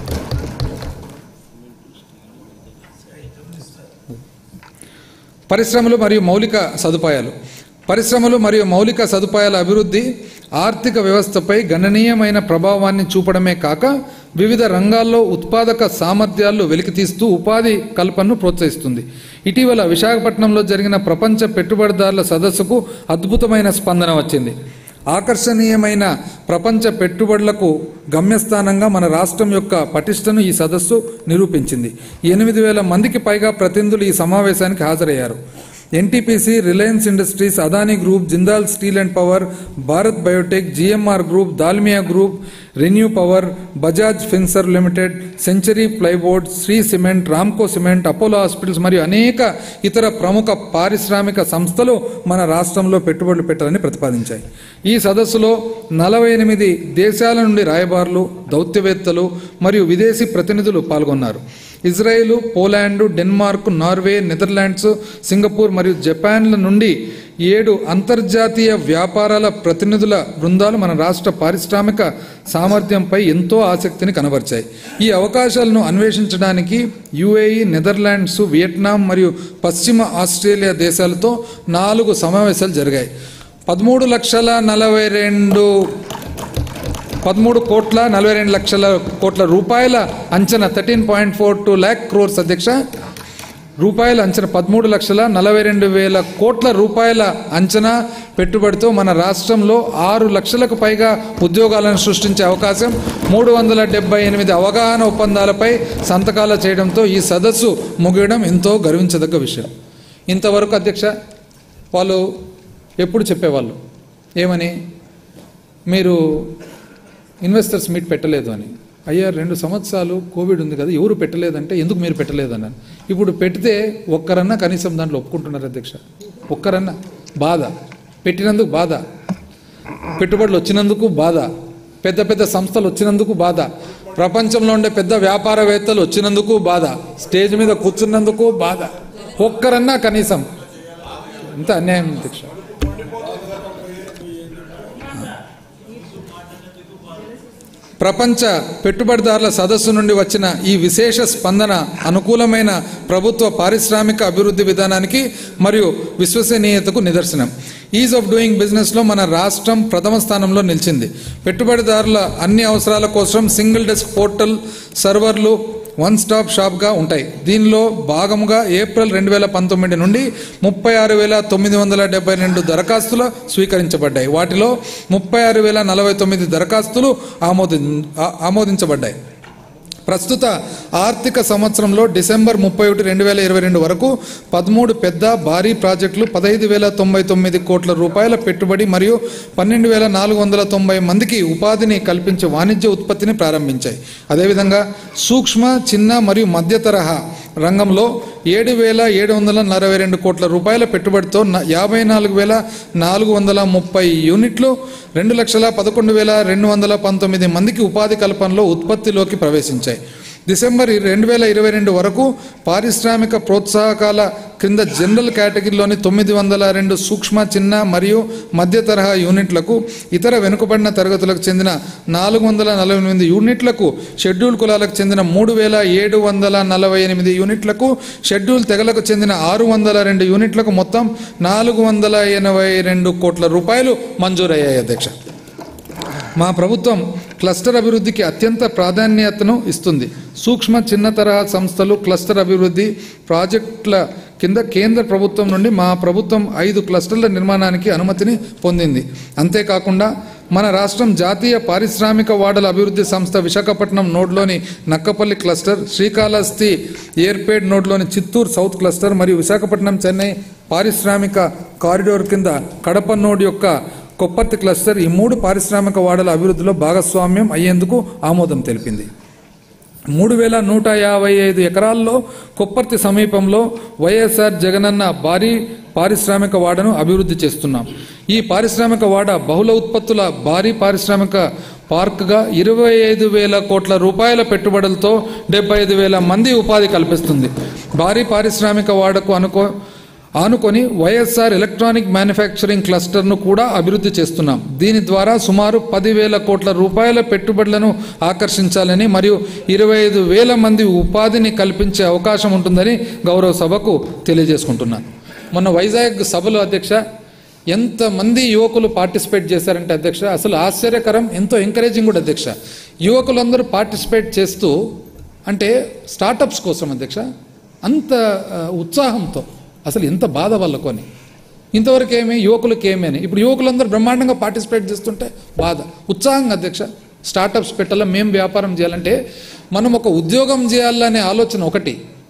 పరిశ్రమలు మరియు మౌలిక సదుపాయాలు పరిశ్రమలు మరియు మౌలిక సదుపాయాల అభివృద్ధి ఆర్థిక వ్యవస్థపై గణనీయమైన ప్రభావాన్ని చూపడమే కాక వివిధ రంగాల్లో ఉత్పాదక సామర్థ్యాలు వెలికితీస్తూ ఉపాధి కల్పనను ప్రోత్సహిస్తుంది ఇటీవల విశాఖపట్నంలో జరిగిన ప్రపంచ పెట్టుబడిదారుల సదస్సుకు అద్భుతమైన స్పందన వచ్చింది ఆకర్షణీయమైన ప్రపంచ పెట్టుబడులకు గమ్యస్థానంగా మన రాష్ట్రం యొక్క పటిష్టను ఈ సదస్సు నిరూపించింది ఎనిమిది వేల మందికి పైగా ప్రతినిధులు ఈ సమావేశానికి హాజరయ్యారు NTPC Reliance Industries Adani group Jindal steel and power Bharat biotech GMR group Dalmia group renew power Bajaj Finserv limited century plyboard Shri cement Ramco cement Apollo hospitals మరియు అనేక ఇతర ప్రముఖ పారిశ్రామిక సంస్థలు మన రాష్ట్రంలో పెట్టుబడులు పెట్టాలని ప్రతిపాదించాయి ఈ సదస్సులో నలభై ఎనిమిది దేశాల నుండి రాయబారులు దౌత్యవేత్తలు మరియు విదేశీ ప్రతినిధులు పాల్గొన్నారు Israel Poland Denmark Norway Netherlands Singapore మరియు జపాన్ల నుండి ఏడు అంతర్జాతీయ వ్యాపారాల ప్రతినిధుల బృందాలు మన రాష్ట్ర పారిశ్రామిక సామర్థ్యంపై ఎంతో ఆసక్తిని కనబరిచాయి ఈ అవకాశాలను అన్వేషించడానికి యుఏఈ నెదర్లాండ్స్ వియట్నాం మరియు పశ్చిమ ఆస్ట్రేలియా దేశాలతో నాలుగు సమావేశాలు జరిగాయి పదమూడు లక్షల నలభై రెండు పదమూడు కోట్ల నలభై రెండు లక్షల కోట్ల రూపాయల అంచనా thirteen point four two lakh crores అధ్యక్ష రూపాయల అంచనా పదమూడు లక్షల నలభై రెండు వేల కోట్ల రూపాయల అంచనా పెట్టుబడితో మన రాష్ట్రంలో ఆరు లక్షలకు పైగా ఉద్యోగాలను సృష్టించే అవకాశం మూడు వందల డెబ్బై ఎనిమిది అవగాహన ఒప్పందాలపై సంతకాలు చేయడంతో ఈ సదస్సు ముగియడం ఎంతో గర్వించదగ్గ విషయం ఇంతవరకు అధ్యక్ష వాళ్ళు ఎప్పుడు చెప్పేవాళ్ళు ఏమని మీరు ఇన్వెస్టర్స్ మీట్ పెట్టలేదు అని అయ్యా రెండు సంవత్సరాలు కోవిడ్ ఉంది కదా ఎవరు పెట్టలేదంటే ఎందుకు మీరు పెట్టలేదన్నాను ఇప్పుడు పెడితే ఒక్కరన్నా కనీసం దాంట్లో ఒప్పుకుంటున్నారు అధ్యక్ష ఒక్కరన్నా బాధ పెట్టినందుకు బాధ పెట్టుబడులు వచ్చినందుకు బాధ పెద్ద పెద్ద సంస్థలు వచ్చినందుకు బాధ ప్రపంచంలో ఉండే పెద్ద వ్యాపారవేత్తలు వచ్చినందుకు బాధ స్టేజ్ మీద కూర్చున్నందుకు బాధ ఒక్కరన్నా కనీసం ఇంత అన్యాయం అధ్యక్ష ప్రపంచ పెట్టుబడిదారుల సదస్సు నుండి వచ్చిన ఈ విశేష స్పందన అనుకూలమైన ప్రభుత్వ పారిశ్రామిక అభివృద్ధి విధానానికి మరియు విశ్వసనీయతకు నిదర్శనం ఈజ్ ఆఫ్ డూయింగ్ బిజినెస్లో మన రాష్ట్రం ప్రథమ స్థానంలో నిలిచింది పెట్టుబడిదారుల అన్ని అవసరాల కోసం సింగిల్ డెస్క్ పోర్టల్ సర్వర్లు వన్ స్టాప్ షాప్గా ఉంటాయి దీనిలో భాగముగా ఏప్రిల్ రెండు వేల పంతొమ్మిది నుండి ముప్పై ఆరు వేల తొమ్మిది వందల డెబ్బై రెండు దరఖాస్తులు స్వీకరించబడ్డాయి వాటిలో ముప్పై ఆరు వేల నలభై తొమ్మిది దరఖాస్తులు ఆమోది ఆ- ఆమోదించబడ్డాయి ప్రస్తుత ఆర్థిక సంవత్సరంలో డిసెంబర్ ముప్పై ఒకటి రెండు వేల ఇరవై రెండు వరకు పదమూడు పెద్ద భారీ ప్రాజెక్టులు పదహైదు వేల తొంభై తొమ్మిది కోట్ల రూపాయల పెట్టుబడి మరియు పన్నెండు వేల నాలుగు వందల తొంభై మందికి ఉపాధిని కల్పించే వాణిజ్య ఉత్పత్తిని ప్రారంభించాయి అదేవిధంగా సూక్ష్మ చిన్న మరియు మధ్య తరహా రంగంలో ఏడు వేల ఏడు వందల నలభై రెండు కోట్ల రూపాయల పెట్టుబడితో న- యాభై నాలుగు వేల నాలుగు వందల ముప్పై యూనిట్లు రెండు లక్షల పదకొండు వేల రెండు వందల పంతొమ్మిది మందికి ఉపాధి కల్పనలో ఉత్పత్తిలోకి ప్రవేశించాయి డిసెంబర్ రెండు వేల ఇరవై రెండు వరకు పారిశ్రామిక ప్రోత్సాహకాల క్రింద జనరల్ కేటగిరీలోని తొమ్మిది వందల రెండు సూక్ష్మ చిన్న మరియు మధ్య తరహా యూనిట్లకు ఇతర వెనుకబడిన తరగతులకు చెందిన నాలుగు వందల నలభై ఎనిమిది యూనిట్లకు షెడ్యూల్ కులాలకు చెందిన మూడు వేల ఏడు వందల నలభై ఎనిమిది యూనిట్లకు షెడ్యూల్ తెగలకు చెందిన ఆరు వందల రెండు యూనిట్లకు మొత్తం నాలుగు వందల ఎనభై రెండు కోట్ల రూపాయలు మంజూరయ్యాయి అధ్యక్ష మా ప్రభుత్వం క్లస్టర్ అభివృద్ధికి అత్యంత ప్రాధాన్యతను ఇస్తుంది సూక్ష్మ చిన్న తరహా సంస్థలు క్లస్టర్ అభివృద్ధి ప్రాజెక్టుల కింద కేంద్ర ప్రభుత్వం నుండి మా ప్రభుత్వం ఐదు క్లస్టర్ల నిర్మాణానికి అనుమతిని పొందింది అంతేకాకుండా మన రాష్ట్రం జాతీయ పారిశ్రామిక వాడల అభివృద్ధి సంస్థ విశాఖపట్నం నోడ్లోని నక్కపల్లి క్లస్టర్ శ్రీకాళహస్తి ఎయిర్పేడ్ నోడ్లోని చిత్తూరు సౌత్ క్లస్టర్ మరియు విశాఖపట్నం చెన్నై పారిశ్రామిక కారిడోర్ కింద కడప నోడ్ యొక్క కొప్పర్తి క్లస్టర్ ఈ మూడు పారిశ్రామిక వాడల అభివృద్ధిలో భాగస్వామ్యం అయ్యేందుకు ఆమోదం తెలిపింది మూడు వేల నూట యాభై ఐదు ఎకరాల్లో కొప్పర్తి సమీపంలో వైఎస్ఆర్ జగనన్న భారీ పారిశ్రామిక వాడను అభివృద్ధి చేస్తున్నాం ఈ పారిశ్రామిక వాడ బహుళ ఉత్పత్తుల భారీ పారిశ్రామిక పార్క్గా ఇరవై ఐదు వేల కోట్ల రూపాయల పెట్టుబడులతో డెబ్బై ఐదు వేల మంది ఉపాధి కల్పిస్తుంది భారీ పారిశ్రామిక వాడకు అనుకో ఆనుకొని వైఎస్ఆర్ ఎలక్ట్రానిక్ మ్యానుఫ్యాక్చరింగ్ క్లస్టర్ను కూడా అభివృద్ధి చేస్తున్నాం దీని ద్వారా సుమారు పదివేల కోట్ల రూపాయల పెట్టుబడులను ఆకర్షించాలని మరియు ఇరవై ఐదు వేల మంది ఉపాధిని కల్పించే అవకాశం ఉంటుందని గౌరవ సభకు తెలియజేసుకుంటున్నాను మొన్న వైజాగ్ సభలో అధ్యక్ష ఎంతమంది యువకులు పార్టిసిపేట్ చేశారంటే అధ్యక్ష అసలు ఆశ్చర్యకరం ఎంతో ఎంకరేజింగ్ కూడా అధ్యక్ష యువకులందరూ పార్టిసిపేట్ చేస్తూ అంటే స్టార్టప్స్ కోసం అధ్యక్ష అంత ఆ, ఉత్సాహంతో అసలు ఎంత బాధ వాళ్ళకు అని ఇంతవరకు ఏమి యువకులకి ఏమి అని ఇప్పుడు యువకులందరూ బ్రహ్మాండంగా పార్టిసిపేట్ చేస్తుంటే బాధ ఉత్సాహంగా అధ్యక్ష స్టార్టప్స్ పెట్టాలా మేము వ్యాపారం చేయాలంటే మనం ఒక ఉద్యోగం చేయాలనే ఆలోచన ఒకటి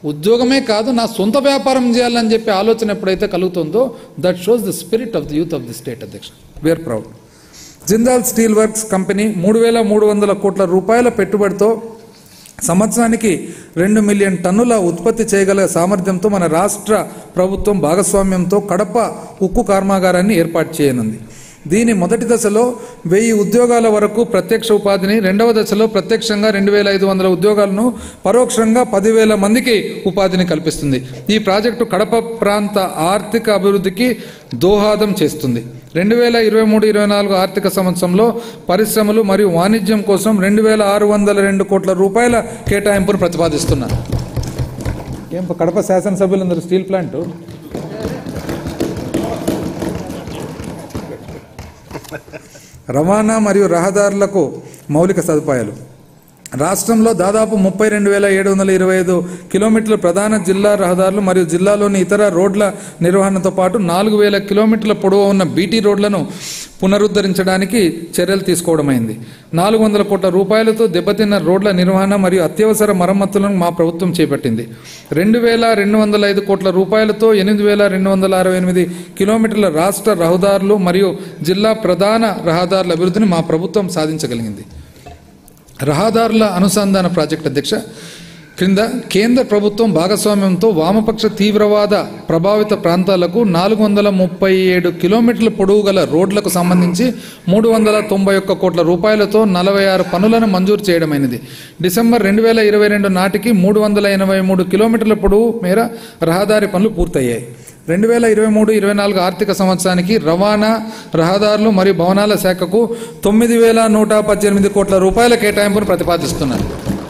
ఉద్యోగమే కాదు నా సొంత వ్యాపారం చేయాలని చెప్పి ఆలోచన ఎప్పుడైతే కలుగుతుందో that shows the spirit of the youth of the state అధ్యక్ష we're proud Jindal steel works company మూడు వేల మూడు వందల కోట్ల రూపాయల పెట్టుబడితో సంవత్సరానికి రెండు మిలియన్ టన్నుల ఉత్పత్తి చేయగల సామర్థ్యంతో మన రాష్ట్ర ప్రభుత్వం భాగస్వామ్యంతో కడప ఉక్కు కర్మాగారాన్ని ఏర్పాటు చేయనుంది దీని మొదటి దశలో వెయ్యి ఉద్యోగాల వరకు ప్రత్యక్ష ఉపాధిని రెండవ దశలో ప్రత్యక్షంగా రెండు వేల ఐదు వందల ఉద్యోగాలను పరోక్షంగా పదివేల మందికి ఉపాధిని కల్పిస్తుంది ఈ ప్రాజెక్టు కడప ప్రాంత ఆర్థిక అభివృద్ధికి దోహదం చేస్తుంది రెండు వేల ఇరవై మూడు ఇరవై నాలుగు ఆర్థిక సంవత్సరంలో పరిశ్రమలు మరియు వాణిజ్యం కోసం రెండు వేల ఆరు వందల రెండు కోట్ల రూపాయల కేటాయింపును ప్రతిపాదిస్తున్నారు ఏం కడప శాసనసభ్యులందరూ స్టీల్ ప్లాంట్ రవాణా మరియు రహదారులకు మౌలిక సదుపాయాలు రాష్ట్రంలో దాదాపు ముప్పై రెండు వేల ఏడు వందల ఇరవై ఐదు కిలోమీటర్ల ప్రధాన జిల్లా రహదారులు మరియు జిల్లాలోని ఇతర రోడ్ల నిర్వహణతో పాటు నాలుగు వేల కిలోమీటర్ల పొడవు ఉన్న బీటీ రోడ్లను పునరుద్ధరించడానికి చర్యలు తీసుకోవడమైంది నాలుగు వందల కోట్ల రూపాయలతో దెబ్బతిన్న రోడ్ల నిర్వహణ మరియు అత్యవసర మరమ్మతులను మా ప్రభుత్వం చేపట్టింది రెండు వేల రెండు వందల ఐదు కోట్ల రూపాయలతో ఎనిమిది వేల రెండు వందల అరవై ఎనిమిది కిలోమీటర్ల రాష్ట్ర రహదారులు మరియు జిల్లా ప్రధాన రహదారుల అభివృద్ధిని మా ప్రభుత్వం సాధించగలిగింది రహదారుల అనుసంధాన ప్రాజెక్ట్ అధ్యక్ష క్రింద కేంద్ర ప్రభుత్వం భాగస్వామ్యంతో వామపక్ష తీవ్రవాద ప్రభావిత ప్రాంతాలకు నాలుగు వందల ముప్పై ఏడు కిలోమీటర్ల పొడవు గల రోడ్లకు సంబంధించి మూడు వందల తొంభై ఒక్క కోట్ల రూపాయలతో నలభై ఆరు పనులను మంజూరు చేయడమైనది డిసెంబర్ రెండు వేల ఇరవై రెండు నాటికి మూడు వందల ఎనభై మూడు కిలోమీటర్ల పొడవు మేర రహదారి పనులు పూర్తయ్యాయి రెండు వేల ఇరవై మూడు ఇరవై నాలుగు ఆర్థిక సంవత్సరానికి రవాణా రహదారులు మరియు భవనాల శాఖకు తొమ్మిది వేల నూట పద్దెనిమిది కోట్ల రూపాయల కేటాయింపును ప్రతిపాదిస్తున్నారు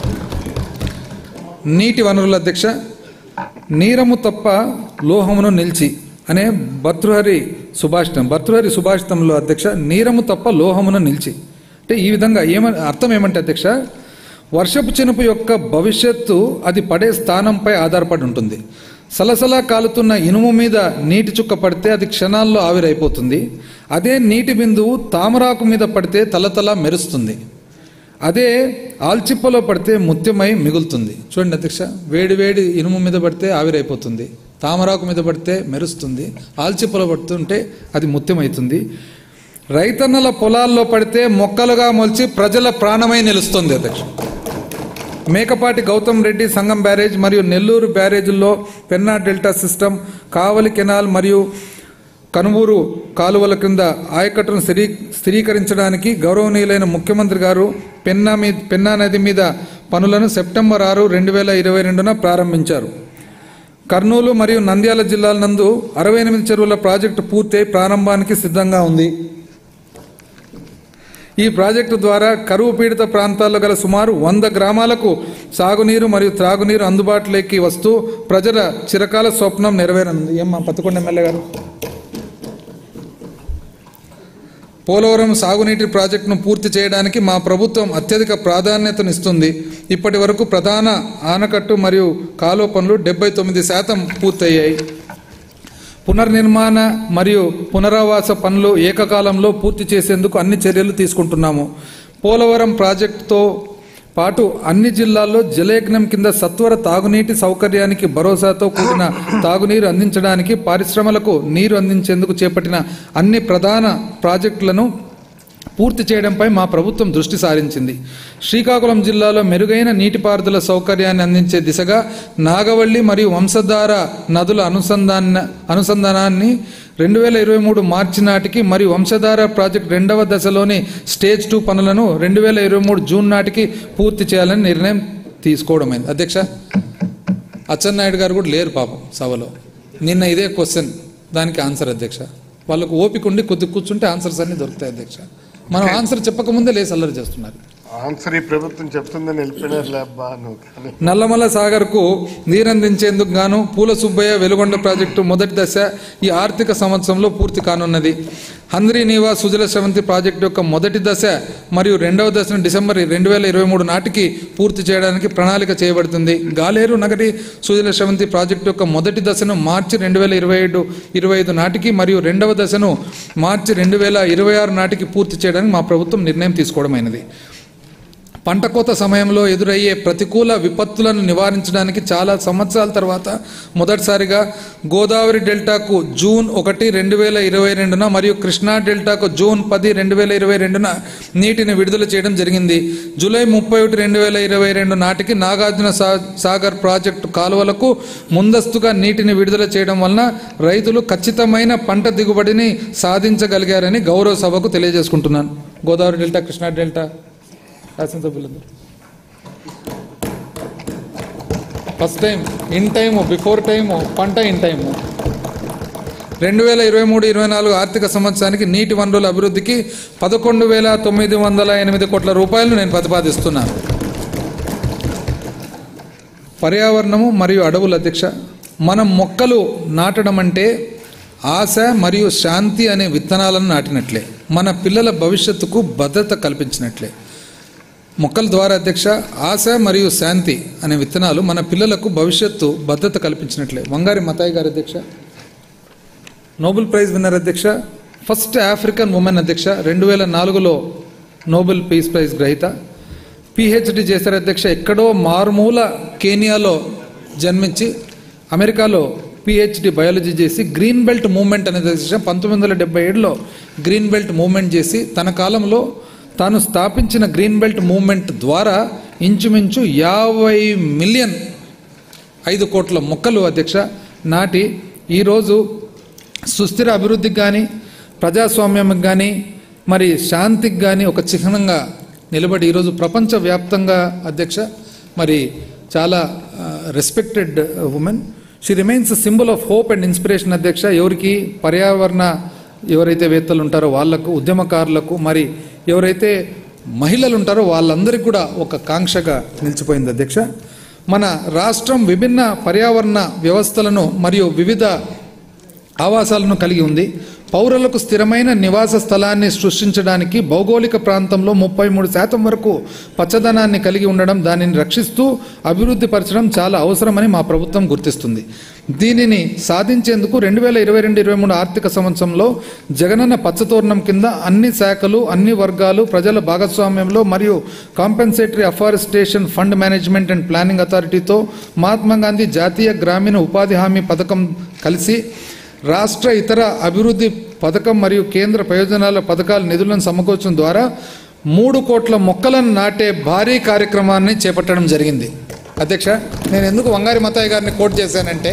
నీటి వనరుల అధ్యక్ష నీరము తప్ప లోహమును నిలిచి అనే భర్తృహరి సుభాషితం భర్తృహరి సుభాషితంలో అధ్యక్ష నీరము తప్ప లోహమును నిలిచి అంటే ఈ విధంగా ఏమ అర్థం ఏమంటే అధ్యక్ష వర్షపు చినుపు యొక్క భవిష్యత్తు అది పడే స్థానంపై ఆధారపడి ఉంటుంది సలసలా కాలుతున్న ఇనుము మీద నీటి చుక్క పడితే అది క్షణాల్లో ఆవిరైపోతుంది అదే నీటి బిందువు తామరాకు మీద పడితే తలతల మెరుస్తుంది అదే ఆల్చిప్పలో పడితే ముత్యమై మిగులుతుంది చూడండి అధ్యక్ష వేడి వేడి ఇనుము మీద పడితే ఆవిరైపోతుంది తామరాకు మీద పడితే మెరుస్తుంది ఆల్చిప్పలో పడుతుంటే అది ముత్యమవుతుంది రైతన్నల పొలాల్లో పడితే మొక్కలుగా మొలిచి ప్రజల ప్రాణమై నిలుస్తుంది అధ్యక్ష మేకపాటి గౌతమ్ రెడ్డి సంగం బ్యారేజ్ మరియు నెల్లూరు బ్యారేజీల్లో Penna delta system Kavali canal మరియు కనుమూరు కాలువల కింద ఆయకట్టును స్థిరీ స్థిరీకరించడానికి గౌరవనీయులైన ముఖ్యమంత్రి గారు పెన్నా మీ పెన్నా నది మీద పనులను సెప్టెంబర్ ఆరు రెండు వేల ఇరవై రెండున ప్రారంభించారు కర్నూలు మరియు నంద్యాల జిల్లాల నందు అరవై ఎనిమిది చెరువుల ప్రాజెక్టు పూర్తయి ప్రారంభానికి సిద్ధంగా ఉంది ఈ ప్రాజెక్టు ద్వారా కరువు పీడిత ప్రాంతాల్లో గల సుమారు వంద గ్రామాలకు సాగునీరు మరియు త్రాగునీరు అందుబాటులోకి వస్తూ ప్రజల చిరకాల స్వప్నం నెరవేరనుంది ఏమ్మా పత్తికొండ ఎమ్మెల్యే గారు పోలవరం సాగునీటి ప్రాజెక్టును పూర్తి చేయడానికి మా ప్రభుత్వం అత్యధిక ప్రాధాన్యతనిస్తుంది ఇప్పటి వరకు ప్రధాన ఆనకట్టు మరియు కాలువ పనులు డెబ్బై తొమ్మిది శాతం పూర్తయ్యాయి పునర్నిర్మాణ మరియు పునరావాస పనులు ఏకకాలంలో పూర్తి చేసేందుకు అన్ని చర్యలు తీసుకుంటున్నాము పోలవరం ప్రాజెక్టుతో పాటు అన్ని జిల్లాల్లో జలయజ్ఞం కింద సత్వర తాగునీటి సౌకర్యానికి భరోసాతో కూడిన తాగునీరు అందించడానికి పారిశ్రమలకు నీరు అందించేందుకు చేపట్టిన అన్ని ప్రధాన ప్రాజెక్టులను పూర్తి చేయడంపై మా ప్రభుత్వం దృష్టి సారించింది శ్రీకాకుళం జిల్లాలో మెరుగైన నీటిపారుదల సౌకర్యాన్ని అందించే దిశగా నాగవల్లి మరియు వంశధార నదుల అనుసంధాన అనుసంధానాన్ని రెండు వేల ఇరవై మూడు మార్చి నాటికి మరియు వంశధార ప్రాజెక్ట్ రెండవ దశలోని స్టేజ్ టూ పనులను రెండు వేల ఇరవై మూడు జూన్ నాటికి పూర్తి చేయాలని నిర్ణయం తీసుకోవడమైంది అధ్యక్ష అచ్చెన్నాయుడు గారు కూడా లేరు పాపం సభలో నిన్న ఇదే క్వశ్చన్ దానికి ఆన్సర్ అధ్యక్ష వాళ్ళకు ఓపిక ఉండి కొద్ది కూర్చుంటే ఆన్సర్స్ అన్ని దొరుకుతాయి అధ్యక్ష మనం ఆన్సర్ చెప్పకముందే లేసి అల్లరి చేస్తున్నారు ఆన్సర్ ఈ ప్రభుత్వం చెప్తుందని వెళ్ళిపోయినారు అబ్బా నువ్వు కానీ నల్లమల సాగర్కు నీరందించేందుకు గాను పూల సుబ్బయ్య వెలుగొండ ప్రాజెక్టు మొదటి దశ ఈ ఆర్థిక సంవత్సరంలో పూర్తి కానున్నది హంద్రీ నీవా సుజల శ్రవంతి ప్రాజెక్టు యొక్క మొదటి దశ మరియు రెండవ దశను డిసెంబర్ రెండు వేల ఇరవై మూడు నాటికి పూర్తి చేయడానికి ప్రణాళిక చేయబడుతుంది గాలేరు నగరి సుజల శ్రవంతి ప్రాజెక్టు యొక్క మొదటి దశను మార్చి రెండు వేల ఇరవై ఏడు ఇరవై ఐదు నాటికి మరియు రెండవ దశను మార్చి రెండు వేల ఇరవై ఆరు నాటికి పూర్తి చేయడానికి మా ప్రభుత్వం నిర్ణయం తీసుకోవడమైనది పంట కోత సమయంలో ఎదురయ్యే ప్రతికూల విపత్తులను నివారించడానికి చాలా సంవత్సరాల తర్వాత మొదటిసారిగా గోదావరి డెల్టాకు జూన్ ఒకటి రెండు వేల ఇరవై రెండున మరియు కృష్ణా డెల్టాకు జూన్ పది రెండు వేల ఇరవై రెండున నీటిని విడుదల చేయడం జరిగింది జూలై ముప్పై ఒకటి రెండు వేల ఇరవై రెండు నాటికి నాగార్జున సా- సాగర్ ప్రాజెక్టు కాలువలకు ముందస్తుగా నీటిని విడుదల చేయడం వలన రైతులు ఖచ్చితమైన పంట దిగుబడిని సాధించగలిగారని గౌరవ సభకు తెలియజేసుకుంటున్నాను గోదావరి డెల్టా కృష్ణా డెల్టా శాసనసభ్యులందరూ first time in time before time పంట ఇన్ టైము రెండు వేల ఇరవై మూడు ఇరవై నాలుగు ఆర్థిక సంవత్సరానికి నీటి వనరుల అభివృద్ధికి పదకొండు వేల తొమ్మిది వందల ఎనిమిది కోట్ల రూపాయలు నేను ప్రతిపాదిస్తున్నాను పర్యావరణము మరియు అడవుల అధ్యక్ష మనం మొక్కలు నాటడం అంటే ఆశ మరియు శాంతి అనే విత్తనాలను నాటినట్లే మన పిల్లల భవిష్యత్తుకు భద్రత కల్పించినట్లే మొక్కల ద్వారా అధ్యక్ష ఆశ మరియు శాంతి అనే విత్తనాలు మన పిల్లలకు భవిష్యత్తు భద్రత కల్పించినట్లే వంగారి మతాయి గారి అధ్యక్ష నోబెల్ ప్రైజ్ విన్నర్ అధ్యక్ష ఫస్ట్ ఆఫ్రికన్ ఉమెన్ అధ్యక్ష రెండు వేల నాలుగులో నోబెల్ పీస్ ప్రైజ్ గ్రహీత పిహెచ్డి చేశారు అధ్యక్ష ఎక్కడో మారుమూల కేనియాలో జన్మించి అమెరికాలో పిహెచ్డి బయాలజీ చేసి గ్రీన్ బెల్ట్ మూవ్మెంట్ అనేది అధ్యక్ష పంతొమ్మిది వందల డెబ్బై ఏడులో గ్రీన్ బెల్ట్ మూవ్మెంట్ చేసి తన కాలంలో తాను స్థాపించిన గ్రీన్ బెల్ట్ మూవ్మెంట్ ద్వారా ఇంచుమించు యాభై మిలియన్ ఐదు కోట్ల మొక్కలు అధ్యక్ష నాటి ఈరోజు సుస్థిర అభివృద్ధికి కానీ ప్రజాస్వామ్యంకి కానీ మరి శాంతికి కానీ ఒక చిహ్నంగా నిలబడి ఈరోజు ప్రపంచవ్యాప్తంగా అధ్యక్ష మరి చాలా respected women she remains symbol of hope and inspiration అధ్యక్ష ఎవరికి పర్యావరణ ఎవరైతే వేత్తలు ఉంటారో వాళ్లకు ఉద్యమకారులకు మరి ఎవరైతే మహిళలు ఉంటారో వాళ్ళందరికీ కూడా ఒక కాంక్షగా నిలిచిపోయింది అధ్యక్ష మన రాష్ట్రం విభిన్న పర్యావరణ వ్యవస్థలను మరియు వివిధ ఆవాసాలను కలిగి ఉంది పౌరులకు స్థిరమైన నివాస స్థలాన్ని సృష్టించడానికి భౌగోళిక ప్రాంతంలో ముప్పై మూడు శాతం వరకు పచ్చదనాన్ని కలిగి ఉండడం దానిని రక్షిస్తూ అభివృద్ధి పరచడం చాలా అవసరమని మా ప్రభుత్వం గుర్తిస్తుంది దీనిని సాధించేందుకు రెండు వేల ఇరవై రెండు ఇరవై మూడు ఆర్థిక సంవత్సరంలో జగనన్న పచ్చతోరణం కింద అన్ని శాఖలు అన్ని వర్గాలు ప్రజల భాగస్వామ్యంలో మరియు compensatory afforestation fund management and planning అథారిటీతో మహాత్మా గాంధీ జాతీయ గ్రామీణ ఉపాధి హామీ పథకం కలిసి రాష్ట్ర ఇతర అభివృద్ధి పథకం మరియు కేంద్ర ప్రయోజనాల పథకాల నిధులను సమకూర్చడం ద్వారా మూడు కోట్ల మొక్కలను నాటే భారీ కార్యక్రమాన్ని చేపట్టడం జరిగింది అధ్యక్ష నేను ఎందుకు వంగారి మతాయి గారిని కోట్ చేశానంటే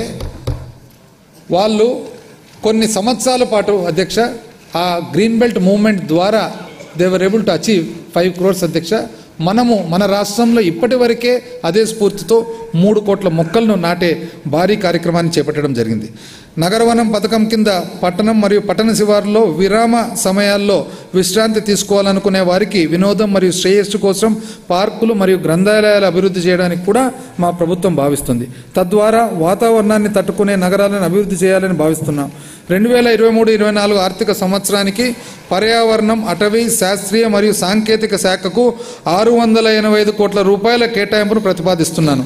వాళ్ళు కొన్ని సంవత్సరాల పాటు అధ్యక్ష ఆ గ్రీన్ బెల్ట్ మూవ్మెంట్ ద్వారా they were able to achieve five crores అధ్యక్ష మనము మన రాష్ట్రంలో ఇప్పటి వరకే అదే స్ఫూర్తితో మూడు కోట్ల మొక్కలను నాటే భారీ కార్యక్రమాన్ని చేపట్టడం జరిగింది నగరవనం పథకం కింద పట్టణం మరియు పట్టణ శివారులో విరామ సమయాల్లో విశ్రాంతి తీసుకోవాలనుకునే వారికి వినోదం మరియు శ్రేయస్సు కోసం పార్కులు మరియు గ్రంథాలయాలు అభివృద్ధి చేయడానికి కూడా మా ప్రభుత్వం భావిస్తుంది తద్వారా వాతావరణాన్ని తట్టుకునే నగరాలను అభివృద్ధి చేయాలని భావిస్తున్నాం రెండు వేల ఇరవై మూడు ఇరవై నాలుగు ఆర్థిక సంవత్సరానికి పర్యావరణం అటవీ శాస్త్రీయ మరియు సాంకేతిక శాఖకు ఆరు వందల ఎనభై ఐదు కోట్ల రూపాయల కేటాయింపును ప్రతిపాదిస్తున్నాను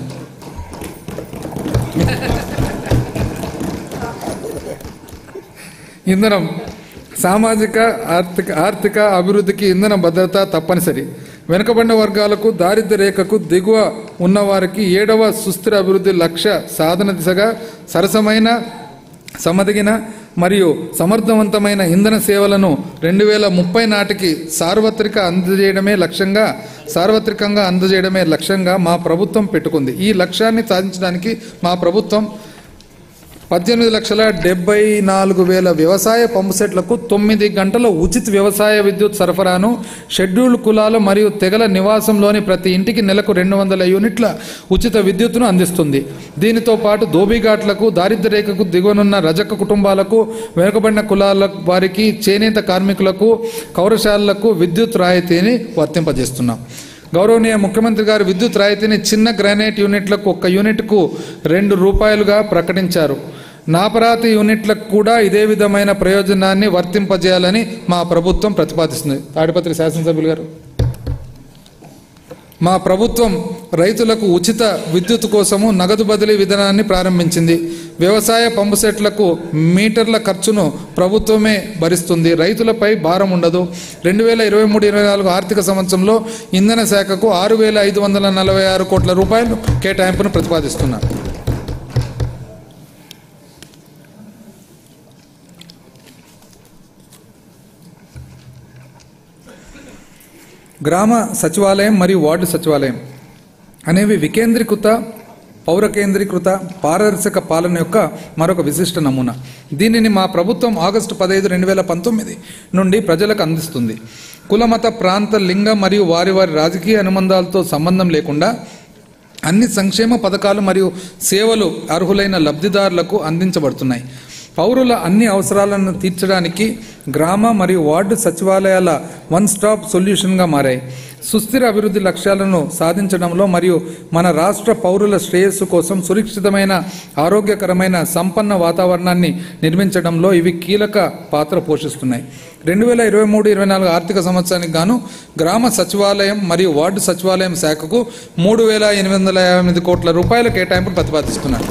ఇంధనం సామాజిక ఆర్థిక ఆర్థిక అభివృద్ధికి ఇంధన భద్రత తప్పనిసరి వెనుకబడిన వర్గాలకు దారిద్ర్య రేఖకు దిగువ ఉన్నవారికి ఏడవ సుస్థిర అభివృద్ధి లక్ష్య సాధన దిశగా సరసమైన సమదిగిన మరియు సమర్థవంతమైన ఇంధన సేవలను రెండు వేల ముప్పై నాటికి సార్వత్రిక అందజేయడమే లక్ష్యంగా సార్వత్రికంగా అందజేయడమే లక్ష్యంగా మా ప్రభుత్వం పెట్టుకుంది ఈ లక్ష్యాన్ని సాధించడానికి మా ప్రభుత్వం పద్దెనిమిది లక్షల డెబ్బై నాలుగు వేల వ్యవసాయ పంపు సెట్లకు తొమ్మిది గంటల ఉచిత వ్యవసాయ విద్యుత్ సరఫరాను షెడ్యూల్డ్ కులాలు మరియు తెగల నివాసంలోని ప్రతి ఇంటికి నెలకు రెండు వందల యూనిట్ల ఉచిత విద్యుత్తును అందిస్తుంది దీనితో పాటు దోబిఘాట్లకు దారిద్ర్య రేఖకు దిగువనున్న రజక కుటుంబాలకు వెనుకబడిన కులాల వారికి చేనేత కార్మికులకు కౌరశాలలకు విద్యుత్ రాయితీని వర్తింపజేస్తున్నాం గౌరవనీయ ముఖ్యమంత్రి గారు విద్యుత్ రాయితీని చిన్న గ్రానైట్ యూనిట్లకు ఒక్క యూనిట్కు రెండు రూపాయలుగా ప్రకటించారు నాపరాతి యూనిట్లకు కూడా ఇదే విధమైన ప్రయోజనాన్ని వర్తింపజేయాలని మా ప్రభుత్వం ప్రతిపాదిస్తుంది తాడిపత్రి శాసనసభ్యులు గారు మా ప్రభుత్వం రైతులకు ఉచిత విద్యుత్ కోసము నగదు బదిలీ విధానాన్ని ప్రారంభించింది వ్యవసాయ పంపు సెట్లకు మీటర్ల ఖర్చును ప్రభుత్వమే భరిస్తుంది రైతులపై భారం ఉండదు రెండు వేల ఇరవై మూడు ఇరవై నాలుగు ఆర్థిక సంవత్సరంలో ఇంధన శాఖకు ఆరు వేల ఐదు వందల నలభై ఆరు కోట్ల రూపాయలు కేటాయింపును ప్రతిపాదిస్తున్నారు గ్రామ సచివాలయం మరియు వార్డు సచివాలయం అనేవి వికేంద్రీకృత పౌర కేంద్రీకృత పారదర్శక పాలన యొక్క మరొక విశిష్ట నమూనా దీనిని మా ప్రభుత్వం ఆగస్టు పదహైదు రెండు వేల పంతొమ్మిది నుండి ప్రజలకు అందిస్తుంది కులమత ప్రాంత లింగ మరియు వారి వారి రాజకీయ అనుబంధాలతో సంబంధం లేకుండా అన్ని సంక్షేమ పథకాలు మరియు సేవలు అర్హులైన లబ్ధిదారులకు అందించబడుతున్నాయి పౌరుల అన్ని అవసరాలను తీర్చడానికి గ్రామ మరియు వార్డు సచివాలయాల వన్ స్టాప్ సొల్యూషన్గా మారాయి సుస్థిర అభివృద్ధి లక్ష్యాలను సాధించడంలో మరియు మన రాష్ట్ర పౌరుల శ్రేయస్సు కోసం సురక్షితమైన ఆరోగ్యకరమైన సంపన్న వాతావరణాన్ని నిర్మించడంలో ఇవి కీలక పాత్ర పోషిస్తున్నాయి రెండు వేల ఇరవై మూడు ఇరవై నాలుగు ఆర్థిక సంవత్సరానికి గాను గ్రామ సచివాలయం మరియు వార్డు సచివాలయం శాఖకు మూడు వేల ఎనిమిది వందల యాభై ఎనిమిది కోట్ల రూపాయల కేటాయింపు ప్రతిపాదిస్తున్నారు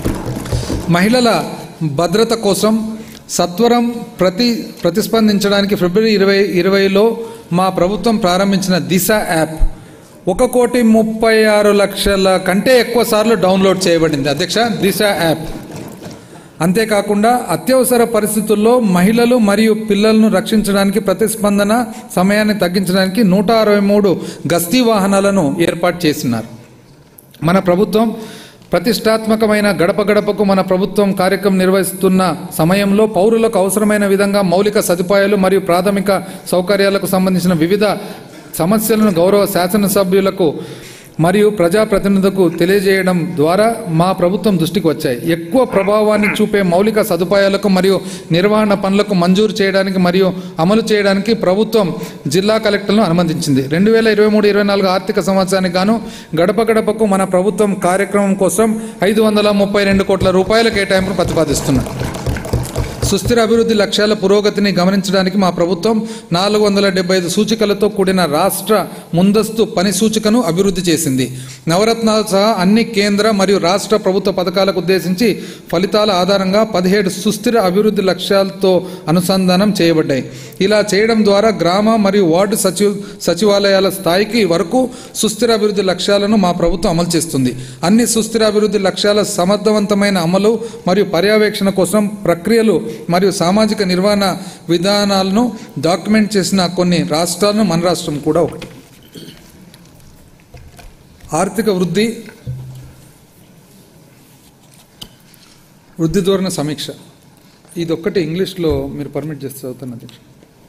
మహిళల భద్రత కోసం సత్వరం ప్రతి ప్రతిస్పందించడానికి ఫిబ్రవరి ఇరవై ఇరవైలో మా ప్రభుత్వం ప్రారంభించిన దిశ యాప్ ఒక కోటి ముప్పై ఆరు లక్షల కంటే ఎక్కువ సార్లు డౌన్లోడ్ చేయబడింది అధ్యక్ష దిశ యాప్ అంతేకాకుండా అత్యవసర పరిస్థితుల్లో మహిళలు మరియు పిల్లలను రక్షించడానికి ప్రతిస్పందన సమయాన్ని తగ్గించడానికి నూట అరవై మూడు గస్తీ వాహనాలను ఏర్పాటు చేసినారు మన ప్రభుత్వం ప్రతిష్టాత్మకమైన గడప గడపకు మన ప్రభుత్వం కార్యక్రమం నిర్వహిస్తున్న సమయంలో పౌరులకు అవసరమైన విధంగా మౌలిక సదుపాయాలు మరియు ప్రాథమిక సౌకర్యాలకు సంబంధించిన వివిధ సమస్యలను గౌరవ శాసనసభ్యులకు మరియు ప్రజాప్రతినిధులకు తెలియజేయడం ద్వారా మా ప్రభుత్వం దృష్టికి వచ్చాయి ఎక్కువ ప్రభావాన్ని చూపే మౌలిక సదుపాయాలకు మరియు నిర్వహణ పనులకు మంజూరు చేయడానికి మరియు అమలు చేయడానికి ప్రభుత్వం జిల్లా కలెక్టర్లను అనుమతించింది రెండు వేల ఇరవై మూడు ఇరవై నాలుగు ఆర్థిక సంవత్సరానికి గాను గడప గడపకు మన ప్రభుత్వం కార్యక్రమం కోసం ఐదు వందల ముప్పై రెండు కోట్ల రూపాయల కేటాయింపును ప్రతిపాదిస్తున్నారు సుస్థిర అభివృద్ధి లక్ష్యాల పురోగతిని గమనించడానికి మా ప్రభుత్వం నాలుగు వందల డెబ్బై ఐదు సూచికలతో కూడిన రాష్ట్ర ముందస్తు పని సూచికను అభివృద్ధి చేసింది నవరత్నాలు సహా అన్ని కేంద్ర మరియు రాష్ట్ర ప్రభుత్వ పథకాలకు ఉద్దేశించి ఫలితాల ఆధారంగా పదిహేడు సుస్థిర అభివృద్ధి లక్ష్యాలతో అనుసంధానం చేయబడ్డాయి ఇలా చేయడం ద్వారా గ్రామ మరియు వార్డు సచివ సచివాలయాల స్థాయికి వరకు సుస్థిర అభివృద్ధి లక్ష్యాలను మా ప్రభుత్వం అమలు చేస్తుంది అన్ని సుస్థిర అభివృద్ధి లక్ష్యాల సమర్థవంతమైన అమలు మరియు పర్యవేక్షణ కోసం ప్రక్రియలు మరియు సామాజిక నిర్వహణ విధానాలను డాక్యుమెంట్ చేసిన కొన్ని రాష్ట్రాలను మన రాష్ట్రం కూడా ఒకటి ఆర్థిక వృద్ధి వృద్ధి ధోరణ సమీక్ష ఇదొక్కటి ఇంగ్లీష్లో మీరు పర్మిట్ చేస్తే చదువుతాను అధ్యక్ష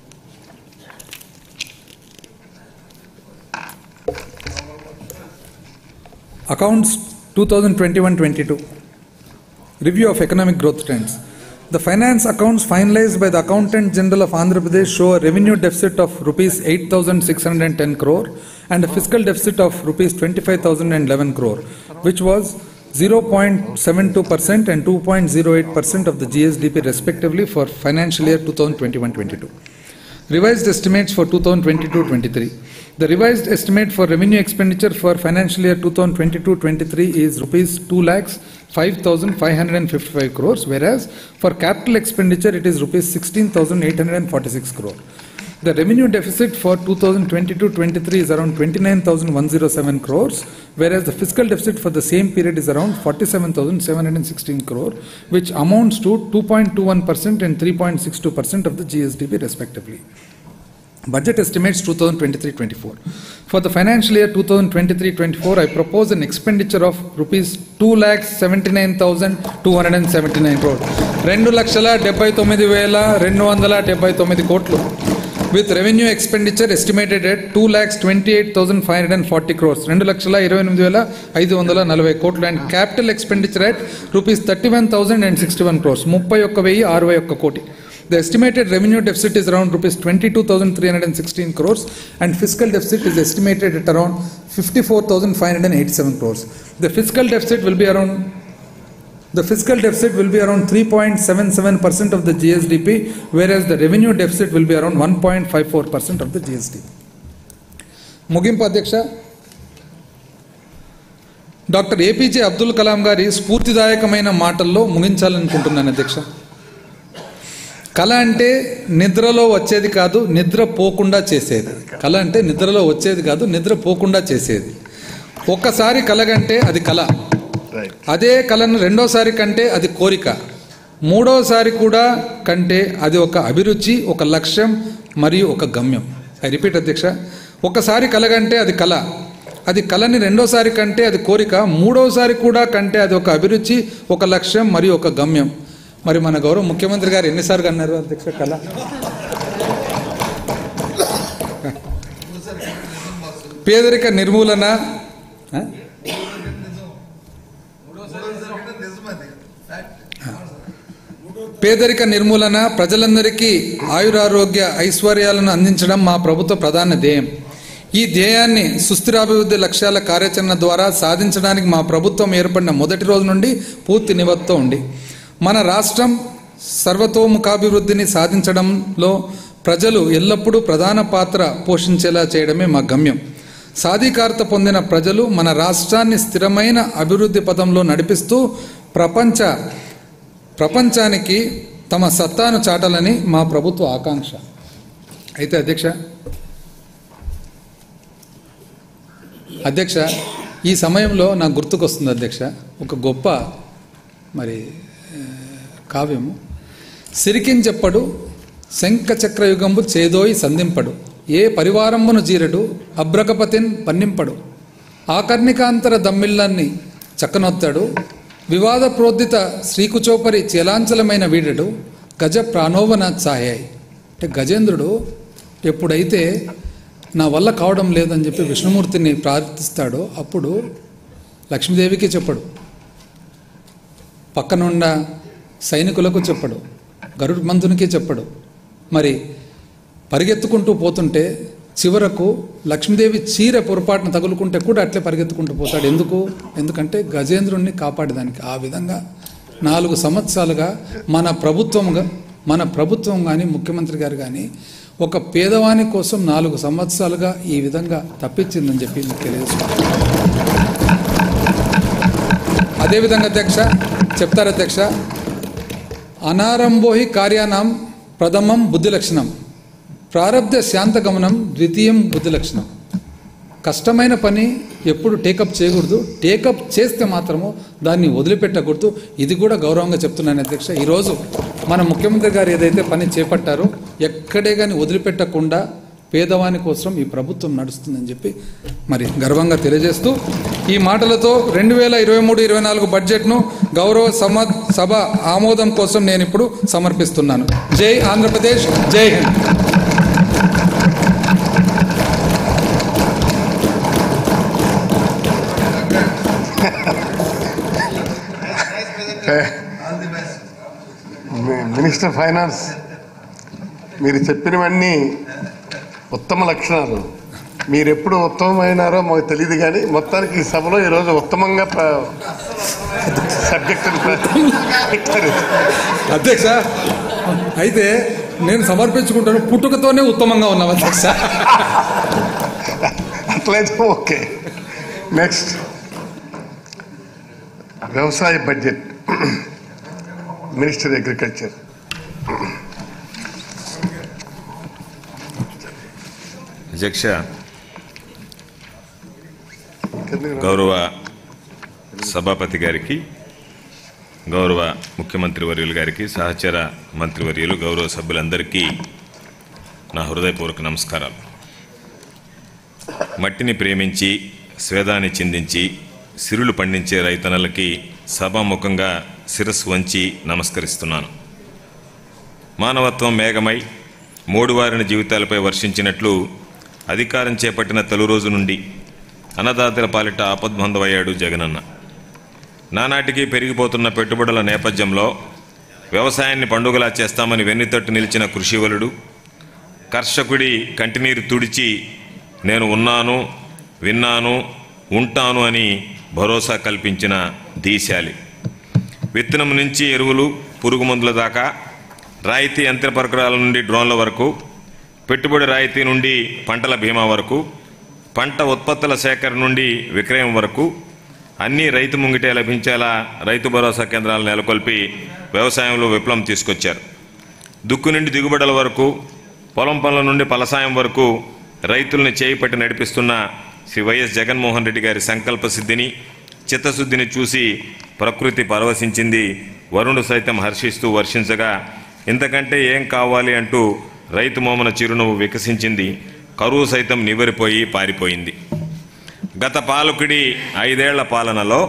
accounts two thousand twenty one twenty two Review of economic growth trends. The finance accounts finalized by the Accountant General of Andhra Pradesh show a revenue deficit of rupees 8,610 crore and a fiscal deficit of rupees 25,011 crore, which was 0.72% and 2.08% of the GSDP respectively for financial year 2021-22. Revised estimates for 2022-23. The revised estimate for revenue expenditure for financial year 2022-23 is rupees 2 lakhs 5,555 crores, whereas for capital expenditure it is rupees 16,846 crore. The revenue deficit for 2022-23 is around 29,107 crores, whereas the fiscal deficit for the same period is around 47,716 crore, which amounts to 2.21% and 3.62% of the GSDP respectively. Budget estimates 2023-24. For the financial year 2023-24, I propose an expenditure of rupees 2 lakhs 79,279 crore. రెండు లక్షల డెబ్బై తొమ్మిది వేల రెండు వందల డెబ్బై తొమ్మిది కోట్లు with revenue expenditure estimated at two lakhs twenty eight thousand five hundred and forty crores రెండు లక్షల ఇరవై ఎనిమిది వేల ఐదు వందల నలభై కోట్లు and capital expenditure at rupees thirty one thousand and sixty one crores ముప్పై ఒక్క వెయ్యి అరవై ఒక్క కోటి The estimated revenue deficit is around rupees 22,316 crores and fiscal deficit is estimated at around 54,587 crores. The fiscal deficit will be around the fiscal deficit will be around 3.77% of the GSDP, whereas the revenue deficit will be around 1.54% of the GSDP. ముగింపు అధ్యక్ష doctor APJ Abdul Kalam గారి స్ఫూర్తిదాయకమైన మాటల్లో ముగించాలనుకుంటున్నాను అధ్యక్ష కళ అంటే నిద్రలో వచ్చేది కాదు నిద్ర పోకుండా చేసేది కళ అంటే నిద్రలో వచ్చేది కాదు నిద్ర పోకుండా చేసేది ఒక్కసారి కలగంటే అది కళ అదే కళను రెండోసారి కంటే అది కోరిక మూడోసారి కూడా కంటే అది ఒక అభిరుచి ఒక లక్ష్యం మరియు ఒక గమ్యం ఐ రిపీట్ అధ్యక్ష ఒకసారి కలగంటే అది కళ అది కళని రెండోసారి కంటే అది కోరిక మూడోసారి కూడా కంటే అది ఒక అభిరుచి ఒక లక్ష్యం మరియు ఒక గమ్యం మరి మన గౌరవ ముఖ్యమంత్రి గారు ఎన్నిసార్లు అన్నారు అధ్యక్ష కళ పేదరిక నిర్మూలన ఆ? పేదరిక నిర్మూలన ప్రజలందరికీ ఆయురారోగ్య ఐశ్వర్యాలను అందించడం మా ప్రభుత్వ ప్రధాన ధ్యేయం ఈ ధ్యేయాన్ని సుస్థిరాభివృద్ధి లక్ష్యాల కార్యాచరణ ద్వారా సాధించడానికి మా ప్రభుత్వం ఏర్పడిన మొదటి రోజు నుండి పూర్తి నివత్తో ఉంది మన రాష్ట్రం సర్వతోముఖాభివృద్ధిని సాధించడంలో ప్రజలు ఎల్లప్పుడూ ప్రధాన పాత్ర పోషించేలా చేయడమే మా గమ్యం సాధికారత పొందిన ప్రజలు మన రాష్ట్రాన్ని స్థిరమైన అభివృద్ధి పథంలో నడిపిస్తూ ప్రపంచ ప్రపంచానికి తమ సత్తాను చాటాలని మా ప్రభుత్వ ఆకాంక్ష అయితే అధ్యక్ష అధ్యక్ష ఈ సమయంలో నాకు గుర్తుకొస్తుంది అధ్యక్ష ఒక గొప్ప మరి ఆ, కావ్యము సిరికించెప్పడు శంఖ చక్రయుగంబు చేదోయి సంధింపడు ఏ పరివారంబును జీరడు అబ్రకపతిన్ పన్నింపడు ఆకర్ణికాంతర దమ్మిళ్ళాన్ని చక్కనొత్తాడు వివాద ప్రోద్ధిత శ్రీకుచోపరి చలాంచలమైన వీడడు గజ ప్రాణోవన ఛాయాయి అంటే గజేంద్రుడు ఎప్పుడైతే నా వల్ల కావడం లేదని చెప్పి విష్ణుమూర్తిని ప్రార్థిస్తాడో అప్పుడు లక్ష్మీదేవికి చెప్పడు పక్కనున్న సైనికులకు చెప్పడు గరుడ్ మంతునికి చెప్పడు మరి పరిగెత్తుకుంటూ పోతుంటే చివరకు లక్ష్మీదేవి చీర పొరపాటున తగులుకుంటే కూడా అట్లే పరిగెత్తుకుంటూ పోతాడు ఎందుకు ఎందుకంటే గజేంద్రుణ్ణి కాపాడేదానికి ఆ విధంగా నాలుగు సంవత్సరాలుగా మన ప్రభుత్వంగా మన ప్రభుత్వం కానీ ముఖ్యమంత్రి గారు కానీ ఒక పేదవాని కోసం నాలుగు సంవత్సరాలుగా ఈ విధంగా తప్పించిందని చెప్పి మీకు తెలియజేస్తున్నాను అదేవిధంగా అధ్యక్ష చెప్తారు అధ్యక్ష అనారంభోహి కార్యానం ప్రథమం బుద్ధి లక్షణం ప్రారబ్ధ శాంతగమనం ద్వితీయం బుద్ధి లక్షణం కష్టమైన పని ఎప్పుడు టేకప్ చేయకూడదు టేకప్ చేస్తే మాత్రము దాన్ని వదిలిపెట్టకూడదు ఇది కూడా గౌరవంగా చెప్తున్నాను అధ్యక్ష ఈరోజు మన ముఖ్యమంత్రి గారు ఏదైతే పని చేపట్టారో ఎక్కడే కానీ వదిలిపెట్టకుండా పేదవాని కోసం ఈ ప్రభుత్వం నడుస్తుందని చెప్పి మరి గర్వంగా తెలియజేస్తూ ఈ మాటలతో రెండు వేల ఇరవై మూడు ఇరవై నాలుగు బడ్జెట్ను గౌరవ సమ సభ ఆమోదం కోసం నేను ఇప్పుడు సమర్పిస్తున్నాను జై ఆంధ్రప్రదేశ్ జై హింద్ మీ- మినిస్టర్ ఫైనాన్స్ మీరు చెప్పినవన్నీ ఉత్తమ లక్షణాలు మీరు ఎప్పుడు ఉత్తమమైనారో మాకు తెలియదు కానీ మొత్తానికి ఈ సభలో ఈరోజు ఉత్తమంగా ప్ర- సబ్జెక్టును పెట్టారు అధ్యక్ష అయితే నేను సమర్పించుకుంటాను పుట్టుకతోనే ఉత్తమంగా ఉన్నాం అధ్యక్ష అట్లయితే ఓకే నెక్స్ట్ వ్యవసాయ బడ్జెట్ మినిస్టర్ అగ్రికల్చర్ అధ్యక్ష గౌరవ సభాపతి గారికి గౌరవ ముఖ్యమంత్రి వర్యులు గారికి సహచర మంత్రివర్యులు గౌరవ సభ్యులందరికీ నా హృదయపూర్వక నమస్కారాలు మట్టిని ప్రేమించి స్వేదాన్ని చిందించి సిరులు పండించే రైతన్నలకి సభాముఖంగా శిరస్సు వంచి నమస్కరిస్తున్నాను మానవత్వం మేఘమై మూడువారిన జీవితాలపై వర్షించినట్లు అధికారం చేపట్టిన తొలి రోజు నుండి అన్నదాతల పాలిట ఆపద్బంధమయ్యాడు జగనన్న నానాటికి పెరిగిపోతున్న పెట్టుబడుల నేపథ్యంలో వ్యవసాయాన్ని పండుగలా చేస్తామని వెన్నుతట్టు నిలిచిన కృషివలుడు కర్షకుడి కంటినీరు తుడిచి నేను ఉన్నాను విన్నాను ఉంటాను అని భరోసా కల్పించిన దీశాలి విత్తనం నుంచి ఎరువులు పురుగు మందుల దాకా రాయితీ యంత్ర పరికరాల నుండి డ్రోన్ల వరకు పెట్టుబడి రాయితీ నుండి పంటల బీమా వరకు పంట ఉత్పత్తుల సేకరణ నుండి విక్రయం వరకు అన్నీ రైతు ముంగిటే లభించేలా రైతు భరోసా కేంద్రాలు నెలకొల్పి వ్యవసాయంలో విప్లవం తీసుకొచ్చారు దుక్కు నుండి దిగుబడుల వరకు పొలం పనుల నుండి ఫలసాయం వరకు రైతుల్ని చేయి పట్టి నడిపిస్తున్న శ్రీ వైఎస్ జగన్మోహన్ రెడ్డి గారి సంకల్ప సిద్ధిని చిత్తశుద్ధిని చూసి ప్రకృతి పరవశించింది వరుణుడు సైతం హర్షిస్తూ వర్షించగా ఇంతకంటే ఏం కావాలి అంటూ రైతు మోమన చిరునవ్వు వికసించింది కరువు సైతం నివరిపోయి పారిపోయింది గత పాలకుడి ఐదేళ్ల పాలనలో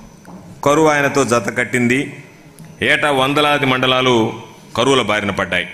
కరువు ఆయనతో జత కట్టింది ఏటా వందలాది మండలాలు కరువుల బారిన పడ్డాయి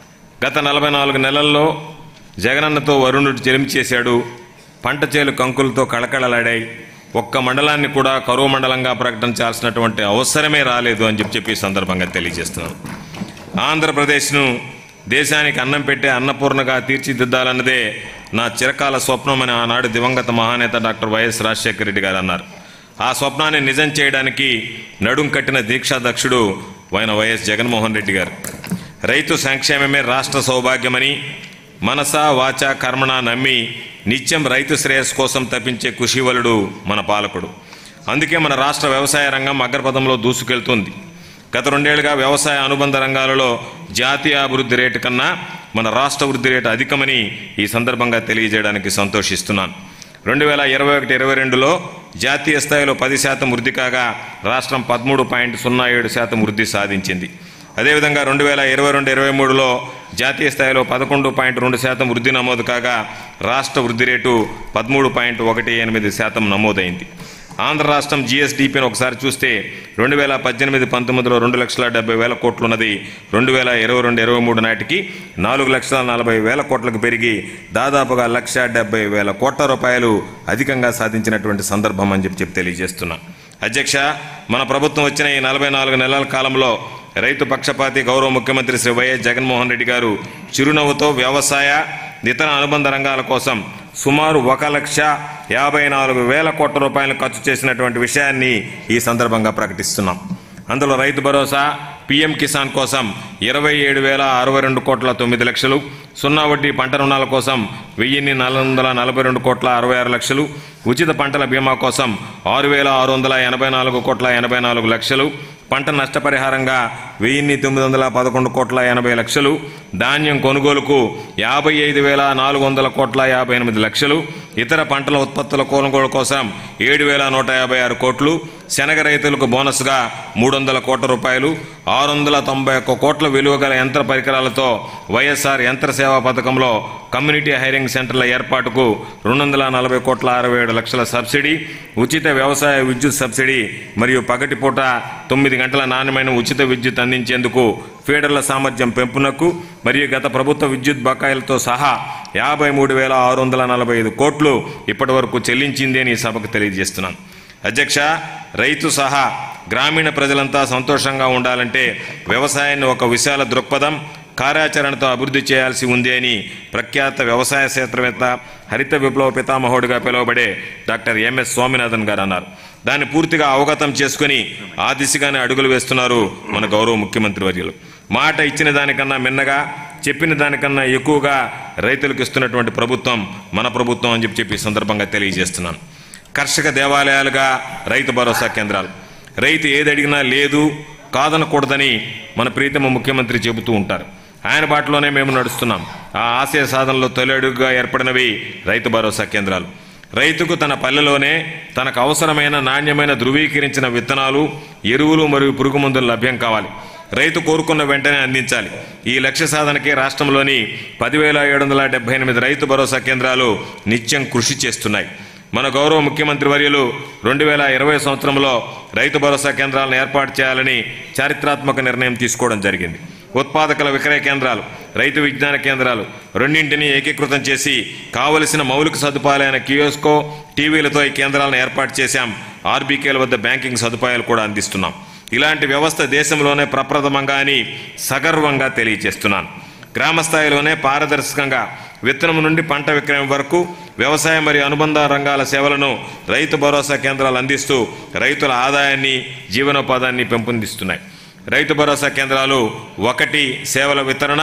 గత నలభై నాలుగు నెలల్లో జగనన్నతో వరుణుడు చెలిమి చేశాడు పంట చేలు కంకులతో కళకళలాడాయి ఒక్క మండలాన్ని కూడా కరువు మండలంగా ప్రకటించాల్సినటువంటి అవసరమే రాలేదు అని చెప్పి చెప్పి ఈ సందర్భంగా తెలియజేస్తున్నాను ఆంధ్రప్రదేశ్ను దేశానికి అన్నం పెట్టే అన్నపూర్ణగా తీర్చిదిద్దాలన్నదే నా చిరకాల స్వప్నమని ఆనాడు దివంగత మహానేత డాక్టర్ వైఎస్ రాజశేఖర రెడ్డి గారు అన్నారు ఆ స్వప్నాన్ని నిజం చేయడానికి నడుం కట్టిన దీక్షాదక్షుడు ఆయన వైఎస్ జగన్మోహన్ రెడ్డి గారు రైతు సంక్షేమమే రాష్ట్ర సౌభాగ్యమని మనస వాచ కర్మణ నమ్మి నిత్యం రైతు శ్రేయస్ కోసం తప్పించే కృషివలుడు మన పాలకుడు అందుకే మన రాష్ట్ర వ్యవసాయ రంగం అగ్రపథంలో దూసుకెళ్తుంది గత రెండేళ్లుగా వ్యవసాయ అనుబంధ రంగాలలో జాతీయ అభివృద్ధి రేటు కన్నా మన రాష్ట్ర వృద్ధి రేటు అధికమని ఈ సందర్భంగా తెలియజేయడానికి సంతోషిస్తున్నాను రెండు వేల ఇరవై ఒకటి ఇరవై రెండులో జాతీయ స్థాయిలో పది శాతం వృద్ధి కాగా రాష్ట్రం పదమూడు పాయింట్ సున్నా ఏడు శాతం వృద్ధి సాధించింది అదేవిధంగా రెండు వేల ఇరవై రెండు ఇరవై మూడులో జాతీయ స్థాయిలో పదకొండు పాయింట్ రెండు శాతం వృద్ధి నమోదు కాగా రాష్ట్ర వృద్ధి రేటు పదమూడు పాయింట్ ఒకటి ఎనిమిది శాతం నమోదైంది ఆంధ్ర రాష్ట్రం జీఎస్డీపీని ఒకసారి చూస్తే రెండు వేల పద్దెనిమిది పంతొమ్మిదిలో రెండు లక్షల డెబ్బై వేల కోట్లు ఉన్నది రెండు వేల ఇరవై రెండు ఇరవై మూడు నాటికి నాలుగు లక్షల నలభై వేల కోట్లకు పెరిగి దాదాపుగా లక్ష డెబ్బై వేల కోట్ల రూపాయలు అధికంగా సాధించినటువంటి సందర్భం అని చెప్పి చెప్పి తెలియజేస్తున్నా అధ్యక్ష మన ప్రభుత్వం వచ్చిన ఈ నలభై నాలుగు నెలల కాలంలో రైతు పక్షపాతి గౌరవ ముఖ్యమంత్రి శ్రీ వైఎస్ జగన్మోహన్ రెడ్డి గారు చిరునవ్వుతో వ్యవసాయ ఇతర అనుబంధ రంగాల కోసం సుమారు ఒక లక్ష యాభై నాలుగు వేల కోట్ల రూపాయలు ఖర్చు చేసినటువంటి విషయాన్ని ఈ సందర్భంగా ప్రకటిస్తున్నాం అందులో రైతు భరోసా పీఎం కిసాన్ కోసం ఇరవై ఏడు వేల అరవై రెండు కోట్ల తొమ్మిది లక్షలు సున్నా వడ్డీ పంట రుణాల కోసం వెయ్యిన్ని నాలుగు వందల నలభై రెండు కోట్ల అరవై ఆరు లక్షలు ఉచిత పంటల బీమా కోసం ఆరు వేల ఆరు వందల ఎనభై నాలుగు కోట్ల ఎనభై నాలుగు లక్షలు పంట నష్టపరిహారంగా వెయ్యిన్ని తొమ్మిది వందల పదకొండు కోట్ల ఎనభై లక్షలు ధాన్యం కొనుగోలుకు యాభై ఐదు వేల నాలుగు వందల కోట్ల యాభై ఎనిమిది లక్షలు ఇతర పంటల ఉత్పత్తుల కొనుగోలు కోసం ఏడు వేల నూట యాభై ఆరు కోట్లు శనగ రైతులకు బోనస్గా మూడు వందల కోట్ల రూపాయలు ఆరు వందల తొంభై ఒక్క కోట్ల విలువ గల యంత్ర పరికరాలతో వైఎస్ఆర్ యంత్ర సేవా పథకంలో కమ్యూనిటీ హైరింగ్ సెంటర్ల ఏర్పాటుకు రెండు వందల నలభై కోట్ల అరవై ఏడు లక్షల సబ్సిడీ ఉచిత వ్యవసాయ విద్యుత్ సబ్సిడీ మరియు పగటిపూట తొమ్మిది గంటల నాణ్యమైన ఉచిత విద్యుత్ అందించేందుకు ఫీడర్ల సామర్థ్యం పెంపునకు మరియు గత ప్రభుత్వ విద్యుత్ బకాయిలతో సహా యాభై మూడు వేల ఆరు వందల నలభై ఐదు కోట్లు ఇప్పటి వరకు చెల్లించింది అని ఈ సభకు తెలియజేస్తున్నాను అధ్యక్ష రైతు సహా గ్రామీణ ప్రజలంతా సంతోషంగా ఉండాలంటే వ్యవసాయాన్ని ఒక విశాల దృక్పథం కార్యాచరణతో అభివృద్ధి చేయాల్సి ఉంది అని ప్రఖ్యాత వ్యవసాయ క్షేత్రవేత్త హరిత విప్లవ పితామహుడిగా పిలువబడే డాక్టర్ ఎంఎస్ స్వామినాథన్ గారు అన్నారు దాన్ని పూర్తిగా అవగతం చేసుకుని ఆ దిశగానే అడుగులు వేస్తున్నారు మన గౌరవ ముఖ్యమంత్రి వర్యులు మాట ఇచ్చిన దానికన్నా మిన్నగా చెప్పిన దానికన్నా ఎక్కువగా రైతులకు ఇస్తున్నటువంటి ప్రభుత్వం మన ప్రభుత్వం అని చెప్పి చెప్పి ఈ సందర్భంగా తెలియజేస్తున్నాను కర్షక దేవాలయాలుగా రైతు భరోసా కేంద్రాలు రైతు ఏది అడిగినా లేదు కాదనకూడదని మన ప్రీతమ ముఖ్యమంత్రి చెబుతూ ఉంటారు ఆయన బాటలోనే మేము నడుస్తున్నాం ఆ ఆశయ సాధనలో తొలి అడుగుగా ఏర్పడినవి రైతు భరోసా కేంద్రాలు రైతుకు తన పల్లెలోనే తనకు అవసరమైన నాణ్యమైన ధృవీకరించిన విత్తనాలు ఎరువులు మరియు పురుగు మందులు లభ్యం కావాలి రైతు కోరుకున్న వెంటనే అందించాలి ఈ లక్ష్య సాధనకి రాష్ట్రంలోని పదివేల ఏడు వందల డెబ్బై ఎనిమిది రైతు భరోసా కేంద్రాలు నిత్యం కృషి చేస్తున్నాయి మన గౌరవ ముఖ్యమంత్రి వర్యులు రెండు వేల ఇరవై సంవత్సరంలో రైతు భరోసా కేంద్రాలను ఏర్పాటు చేయాలని చారిత్రాత్మక నిర్ణయం తీసుకోవడం జరిగింది ఉత్పాదకుల విక్రయ కేంద్రాలు రైతు విజ్ఞాన కేంద్రాలు రెండింటినీ ఏకీకృతం చేసి కావలసిన మౌలిక సదుపాయాలైన కియోస్కో టీవీలతో ఈ కేంద్రాలను ఏర్పాటు చేశాం ఆర్బీకేల వద్ద బ్యాంకింగ్ సదుపాయాలు కూడా అందిస్తున్నాం ఇలాంటి వ్యవస్థ దేశంలోనే ప్రప్రథమంగా అని సగర్వంగా తెలియజేస్తున్నాను గ్రామ స్థాయిలోనే పారదర్శకంగా విత్తనం నుండి పంట విక్రయం వరకు వ్యవసాయ మరియు అనుబంధ రంగాల సేవలను రైతు భరోసా కేంద్రాలు అందిస్తూ రైతుల ఆదాయాన్ని జీవనోపాధాన్ని పెంపొందిస్తున్నాయి రైతు భరోసా కేంద్రాలు ఒకటి సేవల వితరణ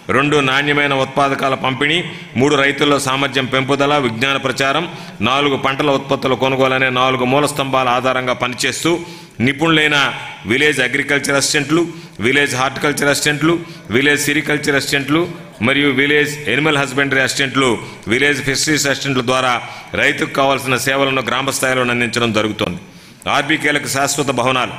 రెండు నాణ్యమైన ఉత్పాదకాల పంపిణీ మూడు రైతుల్లో సామర్థ్యం పెంపుదల విజ్ఞాన ప్రచారం నాలుగు పంటల ఉత్పత్తుల కొనుగోలు అనే నాలుగు మూల స్తంభాల ఆధారంగా పనిచేస్తూ నిపుణులైన విలేజ్ అగ్రికల్చర్ అసిస్టెంట్లు విలేజ్ హార్టికల్చర్ అసిస్టెంట్లు విలేజ్ సిరికల్చర్ అసిస్టెంట్లు మరియు విలేజ్ ఎనిమల్ హస్బెండరీ అసిస్టెంట్లు విలేజ్ ఫిషరీస్ అసిస్టెంట్ల ద్వారా రైతుకు కావాల్సిన సేవలను గ్రామ స్థాయిలో అందించడం జరుగుతోంది ఆర్బీకేలకు శాశ్వత భవనాలు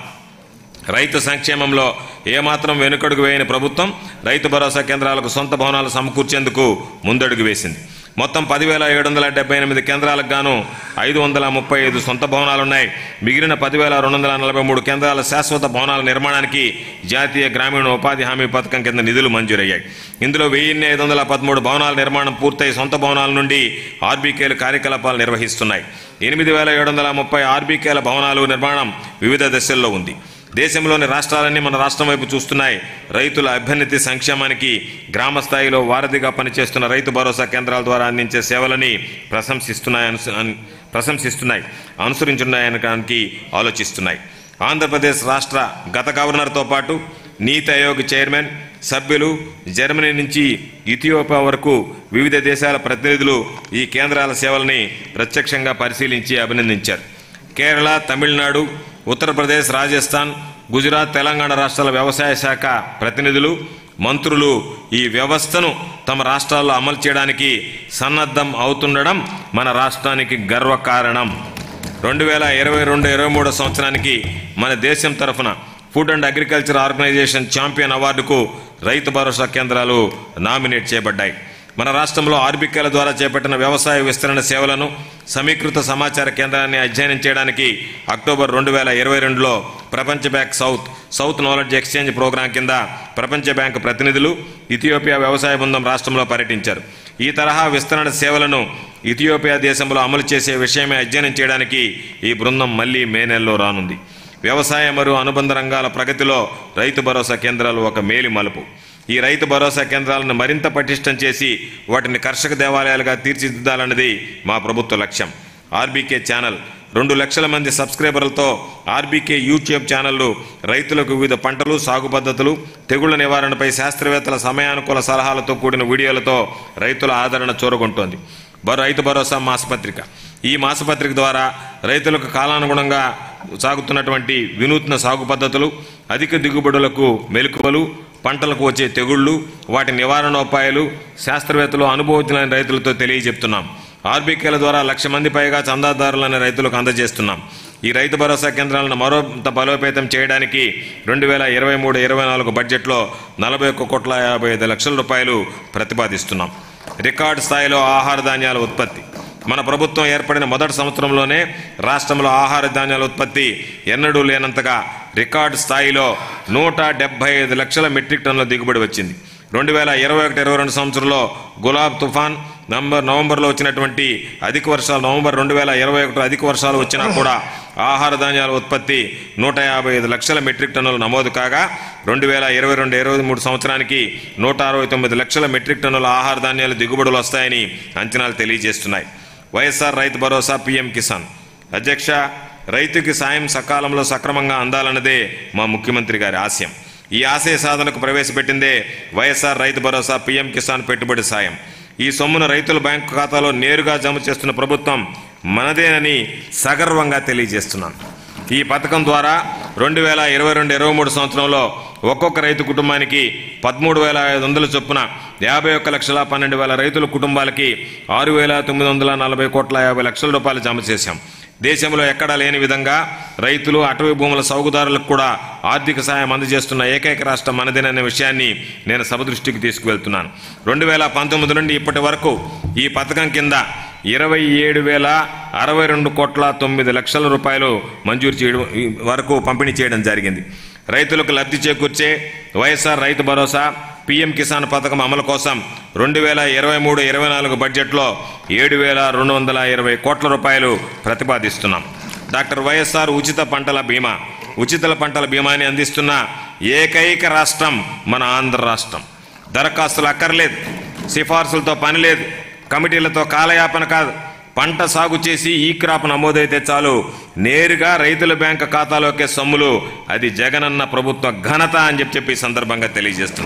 రైతు సంక్షేమంలో ఏమాత్రం వెనుకడుగు వేయని ప్రభుత్వం రైతు భరోసా కేంద్రాలకు సొంత భవనాలు సమకూర్చేందుకు ముందడుగు వేసింది మొత్తం పదివేల ఏడు వందల డెబ్బై ఎనిమిది కేంద్రాలకు గాను ఐదు వందల ముప్పై ఐదు సొంత భవనాలున్నాయి మిగిలిన పదివేల రెండు వందల నలభై మూడు కేంద్రాల శాశ్వత భవనాల నిర్మాణానికి జాతీయ గ్రామీణ ఉపాధి హామీ పథకం కింద నిధులు మంజూరయ్యాయి ఇందులో వెయ్యిన్ని ఐదు వందల పదమూడు భవనాల నిర్మాణం పూర్తయి సొంత భవనాల నుండి ఆర్బీకేలు కార్యకలాపాలు నిర్వహిస్తున్నాయి ఎనిమిది వేల ఏడు వందల ముప్పై ఆర్బీకేల భవనాలు నిర్మాణం వివిధ దశల్లో ఉంది దేశంలోని రాష్ట్రాలన్నీ మన రాష్ట్రం వైపు చూస్తున్నాయి రైతుల అభ్యున్నతి సంక్షేమానికి గ్రామ స్థాయిలో వారధిగా పనిచేస్తున్న రైతు భరోసా కేంద్రాల ద్వారా అందించే సేవలని ప్రశంసిస్తున్నాయి అనుసు- అన్- ప్రశంసిస్తున్నాయి అనుసరించున్నాయనడానికి ఆలోచిస్తున్నాయి ఆంధ్రప్రదేశ్ రాష్ట్ర గత గవర్నర్తో పాటు నీతి ఆయోగ్ చైర్మన్ సభ్యులు జర్మనీ నుంచి ఇథియోపియా వరకు వివిధ దేశాల ప్రతినిధులు ఈ కేంద్రాల సేవలని ప్రత్యక్షంగా పరిశీలించి అభినందించారు కేరళ తమిళనాడు ఉత్తరప్రదేశ్ రాజస్థాన్ గుజరాత్ తెలంగాణ రాష్ట్రాల వ్యవసాయ శాఖ ప్రతినిధులు మంత్రులు ఈ వ్యవస్థను తమ రాష్ట్రాల్లో అమలు చేయడానికి సన్నద్ధం అవుతుండడం మన రాష్ట్రానికి గర్వకారణం రెండు వేల ఇరవై రెండు ఇరవై మూడో సంవత్సరానికి మన దేశం తరఫున food and agriculture organisation champion అవార్డుకు రైతు భరోసా కేంద్రాలు నామినేట్ చేయబడ్డాయి మన రాష్ట్రంలో ఆర్బికేల ద్వారా చేపట్టిన వ్యవసాయ విస్తరణ సేవలను సమీకృత సమాచార కేంద్రాన్ని అధ్యయనం చేయడానికి అక్టోబర్ రెండు వేల ఇరవై రెండులో ప్రపంచ bank south south knowledge exchange programme కింద ప్రపంచ బ్యాంక్ ప్రతినిధులు ఇథియోపియా వ్యవసాయ బృందం రాష్ట్రంలో పర్యటించారు ఈ తరహా విస్తరణ సేవలను ఇథియోపియా దేశంలో అమలు చేసే విషయమే అధ్యయనం చేయడానికి ఈ బృందం మళ్లీ మే నెలలో రానుంది వ్యవసాయ మరియు అనుబంధ రంగాల ప్రగతిలో రైతు భరోసా కేంద్రాలు ఒక మేలి మలుపు ఈ రైతు భరోసా కేంద్రాలను మరింత పటిష్టం చేసి వాటిని కర్షక దేవాలయాలుగా తీర్చిదిద్దాలన్నది మా ప్రభుత్వ లక్ష్యం ఆర్బీకే ఛానల్ రెండు లక్షల మంది సబ్స్క్రైబర్లతో ఆర్బీకే యూట్యూబ్ ఛానళ్లు రైతులకు వివిధ పంటలు సాగు పద్ధతులు తెగుళ్ల నివారణపై శాస్త్రవేత్తల సమయానుకూల సలహాలతో కూడిన వీడియోలతో రైతుల ఆదరణ చూరగొంటోంది బరో రైతు భరోసా మాసపత్రిక ఈ మాసపత్రిక ద్వారా రైతులకు కాలానుగుణంగా సాగుతున్నటువంటి వినూత్న సాగు పద్ధతులు అధిక దిగుబడులకు మెలకువలు పంటలకు వచ్చే తెగుళ్లు వాటి నివారణోపాయాలు శాస్త్రవేత్తలు అనుభవజ్ఞులైన రైతులతో తెలియజెప్తున్నాం ఆర్బీకేల ద్వారా లక్ష మంది పైగా చందాదారులైన రైతులకు అందజేస్తున్నాం ఈ రైతు భరోసా కేంద్రాలను మరోంత బలోపేతం చేయడానికి రెండు వేల ఇరవై మూడు ఇరవై నాలుగు బడ్జెట్లో నలభై ఒక్క కోట్ల యాభై ఐదు లక్షల రూపాయలు ప్రతిపాదిస్తున్నాం రికార్డు స్థాయిలో ఆహార ధాన్యాల ఉత్పత్తి మన ప్రభుత్వం ఏర్పడిన మొదటి సంవత్సరంలోనే రాష్ట్రంలో ఆహార ధాన్యాల ఉత్పత్తి ఎన్నడూ లేనంతగా రికార్డు స్థాయిలో నూట డెబ్బై ఐదు లక్షల మెట్రిక్ టన్నుల దిగుబడి వచ్చింది రెండు వేల ఇరవై ఒకటి ఇరవై రెండు సంవత్సరంలో గులాబ్ తుఫాన్ నంబర్ నవంబర్లో వచ్చినటువంటి అధిక వర్షాలు నవంబర్ రెండు వేల ఇరవై ఒకటి అధిక వర్షాలు వచ్చినా కూడా ఆహార ధాన్యాల ఉత్పత్తి నూట యాభై ఐదు లక్షల మెట్రిక్ టన్నులు నమోదు కాగా రెండు వేల ఇరవై రెండు ఇరవై మూడు సంవత్సరానికి నూట అరవై తొమ్మిది లక్షల మెట్రిక్ టన్నుల ఆహార ధాన్యాలు దిగుబడులు వస్తాయని అంచనాలు తెలియజేస్తున్నాయి వైఎస్ఆర్ రైతు భరోసా పీఎం కిసాన్ అధ్యక్ష రైతుకి సాయం సకాలంలో సక్రమంగా అందాలన్నదే మా ముఖ్యమంత్రి గారి ఆశయం ఈ ఆశయ సాధనకు ప్రవేశపెట్టిందే వైఎస్ఆర్ రైతు భరోసా పీఎం కిసాన్ పెట్టుబడి సాయం ఈ సొమ్మును రైతుల బ్యాంకు ఖాతాలో నేరుగా జమ చేస్తున్న ప్రభుత్వం మనదేనని సగర్వంగా తెలియజేస్తున్నాను ఈ పథకం ద్వారా రెండు వేల ఇరవై రెండు ఇరవై మూడు సంవత్సరంలో ఒక్కొక్క రైతు కుటుంబానికి పదమూడు వేల ఐదు వందల చొప్పున యాభై ఒక్క లక్షల పన్నెండు వేల రైతుల కుటుంబాలకి ఆరు వేల తొమ్మిది వందల నలభై కోట్ల యాభై లక్షల రూపాయలు జమ చేశాం దేశంలో ఎక్కడా లేని విధంగా రైతులు అటవీ భూముల సాగుదారులకు కూడా ఆర్థిక సాయం అందజేస్తున్న ఏకైక రాష్ట్రం మనదేననే విషయాన్ని నేను సభ దృష్టికి తీసుకువెళ్తున్నాను రెండు వేల పంతొమ్మిది నుండి ఇప్పటి వరకు ఈ పథకం కింద ఇరవై ఏడు వేల అరవై రెండు కోట్ల తొమ్మిది లక్షల రూపాయలు మంజూరు చేయడం ఈ వరకు పంపిణీ చేయడం జరిగింది రైతులకు లబ్ధి చేకూర్చే వైఎస్ఆర్ రైతు భరోసా పీఎం కిసాన్ పథకం అమలు కోసం రెండు వేల ఇరవై మూడు ఇరవై నాలుగు బడ్జెట్లో ఏడు వేల రెండు వందల ఇరవై కోట్ల రూపాయలు ప్రతిపాదిస్తున్నాం డాక్టర్ వైఎస్ఆర్ ఉచిత పంటల బీమా ఉచిత పంటల బీమాని అందిస్తున్న ఏకైక రాష్ట్రం మన ఆంధ్ర రాష్ట్రం దరఖాస్తులు అక్కర్లేదు సిఫార్సులతో పని లేదు కమిటీలతో కాలయాపన కాదు పంట సాగు చేసి ఈ క్రాప్ నమోదైతే చాలు నేరుగా రైతుల బ్యాంక్ ఖాతాలోకే సొమ్ములు అది జగనన్న ప్రభుత్వ ఘనత అని చెప్పి చెప్పి ఈ సందర్భంగా తెలియజేస్తున్నాను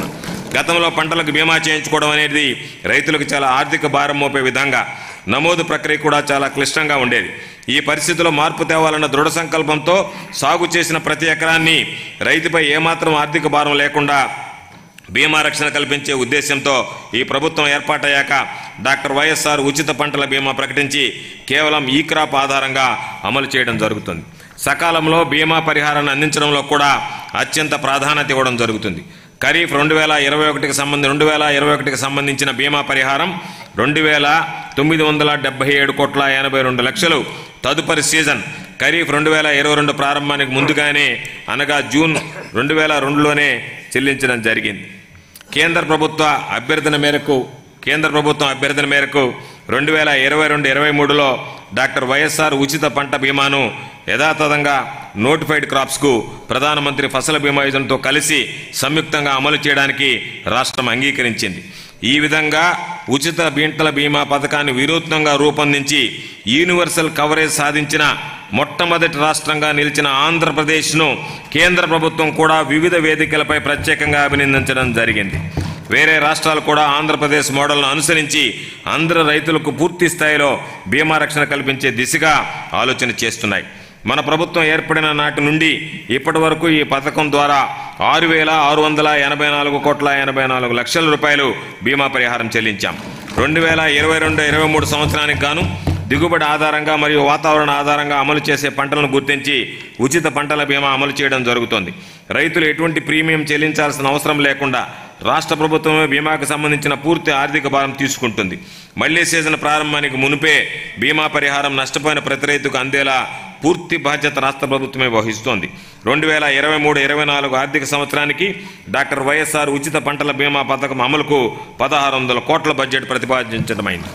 గతంలో పంటలకు బీమా చేయించుకోవడం అనేది రైతులకు చాలా ఆర్థిక భారం మోపే విధంగా నమోదు ప్రక్రియ కూడా చాలా క్లిష్టంగా ఉండేది ఈ పరిస్థితిలో మార్పు తేవాలన్న దృఢ సంకల్పంతో సాగు చేసిన ప్రతి ఎకరాన్ని రైతుపై ఏమాత్రం ఆర్థిక భారం లేకుండా బీమా రక్షణ కల్పించే ఉద్దేశంతో ఈ ప్రభుత్వం ఏర్పాటయ్యాక డాక్టర్ వైఎస్ఆర్ ఉచిత పంటల బీమా ప్రకటించి కేవలం ఈ క్రాప్ ఆధారంగా అమలు చేయడం జరుగుతుంది సకాలంలో బీమా పరిహారాన్ని అందించడంలో కూడా అత్యంత ప్రాధాన్యత ఇవ్వడం జరుగుతుంది ఖరీఫ్ రెండు వేల ఇరవై ఒకటికి సంబంధి రెండు వేల ఇరవై ఒకటికి సంబంధించిన బీమా పరిహారం రెండు వేల తొమ్మిది వందల డెబ్బై ఏడు కోట్ల ఎనభై రెండు లక్షలు తదుపరి సీజన్ ఖరీఫ్ రెండు వేల ఇరవై రెండు ప్రారంభానికి ముందుగానే అనగా జూన్ రెండు వేల రెండులోనే చెల్లించడం జరిగింది కేంద్ర ప్రభుత్వ అభ్యర్థన మేరకు కేంద్ర ప్రభుత్వం అభ్యర్థన మేరకు రెండు వేల ఇరవై రెండు ఇరవై మూడులో డాక్టర్ వైఎస్ఆర్ ఉచిత పంట బీమాను యథాతథంగా నోటిఫైడ్ క్రాప్స్కు ప్రధానమంత్రి ఫసల బీమా యోజనతో కలిసి సంయుక్తంగా అమలు చేయడానికి రాష్ట్రం అంగీకరించింది ఈ విధంగా ఉచిత పంటల బీమా పథకాన్ని వినూత్నంగా రూపొందించి యూనివర్సల్ కవరేజ్ సాధించిన మొట్టమొదటి రాష్ట్రంగా నిలిచిన ఆంధ్రప్రదేశ్ను కేంద్ర ప్రభుత్వం కూడా వివిధ వేదికలపై ప్రత్యేకంగా అభినందించడం జరిగింది వేరే రాష్ట్రాలు కూడా ఆంధ్రప్రదేశ్ మోడల్ను అనుసరించి అందరు రైతులకు పూర్తి స్థాయిలో బీమా రక్షణ కల్పించే దిశగా ఆలోచన చేస్తున్నాయి మన ప్రభుత్వం ఏర్పడిన నాటి నుండి ఇప్పటి వరకు ఈ పథకం ద్వారా ఆరు వేల ఆరు వందల ఎనభై నాలుగు కోట్ల ఎనభై నాలుగు లక్షల రూపాయలు బీమా పరిహారం చెల్లించాం రెండు వేల ఇరవై రెండు ఇరవై మూడు సంవత్సరానికి గాను దిగుబడి ఆధారంగా మరియు వాతావరణ ఆధారంగా అమలు చేసే పంటలను గుర్తించి ఉచిత పంటల బీమా అమలు చేయడం జరుగుతోంది రైతులు ఎటువంటి ప్రీమియం చెల్లించాల్సిన అవసరం లేకుండా రాష్ట్ర ప్రభుత్వమే బీమాకు సంబంధించిన పూర్తి ఆర్థిక భారం తీసుకుంటుంది మళ్లీ సీజన్ ప్రారంభానికి మునిపే బీమా పరిహారం నష్టపోయిన ప్రతి రైతుకు అందేలా పూర్తి బాధ్యత రాష్ట్ర ప్రభుత్వమే వహిస్తోంది రెండు వేల ఇరవై మూడు ఇరవై నాలుగు ఆర్థిక సంవత్సరానికి డాక్టర్ వైఎస్ఆర్ ఉచిత పంటల బీమా పథకం అమలుకు పదహారు వందల కోట్ల బడ్జెట్ ప్రతిపాదించడమైంది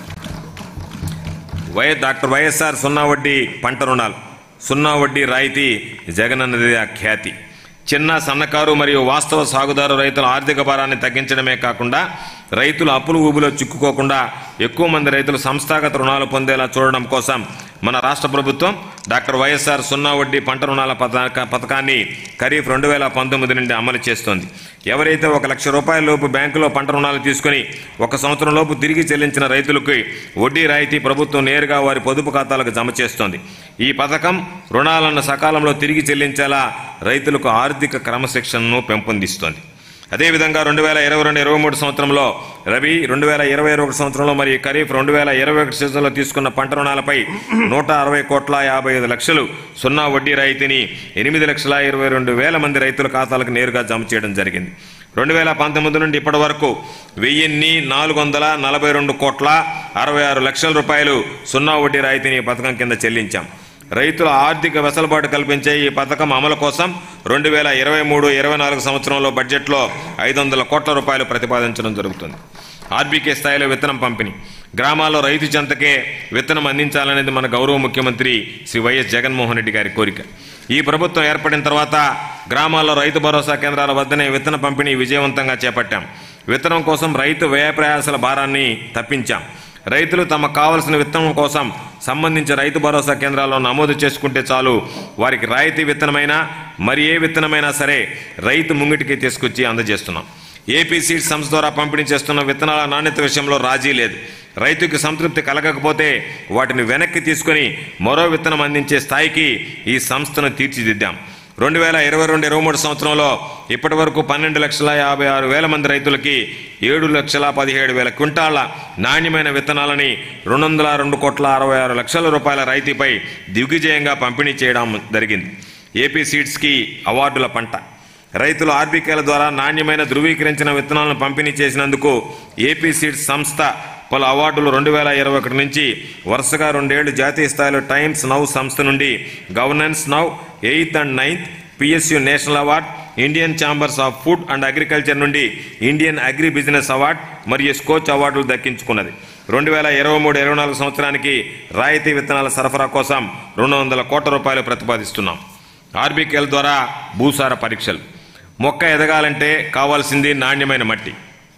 వై డాక్టర్ వైఎస్ఆర్ సున్నా వడ్డీ పంట రుణాలు సున్నా వడ్డీ రాయితీ జగనన్నది ఆ ఖ్యాతి చిన్న సన్నకారు మరియు వాస్తవ సాగుదారు రైతుల ఆర్థిక భారాన్ని తగ్గించడమే కాకుండా రైతులు అప్పులు ఊబిలో చిక్కుకోకుండా ఎక్కువ మంది రైతులు సంస్థాగత రుణాలు పొందేలా చూడడం కోసం మన రాష్ట్ర ప్రభుత్వం డాక్టర్ వైఎస్ఆర్ సున్నా వడ్డీ పంట రుణాల పథక పథకాన్ని ఖరీఫ్ రెండు వేల పంతొమ్మిది నుండి అమలు చేస్తోంది ఎవరైతే ఒక లక్ష రూపాయల లోపు బ్యాంకులో పంట రుణాలు తీసుకుని ఒక సంవత్సరం లోపు తిరిగి చెల్లించిన రైతులకు వడ్డీ రాయితీ ప్రభుత్వం నేరుగా వారి పొదుపు ఖాతాలకు జమ చేస్తోంది ఈ పథకం రుణాలను సకాలంలో తిరిగి చెల్లించేలా రైతులకు ఆర్థిక క్రమశిక్షణను పెంపొందిస్తోంది అదేవిధంగా రెండు వేల ఇరవై రెండు ఇరవై మూడు సంవత్సరంలో రబీ రెండు వేల ఇరవై ఒకటి సంవత్సరంలో మరియు ఖరీఫ్ రెండు వేల ఇరవై ఒకటి సీజన్లో తీసుకున్న పంట రుణాలపై నూట అరవై కోట్ల యాభై ఐదు లక్షలు సున్నా వడ్డీ రాయితీని ఎనిమిది లక్షల ఇరవై రెండు వేల మంది రైతుల ఖాతాలకు నేరుగా జమ చేయడం జరిగింది రెండు వేల పంతొమ్మిది నుండి ఇప్పటి వరకు వెయ్యిన్ని నాలుగు వందల నలభై రెండు కోట్ల అరవై ఆరు లక్షల రూపాయలు సున్నా వడ్డీ రాయితీని ఈ పథకం కింద చెల్లించాం రైతుల ఆర్థిక వెసులుబాటు కల్పించే ఈ పథకం అమలు కోసం రెండు వేల ఇరవై మూడు ఇరవై నాలుగు సంవత్సరంలో బడ్జెట్లో ఐదు వందల కోట్ల రూపాయలు ప్రతిపాదించడం జరుగుతుంది ఆర్బీకే స్థాయిలో విత్తనం పంపిణీ గ్రామాల్లో రైతు చెంతకే విత్తనం అందించాలనేది మన గౌరవ ముఖ్యమంత్రి శ్రీ వైఎస్ జగన్మోహన్ రెడ్డి గారి కోరిక ఈ ప్రభుత్వం ఏర్పడిన తర్వాత గ్రామాల్లో రైతు భరోసా కేంద్రాల వద్దనే విత్తన పంపిణీ విజయవంతంగా చేపట్టాం విత్తనం కోసం రైతు వ్యయ ప్రయాసాల భారాన్ని తప్పించాం రైతులు తమకు కావలసిన విత్తనం కోసం సంబంధించి రైతు భరోసా కేంద్రాల్లో నమోదు చేసుకుంటే చాలు వారికి రాయితీ విత్తనమైనా మరి ఏ విత్తనమైనా సరే రైతు ముంగిటికి తీసుకొచ్చి అందజేస్తున్నాం ఏపీ సీడ్స్ సంస్థ ద్వారా పంపిణీ చేస్తున్న విత్తనాల నాణ్యత విషయంలో రాజీ లేదు రైతుకి సంతృప్తి కలగకపోతే వాటిని వెనక్కి తీసుకొని మరో విత్తనం అందించే స్థాయికి ఈ సంస్థను తీర్చిదిద్దాం రెండు వేల ఇరవై రెండు ఇరవై మూడు సంవత్సరంలో ఇప్పటి వరకు పన్నెండు లక్షల యాభై ఆరు వేల మంది రైతులకి ఏడు లక్షల పదిహేడు వేల క్వింటాళ్ల నాణ్యమైన విత్తనాలని రెండు వందల రెండు కోట్ల అరవై ఆరు లక్షల రూపాయల రైతుపై దిగ్విజయంగా పంపిణీ చేయడం జరిగింది ఏపీ సీడ్స్కి అవార్డుల పంట రైతులు ఆర్బీకేల ద్వారా నాణ్యమైన ధృవీకరించిన విత్తనాలను పంపిణీ చేసినందుకు ఏపీ సీడ్స్ సంస్థ పలు అవార్డులు రెండు వేల ఇరవై ఒకటి నుంచి వరుసగా రెండేళ్లు జాతీయ స్థాయిలో టైమ్స్ నౌ సంస్థ నుండి governance now eighth and ninth PSU national award Indian chambers of food and agriculture నుండి ఇండియన్ అగ్రి బిజినెస్ అవార్డ్ మరియు స్కోచ్ అవార్డులు దక్కించుకున్నది రెండు వేల ఇరవై మూడు ఇరవై నాలుగు సంవత్సరానికి రాయితీ విత్తనాల సరఫరా కోసం రెండు వందల కోట్ల రూపాయలు ప్రతిపాదిస్తున్నాం ఆర్బీకేల ద్వారా భూసార పరీక్షలు మొక్క ఎదగాలంటే కావాల్సింది నాణ్యమైన మట్టి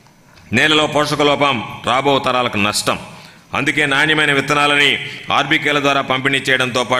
నేలలో పోషక లోపం రాబో తరాలకు నష్టం అందుకే నాణ్యమైన విత్తనాలని ఆర్బీకేల ద్వారా పంపిణీ చేయడంతో పాటు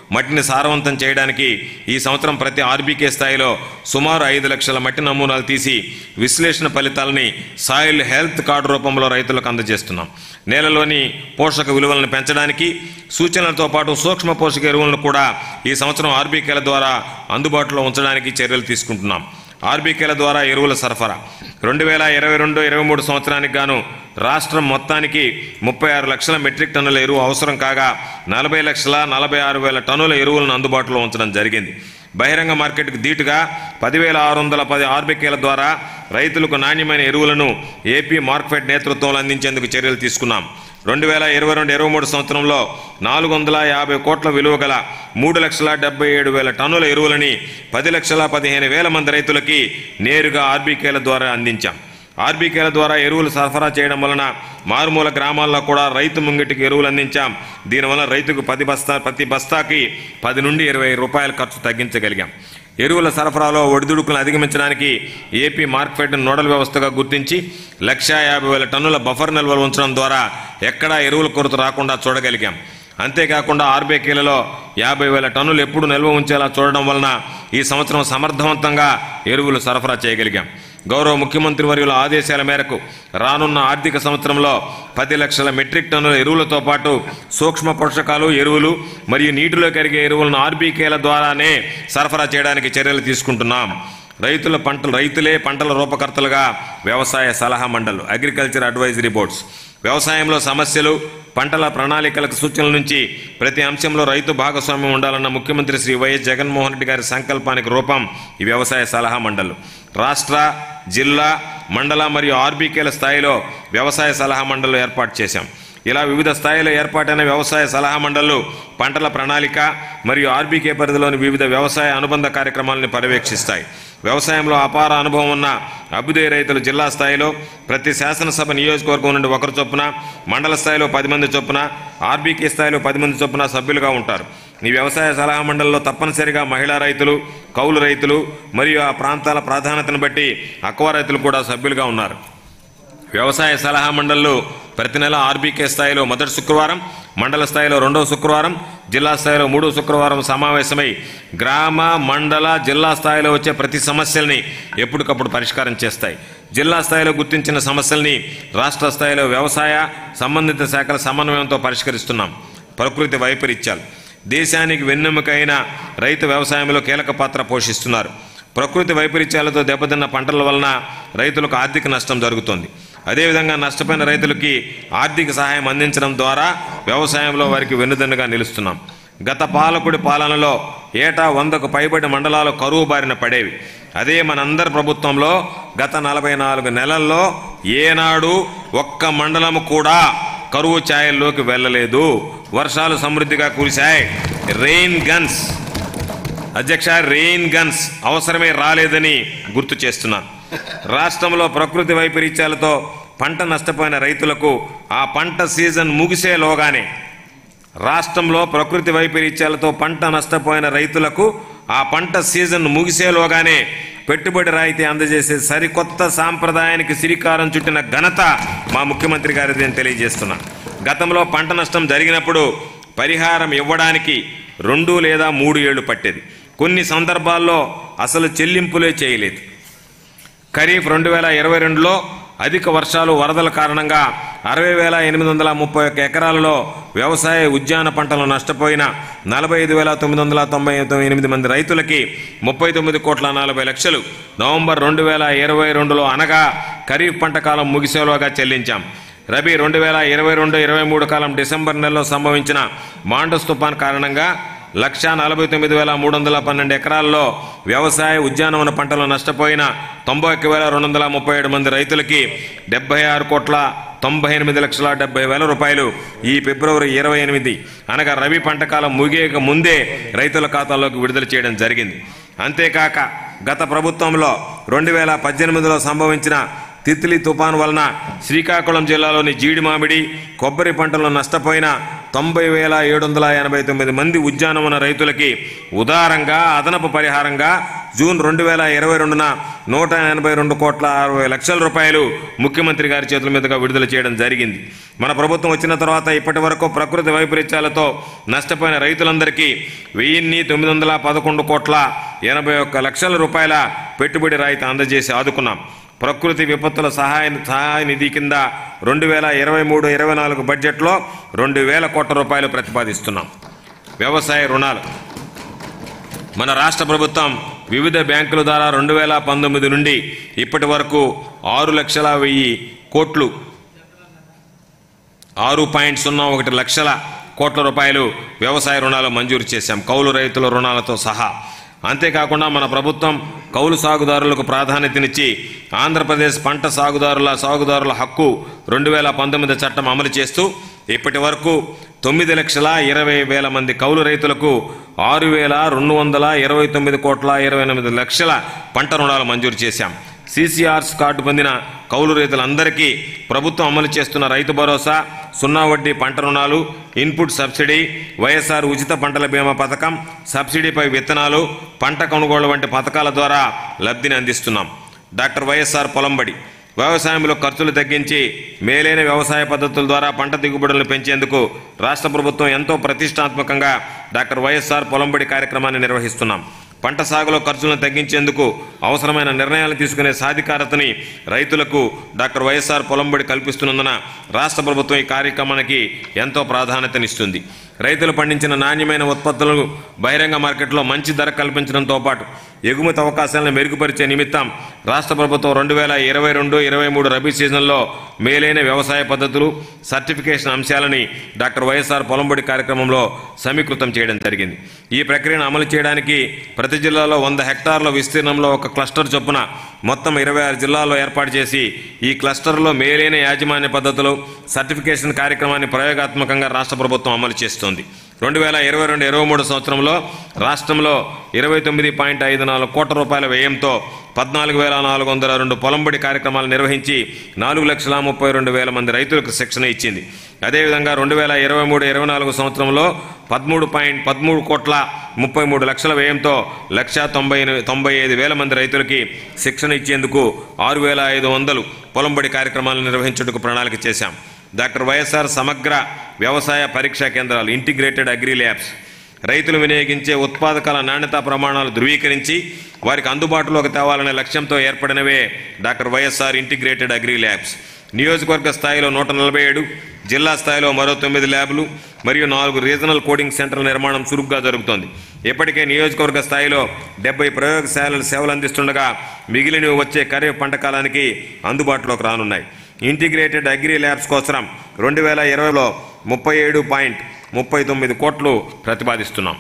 మట్టిని సారవంతం చేయడానికి ఈ సంవత్సరం ప్రతి ఆర్బీకే స్థాయిలో సుమారు ఐదు లక్షల మట్టి నమూనాలు తీసి విశ్లేషణ ఫలితాలని సాయిల్ హెల్త్ కార్డు రూపంలో రైతులకు అందజేస్తున్నాం నేలలోని పోషక విలువలను పెంచడానికి సూచనలతో పాటు సూక్ష్మ పోషక ఎరువులను కూడా ఈ సంవత్సరం ఆర్బీకేల ద్వారా అందుబాటులో ఉంచడానికి చర్యలు తీసుకుంటున్నాం ఆర్బీకేల ద్వారా ఎరువుల సరఫరా రెండు వేల ఇరవై రెండు ఇరవై మూడు సంవత్సరానికి గాను రాష్ట్రం మొత్తానికి ముప్పై ఆరు లక్షల మెట్రిక్ టన్నుల ఎరువు అవసరం కాగా నలభై లక్షల నలభై ఆరు వేల టన్నుల ఎరువులను అందుబాటులో ఉంచడం జరిగింది బహిరంగ మార్కెట్కు ధీటుగా పదివేల ఆరు వందల పది ఆర్బికేల ద్వారా రైతులకు నాణ్యమైన ఎరువులను ఏపీ మార్క్ఫెడ్ నేతృత్వంలో అందించేందుకు చర్యలు తీసుకున్నాం రెండు వేల ఇరవై రెండు ఇరవై మూడు సంవత్సరంలో నాలుగు వందల యాభై కోట్ల విలువ గల మూడు లక్షల డెబ్బై ఏడు వేల టన్నుల ఎరువులని పది లక్షల పదిహేను వేల మంది రైతులకి నేరుగా ఆర్బీకేల ద్వారా అందించాం ఆర్బీకేల ద్వారా ఎరువులు సరఫరా చేయడం వలన మారుమూల గ్రామాల్లో కూడా రైతు ముంగిటికి ఎరువులు అందించాం దీనివల్ల రైతుకు పది బస్తా ప్రతి బస్తాకి పది నుండి ఇరవై రూపాయల ఖర్చు తగ్గించగలిగాం ఎరువుల సరఫరాలో ఒడిదుడుకులను అధిగమించడానికి ఏపీ మార్కెట్ నోడల్ వ్యవస్థగా గుర్తించి లక్షా యాభై వేల టన్నుల బఫర్ నిల్వలు ఉంచడం ద్వారా ఎక్కడా ఎరువుల కొరత రాకుండా చూడగలిగాం అంతేకాకుండా ఆర్బీకేలలో యాభై వేల టన్నులు ఎప్పుడు నిల్వ ఉంచేలా చూడడం వలన ఈ సంవత్సరం సమర్థవంతంగా ఎరువులు సరఫరా చేయగలిగాం గౌరవ ముఖ్యమంత్రి వర్యుల ఆదేశాల మేరకు రానున్న ఆర్థిక సంవత్సరంలో పది లక్షల మెట్రిక్ టన్నుల ఎరువులతో పాటు సూక్ష్మ పోషకాలు ఎరువులు మరియు నీటిలో కరిగే ఎరువులను ఆర్బీకేల ద్వారానే సరఫరా చేయడానికి చర్యలు తీసుకుంటున్నాం రైతుల పంటలు రైతులే పంటల రూపకర్తలుగా వ్యవసాయ సలహా మండలు అగ్రికల్చర్ అడ్వైజరీ బోర్డ్స్ వ్యవసాయంలో సమస్యలు పంటల ప్రణాళికలకు సూచనల నుంచి ప్రతి అంశంలో రైతు భాగస్వామ్యం ఉండాలన్న ముఖ్యమంత్రి శ్రీ వైఎస్ జగన్మోహన్ రెడ్డి గారి సంకల్పానికి రూపం ఈ వ్యవసాయ సలహా మండలు రాష్ట్ర జిల్లా మండల మరియు ఆర్బీకేల స్థాయిలో వ్యవసాయ సలహా మండలు ఏర్పాటు చేశాం ఇలా వివిధ స్థాయిలో ఏర్పాటైన వ్యవసాయ సలహా మండళ్లు పంటల ప్రణాళిక మరియు ఆర్బీకే పరిధిలోని వివిధ వ్యవసాయ అనుబంధ కార్యక్రమాలను పర్యవేక్షిస్తాయి వ్యవసాయంలో అపార అనుభవం ఉన్న అభ్యుదయ రైతులు జిల్లా స్థాయిలో ప్రతి శాసనసభ నియోజకవర్గం నుండి ఒకరు చొప్పున మండల స్థాయిలో పది మంది చొప్పున ఆర్బీకే స్థాయిలో పది మంది చొప్పున సభ్యులుగా ఉంటారు ఈ వ్యవసాయ సలహా మండలిలో తప్పనిసరిగా మహిళా రైతులు కౌలు రైతులు మరియు ఆ ప్రాంతాల ప్రాధాన్యతను బట్టి అక్వా రైతులు కూడా సభ్యులుగా ఉన్నారు వ్యవసాయ సలహా మండళ్ళు ప్రతి నెల ఆర్బీకే స్థాయిలో మొదటి శుక్రవారం మండల స్థాయిలో రెండవ శుక్రవారం జిల్లా స్థాయిలో మూడో శుక్రవారం సమావేశమై గ్రామ మండల జిల్లా స్థాయిలో వచ్చే ప్రతి సమస్యల్ని ఎప్పటికప్పుడు పరిష్కారం చేస్తాయి జిల్లా స్థాయిలో గుర్తించిన సమస్యల్ని రాష్ట్ర స్థాయిలో వ్యవసాయ సంబంధిత శాఖల సమన్వయంతో పరిష్కరిస్తున్నాం ప్రకృతి వైపరీత్యాలు దేశానికి వెన్నెముకైన రైతు వ్యవసాయంలో కీలక పాత్ర పోషిస్తున్నారు ప్రకృతి వైపరీత్యాలతో దెబ్బతిన్న పంటల వలన రైతులకు ఆర్థిక నష్టం జరుగుతోంది అదేవిధంగా నష్టపోయిన రైతులకి ఆర్థిక సహాయం అందించడం ద్వారా వ్యవసాయంలో వారికి వెన్నుదన్నుగా నిలుస్తున్నాం గత పాలకుడి పాలనలో ఏటా వందకు పైబడి మండలాలు కరువు బారిన పడేవి అదే మనందరి ప్రభుత్వంలో గత నలభై నాలుగు నెలల్లో ఏనాడు ఒక్క మండలం కూడా కరువు ఛాయల్లోకి వెళ్ళలేదు వర్షాలు సమృద్ధిగా కురిశాయి రెయిన్ గన్స్ అధ్యక్ష రెయిన్ గన్స్ అవసరమే రాలేదని గుర్తు చేస్తున్నాను రాష్ట్రంలో ప్రకృతి వైపరీత్యాలతో పంట నష్టపోయిన రైతులకు ఆ పంట సీజన్ ముగిసేలోగానే రాష్ట్రంలో ప్రకృతి వైపరీత్యాలతో పంట నష్టపోయిన రైతులకు ఆ పంట సీజన్ ముగిసేలోగానే పెట్టుబడి రాయితీ అందజేసే సరికొత్త సాంప్రదాయానికి శ్రీకారం చుట్టిన ఘనత మా ముఖ్యమంత్రి గారిది అని తెలియజేస్తున్నా గతంలో పంట నష్టం జరిగినప్పుడు పరిహారం ఇవ్వడానికి రెండు లేదా మూడు ఏళ్లు పట్టేది కొన్ని సందర్భాల్లో అసలు చెల్లింపులే చేయలేదు ఖరీఫ్ రెండు వేల ఇరవై రెండులో అధిక వర్షాలు వరదల కారణంగా అరవై వేల ఎనిమిది వందల ముప్పై ఒక్క ఎకరాలలో వ్యవసాయ ఉద్యాన పంటలు నష్టపోయిన నలభై ఐదు వేల తొమ్మిది వందల తొంభై ఎనిమిది మంది రైతులకి ముప్పై తొమ్మిది కోట్ల నలభై లక్షలు నవంబర్ రెండు వేల ఇరవై రెండులో అనగా ఖరీఫ్ పంట కాలం ముగిసేలోగా చెల్లించాం రబీ రెండు వేల ఇరవై రెండు ఇరవై మూడు కాలం డిసెంబర్ నెలలో సంభవించిన మాండస్ తుఫాన్ కారణంగా లక్షా నలభై తొమ్మిది వేల మూడు వందల పన్నెండు ఎకరాల్లో వ్యవసాయ ఉద్యానవన పంటలు నష్టపోయిన తొంభై ఒక్క వేల రెండు వందల ముప్పై ఏడు మంది రైతులకి డెబ్బై ఆరు కోట్ల తొంభై ఎనిమిది లక్షల డెబ్బై వేల రూపాయలు ఈ ఫిబ్రవరి ఇరవై ఎనిమిది అనగా రబీ పంట కాలం ముగియక ముందే రైతుల ఖాతాల్లోకి విడుదల చేయడం జరిగింది అంతేకాక గత ప్రభుత్వంలో రెండు వేల పద్దెనిమిదిలో సంభవించిన తిత్లీ తుఫాను వలన శ్రీకాకుళం జిల్లాలోని జీడి మామిడి కొబ్బరి పంటలు నష్టపోయిన తొంభై వేల ఏడు వందల ఎనభై తొమ్మిది మంది ఉద్యానవన రైతులకి ఉదారంగా అదనపు పరిహారంగా జూన్ రెండు వేల ఇరవై రెండున నూట ఎనభై రెండు కోట్ల అరవై లక్షల రూపాయలు ముఖ్యమంత్రి గారి చేతుల మీదుగా విడుదల చేయడం జరిగింది మన ప్రభుత్వం వచ్చిన తర్వాత ఇప్పటి వరకు ప్రకృతి వైపరీత్యాలతో నష్టపోయిన రైతులందరికీ వెయ్యిన్ని తొమ్మిది వందల పదకొండు కోట్ల ఎనభై ఒక్క లక్షల రూపాయల పెట్టుబడి రాయితీ అందజేసి ఆదుకున్నాం ప్రకృతి విపత్తుల సహాయ సహాయ నిధి కింద రెండు వేల ఇరవై మూడు ఇరవై నాలుగు బడ్జెట్లో రెండు వేల కోట్ల రూపాయలు ప్రతిపాదిస్తున్నాం వ్యవసాయ రుణాలు మన రాష్ట్ర ప్రభుత్వం వివిధ బ్యాంకుల ద్వారా రెండు వేల పంతొమ్మిది నుండి ఇప్పటి వరకు ఆరు లక్షల వెయ్యి కోట్లు ఆరు పాయింట్ సున్నా ఒకటి లక్షల కోట్ల రూపాయలు వ్యవసాయ రుణాలు మంజూరు చేశాం కౌలు రైతుల రుణాలతో సహా అంతేకాకుండా మన ప్రభుత్వం కౌలు సాగుదారులకు ప్రాధాన్యతనిచ్చి ఆంధ్రప్రదేశ్ పంట సాగుదారుల సాగుదారుల హక్కు రెండు వేల పంతొమ్మిది చట్టం అమలు చేస్తూ ఇప్పటి వరకు తొమ్మిది లక్షల ఇరవై వేల మంది కౌలు రైతులకు ఆరు వేల రెండు వందల ఇరవై తొమ్మిది కోట్ల ఇరవై ఎనిమిది లక్షల పంట రుణాలు మంజూరు చేశాం సీసీఆర్స్ కార్డు పొందిన కౌలు రైతులందరికీ ప్రభుత్వం అమలు చేస్తున్న రైతు భరోసా సున్నా వడ్డీ పంట రుణాలు ఇన్పుట్ సబ్సిడీ వైఎస్ఆర్ ఉచిత పంటల బీమా పథకం సబ్సిడీపై విత్తనాలు పంట కొనుగోలు వంటి పథకాల ద్వారా లబ్ధిని అందిస్తున్నాం డాక్టర్ వైఎస్ఆర్ పొలంబడి వ్యవసాయంలో ఖర్చులు తగ్గించి మేలైన వ్యవసాయ పద్ధతుల ద్వారా పంట దిగుబడులను పెంచేందుకు రాష్ట్ర ప్రభుత్వం ఎంతో ప్రతిష్టాత్మకంగా డాక్టర్ వైఎస్ఆర్ పొలంబడి కార్యక్రమాన్ని నిర్వహిస్తున్నాం పంట సాగులో ఖర్చులను తగ్గించేందుకు అవసరమైన నిర్ణయాలు తీసుకునే సాధికారతని రైతులకు డాక్టర్ వైఎస్ఆర్ పొలంబడి కల్పిస్తున్నందున రాష్ట్ర ప్రభుత్వం ఈ కార్యక్రమానికి ఎంతో ప్రాధాన్యతనిస్తుంది రైతులు పండించిన నాణ్యమైన ఉత్పత్తులను బహిరంగ మార్కెట్లో మంచి ధర కల్పించడంతో పాటు ఎగుమతి అవకాశాలను మెరుగుపరిచే నిమిత్తం రాష్ట్ర ప్రభుత్వం రెండు వేల ఇరవై రెండు ఇరవై మూడు రబీ సీజన్లో మేలైన వ్యవసాయ పద్ధతులు సర్టిఫికేషన్ అంశాలని డాక్టర్ వైఎస్ఆర్ పొలంబడి కార్యక్రమంలో సమీకృతం చేయడం జరిగింది ఈ ప్రక్రియను అమలు చేయడానికి ప్రతి జిల్లాలో వంద హెక్టార్ల విస్తీర్ణంలో ఒక క్లస్టర్ చొప్పున మొత్తం ఇరవై ఆరు జిల్లాల్లో ఏర్పాటు చేసి ఈ క్లస్టర్లో మేలైన యాజమాన్య పద్ధతులు సర్టిఫికేషన్ కార్యక్రమాన్ని ప్రయోగాత్మకంగా రాష్ట్ర ప్రభుత్వం అమలు చేస్తోంది రెండు వేల ఇరవై రెండు ఇరవై మూడు సంవత్సరంలో రాష్ట్రంలో ఇరవై తొమ్మిది పాయింట్ ఐదు నాలుగు కోట్ల రూపాయల వ్యయంతో పద్నాలుగు వేల నాలుగు వందల రెండు పొలంబడి కార్యక్రమాలు నిర్వహించి నాలుగు లక్షల ముప్పై రెండు వేల మంది రైతులకు శిక్షణ ఇచ్చింది అదేవిధంగా రెండు వేల ఇరవై మూడు ఇరవై నాలుగు సంవత్సరంలో పదమూడు పాయింట్ పదమూడు కోట్ల ముప్పై మూడు లక్షల వ్యయంతో లక్ష తొంభై ఎనిమిది తొంభై ఐదు వేల మంది రైతులకి శిక్షణ ఇచ్చేందుకు ఆరు వేల ఐదు వందలు పొలంబడి కార్యక్రమాలను నిర్వహించేందుకు ప్రణాళిక చేశాం డాక్టర్ వైఎస్ఆర్ సమగ్ర వ్యవసాయ పరీక్షా కేంద్రాలు ఇంటిగ్రేటెడ్ అగ్రి ల్యాబ్స్ రైతులు వినియోగించే ఉత్పాదకాల నాణ్యతా ప్రమాణాలు ధృవీకరించి వారికి అందుబాటులోకి తేవాలనే లక్ష్యంతో ఏర్పడినవే doctor YSR integrated agri labs నియోజకవర్గ స్థాయిలో నూట నలభై ఏడు జిల్లా స్థాయిలో మరో తొమ్మిది ల్యాబ్లు మరియు నాలుగు రీజనల్ కోడింగ్ సెంటర్ల నిర్మాణం చురుగ్గా జరుగుతోంది ఇప్పటికే నియోజకవర్గ స్థాయిలో డెబ్బై ప్రయోగశాలలు సేవలు అందిస్తుండగా మిగిలినవి వచ్చే ఖరీఫ్ పంట కాలానికి అందుబాటులోకి రానున్నాయి ఇంటిగ్రేటెడ్ అగ్రి ల్యాబ్స్ కోసం రెండు వేల ఇరవైలో ముప్పై ఏడు పాయింట్ ముప్పై తొమ్మిది కోట్లు ప్రతిపాదిస్తున్నాం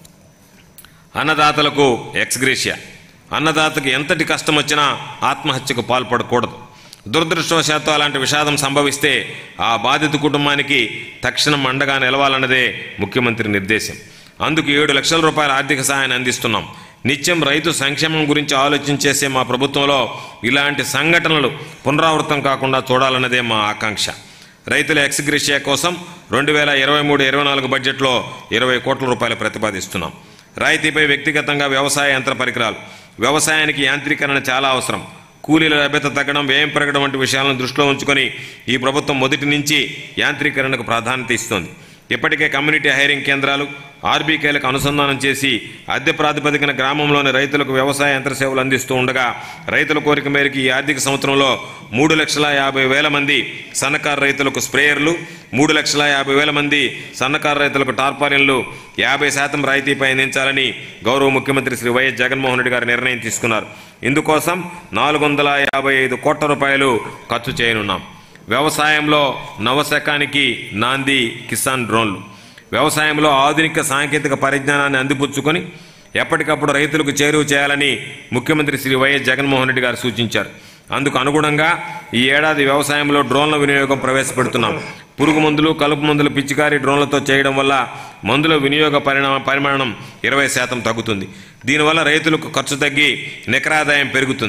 అన్నదాతలకు ఎక్స్గ్రేషియా అన్నదాతకి ఎంతటి కష్టం వచ్చినా ఆత్మహత్యకు పాల్పడకూడదు దురదృష్టవశాత్తు అలాంటి విషాదం సంభవిస్తే ఆ బాధిత కుటుంబానికి తక్షణం అండగా నిలవాలన్నదే ముఖ్యమంత్రి నిర్దేశం అందుకు ఏడు లక్షల రూపాయల ఆర్థిక సహాయాన్ని అందిస్తున్నాం నిత్యం రైతు సంక్షేమం గురించి ఆలోచించేసే మా ప్రభుత్వంలో ఇలాంటి సంఘటనలు పునరావృతం కాకుండా చూడాలన్నదే మా ఆకాంక్ష రైతుల ఎక్స్గ్రేషియా కోసం రెండు వేల ఇరవై మూడు ఇరవై నాలుగు బడ్జెట్లో ఇరవై కోట్ల రూపాయలు ప్రతిపాదిస్తున్నాం రాయితీపై వ్యక్తిగతంగా వ్యవసాయ యంత్ర పరికరాలు వ్యవసాయానికి యాంత్రీకరణ చాలా అవసరం కూలీల లభ్యత తగ్గడం వ్యయం పెరగడం వంటి విషయాలను దృష్టిలో ఉంచుకొని ఈ ప్రభుత్వం మొదటి నుంచి యాంత్రీకరణకు ప్రాధాన్యత ఇస్తోంది ఇప్పటికే కమ్యూనిటీ హైరింగ్ కేంద్రాలు ఆర్బీకేలకు అనుసంధానం చేసి అద్దె ప్రాతిపదికన గ్రామంలోని రైతులకు వ్యవసాయ యంత్ర సేవలు అందిస్తూ ఉండగా రైతుల కోరిక మేరకు ఈ ఆర్థిక సంవత్సరంలో మూడు లక్షల యాభై వేల మంది సన్నకారు రైతులకు స్ప్రేయర్లు మూడు లక్షల యాభై వేల మంది సన్నకారు రైతులకు టార్పాలిన్లు యాభై శాతం రాయితీపై అందించాలని గౌరవ ముఖ్యమంత్రి శ్రీ వైఎస్ జగన్మోహన్ రెడ్డి గారు నిర్ణయం తీసుకున్నారు ఇందుకోసం నాలుగు వందల యాభై ఐదు కోట్ల రూపాయలు ఖర్చు చేయనున్నాం వ్యవసాయంలో నవశకానికి నాంది కిసాన్ డ్రోన్లు వ్యవసాయంలో ఆధునిక సాంకేతిక పరిజ్ఞానాన్ని అందిపుచ్చుకొని ఎప్పటికప్పుడు రైతులకు చేరువ చేయాలని ముఖ్యమంత్రి శ్రీ వైఎస్ జగన్మోహన్ రెడ్డి గారు సూచించారు అందుకు అనుగుణంగా ఈ ఏడాది వ్యవసాయంలో డ్రోన్ల వినియోగం ప్రవేశపెడుతున్నాం పురుగు మందులు కలుపు మందులు పిచికారీ డ్రోన్లతో చేయడం వల్ల మందుల వినియోగ పరిణామ పరిమాణం ఇరవై శాతం తగ్గుతుంది దీనివల్ల రైతులకు ఖర్చు తగ్గి నికరాదాయం పెరుగుతుంది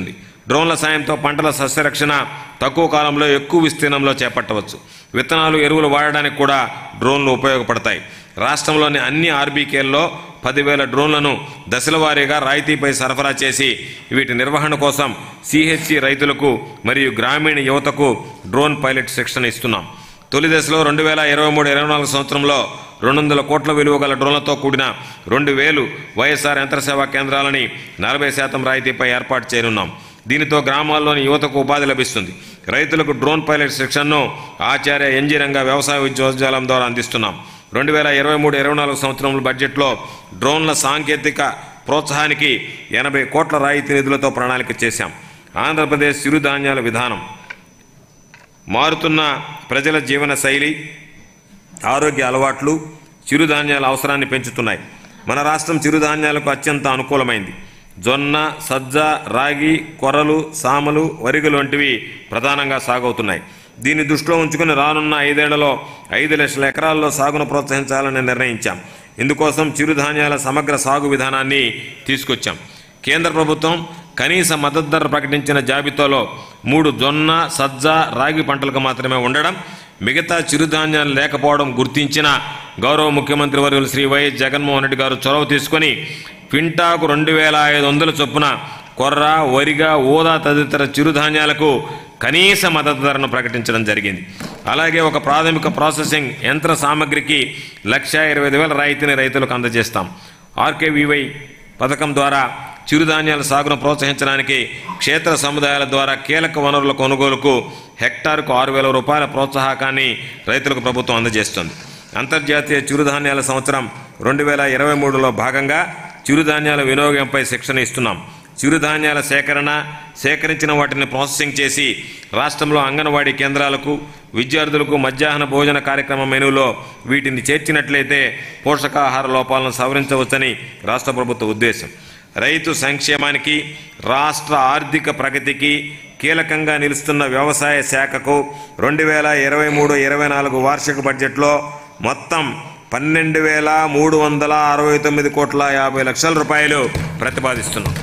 డ్రోన్ల సాయంతో పంటల సస్యరక్షణ తక్కువ కాలంలో ఎక్కువ విస్తీర్ణంలో చేపట్టవచ్చు విత్తనాలు ఎరువులు వాడడానికి కూడా డ్రోన్లు ఉపయోగపడతాయి రాష్ట్రంలోని అన్ని ఆర్బీకేల్లో పదివేల డ్రోన్లను దశల వారీగా రాయితీపై సరఫరా చేసి వీటి నిర్వహణ కోసం సిహెచ్సి రైతులకు మరియు గ్రామీణ యువతకు డ్రోన్ పైలట్ శిక్షణ ఇస్తున్నాం తొలి దశలో రెండు వేల ఇరవై మూడు ఇరవై నాలుగు సంవత్సరంలో రెండు వందల కోట్ల విలువ గల డ్రోన్లతో కూడిన రెండు వేలు వైఎస్ఆర్ యంత్ర సేవా కేంద్రాలని నలభై శాతం రాయితీపై ఏర్పాటు చేయనున్నాం దీనితో గ్రామాల్లోని యువతకు ఉపాధి లభిస్తుంది రైతులకు డ్రోన్ పైలట్ శిక్షణను ఆచార్య ఎన్జీ రంగ వ్యవసాయ విశ్వవిద్యాలయం ద్వారా అందిస్తున్నాం రెండు వేల ఇరవై మూడు ఇరవై నాలుగు సంవత్సరంలో బడ్జెట్లో డ్రోన్ల సాంకేతిక ప్రోత్సాహానికి ఎనభై కోట్ల రాయితీ నిధులతో ప్రణాళిక చేశాం ఆంధ్రప్రదేశ్ చిరుధాన్యాల విధానం మారుతున్న ప్రజల జీవన శైలి ఆరోగ్య అలవాట్లు చిరుధాన్యాల అవసరాన్ని పెంచుతున్నాయి మన రాష్ట్రం చిరుధాన్యాలకు అత్యంత అనుకూలమైంది జొన్న సజ్జ రాగి కొర్రలు సామలు వరిగలు వంటివి ప్రధానంగా సాగవుతున్నాయి దీన్ని దృష్టిలో ఉంచుకుని రానున్న ఐదేళ్లలో ఐదు లక్షల ఎకరాల్లో సాగును ప్రోత్సహించాలని నిర్ణయించాం ఇందుకోసం చిరుధాన్యాల సమగ్ర సాగు విధానాన్ని తీసుకొచ్చాం కేంద్ర ప్రభుత్వం కనీస మద్దతు ధర ప్రకటించిన జాబితాలో మూడు జొన్న సజ్జ రాగి పంటలకు మాత్రమే ఉండడం మిగతా చిరుధాన్యాలు లేకపోవడం గుర్తించిన గౌరవ ముఖ్యమంత్రి వర్యులు శ్రీ వైఎస్ జగన్మోహన్ రెడ్డి గారు చొరవ తీసుకొని క్వింటాకు రెండు వేల ఐదు వందల చొప్పున కొర్ర వరిగా ఊదా తదితర చిరుధాన్యాలకు కనీస మద్దతు ధరను ప్రకటించడం జరిగింది అలాగే ఒక ప్రాథమిక ప్రాసెసింగ్ యంత్ర సామగ్రికి లక్ష ఇరవై ఐదు వేల రాయితీని రైతులకు అందజేస్తాం ఆర్కేవివై పథకం ద్వారా చిరుధాన్యాల సాగును ప్రోత్సహించడానికి క్షేత్ర సముదాయాల ద్వారా కీలక వనరుల కొనుగోలుకు హెక్టార్కు ఆరు వేల రూపాయల ప్రోత్సాహకాన్ని రైతులకు ప్రభుత్వం అందజేస్తుంది అంతర్జాతీయ చిరుధాన్యాల సంవత్సరం రెండు వేల ఇరవై మూడులో భాగంగా చిరుధాన్యాల వినియోగంపై శిక్షణ ఇస్తున్నాం చిరుధాన్యాల సేకరణ సేకరించిన వాటిని ప్రాసెసింగ్ చేసి రాష్ట్రంలో అంగన్వాడీ కేంద్రాలకు విద్యార్థులకు మధ్యాహ్న భోజన కార్యక్రమం మెనూలో వీటిని చేర్చినట్లయితే పోషకాహార లోపాలను సవరించవచ్చని రాష్ట్ర ప్రభుత్వ ఉద్దేశం రైతు సంక్షేమానికి రాష్ట్ర ఆర్థిక ప్రగతికి కీలకంగా నిలుస్తున్న వ్యవసాయ శాఖకు రెండు వేల ఇరవై మూడు ఇరవై నాలుగు వార్షిక బడ్జెట్లో మొత్తం పన్నెండు వేల మూడు వందల అరవై తొమ్మిది కోట్ల యాభై లక్షల రూపాయలు ప్రతిపాదిస్తున్నాం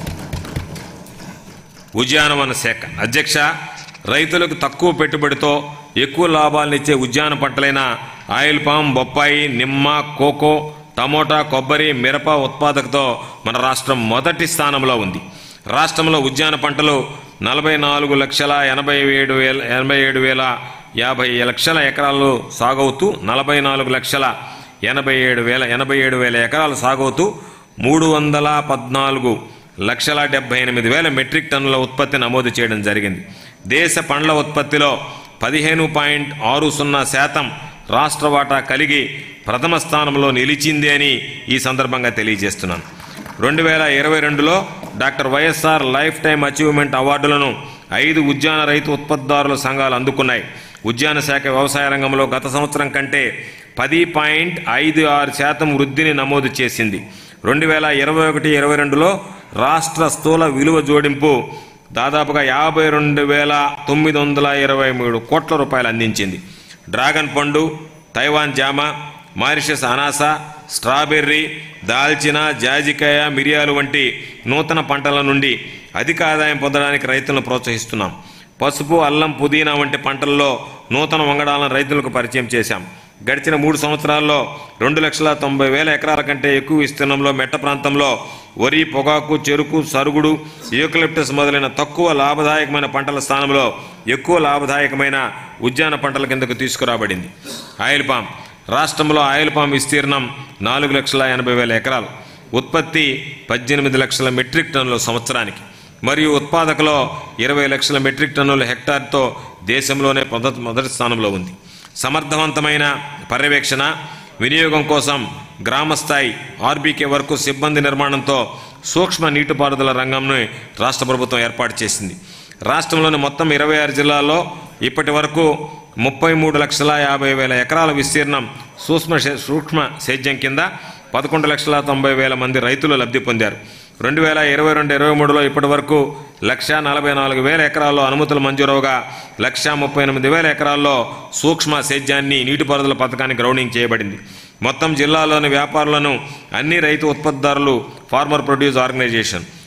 ఉద్యానవన శాఖ అధ్యక్ష రైతులకు తక్కువ పెట్టుబడితో ఎక్కువ లాభాలనిచ్చే ఉద్యాన పంటలైన ఆయిల్ పామ్ బొప్పాయి నిమ్మ కోకో టమోటా కొబ్బరి మిరప ఉత్పాదకతో మన రాష్ట్రం మొదటి స్థానంలో ఉంది రాష్ట్రంలో ఉద్యాన పంటలు నలభై నాలుగు లక్షల ఎనభై ఏడు వేల ఎనభై ఏడు వేల యాభై లక్షల ఎకరాలు సాగవుతూ నలభై నాలుగు లక్షల ఎనభై ఏడు వేల ఎనభై ఏడు వేల ఎకరాలు సాగవుతూ మూడు వందల పద్నాలుగు లక్షల డెబ్బై ఎనిమిది వేల మెట్రిక్ టన్నుల ఉత్పత్తి నమోదు చేయడం జరిగింది దేశ పండ్ల ఉత్పత్తిలో పదిహేను పాయింట్ ఆరు సున్నా శాతం రాష్ట్ర వాటా కలిగి ప్రథమ స్థానంలో నిలిచింది అని ఈ సందర్భంగా తెలియజేస్తున్నాను రెండు వేల ఇరవై రెండులో doctor YSR life time achievement అవార్డులను ఐదు ఉద్యాన రైతు ఉత్పత్తిదారుల సంఘాలు అందుకున్నాయి ఉద్యాన శాఖ వ్యవసాయ రంగంలో గత సంవత్సరం కంటే పది పాయింట్ ఐదు ఆరు శాతం వృద్ధిని నమోదు చేసింది రెండు వేల ఇరవై ఒకటి ఇరవై రెండులో రాష్ట్ర స్థూల విలువ జోడింపు దాదాపుగా యాభై రెండు వేల తొమ్మిది వందల ఇరవై మూడు కోట్ల రూపాయలు అందించింది డ్రాగన్ పండు తైవాన్ జామ మారిషస్ అనాస స్ట్రాబెర్రీ దాల్చిన జాజికాయ మిరియాలు వంటి నూతన పంటల నుండి అధిక ఆదాయం పొందడానికి రైతులను ప్రోత్సహిస్తున్నాం పసుపు అల్లం పుదీనా వంటి పంటల్లో నూతన వంగడాలను రైతులకు పరిచయం చేశాం గడిచిన మూడు సంవత్సరాల్లో రెండు లక్షల తొంభై వేల ఎకరాల కంటే ఎక్కువ విస్తీర్ణంలో మెట్ట ప్రాంతంలో వరి పొగాకు చెరుకు సరుగుడు యూకలిప్టస్ మొదలైన తక్కువ లాభదాయకమైన పంటల స్థానంలో ఎక్కువ లాభదాయకమైన ఉద్యాన పంటల కిందకు తీసుకురాబడింది ఆయిల్ పామ్ రాష్ట్రంలో ఆయిల్ పామ్ విస్తీర్ణం నాలుగు లక్షల ఎనభై వేల ఎకరాలు ఉత్పత్తి పద్దెనిమిది లక్షల మెట్రిక్ టన్నుల సంవత్సరానికి మరియు ఉత్పాదకలో ఇరవై లక్షల మెట్రిక్ టన్నుల హెక్టార్తో దేశంలోనే మొదటి మొదటి స్థానంలో ఉంది సమర్థవంతమైన పర్యవేక్షణ వినియోగం కోసం గ్రామస్థాయి ఆర్బీకే వరకు సిబ్బంది నిర్మాణంతో సూక్ష్మ నీటిపారుదల రంగంను రాష్ట్ర ప్రభుత్వం ఏర్పాటు చేసింది రాష్ట్రంలోని మొత్తం ఇరవై ఆరు జిల్లాల్లో ఇప్పటి వరకు ముప్పై మూడు లక్షల యాభై వేల ఎకరాల విస్తీర్ణం సూక్ష్మ సే- సూక్ష్మ సేద్యం కింద పదకొండు లక్షల తొంభై వేల మంది రైతులు లబ్ధి పొందారు రెండు వేల ఇరవై రెండు ఇరవై మూడులో ఇప్పటి వరకు లక్ష నలభై నాలుగు వేల ఎకరాల్లో అనుమతులు మంజూరవగా లక్ష ముప్పై ఎనిమిది వేల ఎకరాల్లో సూక్ష్మ సేద్యాన్ని నీటిపారుదల పథకానికి గ్రౌండింగ్ చేయబడింది మొత్తం జిల్లాలోని వ్యాపారులను అన్ని రైతు ఉత్పత్తిదారులు ఫార్మర్ ప్రొడ్యూస్ ఆర్గనైజేషన్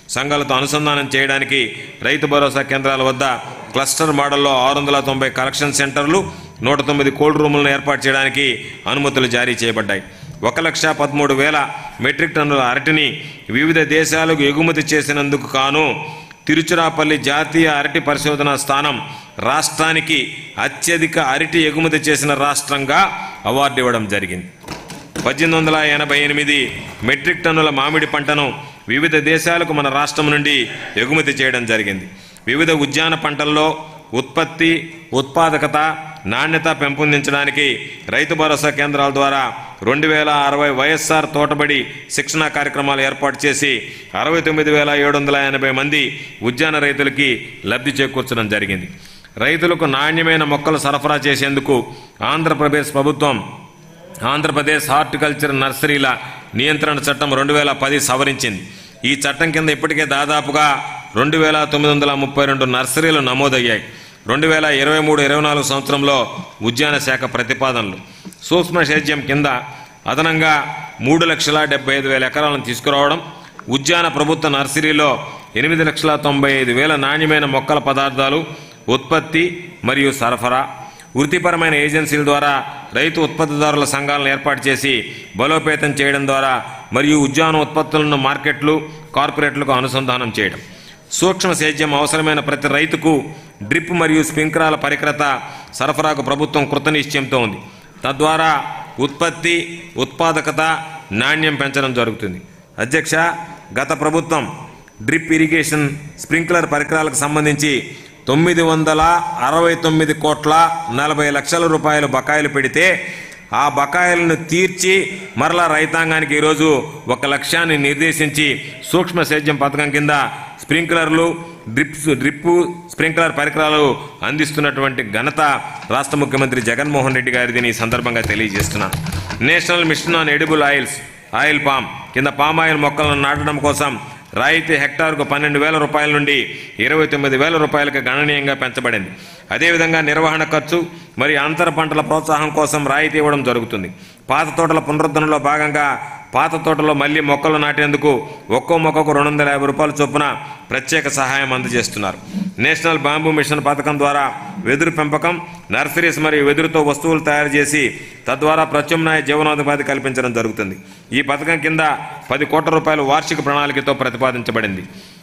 సంఘాలతో అనుసంధానం చేయడానికి రైతు భరోసా కేంద్రాల వద్ద క్లస్టర్ మోడల్లో ఆరు వందల తొంభై కలెక్షన్ సెంటర్లు నూట తొమ్మిది కోల్డ్ రూములను ఏర్పాటు చేయడానికి అనుమతులు జారీ చేయబడ్డాయి ఒక లక్ష పదమూడు వేల మెట్రిక్ టన్నుల అరటిని వివిధ దేశాలకు ఎగుమతి చేసినందుకు కాను తిరుచిరాపల్లి జాతీయ అరటి పరిశోధనా స్థానం రాష్ట్రానికి అత్యధిక అరటి ఎగుమతి చేసిన రాష్ట్రంగా అవార్డు ఇవ్వడం జరిగింది పద్దెనిమిది వందల ఎనభై ఎనిమిది మెట్రిక్ టన్నుల మామిడి పంటను వివిధ దేశాలకు మన రాష్ట్రం నుండి ఎగుమతి చేయడం జరిగింది వివిధ ఉద్యాన పంటల్లో ఉత్పత్తి ఉత్పాదకత నాణ్యత పెంపొందించడానికి రైతు భరోసా కేంద్రాల ద్వారా రెండు వేల అరవై వైఎస్ఆర్ తోటబడి శిక్షణా కార్యక్రమాలు ఏర్పాటు చేసి అరవై తొమ్మిది వేల ఏడు వందల ఎనభై మంది ఉద్యాన రైతులకి లబ్ధి చేకూర్చడం జరిగింది రైతులకు నాణ్యమైన మొక్కలు సరఫరా చేసేందుకు ఆంధ్రప్రదేశ్ ప్రభుత్వం ఆంధ్రప్రదేశ్ హార్టికల్చర్ నర్సరీల నియంత్రణ చట్టం రెండు వేల పది సవరించింది ఈ చట్టం కింద ఇప్పటికే దాదాపుగా రెండు వేల తొమ్మిది వందల ముప్పై రెండు నర్సరీలు నమోదయ్యాయి రెండు వేల ఇరవై మూడు ఇరవై నాలుగు సంవత్సరంలో ఉద్యాన శాఖ ప్రతిపాదనలు సూక్ష్మ సేద్యం కింద అదనంగా మూడు లక్షల డెబ్బై ఐదు వేల ఎకరాలను తీసుకురావడం ఉద్యాన ప్రభుత్వ నర్సరీలో ఎనిమిది లక్షల తొంభై ఐదు వేల నాణ్యమైన మొక్కల పదార్థాలు ఉత్పత్తి మరియు సరఫరా వృత్తిపరమైన ఏజెన్సీల ద్వారా రైతు ఉత్పత్తిదారుల సంఘాలను ఏర్పాటు చేసి బలోపేతం చేయడం ద్వారా మరియు ఉద్యాన ఉత్పత్తులను మార్కెట్లు కార్పొరేట్లకు అనుసంధానం చేయడం సూక్ష్మ సేద్యం అవసరమైన ప్రతి రైతుకు డ్రిప్ మరియు స్ప్రింక్లర్ల పరికరత సరఫరాకు ప్రభుత్వం కృతనిశ్చయంతో ఉంది తద్వారా ఉత్పత్తి ఉత్పాదకత నాణ్యం పెంచడం జరుగుతుంది అధ్యక్ష గత ప్రభుత్వం డ్రిప్ ఇరిగేషన్ స్ప్రింక్లర్ పరికరాలకు సంబంధించి తొమ్మిది వందల అరవై తొమ్మిది కోట్ల నలభై లక్షల రూపాయలు బకాయిలు పెడితే ఆ బకాయిలను తీర్చి మరలా రైతాంగానికి ఈరోజు ఒక లక్ష్యాన్ని నిర్దేశించి సూక్ష్మ సేద్యం పథకం కింద స్ప్రింక్లర్లు డ్రిప్స్ డ్రిప్పు స్ప్రింక్లర్ పరికరాలు అందిస్తున్నటువంటి ఘనత రాష్ట్ర ముఖ్యమంత్రి జగన్మోహన్ రెడ్డి గారిది ఈ సందర్భంగా తెలియజేస్తున్నాను national mission on edible oils oil palm కింద పామ్ ఆయిల్ మొక్కలను నాటడం కోసం రాయితీ హెక్టార్కు పన్నెండు వేల రూపాయల నుండి ఇరవై తొమ్మిది వేల రూపాయలకు గణనీయంగా పెంచబడింది అదేవిధంగా నిర్వహణ ఖర్చు మరియు అంతర పంటల ప్రోత్సాహం కోసం రాయితీ ఇవ్వడం జరుగుతుంది పాత తోటల పునరుద్ధరణలో భాగంగా పాత తోటలో మళ్ళీ మొక్కలు నాటేందుకు ఒక్కో మొక్కకు రెండు వందల యాభై రూపాయల చొప్పున ప్రత్యేక సహాయం అందజేస్తున్నారు నేషనల్ బాంబూ మిషన్ పథకం ద్వారా వెదురు పెంపకం నర్సరీస్ మరియు వెదురుతో వస్తువులు తయారు చేసి తద్వారా ప్రత్యామ్నాయ జీవనోపాధి కల్పించడం జరుగుతుంది ఈ పథకం కింద పది కోట్ల రూపాయలు వార్షిక ప్రణాళికతో ప్రతిపాదించబడింది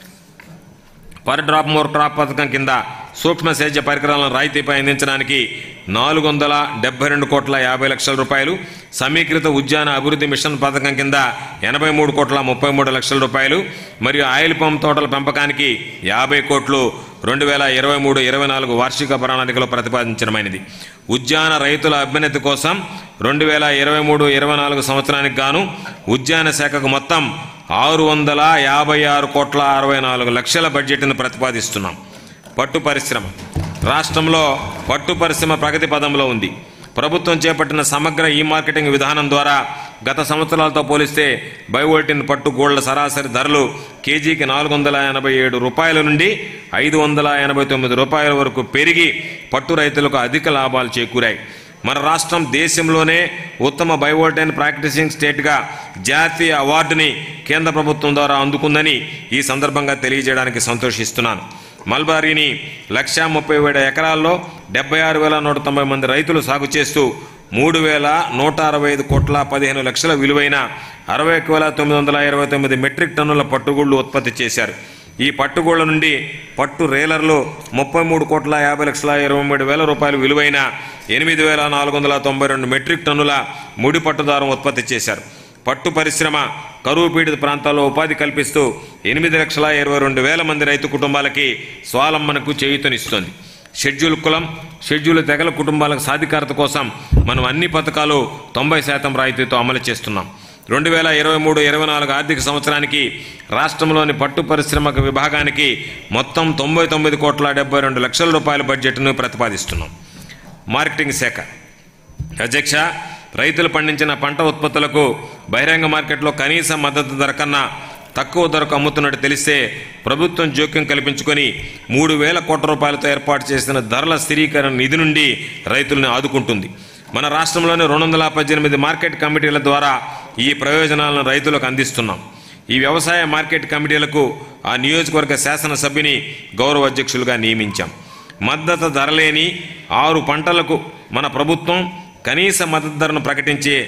పర్ డ్రాప్ మోర్ క్రాప్ పథకం కింద సూక్ష్మ సేద్య పరికరాలను రాయితీపై అందించడానికి నాలుగు వందల డెబ్బై రెండు కోట్ల యాభై లక్షల రూపాయలు సమీకృత ఉద్యాన అభివృద్ధి మిషన్ పథకం కింద ఎనభై మూడు కోట్ల ముప్పై మూడు లక్షల రూపాయలు మరియు ఆయిల్ పంప్ తోటల పెంపకానికి యాభై కోట్లు రెండు వేల ఇరవై మూడు ఇరవై నాలుగు వార్షిక ప్రణాళికలో ప్రతిపాదించడమైనది ఉద్యాన రైతుల అభ్యున్నతి కోసం రెండు వేల ఇరవై మూడు ఇరవై నాలుగు సంవత్సరానికి గాను ఉద్యాన శాఖకు మొత్తం ఆరు వందల యాభై ఆరు కోట్ల అరవై నాలుగు లక్షల బడ్జెట్ను ప్రతిపాదిస్తున్నాం పట్టు పరిశ్రమ రాష్ట్రంలో పట్టు పరిశ్రమ ప్రగతి పదంలో ఉంది ప్రభుత్వం చేపట్టిన సమగ్ర ఈ మార్కెటింగ్ విధానం ద్వారా గత సంవత్సరాలతో పోలిస్తే బయోటిన్ పట్టు గోళ్ల సరాసరి ధరలు కేజీకి నాలుగు వందల ఎనభై ఏడు రూపాయల నుండి ఐదు వందల ఎనభై తొమ్మిది రూపాయల వరకు పెరిగి పట్టు రైతులకు అధిక లాభాలు చేకూరాయి మన రాష్ట్రం దేశంలోనే ఉత్తమ బయోటైన్ ప్రాక్టీసింగ్ స్టేట్గా జాతీయ అవార్డుని కేంద్ర ప్రభుత్వం ద్వారా అందుకుందని ఈ సందర్భంగా తెలియజేయడానికి సంతోషిస్తున్నాను మల్బారీని లక్షా ముప్పై ఏడు ఎకరాల్లో డెబ్బై ఆరు వేల నూట తొంభై మంది రైతులు సాగు చేస్తూ మూడు వేల నూట అరవై ఐదు కోట్ల పదిహేను లక్షల విలువైన అరవై ఒక్క వేల తొమ్మిది వందల ఇరవై తొమ్మిది మెట్రిక్ టన్నుల పట్టుగుళ్ళు ఉత్పత్తి చేశారు ఈ పట్టుగోళ్ల నుండి పట్టు రేలర్లు ముప్పై మూడు కోట్ల యాభై లక్షల ఇరవై మూడు వేల రూపాయలు విలువైన ఎనిమిది వేల నాలుగు వందల తొంభై రెండు మెట్రిక్ టన్నుల ముడి పట్టుదారం ఉత్పత్తి చేశారు పట్టు పరిశ్రమ కరువు పీడిత ప్రాంతాల్లో ఉపాధి కల్పిస్తూ ఎనిమిది లక్షల ఇరవై రెండు వేల మంది రైతు కుటుంబాలకి స్వాలంబనకు చేయూతనిస్తుంది షెడ్యూల్ కులం షెడ్యూల్ తెగల కుటుంబాలకు సాధికారత కోసం మనం అన్ని పథకాలు తొంభై శాతం రాయితీతో అమలు చేస్తున్నాం రెండు వేల ఇరవై మూడు ఇరవై నాలుగు ఆర్థిక సంవత్సరానికి రాష్ట్రంలోని పట్టు పరిశ్రమకు విభాగానికి మొత్తం తొంభై తొమ్మిది కోట్ల డెబ్బై రెండు లక్షల రూపాయల బడ్జెట్ను ప్రతిపాదిస్తున్నాం మార్కెటింగ్ శాఖ అధ్యక్ష రైతులు పండించిన పంట ఉత్పత్తులకు బహిరంగ మార్కెట్లో కనీస మద్దతు ధర కన్నా తక్కువ ధరకు అమ్ముతున్నట్టు తెలిస్తే ప్రభుత్వం జోక్యం కల్పించుకొని మూడు వేల కోట్ల రూపాయలతో ఏర్పాటు చేసిన ధరల స్థిరీకరణ నిధి నుండి రైతులను ఆదుకుంటుంది మన రాష్ట్రంలోని రెండు వందల పద్దెనిమిది మార్కెట్ కమిటీల ద్వారా ఈ ప్రయోజనాలను రైతులకు అందిస్తున్నాం ఈ వ్యవసాయ మార్కెట్ కమిటీలకు ఆ నియోజకవర్గ శాసనసభ్యుని గౌరవ అధ్యక్షులుగా నియమించాం మద్దతు ధర లేని ఆరు పంటలకు మన ప్రభుత్వం కనీస మద్దతు ధరను ప్రకటించే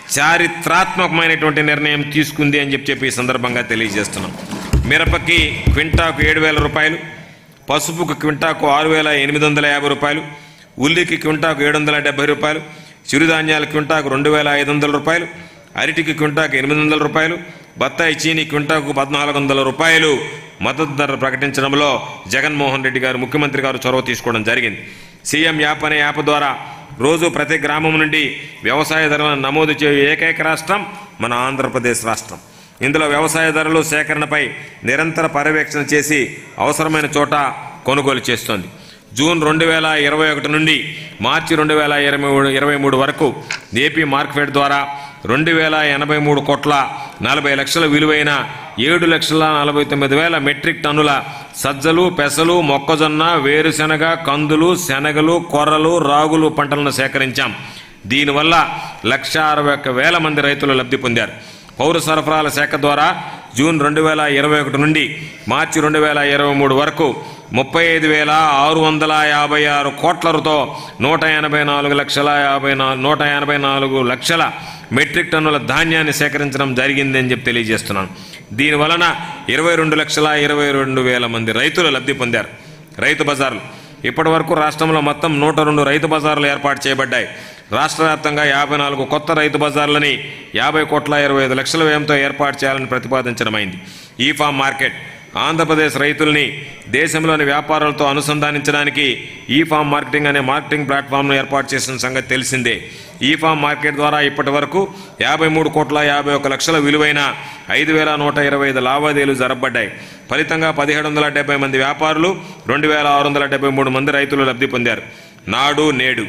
చారిత్రాత్మకమైనటువంటి నిర్ణయం తీసుకుంది అని చెప్పి చెప్పి ఈ సందర్భంగా తెలియజేస్తున్నాం మిరపకి క్వింటాకు ఏడు వేల రూపాయలు పసుపుకు క్వింటాకు ఆరు వేల ఎనిమిది వందల యాభై రూపాయలు ఉల్లికి క్వింటాకు ఏడు వందల డెబ్బై రూపాయలు చిరుధాన్యాల క్వింటాకు రెండు వేల ఐదు వందల రూపాయలు అరటికి క్వింటాకు ఎనిమిది వందల రూపాయలు బత్తాయి చీని క్వింటాకు పద్నాలుగు వందల రూపాయలు మద్దతు ధర ప్రకటించడంలో జగన్మోహన్ రెడ్డి గారు ముఖ్యమంత్రి గారు చొరవ తీసుకోవడం జరిగింది సీఎం యాప్ అనే యాప్ ద్వారా రోజు ప్రతి గ్రామం నుండి వ్యవసాయ ధరలను నమోదు చేయు ఏకైక రాష్ట్రం మన ఆంధ్రప్రదేశ్ రాష్ట్రం ఇందులో వ్యవసాయ ధరలు సేకరణపై నిరంతర పర్యవేక్షణ చేసి అవసరమైన చోట కొనుగోలు చేస్తోంది జూన్ రెండు వేల ఇరవై ఒకటి నుండి మార్చి రెండు వేల ఇరవై మూడు ఇరవై మూడు వరకు ఏపీ మార్కెట్ ద్వారా రెండు వేల ఎనభై మూడు కోట్ల నలభై లక్షల విలువైన ఏడు లక్షల నలభై తొమ్మిది వేల మెట్రిక్ టన్నుల సజ్జలు పెసలు మొక్కజొన్న వేరుశెనగ కందులు శనగలు కొర్రలు రాగులు పంటలను సేకరించాం దీనివల్ల లక్ష అరవై ఒక్క వేల మంది రైతులు లబ్ధి పొందారు పౌర సరఫరాల శాఖ ద్వారా జూన్ రెండు వేల ఇరవై ఒకటి నుండి మార్చి రెండు వేల ఇరవై మూడు వరకు ముప్పై ఐదు వేల ఆరు వందల యాభై ఆరు కోట్లతో నూట ఎనభై నాలుగు లక్షల యాభై నా నూట ఎనభై నాలుగు లక్షల మెట్రిక్ టన్నుల ధాన్యాన్ని సేకరించడం జరిగిందని చెప్పి తెలియజేస్తున్నాను దీనివలన ఇరవై రెండు లక్షల ఇరవై రెండు వేల మంది రైతులు లబ్ధి పొందారు రైతు బజార్లు ఇప్పటి వరకు రాష్ట్రంలో మొత్తం నూట రెండు రైతు బజార్లు ఏర్పాటు చేయబడ్డాయి రాష్ట్ర వ్యాప్తంగా యాభై నాలుగు కొత్త రైతు బజార్లని యాభై కోట్ల ఇరవై ఐదు లక్షల వ్యయంతో ఏర్పాటు చేయాలని ప్రతిపాదించడమైంది ఈ ఫామ్ మార్కెట్ ఆంధ్రప్రదేశ్ రైతుల్ని దేశంలోని వ్యాపారాలతో అనుసంధానించడానికి ఈ ఫామ్ మార్కెటింగ్ అనే మార్కెటింగ్ ప్లాట్ఫామ్ను ఏర్పాటు చేసిన సంగతి తెలిసిందే ఈ ఫామ్ మార్కెట్ ద్వారా ఇప్పటి వరకు యాభై మూడు కోట్ల యాభై ఒక లక్షల విలువైన ఐదు వేల నూట ఇరవై ఐదు లావాదేవీలు జరపబడ్డాయి ఫలితంగా పదిహేడు వందల డెబ్బై మంది వ్యాపారులు రెండు వేల ఆరు వందల డెబ్బై మూడు మంది రైతులు లబ్ధి పొందారు నాడు నేడు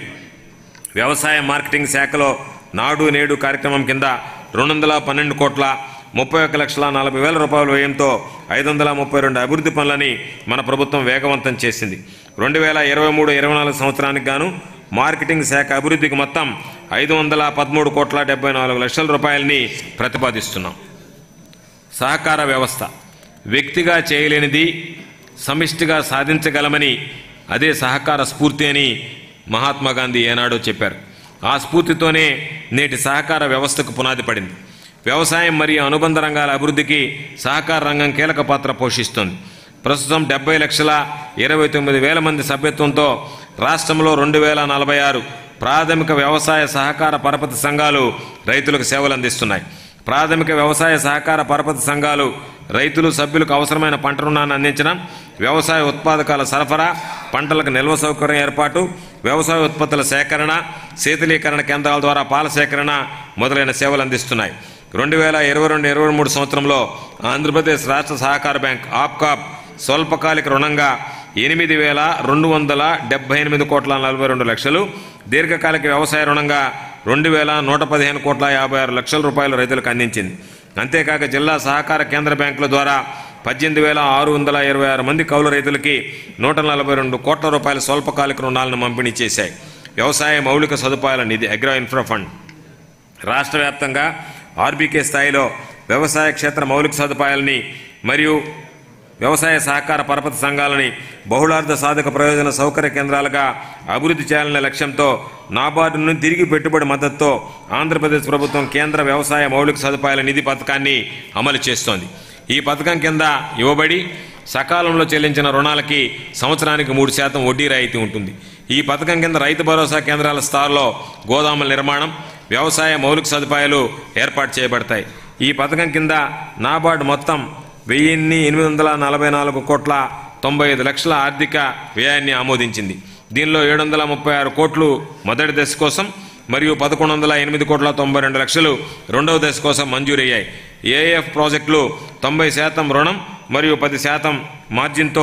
వ్యవసాయ మార్కెటింగ్ శాఖలో నాడు నేడు కార్యక్రమం కింద రెండు వందల పన్నెండు కోట్ల ముప్పై ఒక్క లక్షల నలభై వేల రూపాయల వ్యయంతో ఐదు వందల ముప్పై రెండు అభివృద్ధి పనులని మన ప్రభుత్వం వేగవంతం చేసింది రెండు వేల ఇరవై మూడు ఇరవై నాలుగు సంవత్సరానికి గాను మార్కెటింగ్ శాఖ అభివృద్ధికి మొత్తం ఐదు వందల పదమూడు కోట్ల డెబ్బై నాలుగు లక్షల రూపాయలని ప్రతిపాదిస్తున్నాం సహకార వ్యవస్థ వ్యక్తిగా చేయలేనిది సమిష్టిగా సాధించగలమని అదే సహకార స్ఫూర్తి అని మహాత్మా గాంధీ ఏనాడో చెప్పారు ఆ స్ఫూర్తితోనే నేటి సహకార వ్యవస్థకు పునాది పడింది వ్యవసాయం మరియు అనుబంధ రంగాల అభివృద్ధికి సహకార రంగం కీలక పాత్ర పోషిస్తుంది ప్రస్తుతం డెబ్బై లక్షల ఇరవై తొమ్మిది వేల మంది సభ్యత్వంతో రాష్ట్రంలో రెండు వేల నలభై ఆరు ప్రాథమిక వ్యవసాయ సహకార పరపతి సంఘాలు రైతులకు సేవలు అందిస్తున్నాయి ప్రాథమిక వ్యవసాయ సహకార పరపతి సంఘాలు రైతులు సభ్యులకు అవసరమైన పంట రుణాన్ని అందించడం వ్యవసాయ ఉత్పాదకాల సరఫరా పంటలకు నిల్వ సౌకర్యం ఏర్పాటు వ్యవసాయ ఉత్పత్తుల సేకరణ శీతలీకరణ కేంద్రాల ద్వారా పాల సేకరణ మొదలైన సేవలు అందిస్తున్నాయి రెండు వేల ఇరవై రెండు ఇరవై మూడు సంవత్సరంలో ఆంధ్రప్రదేశ్ రాష్ట్ర సహకార బ్యాంక్ ఆప్కాప్ స్వల్పకాలిక రుణంగా ఎనిమిది వేల రెండు వందల డెబ్బై ఎనిమిది కోట్ల నలభై రెండు లక్షలు దీర్ఘకాలిక వ్యవసాయ రుణంగా రెండు వేల నూట పదిహేను కోట్ల యాభై ఆరు లక్షల రూపాయలు రైతులకు అందించింది అంతేకాక జిల్లా సహకార కేంద్ర బ్యాంకుల ద్వారా పద్దెనిమిది వేల ఆరు వందల ఇరవై ఆరు మంది కౌలు రైతులకి నూట నలభై రెండు కోట్ల రూపాయల స్వల్పకాలిక రుణాలను పంపిణీ చేశాయి వ్యవసాయ మౌలిక సదుపాయాల నిధి అగ్రో ఇన్ఫ్రా ఫండ్ రాష్ట్ర వ్యాప్తంగా ఆర్బీకే స్థాయిలో వ్యవసాయ క్షేత్ర మౌలిక సదుపాయాలని మరియు వ్యవసాయ సహకార పరపతి సంఘాలని బహుళార్థ సాధక ప్రయోజన సౌకర్య కేంద్రాలుగా అభివృద్ధి చేయాలనే లక్ష్యంతో నాబార్డు నుండి తిరిగి పెట్టుబడి మద్దతుతో ఆంధ్రప్రదేశ్ ప్రభుత్వం కేంద్ర వ్యవసాయ మౌలిక సదుపాయాల నిధి పథకాన్ని అమలు చేస్తోంది ఈ పథకం కింద ఇవ్వబడి సకాలంలో చెల్లించిన రుణాలకి సంవత్సరానికి మూడు శాతం వడ్డీ రాయితీ ఉంటుంది ఈ పథకం కింద రైతు భరోసా కేంద్రాల స్థాయిలో గోదాముల నిర్మాణం వ్యవసాయ మౌలిక సదుపాయాలు ఏర్పాటు చేయబడతాయి ఈ పథకం కింద నాబార్డు మొత్తం వెయ్యిన్ని ఎనిమిది వందల నలభై నాలుగు కోట్ల తొంభై ఐదు లక్షల ఆర్థిక వ్యయాన్ని ఆమోదించింది దీనిలో ఏడు వందల ముప్పై ఆరు కోట్లు మొదటి దశ కోసం మరియు పదకొండు వందల ఎనిమిది కోట్ల తొంభై రెండు లక్షలు రెండవ దశ కోసం మంజూరయ్యాయి ఏఎఫ్ ప్రాజెక్టులు తొంభై శాతం రుణం మరియు పది శాతం మార్జిన్తో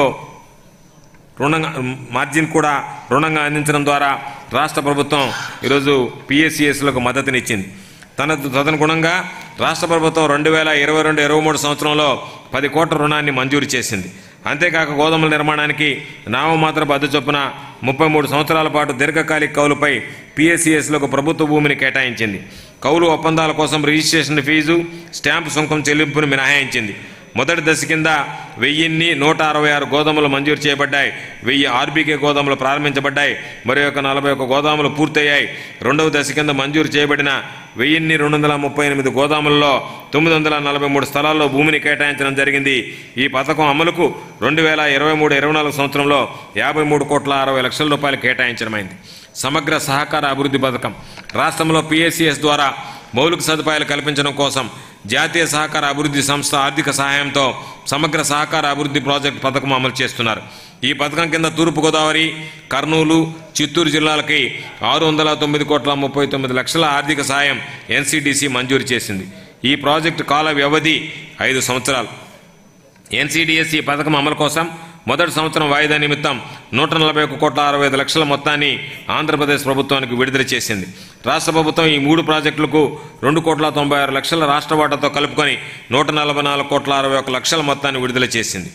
రుణంగా మార్జిన్ కూడా రుణంగా అందించడం ద్వారా రాష్ట్ర ప్రభుత్వం ఈరోజు పిఎస్సిఎస్లకు మద్దతునిచ్చింది తన తదనుగుణంగా రాష్ట్ర ప్రభుత్వం రెండు వేల ఇరవై రెండు ఇరవై మూడు సంవత్సరంలో పది కోట్ల రుణాన్ని మంజూరు చేసింది అంతేకాక గోదాముల నిర్మాణానికి నామమాత్రపు అద్దె చొప్పున ముప్పై మూడు సంవత్సరాల పాటు దీర్ఘకాలిక కౌలుపై పిఎస్సిఎస్లకు ప్రభుత్వ భూమిని కేటాయించింది కౌలు ఒప్పందాల కోసం రిజిస్ట్రేషన్ ఫీజు స్టాంపు సుంకం చెల్లింపును మినహాయించింది మొదటి దశ కింద వెయ్యిన్ని నూట అరవై ఆరు గోదాములు మంజూరు చేయబడ్డాయి వెయ్యి ఆర్బీకే గోదాములు ప్రారంభించబడ్డాయి మరి ఒక నలభై ఒక్క గోదాములు పూర్తయ్యాయి రెండవ దశ కింద మంజూరు చేయబడిన వెయ్యిన్ని రెండు వందల ముప్పై ఎనిమిది గోదాములలో తొమ్మిది వందల నలభై మూడు స్థలాల్లో భూమిని కేటాయించడం జరిగింది ఈ పథకం అమలుకు రెండు వేల ఇరవై మూడు ఇరవై నాలుగు సంవత్సరంలో యాభై మూడు కోట్ల అరవై లక్షల రూపాయలు కేటాయించడమైంది సమగ్ర సహకార అభివృద్ధి పథకం రాష్ట్రంలో పిఎస్సిఎస్ ద్వారా మౌలిక సదుపాయాలు కల్పించడం కోసం జాతీయ సహకార అభివృద్ధి సంస్థ ఆర్థిక సహాయంతో సమగ్ర సహకార అభివృద్ధి ప్రాజెక్ట్ పథకం అమలు చేస్తున్నారు ఈ పథకం కింద తూర్పుగోదావరి కర్నూలు చిత్తూరు జిల్లాలకి ఆరు వందల తొమ్మిది కోట్ల ముప్పై తొమ్మిది లక్షల ఆర్థిక సాయం ఎన్సీడీసీ మంజూరు చేసింది ఈ ప్రాజెక్టు కాల వ్యవధి ఐదు సంవత్సరాలు ఎన్సీడీఎస్ ఈ పథకం అమలు కోసం మొదటి సంవత్సరం వాయిదా నిమిత్తం నూట నలభై ఒక్క కోట్ల అరవై ఐదు లక్షల మొత్తాన్ని ఆంధ్రప్రదేశ్ ప్రభుత్వానికి విడుదల చేసింది రాష్ట్ర ప్రభుత్వం ఈ మూడు ప్రాజెక్టులకు రెండు కోట్ల తొంభై ఆరు లక్షల రాష్ట్ర వాటాతో కలుపుకొని నూట నలభై నాలుగు కోట్ల అరవై ఒక్క లక్షల మొత్తాన్ని విడుదల చేసింది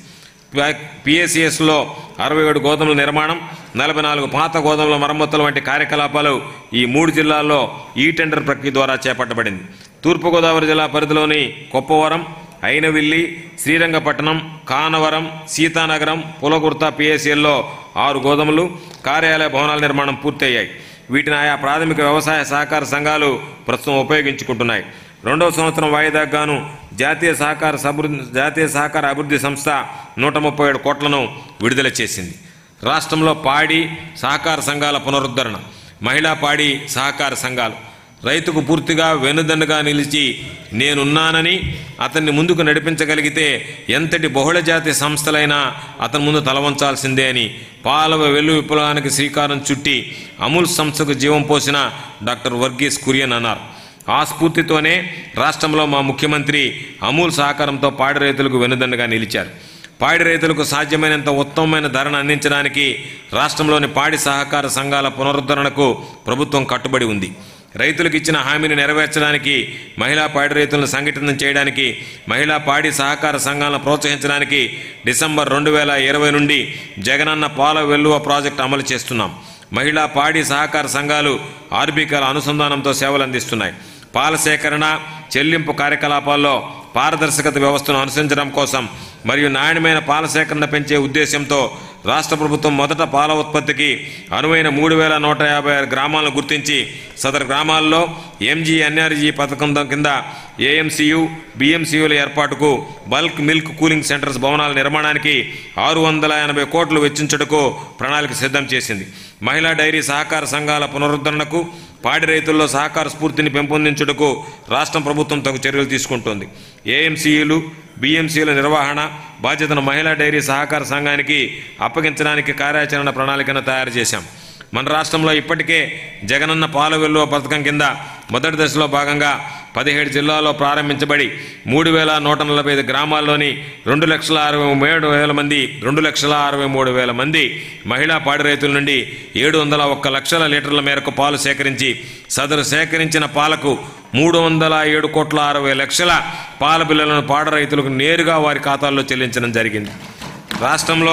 పిఎస్సిఎస్లో అరవై ఏడు గోదాముల నిర్మాణం నలభై నాలుగు పాత గోదాముల మరమ్మతుల వంటి కార్యకలాపాలు ఈ మూడు జిల్లాల్లో ఈ టెండర్ ప్రక్రియ ద్వారా చేపట్టబడింది తూర్పుగోదావరి జిల్లా పరిధిలోని కొప్పవరం అయినవిల్లి శ్రీరంగపట్టణం కానవరం సీతానగరం పులగుర్త పిఎస్ఎల్లో ఆరు గోదాములు కార్యాలయ భవనాల నిర్మాణం పూర్తయ్యాయి వీటిని ఆయా ప్రాథమిక వ్యవసాయ సహకార సంఘాలు ప్రస్తుతం ఉపయోగించుకుంటున్నాయి రెండవ సంవత్సరం వాయిదాకు గాను జాతీయ సహకార సభివృద్ధి జాతీయ సహకార అభివృద్ధి సంస్థ నూట ముప్పై ఏడు కోట్లను విడుదల చేసింది రాష్ట్రంలో పాడి సహకార సంఘాల పునరుద్ధరణ మహిళా పాడి సహకార సంఘాలు రైతుకు పూర్తిగా వెనుదన్నుగా నిలిచి నేనున్నానని అతన్ని ముందుకు నడిపించగలిగితే ఎంతటి బహుళజాతి సంస్థలైనా అతని ముందు తలవంచాల్సిందే అని పాలవ వెల్లు విప్లవానికి శ్రీకారం చుట్టి అమూల్ సంస్థకు జీవం పోసిన డాక్టర్ వర్గీస్ కురియన్ అన్నారు ఆ స్ఫూర్తితోనే రాష్ట్రంలో మా ముఖ్యమంత్రి అమూల్ సహకారంతో పాడి రైతులకు వెనుదన్నుగా నిలిచారు పాడి రైతులకు సాధ్యమైనంత ఉత్తమమైన ధరను అందించడానికి రాష్ట్రంలోని పాడి సహకార సంఘాల పునరుద్ధరణకు ప్రభుత్వం కట్టుబడి ఉంది రైతులకు ఇచ్చిన హామీని నెరవేర్చడానికి మహిళా పాడి రైతులను సంఘటితం చేయడానికి మహిళా పాడి సహకార సంఘాలను ప్రోత్సహించడానికి డిసెంబర్ రెండు వేల ఇరవై నుండి జగనన్న పాల వెల్లువ ప్రాజెక్టు అమలు చేస్తున్నాం మహిళా పాడి సహకార సంఘాలు ఆర్బికల అనుసంధానంతో సేవలు అందిస్తున్నాయి పాల సేకరణ చెల్లింపు కార్యకలాపాల్లో పారదర్శకత వ్యవస్థను అనుసరించడం కోసం మరియు నాణ్యమైన పాల సేకరణ పెంచే ఉద్దేశంతో రాష్ట్ర ప్రభుత్వం మొదట పాల ఉత్పత్తికి అనువైన మూడు వేల నూట యాభై ఆరు గ్రామాలను గుర్తించి సదరు గ్రామాల్లో ఎంజీ ఎన్ఆర్జీ పథకం కింద ఏఎంసీయు బిఎంసీయుల ఏర్పాటుకు బల్క్ మిల్క్ కూలింగ్ సెంటర్స్ భవనాల నిర్మాణానికి ఆరు వందల ఎనభై కోట్లు వెచ్చించుటకు ప్రణాళిక సిద్ధం చేసింది మహిళా డైరీ సహకార సంఘాల పునరుద్ధరణకు పాడి రైతుల్లో సహకార స్ఫూర్తిని పెంపొందించుటకు రాష్ట్ర ప్రభుత్వం తగు చర్యలు తీసుకుంటోంది ఏఎంసీయులు బిఎంసీల నిర్వహణ బాధ్యతను మహిళా డైరీ సహకార సంఘానికి అప్పగించడానికి కార్యాచరణ ప్రణాళికను తయారు చేశాం మన రాష్ట్రంలో ఇప్పటికే జగనన్న పాల వెల్లువ పథకం కింద మొదటి దశలో భాగంగా పదిహేడు జిల్లాల్లో ప్రారంభించబడి మూడు వేల నూట నలభై ఐదు గ్రామాల్లోని రెండు లక్షల అరవై ఏడు వేల మంది రెండు లక్షల అరవై మూడు వేల మంది మహిళా పాడి రైతుల నుండి ఏడు వందల ఒక్క లక్షల లీటర్ల మేరకు పాలు సేకరించి సదరు సేకరించిన పాలకు మూడు వందల ఏడు కోట్ల అరవై లక్షల పాల బిల్లులను పాడ రైతులకు నేరుగా వారి ఖాతాల్లో చెల్లించడం జరిగింది రాష్ట్రంలో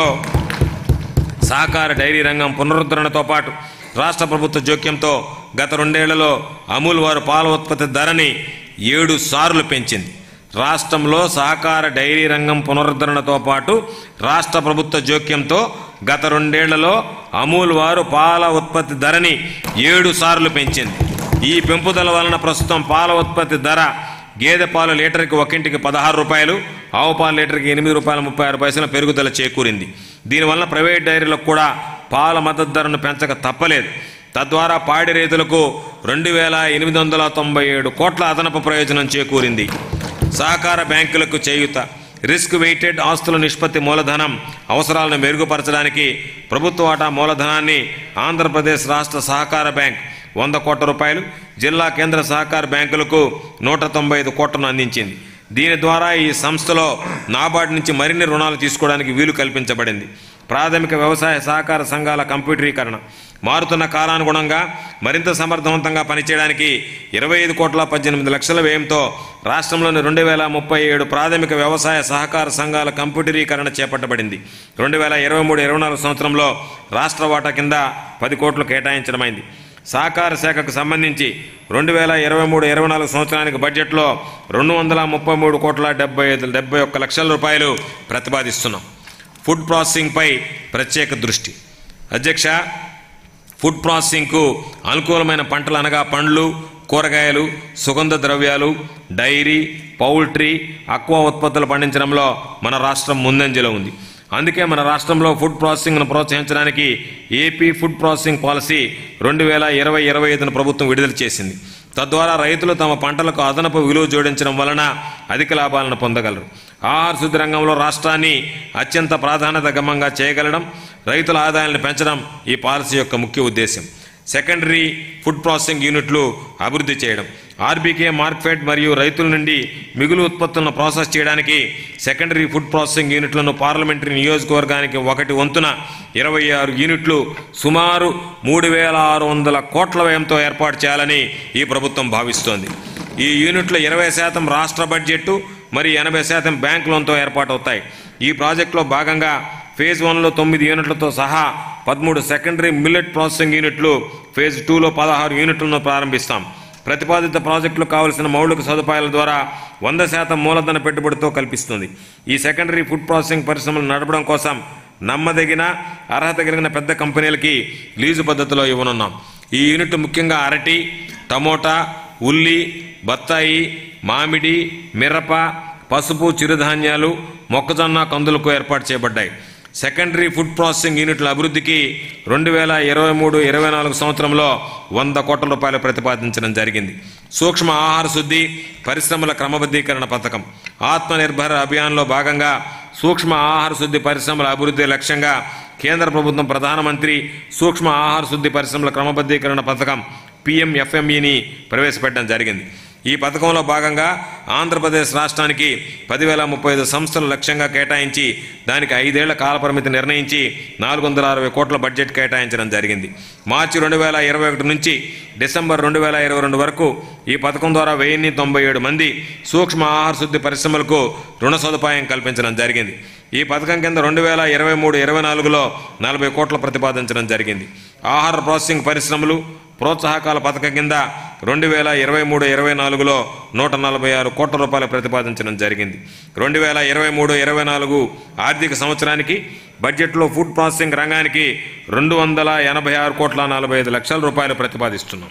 సహకార డైరీ రంగం పునరుద్ధరణతో పాటు రాష్ట్ర ప్రభుత్వ జోక్యంతో గత రెండేళ్లలో అమూల్ వారు పాల ఉత్పత్తి ధరని ఏడు సార్లు పెంచింది రాష్ట్రంలో సహకార డైరీ రంగం పునరుద్ధరణతో పాటు రాష్ట్ర ప్రభుత్వ జోక్యంతో గత రెండేళ్లలో అమూల్ వారు పాల ఉత్పత్తి ధరని ఏడు సార్లు పెంచింది ఈ పెంపుదల వలన ప్రస్తుతం పాల ఉత్పత్తి ధర గేదె పాలు లీటర్కి ఒకింటికి పదహారు రూపాయలు ఆవు పాలు లీటర్కి ఎనిమిది రూపాయల ముప్పై ఆరు పైసల పెరుగుదల చేకూరింది దీనివల్ల ప్రైవేట్ డైరీలకు కూడా పాల మద్దతు ధరను పెంచక తప్పలేదు తద్వారా పాడి రైతులకు రెండు వేల ఎనిమిది వందల తొంభై ఏడు కోట్ల అదనపు ప్రయోజనం చేకూరింది సహకార బ్యాంకులకు చేయుత రిస్క్ వెయిటెడ్ ఆస్తుల నిష్పత్తి మూలధనం అవసరాలను మెరుగుపరచడానికి ప్రభుత్వ వాటా మూలధనాన్ని ఆంధ్రప్రదేశ్ రాష్ట్ర సహకార బ్యాంక్ వంద కోట్ల రూపాయలు జిల్లా కేంద్ర సహకార బ్యాంకులకు నూట తొంభై ఐదు కోట్లను అందించింది దీని ద్వారా ఈ సంస్థలో నాబార్డు నుంచి మరిన్ని రుణాలు తీసుకోవడానికి వీలు కల్పించబడింది ప్రాథమిక వ్యవసాయ సహకార సంఘాల కంప్యూటరీకరణ మారుతున్న కాలానుగుణంగా మరింత సమర్థవంతంగా పనిచేయడానికి ఇరవై ఐదు కోట్ల పద్దెనిమిది లక్షల వ్యయంతో రాష్ట్రంలోని రెండు వేల ముప్పై ఏడు ప్రాథమిక వ్యవసాయ సహకార సంఘాల కంప్యూటరీకరణ చేపట్టబడింది రెండు వేల ఇరవై మూడు ఇరవై నాలుగు సంవత్సరంలో రాష్ట్ర వాటా కింద పది కోట్లు కేటాయించడమైంది సహకార శాఖకు సంబంధించి రెండు వేల ఇరవై మూడు ఇరవై నాలుగు సంవత్సరానికి బడ్జెట్లో రెండు వందల ముప్పై మూడు కోట్ల డెబ్బై ఐదు డెబ్బై ఒక్క లక్షల రూపాయలు ప్రతిపాదిస్తున్నాం ఫుడ్ ప్రాసెసింగ్పై ప్రత్యేక దృష్టి అధ్యక్ష ఫుడ్ ప్రాసెసింగ్కు అనుకూలమైన పంటలు అనగా పండ్లు కూరగాయలు సుగంధ ద్రవ్యాలు డైరీ పౌల్ట్రీ అక్వా ఉత్పత్తులు పండించడంలో మన రాష్ట్రం ముందంజలో ఉంది అందుకే మన రాష్ట్రంలో ఫుడ్ ప్రాసెసింగ్ను ప్రోత్సహించడానికి ఏపీ ఫుడ్ ప్రాసెసింగ్ పాలసీ రెండు వేల ఇరవై ఇరవై ఐదును ప్రభుత్వం విడుదల చేసింది తద్వారా రైతులు తమ పంటలకు అదనపు విలువ జోడించడం వలన అధిక లాభాలను పొందగలరు ఆహార శుద్ధి రంగంలో రాష్ట్రాన్ని అత్యంత ప్రాధాన్యత గమంగా చేయగలడం రైతుల ఆదాయాలను పెంచడం ఈ పాలసీ యొక్క ముఖ్య ఉద్దేశం సెకండరీ ఫుడ్ ప్రాసెసింగ్ యూనిట్లు అభివృద్ధి చేయడం ఆర్బీకే మార్కెట్ మరియు రైతుల నుండి మిగులు ఉత్పత్తులను ప్రాసెస్ చేయడానికి సెకండరీ ఫుడ్ ప్రాసెసింగ్ యూనిట్లను పార్లమెంటరీ నియోజకవర్గానికి ఒకటి వంతున ఇరవై ఆరు యూనిట్లు సుమారు మూడు వేల ఆరు వందల కోట్ల వ్యయంతో ఏర్పాటు చేయాలని ఈ ప్రభుత్వం భావిస్తోంది ఈ యూనిట్లు ఇరవై శాతం రాష్ట్ర బడ్జెట్ మరి ఎనభై శాతం బ్యాంక్ లోన్తో ఏర్పాటవుతాయి ఈ ప్రాజెక్టులో భాగంగా ఫేజ్ వన్లో తొమ్మిది యూనిట్లతో సహా పదమూడు సెకండరీ మిల్లెట్ ప్రాసెసింగ్ యూనిట్లు ఫేజ్ టూలో పదహారు యూనిట్లను ప్రారంభిస్తాం ప్రతిపాదిత ప్రాజెక్టులు కావలసిన మౌలిక సదుపాయాల ద్వారా వంద శాతం మూలధన పెట్టుబడితో కల్పిస్తుంది ఈ సెకండరీ ఫుడ్ ప్రాసెసింగ్ పరిశ్రమలు నడపడం కోసం నమ్మదగిన అర్హత కలిగిన పెద్ద కంపెనీలకి లీజు పద్ధతిలో ఇవ్వనున్నాం ఈ యూనిట్ ముఖ్యంగా అరటి టమోటా ఉల్లి బత్తాయి మామిడి మిరప పసుపు చిరుధాన్యాలు మొక్కజొన్న కందులకు ఏర్పాటు చేయబడ్డాయి సెకండరీ ఫుడ్ ప్రాసెసింగ్ యూనిట్ల అభివృద్ధికి రెండు వేల ఇరవై మూడు ఇరవై నాలుగు సంవత్సరంలో వంద కోట్ల రూపాయలు ప్రతిపాదించడం జరిగింది సూక్ష్మ ఆహార శుద్ధి పరిశ్రమల క్రమబద్ధీకరణ పథకం ఆత్మనిర్భర్ అభియాన్లో భాగంగా సూక్ష్మ ఆహార శుద్ధి పరిశ్రమల అభివృద్ధి లక్ష్యంగా కేంద్ర ప్రభుత్వం ప్రధానమంత్రి సూక్ష్మ ఆహార శుద్ధి పరిశ్రమల క్రమబద్ధీకరణ పథకం పిఎంఎఫ్ఎంఈని ప్రవేశపెట్టడం జరిగింది ఈ పథకంలో భాగంగా ఆంధ్రప్రదేశ్ రాష్ట్రానికి పదివేల ముప్పై ఐదు సంస్థలు లక్ష్యంగా కేటాయించి దానికి ఐదేళ్ల కాలపరిమితి నిర్ణయించి నాలుగు వందల అరవై కోట్ల బడ్జెట్ కేటాయించడం జరిగింది మార్చి రెండు వేల ఇరవై ఒకటి నుంచి డిసెంబర్ రెండు వేల ఇరవై రెండు వరకు ఈ పథకం ద్వారా వెయ్యిన్ని తొంభై ఏడు మంది సూక్ష్మ ఆహార శుద్ధి పరిశ్రమలకు రుణ సదుపాయం కల్పించడం జరిగింది ఈ పథకం కింద రెండు వేల ఇరవై మూడు ఇరవై నాలుగులో నలభై కోట్ల ప్రతిపాదించడం జరిగింది ఆహార ప్రాసెసింగ్ పరిశ్రమలు ప్రోత్సాహకాల పథకం కింద రెండు వేల ఇరవై మూడు ఇరవై నాలుగులో నూట నలభై ఆరు కోట్ల రూపాయలు ప్రతిపాదించడం జరిగింది రెండు వేల ఇరవై మూడు ఇరవై నాలుగు ఆర్థిక సంవత్సరానికి బడ్జెట్లో ఫుడ్ ప్రాసెసింగ్ రంగానికి రెండు వందల ఎనభై ఆరు కోట్ల నలభై ఐదు లక్షల రూపాయలు ప్రతిపాదిస్తున్నాం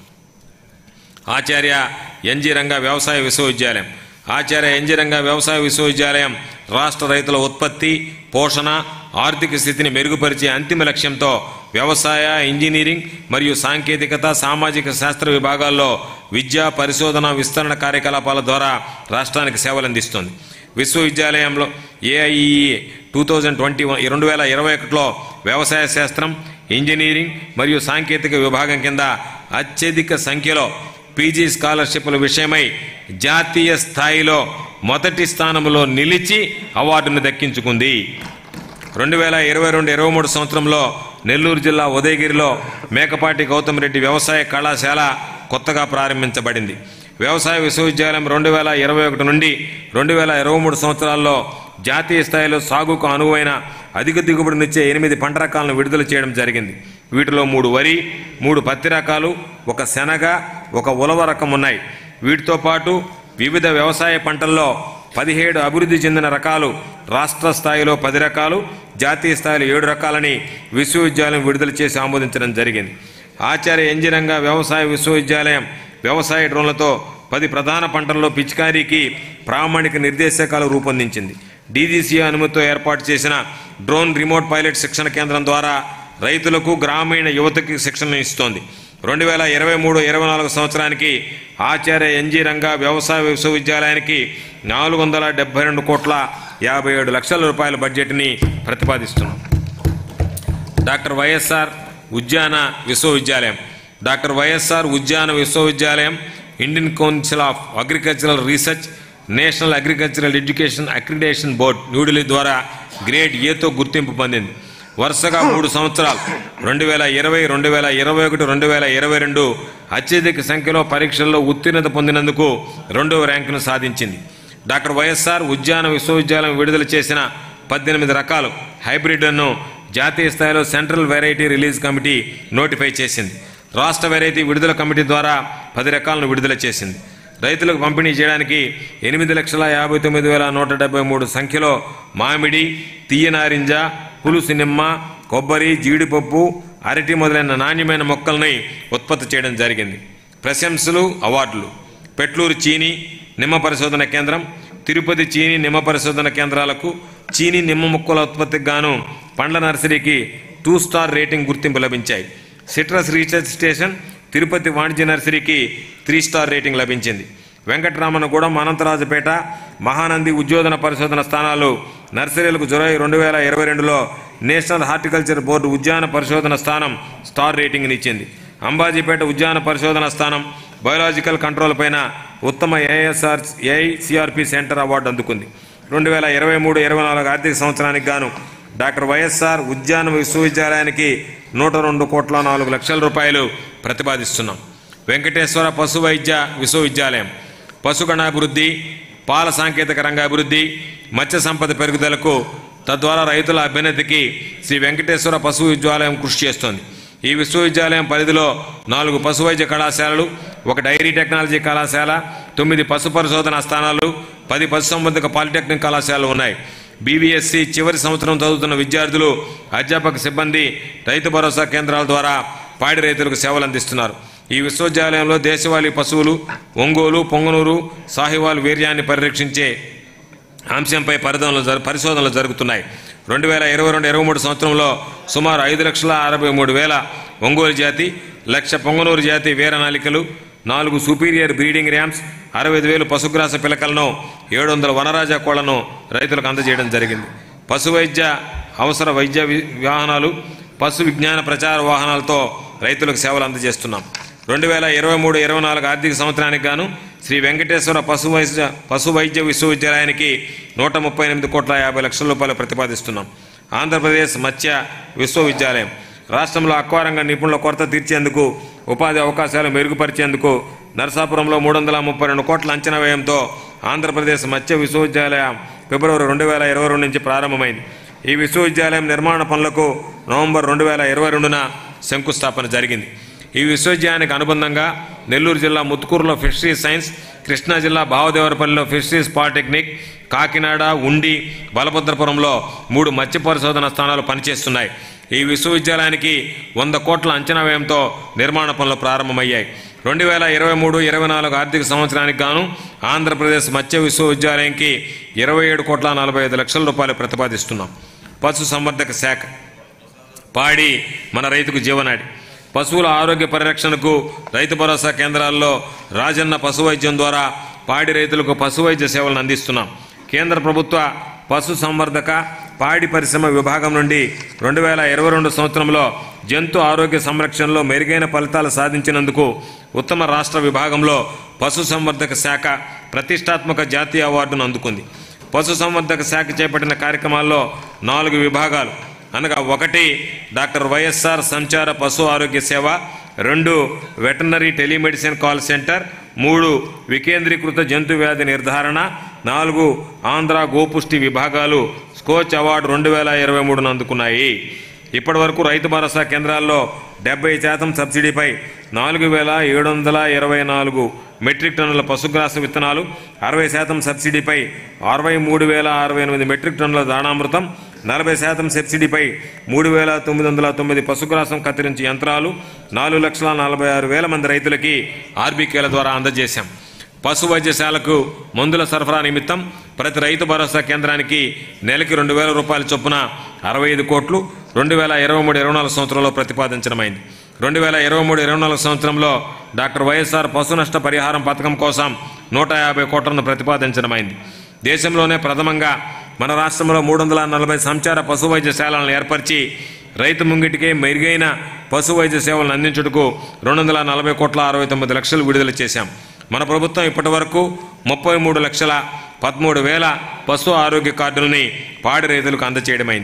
ఆచార్య ఎన్జీ రంగ వ్యవసాయ విశ్వవిద్యాలయం ఆచార్య ఎన్జీ రంగ వ్యవసాయ విశ్వవిద్యాలయం రాష్ట్ర రైతుల ఉత్పత్తి పోషణ ఆర్థిక స్థితిని మెరుగుపరిచే అంతిమ లక్ష్యంతో వ్యవసాయ ఇంజనీరింగ్ మరియు సాంకేతికత సామాజిక శాస్త్ర విభాగాల్లో విద్యా పరిశోధన విస్తరణ కార్యకలాపాల ద్వారా రాష్ట్రానికి సేవలు అందిస్తుంది విశ్వవిద్యాలయంలో AIE two thousand twenty one రెండు వేల ఇరవై ఒకటిలో వ్యవసాయ శాస్త్రం ఇంజనీరింగ్ మరియు సాంకేతిక విభాగం కింద అత్యధిక సంఖ్యలో పీజీ స్కాలర్షిప్ల విషయమై జాతీయ స్థాయిలో మొదటి స్థానంలో నిలిచి అవార్డును దక్కించుకుంది రెండు వేల ఇరవై రెండు ఇరవై మూడు సంవత్సరంలో నెల్లూరు జిల్లా ఉదయగిరిలో మేకపాటి గౌతమ్ రెడ్డి వ్యవసాయ కళాశాల కొత్తగా ప్రారంభించబడింది వ్యవసాయ విశ్వవిద్యాలయం రెండు వేల ఇరవై ఒకటి నుండి రెండు వేల ఇరవై మూడు సంవత్సరాల్లో జాతీయ స్థాయిలో సాగుకు అనువైన అధిక దిగుబడినిచ్చే ఎనిమిది పంట రకాలను విడుదల చేయడం జరిగింది వీటిలో మూడు వరి మూడు పత్తి రకాలు ఒక శనగ ఒక ఉలవ రకం ఉన్నాయి వీటితో పాటు వివిధ వ్యవసాయ పంటల్లో పదిహేడు అభివృద్ధి చెందిన రకాలు రాష్ట్ర స్థాయిలో పది రకాలు జాతీయ స్థాయిలో ఏడు రకాలని విశ్వవిద్యాలయం విడుదల చేసి ఆమోదించడం జరిగింది ఆచార్య ఎంజిరంగా వ్యవసాయ విశ్వవిద్యాలయం వ్యవసాయ డ్రోన్లతో పది ప్రధాన పంటల్లో పిచికారీకి ప్రామాణిక నిర్దేశకాలు రూపొందించింది డీజీసీ అనుమతితో ఏర్పాటు చేసిన డ్రోన్ రిమోట్ పైలట్ శిక్షణ కేంద్రం ద్వారా రైతులకు గ్రామీణ యువతకి శిక్షణ ఇస్తోంది రెండు వేల ఇరవై మూడు ఇరవై నాలుగు సంవత్సరానికి ఆచార్య ఎన్జీ రంగా వ్యవసాయ విశ్వవిద్యాలయానికి నాలుగు వందల డెబ్బై రెండు కోట్ల యాభై ఏడు లక్షల రూపాయల బడ్జెట్ని ప్రతిపాదిస్తున్నాం డాక్టర్ వైఎస్ఆర్ ఉద్యాన విశ్వవిద్యాలయం డాక్టర్ వైఎస్ఆర్ ఉద్యాన విశ్వవిద్యాలయం Indian council of agricultural research national agricultural education accreditation board New Delhi ద్వారా గ్రేడ్ ఏతో గుర్తింపు పొందింది వరుసగా మూడు సంవత్సరాలు రెండు వేల ఇరవై రెండు వేల ఇరవై ఒకటి రెండు వేల ఇరవై రెండు అత్యధిక సంఖ్యలో పరీక్షల్లో ఉత్తీర్ణత పొందినందుకు రెండవ ర్యాంకును సాధించింది డాక్టర్ వైఎస్ఆర్ ఉద్యాన విశ్వవిద్యాలయం విడుదల చేసిన పద్దెనిమిది రకాలు హైబ్రిడ్లను జాతీయ స్థాయిలో central variety release committee notify చేసింది రాష్ట్ర వెరైటీ విడుదల కమిటీ ద్వారా పది రకాలను విడుదల చేసింది రైతులకు పంపిణీ చేయడానికి ఎనిమిది లక్షల యాభై తొమ్మిది వేల నూట డెబ్బై మూడు సంఖ్యలో మామిడి తీయనారింజ పులుసు నిమ్మ కొబ్బరి జీడిపప్పు అరటి మొదలైన నాణ్యమైన మొక్కల్ని ఉత్పత్తి చేయడం జరిగింది ప్రశంసలు అవార్డులు పెట్లూరు చీని నిమ్మ పరిశోధన కేంద్రం తిరుపతి చీని నిమ్మ పరిశోధన కేంద్రాలకు చీని నిమ్మ మొక్కల ఉత్పత్తికి గాను పండ్ల నర్సరీకి టూ స్టార్ రేటింగ్ గుర్తింపు లభించాయి సిట్రస్ రీసెర్చ్ స్టేషన్ తిరుపతి వాణిజ్య నర్సరీకి త్రీ స్టార్ రేటింగ్ లభించింది వెంకటరామనగూడెం అనంతరాజుపేట మహానంది ఉద్యోధన పరిశోధన స్థానాలు నర్సరీలకు జులై రెండు వేల ఇరవై రెండులో నేషనల్ హార్టికల్చర్ బోర్డు ఉద్యాన పరిశోధన స్థానం స్టార్ రేటింగ్నిచ్చింది అంబాజీపేట ఉద్యాన పరిశోధన స్థానం బయోలాజికల్ కంట్రోల్ పైన ఉత్తమ ఏఎస్ఆర్ ఏఐసిఆర్పి సెంటర్ అవార్డు అందుకుంది రెండు వేల ఇరవై మూడు ఇరవై నాలుగు ఆర్థిక సంవత్సరానికి గాను డాక్టర్ వైఎస్ఆర్ ఉద్యాన విశ్వవిద్యాలయానికి నూట రెండు కోట్ల నాలుగు లక్షల రూపాయలు ప్రతిపాదిస్తున్నాం వెంకటేశ్వర పశు వైద్య విశ్వవిద్యాలయం పశుగణాభివృద్ధి పాల సాంకేతిక రంగ అభివృద్ధి మత్స్య సంపద పెరుగుదలకు తద్వారా రైతుల అభ్యున్నతికి శ్రీ వెంకటేశ్వర పశు విద్యాలయం కృషి చేస్తోంది ఈ విశ్వవిద్యాలయం పరిధిలో నాలుగు పశు వైద్య కళాశాలలు ఒక డైరీ టెక్నాలజీ కళాశాల తొమ్మిది పశు పరిశోధన స్థానాలు పది పశు సంబంధిక పాలిటెక్నిక్ కళాశాలలు ఉన్నాయి బీవీఎస్సీ చివరి సంవత్సరం చదువుతున్న విద్యార్థులు అధ్యాపక సిబ్బంది రైతు భరోసా కేంద్రాల ద్వారా పాడి రైతులకు సేవలు అందిస్తున్నారు ఈ విశ్వవిద్యాలయంలో దేశవాళీ పశువులు ఒంగోలు పొంగనూరు సాహివాల్ వీర్యాన్ని పరిరక్షించే అంశంపై పరిధంలో జరు పరిశోధనలు జరుగుతున్నాయి రెండు వేల ఇరవై రెండు ఇరవై మూడు సంవత్సరంలో సుమారు ఐదు లక్షల అరవై మూడు వేల ఒంగోలు జాతి లక్ష పొంగనూరు జాతి వీరనాలికలు నాలుగు సుపీరియర్ బ్రీడింగ్ ర్యామ్స్ అరవై ఐదు వేలు పశుగ్రాస పిలకలను ఏడు వందల వనరాజా కోళ్లను రైతులకు అందజేయడం జరిగింది పశు వైద్య అవసర వైద్య వి- వాహనాలు పశు విజ్ఞాన ప్రచార వాహనాలతో రైతులకు సేవలు అందజేస్తున్నాం రెండు వేల ఇరవై మూడు ఇరవై నాలుగు ఆర్థిక సంవత్సరానికి గాను శ్రీ వెంకటేశ్వర పశు వైద్య పశు వైద్య విశ్వవిద్యాలయానికి నూట ముప్పై ఎనిమిది కోట్ల యాభై లక్షల రూపాయలు ప్రతిపాదిస్తున్నాం ఆంధ్రప్రదేశ్ మత్స్య విశ్వవిద్యాలయం రాష్ట్రంలో అక్వారంగ నిపుణుల కొరత తీర్చేందుకు ఉపాధి అవకాశాలు మెరుగుపరిచేందుకు నరసాపురంలో మూడు వందల ముప్పై రెండు కోట్ల అంచనా వ్యయంతో ఆంధ్రప్రదేశ్ మత్స్య విశ్వవిద్యాలయం ఫిబ్రవరి రెండు వేల ఇరవై రెండు నుంచి ప్రారంభమైంది ఈ విశ్వవిద్యాలయం నిర్మాణ పనులకు నవంబర్ రెండు వేల ఇరవై రెండున శంకుస్థాపన జరిగింది ఈ విశ్వవిద్యాలయానికి అనుబంధంగా నెల్లూరు జిల్లా ముత్తుకూరులో ఫిషరీస్ సైన్స్ కృష్ణా జిల్లా భావదేవరపల్లిలో ఫిషరీస్ పాలిటెక్నిక్ కాకినాడ ఉండి బలభద్రపురంలో మూడు మత్స్య పరిశోధన స్థానాలు పనిచేస్తున్నాయి ఈ విశ్వవిద్యాలయానికి వంద కోట్ల అంచనా వ్యయంతో నిర్మాణ పనులు ప్రారంభమయ్యాయి రెండు వేల ఇరవై మూడు ఇరవై నాలుగు ఆర్థిక సంవత్సరానికి గాను ఆంధ్రప్రదేశ్ మత్స్య విశ్వవిద్యాలయంకి ఇరవై ఏడు కోట్ల నలభై ఐదు లక్షల రూపాయలు ప్రతిపాదిస్తున్నాం పశు సంవర్ధక శాఖ పాడి మన రైతుకు జీవనాడి పశువుల ఆరోగ్య పరిరక్షణకు రైతు భరోసా కేంద్రాల్లో రాజన్న పశు వైద్యం ద్వారా పాడి రైతులకు పశు వైద్య సేవలను అందిస్తున్నాం కేంద్ర ప్రభుత్వ పశు సంవర్ధక పాడి పరిశ్రమ విభాగం నుండి రెండు వేల ఇరవై రెండు సంవత్సరంలో జంతు ఆరోగ్య సంరక్షణలో మెరుగైన ఫలితాలు సాధించినందుకు ఉత్తమ రాష్ట్ర విభాగంలో పశు సంవర్ధక శాఖ ప్రతిష్టాత్మక జాతీయ అవార్డును అందుకుంది పశు సంవర్ధక శాఖ చేపట్టిన కార్యక్రమాల్లో నాలుగు విభాగాలు అనగా ఒకటి డాక్టర్ వైఎస్ఆర్ సంచార పశు ఆరోగ్య సేవ రెండు వెటర్నరీ టెలిమెడిసిన్ కాల్ సెంటర్ మూడు వికేంద్రీకృత జంతు వ్యాధి నిర్ధారణ నాలుగు ఆంధ్ర గోపుష్టి విభాగాలు స్కోచ్ అవార్డు రెండు వేల ఇరవై మూడును అందుకున్నాయి ఇప్పటి వరకు రైతు భరోసా కేంద్రాల్లో డెబ్బై శాతం సబ్సిడీపై నాలుగు వేల ఏడు వందల ఇరవై నాలుగు మెట్రిక్ టన్నుల పశుగ్రాస విత్తనాలు అరవై శాతం సబ్సిడీపై అరవై మూడు వేల అరవై ఎనిమిది మెట్రిక్ టన్నుల దాణామృతం నలభై శాతం సబ్సిడీపై మూడు వేల తొమ్మిది వందల తొమ్మిది పశుగ్రాసం కత్తిరించి యంత్రాలు నాలుగు లక్షల నలభై ఆరు వేల మంది రైతులకి ఆర్బీకేల ద్వారా అందజేశాం పశు వైద్యశాలకు మందుల సరఫరా నిమిత్తం ప్రతి రైతు భరోసా కేంద్రానికి నెలకి రెండు వేల రూపాయల చొప్పున అరవై ఐదు కోట్లు రెండు వేల ఇరవై మూడు ఇరవై నాలుగు సంవత్సరంలో ప్రతిపాదించడమైంది రెండు వేల ఇరవై మూడు ఇరవై నాలుగు సంవత్సరంలో డాక్టర్ వైఎస్ఆర్ పశు నష్ట పరిహారం పథకం కోసం నూట యాభై కోట్లను ప్రతిపాదించడమైంది దేశంలోనే ప్రథమంగా మన రాష్ట్రంలో మూడు వందల నలభై సంచార పశు వైద్యశాలను ఏర్పరిచి రైతు ముంగిటికే మెరుగైన పశు వైద్య సేవలను అందించుటకు రెండు వందల నలభై కోట్ల అరవై తొమ్మిది లక్షలు విడుదల చేశాం మన ప్రభుత్వం ఇప్పటి వరకు ముప్పై మూడు లక్షల పదమూడు వేల పశు ఆరోగ్య కార్డులని పాడి రైతులకు అందచేయడమైంది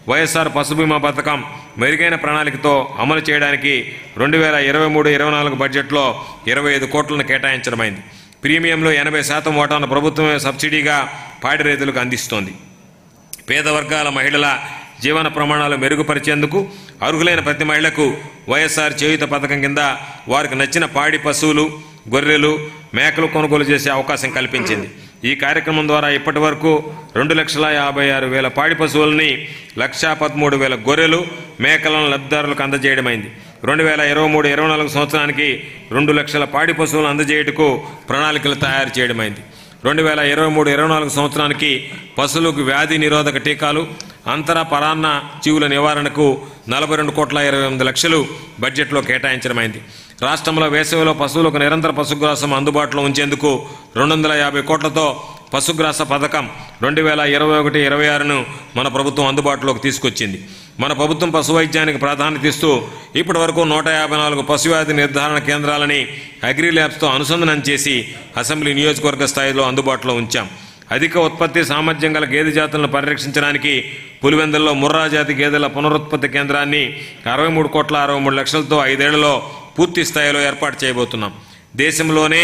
వైఎస్ఆర్ పశు బీమా పథకం మెరుగైన ప్రణాళికతో అమలు చేయడానికి రెండు వేల ఇరవై మూడు ఇరవై నాలుగు బడ్జెట్లో ఇరవై ఐదు కోట్లను కేటాయించడమైంది ప్రీమియంలో ఎనభై శాతం ఓటాను ప్రభుత్వమే సబ్సిడీగా పాడి రైతులకు అందిస్తోంది పేద వర్గాల మహిళల జీవన ప్రమాణాలు మెరుగుపరిచేందుకు అర్హులైన ప్రతి మహిళకు వైఎస్ఆర్ చేయుత పథకం కింద వారికి నచ్చిన పాడి పశువులు గొర్రెలు మేకలు కొనుగోలు చేసే అవకాశం కల్పించింది ఈ కార్యక్రమం ద్వారా ఇప్పటి వరకు రెండు లక్షల యాభై ఆరు వేల పాడి పశువులని లక్షా పదమూడు వేల గొర్రెలు మేకలను లబ్ధిదారులకు అందజేయడమైంది రెండు వేల ఇరవై మూడు ఇరవై నాలుగు సంవత్సరానికి రెండు లక్షల పాడి పశువులను అందజేయటకు ప్రణాళికలు తయారు చేయడమైంది రెండు వేల ఇరవై మూడు ఇరవై నాలుగు సంవత్సరానికి పశువులకు వ్యాధి నిరోధక టీకాలు అంతర పరాన్న జీవుల నివారణకు నలభై రెండు కోట్ల ఇరవై ఎనిమిది లక్షలు బడ్జెట్లో కేటాయించడమైంది రాష్ట్రంలో వేసవిలో పశువులకు నిరంతర పశుగ్రాసం అందుబాటులో ఉంచేందుకు రెండు వందల యాభై కోట్లతో పశుగ్రాస పథకం రెండు వేల ఇరవై ఒకటి ఇరవై ఆరును మన ప్రభుత్వం అందుబాటులోకి తీసుకొచ్చింది మన ప్రభుత్వం పశు వైద్యానికి ప్రాధాన్యత ఇస్తూ ఇప్పటి వరకు నూట యాభై నాలుగు పశువ్యాధి నిర్ధారణ కేంద్రాలని అగ్రి ల్యాబ్స్తో అనుసంధానం చేసి అసెంబ్లీ నియోజకవర్గ స్థాయిలో అందుబాటులో ఉంచాం అధిక ఉత్పత్తి సామర్థ్యం గల గేదె జాతులను పరిరక్షించడానికి పులివెందుల్లో ముర్రా జాతి గేదెల పునరుత్పత్తి కేంద్రాన్ని అరవై మూడు కోట్ల అరవై మూడు లక్షలతో ఐదేళ్లలో పూర్తి స్థాయిలో ఏర్పాటు చేయబోతున్నాం దేశంలోనే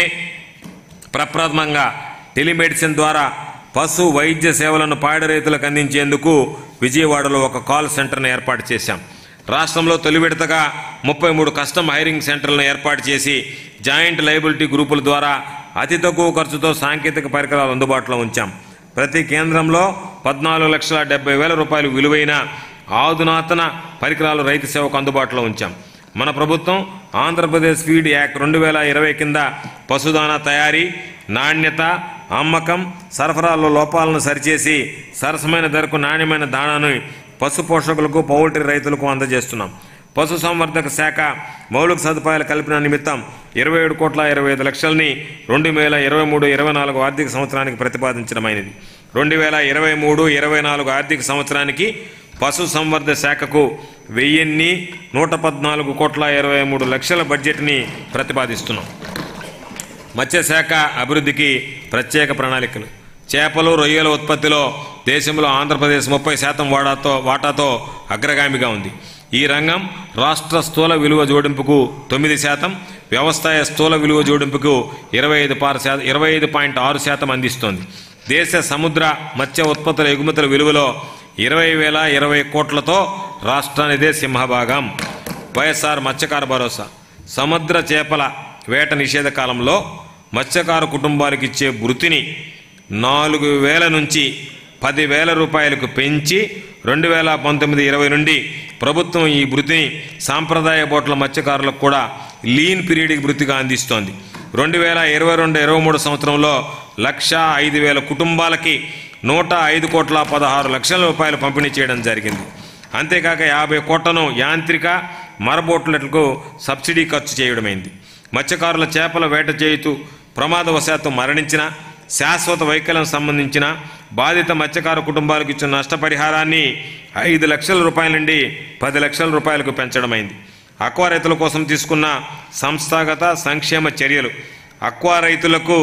ప్రప్రథమంగా టెలిమెడిసిన్ ద్వారా పశు వైద్య సేవలను పాడి రైతులకు అందించేందుకు విజయవాడలో ఒక కాల్ సెంటర్ను ఏర్పాటు చేశాం రాష్ట్రంలో తొలి విడతగా ముప్పై మూడు కస్టమ్ హైరింగ్ సెంటర్లను ఏర్పాటు చేసి జాయింట్ లైబిలిటీ గ్రూపుల ద్వారా అతి తక్కువ ఖర్చుతో సాంకేతిక పరికరాలు అందుబాటులో ఉంచాం ప్రతి కేంద్రంలో పద్నాలుగు లక్షల డెబ్బై వేల రూపాయలు విలువైన ఆధునాతన పరికరాలు రైతు సేవకు అందుబాటులో ఉంచాం మన ప్రభుత్వం ఆంధ్రప్రదేశ్ ఫీడ్ యాక్ట్ రెండు వేల ఇరవై కింద పశుదానా తయారీ నాణ్యత అమ్మకం సరఫరాలో లోపాలను సరిచేసి సరసమైన ధరకు నాణ్యమైన దాణాను పశు పోషకులకు పౌల్ట్రీ రైతులకు అందజేస్తున్నాం పశు సంవర్ధక శాఖ మౌలిక సదుపాయాల కల్పన నిమిత్తం ఇరవై ఏడు కోట్ల ఇరవై ఐదు లక్షల్ని రెండు వేల ఇరవై మూడు ఇరవై నాలుగు ఆర్థిక సంవత్సరానికి ప్రతిపాదించడమైనది రెండు వేల ఇరవై మూడు ఇరవై నాలుగు ఆర్థిక సంవత్సరానికి పశు సంవర్ధ శాఖకు వెయ్యిన్ని నూట పద్నాలుగు కోట్ల ఇరవై మూడు లక్షల బడ్జెట్ని ప్రతిపాదిస్తున్నాం మత్స్యశాఖ అభివృద్ధికి ప్రత్యేక ప్రణాళికలు చేపలు రొయ్యల ఉత్పత్తిలో దేశంలో ఆంధ్రప్రదేశ్ ముప్పై శాతం వాటాతో వాటాతో అగ్రగామిగా ఉంది ఈ రంగం రాష్ట్ర స్థూల విలువ జోడింపుకు తొమ్మిది శాతం వ్యవసాయ స్థూల విలువ జోడింపుకు ఇరవై ఐదు పారు శాతం ఇరవై ఐదు పాయింట్ ఆరు శాతం అందిస్తోంది దేశ సముద్ర మత్స్య ఉత్పత్తుల ఎగుమతుల విలువలో ఇరవై వేల ఇరవై కోట్లతో రాష్ట్రానిదే సింహభాగం వైఎస్ఆర్ మత్స్యకార భరోసా సముద్ర చేపల వేట నిషేధ కాలంలో మత్స్యకార కుటుంబాలకు ఇచ్చే వృత్తిని నాలుగు వేల నుంచి పదివేల రూపాయలకు పెంచి రెండు వేల పంతొమ్మిది ఇరవై నుండి ప్రభుత్వం ఈ వృత్తిని సాంప్రదాయ బోట్ల మత్స్యకారులకు కూడా లీన్ పీరియడ్ వృత్తిగా అందిస్తోంది రెండు వేల ఇరవై రెండు ఇరవై మూడు సంవత్సరంలో లక్ష ఐదు వేల కుటుంబాలకి నూట ఐదు కోట్ల పదహారు లక్షల రూపాయలు పంపిణీ చేయడం జరిగింది అంతేకాక యాభై కోట్లను యాంత్రిక మరబోట్లకు సబ్సిడీ ఖర్చు చేయడమైంది మత్స్యకారుల చేపల వేట చేయుతూ ప్రమాదవశాత్తు మరణించిన శాశ్వత వైకల్యం సంబంధించిన బాధిత మత్స్యకార కుటుంబాలకు ఇచ్చిన నష్టపరిహారాన్ని ఐదు లక్షల రూపాయల నుండి పది లక్షల రూపాయలకు పెంచడమైంది అక్వా రైతుల కోసం తీసుకున్న సంస్థాగత సంక్షేమ చర్యలు అక్వా రైతులకు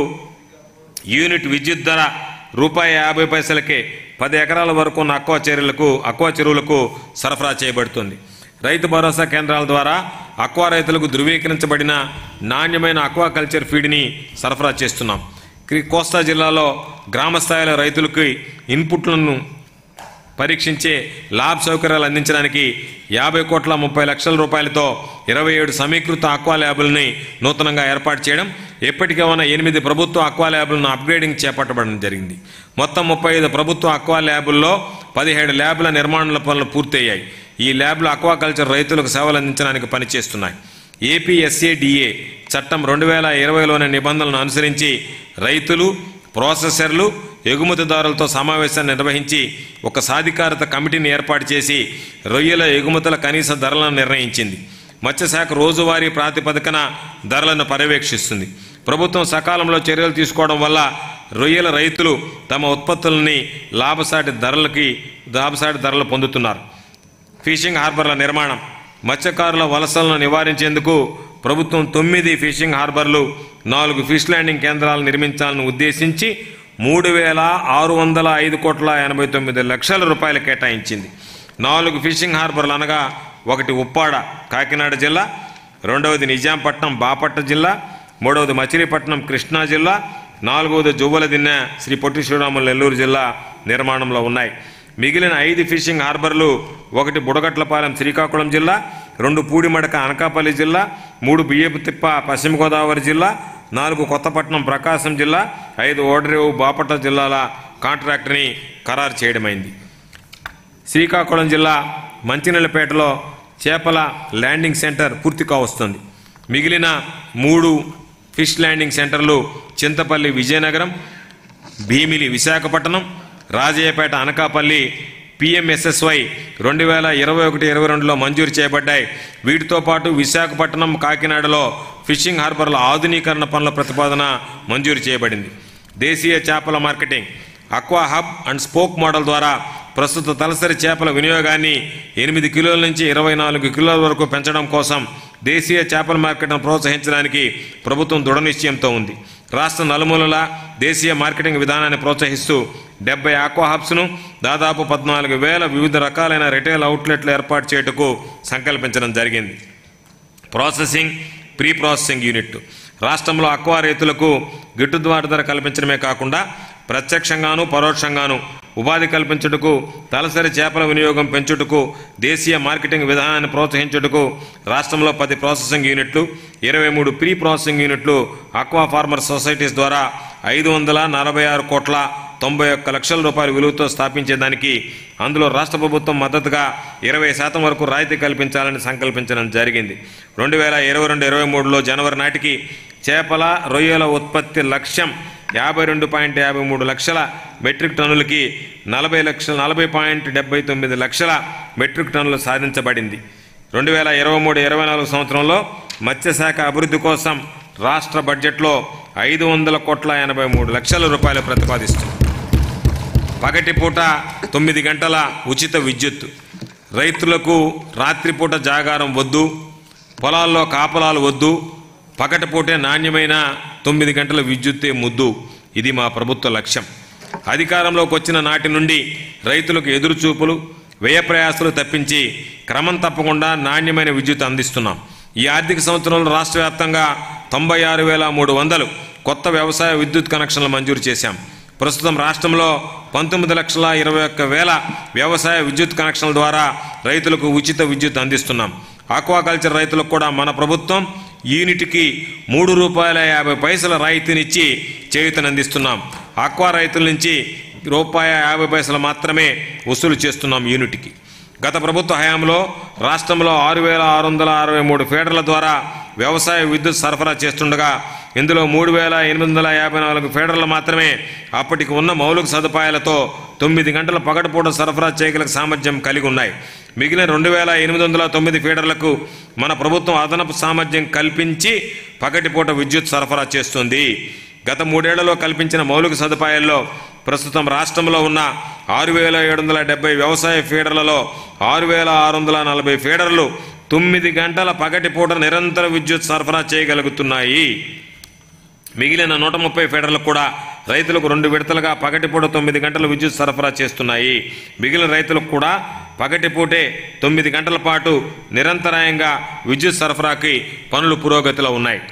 యూనిట్ విద్యుత్ ధర రూపాయి యాభై పైసలకే పది ఎకరాల వరకు ఉన్న అక్వా చర్యలకు అక్వా చెరువులకు సరఫరా చేయబడుతుంది రైతు భరోసా కేంద్రాల ద్వారా అక్వా రైతులకు ధృవీకరించబడిన నాణ్యమైన అక్వా కల్చర్ ఫీడ్ని సరఫరా చేస్తున్నాం క్రి- కోస్తా జిల్లాలో గ్రామ స్థాయిలో రైతులకి ఇన్పుట్లను పరీక్షించే ల్యాబ్ సౌకర్యాలు అందించడానికి యాభై కోట్ల ముప్పై లక్షల రూపాయలతో ఇరవై ఏడు సమీకృత అక్వా ల్యాబుల్ని నూతనంగా ఏర్పాటు చేయడం ఇప్పటికే ఉన్న ఎనిమిది ప్రభుత్వ అక్వా ల్యాబులను అప్గ్రేడింగ్ చేపట్టబడడం జరిగింది మొత్తం ముప్పై ఐదు ప్రభుత్వ అక్వా ల్యాబుల్లో పదిహేడు ల్యాబుల నిర్మాణ పనులు పూర్తయ్యాయి ఈ ల్యాబ్లు అక్వాకల్చర్ రైతులకు సేవలు అందించడానికి పనిచేస్తున్నాయి ఏపీఎస్ఏడిఏ చట్టం రెండు వేల ఇరవైలోని నిబంధనలను అనుసరించి రైతులు ప్రాసెసర్లు ఎగుమతిదారులతో సమావేశాన్ని నిర్వహించి ఒక సాధికారత కమిటీని ఏర్పాటు చేసి రొయ్యల ఎగుమతుల కనీస ధరలను నిర్ణయించింది మత్స్యశాఖ రోజువారీ ప్రాతిపదికన ధరలను పర్యవేక్షిస్తుంది ప్రభుత్వం సకాలంలో చర్యలు తీసుకోవడం వల్ల రొయ్యల రైతులు తమ ఉత్పత్తులని లాభసాటి ధరలకి లాభసాటి ధరలు పొందుతున్నారు ఫిషింగ్ హార్బర్ల నిర్మాణం మత్స్యకారుల వలసలను నివారించేందుకు ప్రభుత్వం తొమ్మిది ఫిషింగ్ హార్బర్లు నాలుగు ఫిష్ ల్యాండింగ్ కేంద్రాలు నిర్మించాలని ఉద్దేశించి మూడు వేల ఆరు వందల ఐదు కోట్ల ఎనభై తొమ్మిది లక్షల రూపాయలు కేటాయించింది నాలుగు ఫిషింగ్ హార్బర్లు అనగా ఒకటి ఉప్పాడ కాకినాడ జిల్లా రెండవది నిజాంపట్నం బాపట్ల జిల్లా మూడవది మచిలీపట్నం కృష్ణా జిల్లా నాలుగవది జువ్వలదిన్నె శ్రీ పొట్టి శ్రీరాములు నెల్లూరు జిల్లా నిర్మాణంలో ఉన్నాయి మిగిలిన ఐదు ఫిషింగ్ హార్బర్లు ఒకటి బుడగట్లపాలెం శ్రీకాకుళం జిల్లా రెండు పూడిమడక అనకాపల్లి జిల్లా మూడు బియ్యపు తిప్ప పశ్చిమ గోదావరి జిల్లా నాలుగు కొత్తపట్నం ప్రకాశం జిల్లా ఐదు ఓడరేవు బాపట్ల జిల్లాల కాంట్రాక్ట్ని ఖరారు చేయడమైంది శ్రీకాకుళం జిల్లా మంచినీళ్ళపేటలో చేపల ల్యాండింగ్ సెంటర్ పూర్తి కావస్తుంది మిగిలిన మూడు ఫిష్ ల్యాండింగ్ సెంటర్లు చింతపల్లి విజయనగరం భీమిలి విశాఖపట్నం రాజయ్యపేట అనకాపల్లి పిఎంఎస్ఎస్వై రెండు వేల ఇరవై ఒకటి ఇరవై రెండులో మంజూరు చేయబడ్డాయి వీటితో పాటు విశాఖపట్నం కాకినాడలో ఫిషింగ్ హార్బర్ల ఆధునీకరణ పనుల ప్రతిపాదన మంజూరు చేయబడింది దేశీయ చేపల marketing aqua hub and spoke model ద్వారా ప్రస్తుత తలసరి చేపల వినియోగాన్ని ఎనిమిది కిలోల నుంచి ఇరవై నాలుగు కిలోల వరకు పెంచడం కోసం దేశీయ చేపల మార్కెట్ను ప్రోత్సహించడానికి ప్రభుత్వం దృఢ నిశ్చయంతో ఉంది రాష్ట్ర నలుమూలల దేశీయ మార్కెటింగ్ విధానాన్ని ప్రోత్సహిస్తూ డెబ్బై ఆక్వా హబ్స్ను దాదాపు పద్నాలుగు వేల వివిధ రకాలైన రిటైల్ అవుట్లెట్లు ఏర్పాటు చేయుటకు సంకల్పించడం జరిగింది ప్రాసెసింగ్ ప్రీ ప్రాసెసింగ్ యూనిట్ రాష్ట్రంలో అక్వా రైతులకు గిట్టుబాటు ధర కల్పించడమే కాకుండా ప్రత్యక్షంగాను పరోక్షంగాను ఉపాధి కల్పించుటకు తలసరి చేపల వినియోగం పెంచుటకు దేశీయ మార్కెటింగ్ విధానాన్ని ప్రోత్సహించుటకు రాష్ట్రంలో పది ప్రాసెసింగ్ యూనిట్లు ఇరవై మూడు ప్రీ ప్రాసెసింగ్ యూనిట్లు అక్వా ఫార్మర్ సొసైటీస్ ద్వారా ఐదు వందల నలభై ఆరు కోట్ల తొంభై ఒక్క లక్షల రూపాయల విలువతో స్థాపించేదానికి అందులో రాష్ట్ర ప్రభుత్వం మద్దతుగా ఇరవై శాతం వరకు రాయితీ కల్పించాలని సంకల్పించడం జరిగింది రెండు వేల ఇరవై రెండు ఇరవై మూడులో జనవరి నాటికి చేపల రొయ్యల ఉత్పత్తి లక్ష్యం యాభై రెండు పాయింట్ యాభై మూడు లక్షల మెట్రిక్ టన్నులకి నలభై లక్షల నలభై పాయింట్ డెబ్బై తొమ్మిది లక్షల మెట్రిక్ టన్నులు సాధించబడింది రెండు వేల ఇరవై మూడు ఇరవై నాలుగు సంవత్సరంలో మత్స్యశాఖ అభివృద్ధి కోసం రాష్ట్ర బడ్జెట్లో ఐదు వందల కోట్ల ఎనభై మూడు లక్షల రూపాయలు ప్రతిపాదిస్తుంది పగటిపూట తొమ్మిది గంటల ఉచిత విద్యుత్ రైతులకు రాత్రిపూట జాగారం వద్దు పొలాల్లో కాపలాలు వద్దు పగటిపూటే నాణ్యమైన తొమ్మిది గంటల విద్యుత్తే ముద్దు ఇది మా ప్రభుత్వ లక్ష్యం అధికారంలోకి వచ్చిన నాటి నుండి రైతులకు ఎదురుచూపులు వ్యయ ప్రయాసాలు తప్పించి క్రమం తప్పకుండా నాణ్యమైన విద్యుత్ అందిస్తున్నాం ఈ ఆర్థిక సంవత్సరంలో రాష్ట్ర వ్యాప్తంగా తొంభై ఆరు వేల మూడు వందలు కొత్త వ్యవసాయ విద్యుత్ కనెక్షన్లు మంజూరు చేశాం ప్రస్తుతం రాష్ట్రంలో పంతొమ్మిది లక్షల ఇరవై ఒక్క వేల వ్యవసాయ విద్యుత్ కనెక్షన్ల ద్వారా రైతులకు ఉచిత విద్యుత్ అందిస్తున్నాం ఆక్వాకల్చర్ రైతులకు కూడా మన ప్రభుత్వం యూనిట్కి మూడు రూపాయల యాభై పైసల రాయితీనిచ్చి చేయూతనందిస్తున్నాం ఆక్వా రైతుల నుంచి రూపాయ యాభై పైసలు మాత్రమే వసూలు చేస్తున్నాం యూనిట్కి గత ప్రభుత్వ హయాంలో రాష్ట్రంలో ఆరు వేల ఆరు వందల అరవై మూడు ఫీడర్ల ద్వారా వ్యవసాయ విద్యుత్ సరఫరా చేస్తుండగా ఇందులో మూడు వేల ఎనిమిది వందల యాభై నాలుగు ఫీడర్లు మాత్రమే అప్పటికి ఉన్న మౌలిక సదుపాయాలతో తొమ్మిది గంటల పగటిపూట సరఫరా చేయగల సామర్థ్యం కలిగి ఉన్నాయి మిగిలిన రెండు వేల ఎనిమిది వందల తొమ్మిది ఫీడర్లకు మన ప్రభుత్వం అదనపు సామర్థ్యం కల్పించి పగటిపూట విద్యుత్ సరఫరా చేస్తుంది గత మూడేళ్లలో కల్పించిన మౌలిక సదుపాయాల్లో ప్రస్తుతం రాష్ట్రంలో ఉన్న ఆరు వేల ఏడు వందల డెబ్బై వ్యవసాయ ఫీడర్లలో ఆరు వేల ఆరు వందల నలభై ఫీడర్లు తొమ్మిది గంటల పగటిపూట నిరంతర విద్యుత్ సరఫరా చేయగలుగుతున్నాయి మిగిలిన నూట ముప్పై ఫీడర్లకు కూడా రైతులకు రెండు విడతలుగా పగటిపూట తొమ్మిది గంటల విద్యుత్ సరఫరా చేస్తున్నాయి మిగిలిన రైతులకు కూడా పగటిపూటే తొమ్మిది గంటల పాటు నిరంతరాయంగా విద్యుత్ సరఫరాకి పనులు పురోగతిలో ఉన్నాయి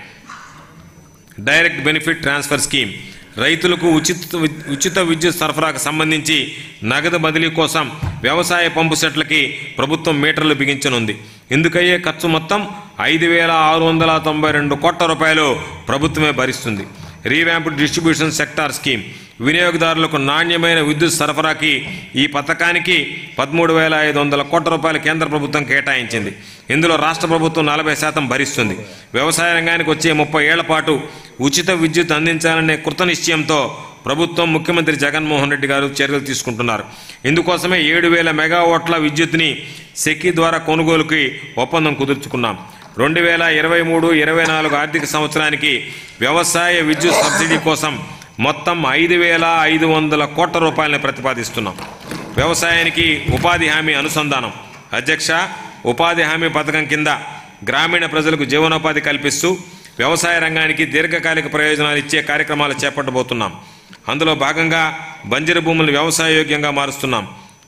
డైరెక్ట్ బెనిఫిట్ ట్రాన్స్ఫర్ స్కీమ్ రైతులకు ఉచిత వి- ఉచిత విద్యుత్ సరఫరాకు సంబంధించి నగదు బదిలీ కోసం వ్యవసాయ పంపు సెట్లకి ప్రభుత్వం మీటర్లు బిగించనుంది ఇందుకయ్యే ఖర్చు మొత్తం ఐదు వేల ఆరు వందల తొంభై రెండు కోట్ల రూపాయలు ప్రభుత్వమే భరిస్తుంది రీవ్యాంప్డ్ డిస్ట్రిబ్యూషన్ సెక్టార్ స్కీమ్ వినియోగదారులకు నాణ్యమైన విద్యుత్ సరఫరాకి ఈ పథకానికి పదమూడు వేల ఐదు వందల కోట్ల రూపాయలు కేంద్ర ప్రభుత్వం కేటాయించింది ఇందులో రాష్ట్ర ప్రభుత్వం నలభై శాతం భరిస్తుంది వ్యవసాయ రంగానికి వచ్చే ముప్పై ఏళ్ల పాటు ఉచిత విద్యుత్ అందించాలనే కృత నిశ్చయంతో ప్రభుత్వం ముఖ్యమంత్రి జగన్మోహన్ రెడ్డి గారు చర్యలు తీసుకుంటున్నారు ఇందుకోసమే ఏడు వేల మెగావాట్ల విద్యుత్ని సెక్కి ద్వారా కొనుగోలుకి ఒప్పందం కుదుర్చుకున్నాం రెండు వేల ఇరవై మూడు ఇరవై నాలుగు ఆర్థిక సంవత్సరానికి వ్యవసాయ విద్యుత్ సబ్సిడీ కోసం మొత్తం ఐదు వేల ఐదు వందల కోట్ల రూపాయలను ప్రతిపాదిస్తున్నాం వ్యవసాయానికి ఉపాధి హామీ అనుసంధానం అధ్యక్ష ఉపాధి హామీ పథకం కింద గ్రామీణ ప్రజలకు జీవనోపాధి కల్పిస్తూ వ్యవసాయ రంగానికి దీర్ఘకాలిక ప్రయోజనాలు ఇచ్చే కార్యక్రమాలు చేపట్టబోతున్నాం అందులో భాగంగా బంజరు భూములను వ్యవసాయ యోగ్యంగా మారుస్తున్నాం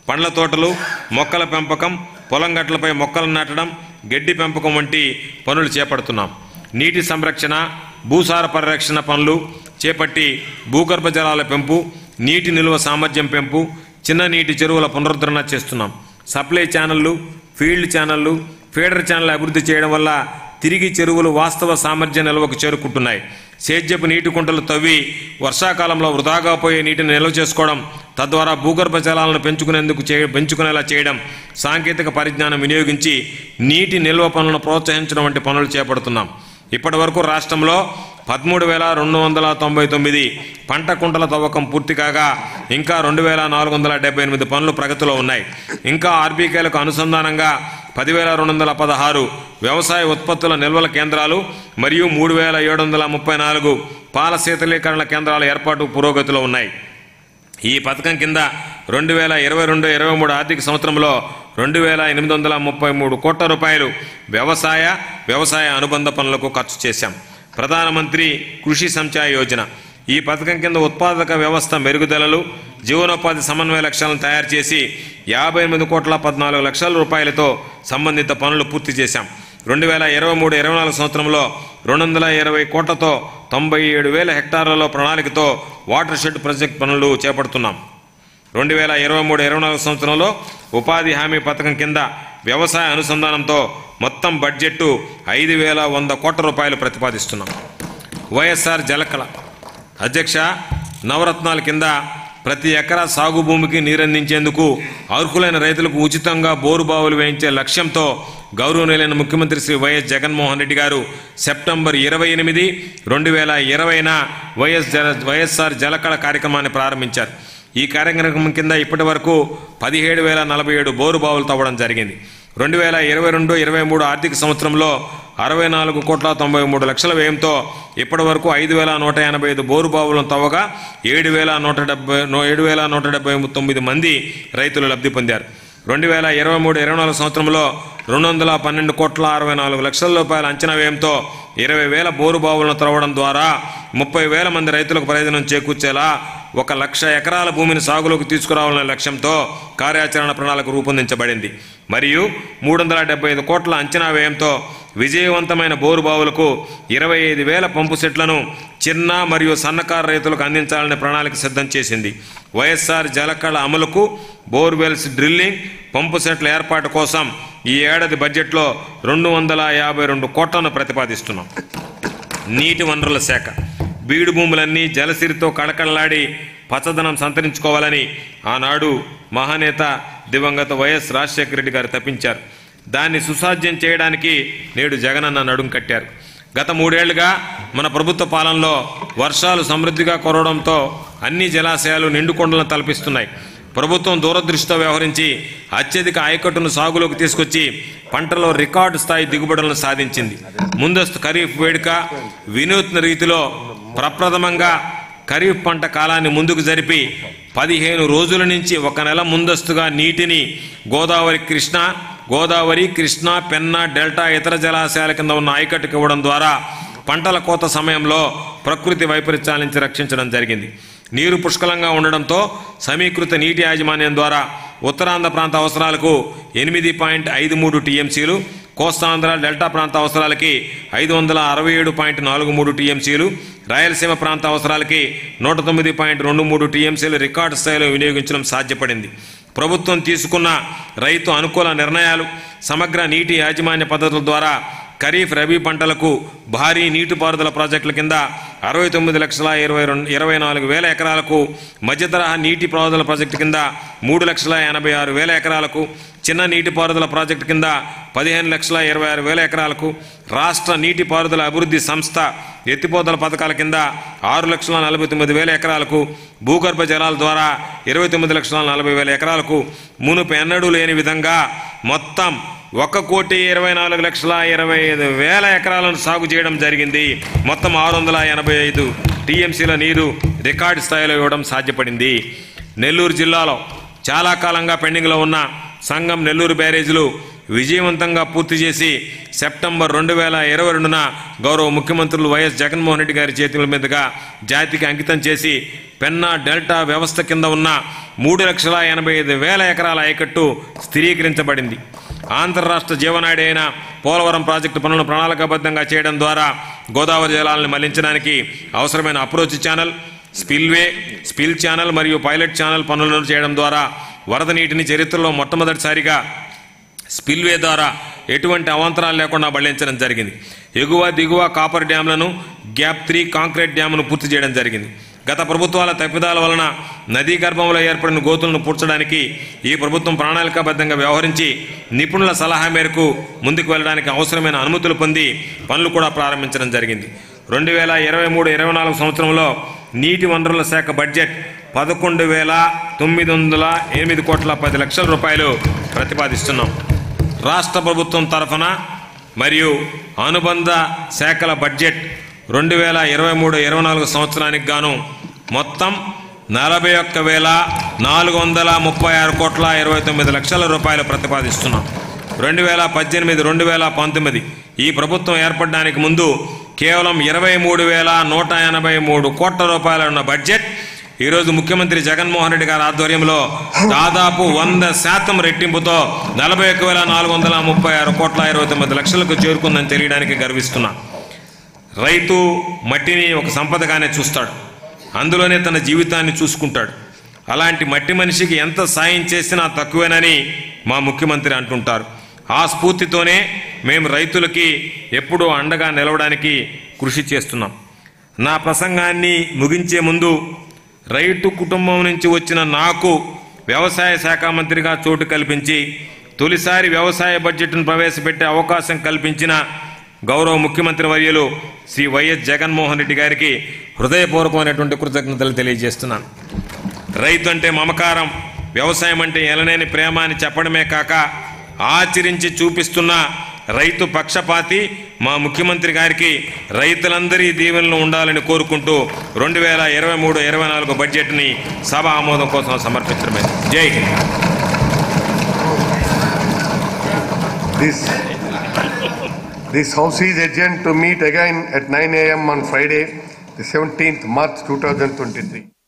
పండ్ల తోటలు మొక్కల పెంపకం పొలం గట్లపై మొక్కలు నాటడం గడ్డి పెంపకం వంటి పనులు చేపడుతున్నాం నీటి సంరక్షణ భూసార పరిరక్షణ పనులు చేపట్టి భూగర్భ జలాల పెంపు నీటి నిల్వ సామర్థ్యం పెంపు చిన్న నీటి చెరువుల పునరుద్ధరణ చేస్తున్నాం సప్లై ఛానళ్లు ఫీల్డ్ ఛానళ్లు ఫీడర్ ఛానల్ అభివృద్ధి చేయడం వల్ల తిరిగి చెరువులు వాస్తవ సామర్థ్య నిల్వకు చేరుకుంటున్నాయి సేద్యపు నీటి కుంటలు తవ్వి వర్షాకాలంలో వృధాగా పోయే నీటిని నిల్వ చేసుకోవడం తద్వారా భూగర్భ జలాలను పెంచుకునేందుకు చే పెంచుకునేలా చేయడం సాంకేతిక పరిజ్ఞానం వినియోగించి నీటి నిల్వ పనులను ప్రోత్సహించడం వంటి పనులు చేపడుతున్నాం ఇప్పటి వరకు రాష్ట్రంలో పదమూడు వేల రెండు వందల తొంభై తొమ్మిది పంట కుంటల తవ్వకం పూర్తి కాగా ఇంకా రెండు వేల నాలుగు వందల డెబ్బై ఎనిమిది పనులు ప్రగతిలో ఉన్నాయి ఇంకా ఆర్బీకేలకు అనుసంధానంగా పదివేల రెండు వందల పదహారు వ్యవసాయ ఉత్పత్తుల నిల్వల కేంద్రాలు మరియు మూడు వేల ఏడు వందల ముప్పై నాలుగు పాల శీతలీకరణ కేంద్రాల ఏర్పాటు పురోగతిలో ఉన్నాయి ఈ పథకం కింద రెండు వేల ఇరవై రెండు ఇరవై మూడు ఆర్థిక సంవత్సరంలో రెండు వేల ఎనిమిది వందల ముప్పై మూడు కోట్ల రూపాయలు వ్యవసాయ వ్యవసాయ అనుబంధ పనులకు ఖర్చు చేశాం ప్రధానమంత్రి కృషి సంచయ యోజన ఈ పథకం కింద ఉత్పాదక వ్యవస్థ మెరుగుదలలు జీవనోపాధి సమన్వయ లక్ష్యాలను తయారు చేసి యాభై ఎనిమిది కోట్ల పద్నాలుగు లక్షల రూపాయలతో సంబంధిత పనులు పూర్తి చేశాం రెండు వేల ఇరవై మూడు ఇరవై నాలుగు సంవత్సరంలో రెండు వందల ఇరవై కోట్లతో తొంభై ఏడు వేల హెక్టార్లలో ప్రణాళికతో వాటర్ షెడ్ ప్రాజెక్ట్ పనులు చేపడుతున్నాం రెండు వేల ఇరవై మూడు ఇరవై నాలుగు సంవత్సరంలో ఉపాధి హామీ పథకం కింద వ్యవసాయ అనుసంధానంతో మొత్తం బడ్జెట్ ఐదు వేల వంద కోట్ల రూపాయలు ప్రతిపాదిస్తున్నాం వైఎస్ఆర్ జలకళ అధ్యక్ష నవరత్నాల కింద ప్రతి ఎకరా సాగు భూమికి నీరందించేందుకు అర్హులైన రైతులకు ఉచితంగా బోరు బావులు వేయించే లక్ష్యంతో గౌరవనీయులైన ముఖ్యమంత్రి శ్రీ వైఎస్ జగన్మోహన్ రెడ్డి గారు సెప్టెంబర్ ఇరవై ఎనిమిది రెండు వేల ఇరవైన వైఎస్ జల వైఎస్ఆర్ జలకళ కార్యక్రమాన్ని ప్రారంభించారు ఈ కార్యక్రమం కింద ఇప్పటి వరకు పదిహేడు వేల నలభై ఏడు బోరు బావులు తవ్వడం జరిగింది రెండు వేల ఇరవై రెండు ఇరవై మూడు ఆర్థిక సంవత్సరంలో అరవై నాలుగు కోట్ల తొంభై మూడు లక్షల వ్యయంతో ఇప్పటి వరకు ఐదు వేల నూట ఎనభై ఐదు బోరు బావులను తవ్వగా ఏడు వేల నూట డెబ్బై ఏడు వేల నూట డెబ్బై తొమ్మిది మంది రైతులు లబ్ధి పొందారు రెండు వేల ఇరవై మూడు ఇరవై నాలుగు సంవత్సరంలో రెండు వందల పన్నెండు కోట్ల అరవై నాలుగు లక్షల రూపాయల అంచనా వ్యయంతో ఇరవై వేల బోరు బావులను త్రవ్వడం ద్వారా ముప్పై వేల మంది రైతులకు ప్రయోజనం చేకూర్చేలా ఒక లక్ష ఎకరాల భూమిని సాగులోకి తీసుకురావాలనే లక్ష్యంతో కార్యాచరణ ప్రణాళిక రూపొందించబడింది మరియు మూడు వందల డెబ్బై ఐదు కోట్ల అంచనా వ్యయంతో విజయవంతమైన బోరు బావులకు ఇరవై ఐదు వేల పంపు సెట్లను చిన్న మరియు సన్నకారు రైతులకు అందించాలనే ప్రణాళిక సిద్ధం చేసింది వైఎస్ఆర్ జలకళ అమలుకు బోర్వెల్స్ డ్రిల్లింగ్ పంపు సెట్ల ఏర్పాటు కోసం ఈ ఏడాది బడ్జెట్లో రెండు వందల యాభై రెండు కోట్లను ప్రతిపాదిస్తున్నాం నీటి వనరుల శాఖ బీడు భూములన్నీ జలసిరితో కళకళలాడి పచ్చదనం సంతరించుకోవాలని ఆనాడు మహానేత దివంగత వైఎస్ రాజశేఖర రెడ్డి గారు తప్పించారు దాన్ని సుసాధ్యం చేయడానికి నేడు జగనన్న నడుం కట్టారు గత మూడేళ్లుగా మన ప్రభుత్వ పాలనలో వర్షాలు సమృద్ధిగా కురవడంతో అన్ని జలాశయాలు నిండుకొండలను తలపిస్తున్నాయి ప్రభుత్వం దూరదృష్టితో వ్యవహరించి అత్యధిక ఆయకట్టును సాగులోకి తీసుకొచ్చి పంటలో రికార్డు స్థాయి దిగుబడులను సాధించింది ముందస్తు ఖరీఫ్ వేడుక వినూత్న రీతిలో ప్రప్రథమంగా ఖరీఫ్ పంట కాలాన్ని ముందుకు జరిపి పదిహేను రోజుల నుంచి ఒక నెల ముందస్తుగా నీటిని గోదావరి కృష్ణ గోదావరి కృష్ణ పెన్నా డెల్టా ఇతర జలాశయాల కింద ఉన్న ఆయకట్టుకు ఇవ్వడం ద్వారా పంటల కోత సమయంలో ప్రకృతి వైపరీత్యాల నుంచి రక్షించడం జరిగింది నీరు పుష్కలంగా ఉండడంతో సమీకృత నీటి యాజమాన్యం ద్వారా ఉత్తరాంధ్ర ప్రాంత అవసరాలకు ఎనిమిది పాయింట్ ఐదు మూడు టీఎంసీలు కోస్తాంధ్ర డెల్టా ప్రాంత అవసరాలకి ఐదు వందల అరవై ఏడు పాయింట్ నాలుగు మూడు టీఎంసీలు రాయలసీమ ప్రాంత అవసరాలకి నూట తొమ్మిది పాయింట్ రెండు మూడు టీఎంసీలు రికార్డు స్థాయిలో వినియోగించడం సాధ్యపడింది ప్రభుత్వం తీసుకున్న రైతు అనుకూల నిర్ణయాలు సమగ్ర నీటి యాజమాన్య పద్ధతుల ద్వారా ఖరీఫ్ రబీ పంటలకు భారీ నీటిపారుదల ప్రాజెక్టుల కింద అరవై తొమ్మిది లక్షల ఇరవై రెండు ఇరవై నాలుగు వేల ఎకరాలకు మధ్యతరహా నీటి పారుదల ప్రాజెక్టు కింద మూడు లక్షల ఎనభై ఆరు వేల ఎకరాలకు చిన్న నీటిపారుదల ప్రాజెక్టు కింద పదిహేను లక్షల ఇరవై ఆరు వేల ఎకరాలకు రాష్ట్ర నీటిపారుదల అభివృద్ధి సంస్థ ఎత్తిపోతల పథకాల కింద ఆరు లక్షల నలభై తొమ్మిది వేల ఎకరాలకు భూగర్భ జలాల ద్వారా ఇరవై తొమ్మిది లక్షల నలభై వేల ఎకరాలకు మునుపు ఎన్నడూ లేని విధంగా మొత్తం ఒక కోటి ఇరవై నాలుగు లక్షల ఇరవై ఐదు వేల ఎకరాలను సాగు చేయడం జరిగింది మొత్తం ఆరు వందల ఎనభై ఐదు టీఎంసీల నీరు రికార్డు స్థాయిలో ఇవ్వడం సాధ్యపడింది నెల్లూరు జిల్లాలో చాలా కాలంగా పెండింగ్లో ఉన్న సంఘం నెల్లూరు బ్యారేజీలు విజయవంతంగా పూర్తి చేసి సెప్టెంబర్ రెండు వేల ఇరవై రెండున గౌరవ ముఖ్యమంత్రులు వైఎస్ జగన్మోహన్ రెడ్డి గారి చేతుల మీదుగా జాతికి అంకితం చేసి పెన్నా డెల్టా వ్యవస్థ కింద ఉన్న మూడు లక్షల ఎనభై ఐదు వేల ఎకరాల ఆయకట్టు స్థిరీకరించబడింది ఆంధ్ర రాష్ట్ర జీవనాడి అయిన పోలవరం ప్రాజెక్టు పనులను ప్రణాళికాబద్ధంగా చేయడం ద్వారా గోదావరి జలాలను మళ్లించడానికి అవసరమైన approach channel spillway spill channel మరియు పైలట్ ఛానల్ పనులను చేయడం ద్వారా వరద నీటిని చరిత్రలో మొట్టమొదటిసారిగా స్పిల్వే ద్వారా ఎటువంటి అవాంతరాలు లేకుండా మళ్లించడం జరిగింది ఎగువ దిగువ కాపర్ డ్యాంలను గ్యాప్ త్రీ కాంక్రీట్ డ్యామును పూర్తి చేయడం జరిగింది గత ప్రభుత్వాల తప్పిదాల వలన నదీ గర్భంలో ఏర్పడిన గోతులను పూడ్చడానికి ఈ ప్రభుత్వం ప్రణాళికాబద్ధంగా వ్యవహరించి నిపుణుల సలహా మేరకు ముందుకు వెళ్ళడానికి అవసరమైన అనుమతులు పొంది పనులు కూడా ప్రారంభించడం జరిగింది రెండు వేల ఇరవై మూడు ఇరవై నాలుగు సంవత్సరంలో నీటి వనరుల శాఖ బడ్జెట్ పదకొండు వేల తొమ్మిది వందల ఎనిమిది కోట్ల పది లక్షల రూపాయలు ప్రతిపాదిస్తున్నాం రాష్ట్ర ప్రభుత్వం తరఫున మరియు అనుబంధ శాఖల బడ్జెట్ రెండు వేల ఇరవై మూడు ఇరవై నాలుగు సంవత్సరానికి గాను మొత్తం నలభై ఒక్క వేల నాలుగు వందల ముప్పై ఆరు కోట్ల ఇరవై తొమ్మిది లక్షల రూపాయలు ప్రతిపాదిస్తున్నాం రెండు వేల పద్దెనిమిది రెండు వేల పంతొమ్మిది ఈ ప్రభుత్వం ఏర్పడడానికి ముందు కేవలం ఇరవై మూడు వేల నూట ఎనభై మూడు కోట్ల రూపాయలు ఉన్న బడ్జెట్ ఈరోజు ముఖ్యమంత్రి జగన్మోహన్ రెడ్డి గారి ఆధ్వర్యంలో దాదాపు వంద శాతం రెట్టింపుతో నలభై ఒక్క వేల నాలుగు వందల ముప్పై ఆరు కోట్ల ఇరవై తొమ్మిది లక్షలకు చేరుకుందని తెలియడానికి గర్విస్తున్నా రైతు మట్టిని ఒక సంపదగానే చూస్తాడు అందులోనే తన జీవితాన్ని చూసుకుంటాడు అలాంటి మట్టి మనిషికి ఎంత సాయం చేసినా తక్కువేనని మా ముఖ్యమంత్రి అంటుంటారు ఆ స్ఫూర్తితోనే మేము రైతులకి ఎప్పుడూ అండగా నిలవడానికి కృషి చేస్తున్నాం నా ప్రసంగాన్ని ముగించే ముందు రైతు కుటుంబం నుంచి వచ్చిన నాకు వ్యవసాయ శాఖ మంత్రిగా చోటు కల్పించి తొలిసారి వ్యవసాయ బడ్జెట్ను ప్రవేశపెట్టే అవకాశం కల్పించిన గౌరవ ముఖ్యమంత్రి వర్యులు శ్రీ వైఎస్ జగన్మోహన్ రెడ్డి గారికి హృదయపూర్వకమైనటువంటి కృతజ్ఞతలు తెలియజేస్తున్నాను రైతు అంటే మమకారం వ్యవసాయం అంటే ఎలనేని ప్రేమ అని చెప్పడమే కాక ఆచరించి చూపిస్తున్న రైతు పక్షపాతి మా ముఖ్యమంత్రి గారికి రైతులందరి దీవెనలు ఉండాలని కోరుకుంటూ రెండు వేల ఇరవై మూడు ఇరవై నాలుగు బడ్జెట్ని సభ ఆమోదం కోసం సమర్పించడమైంది జై Hind This, this house is adjourned to meet again at 9 a.m. on Friday, the 17th March 2023.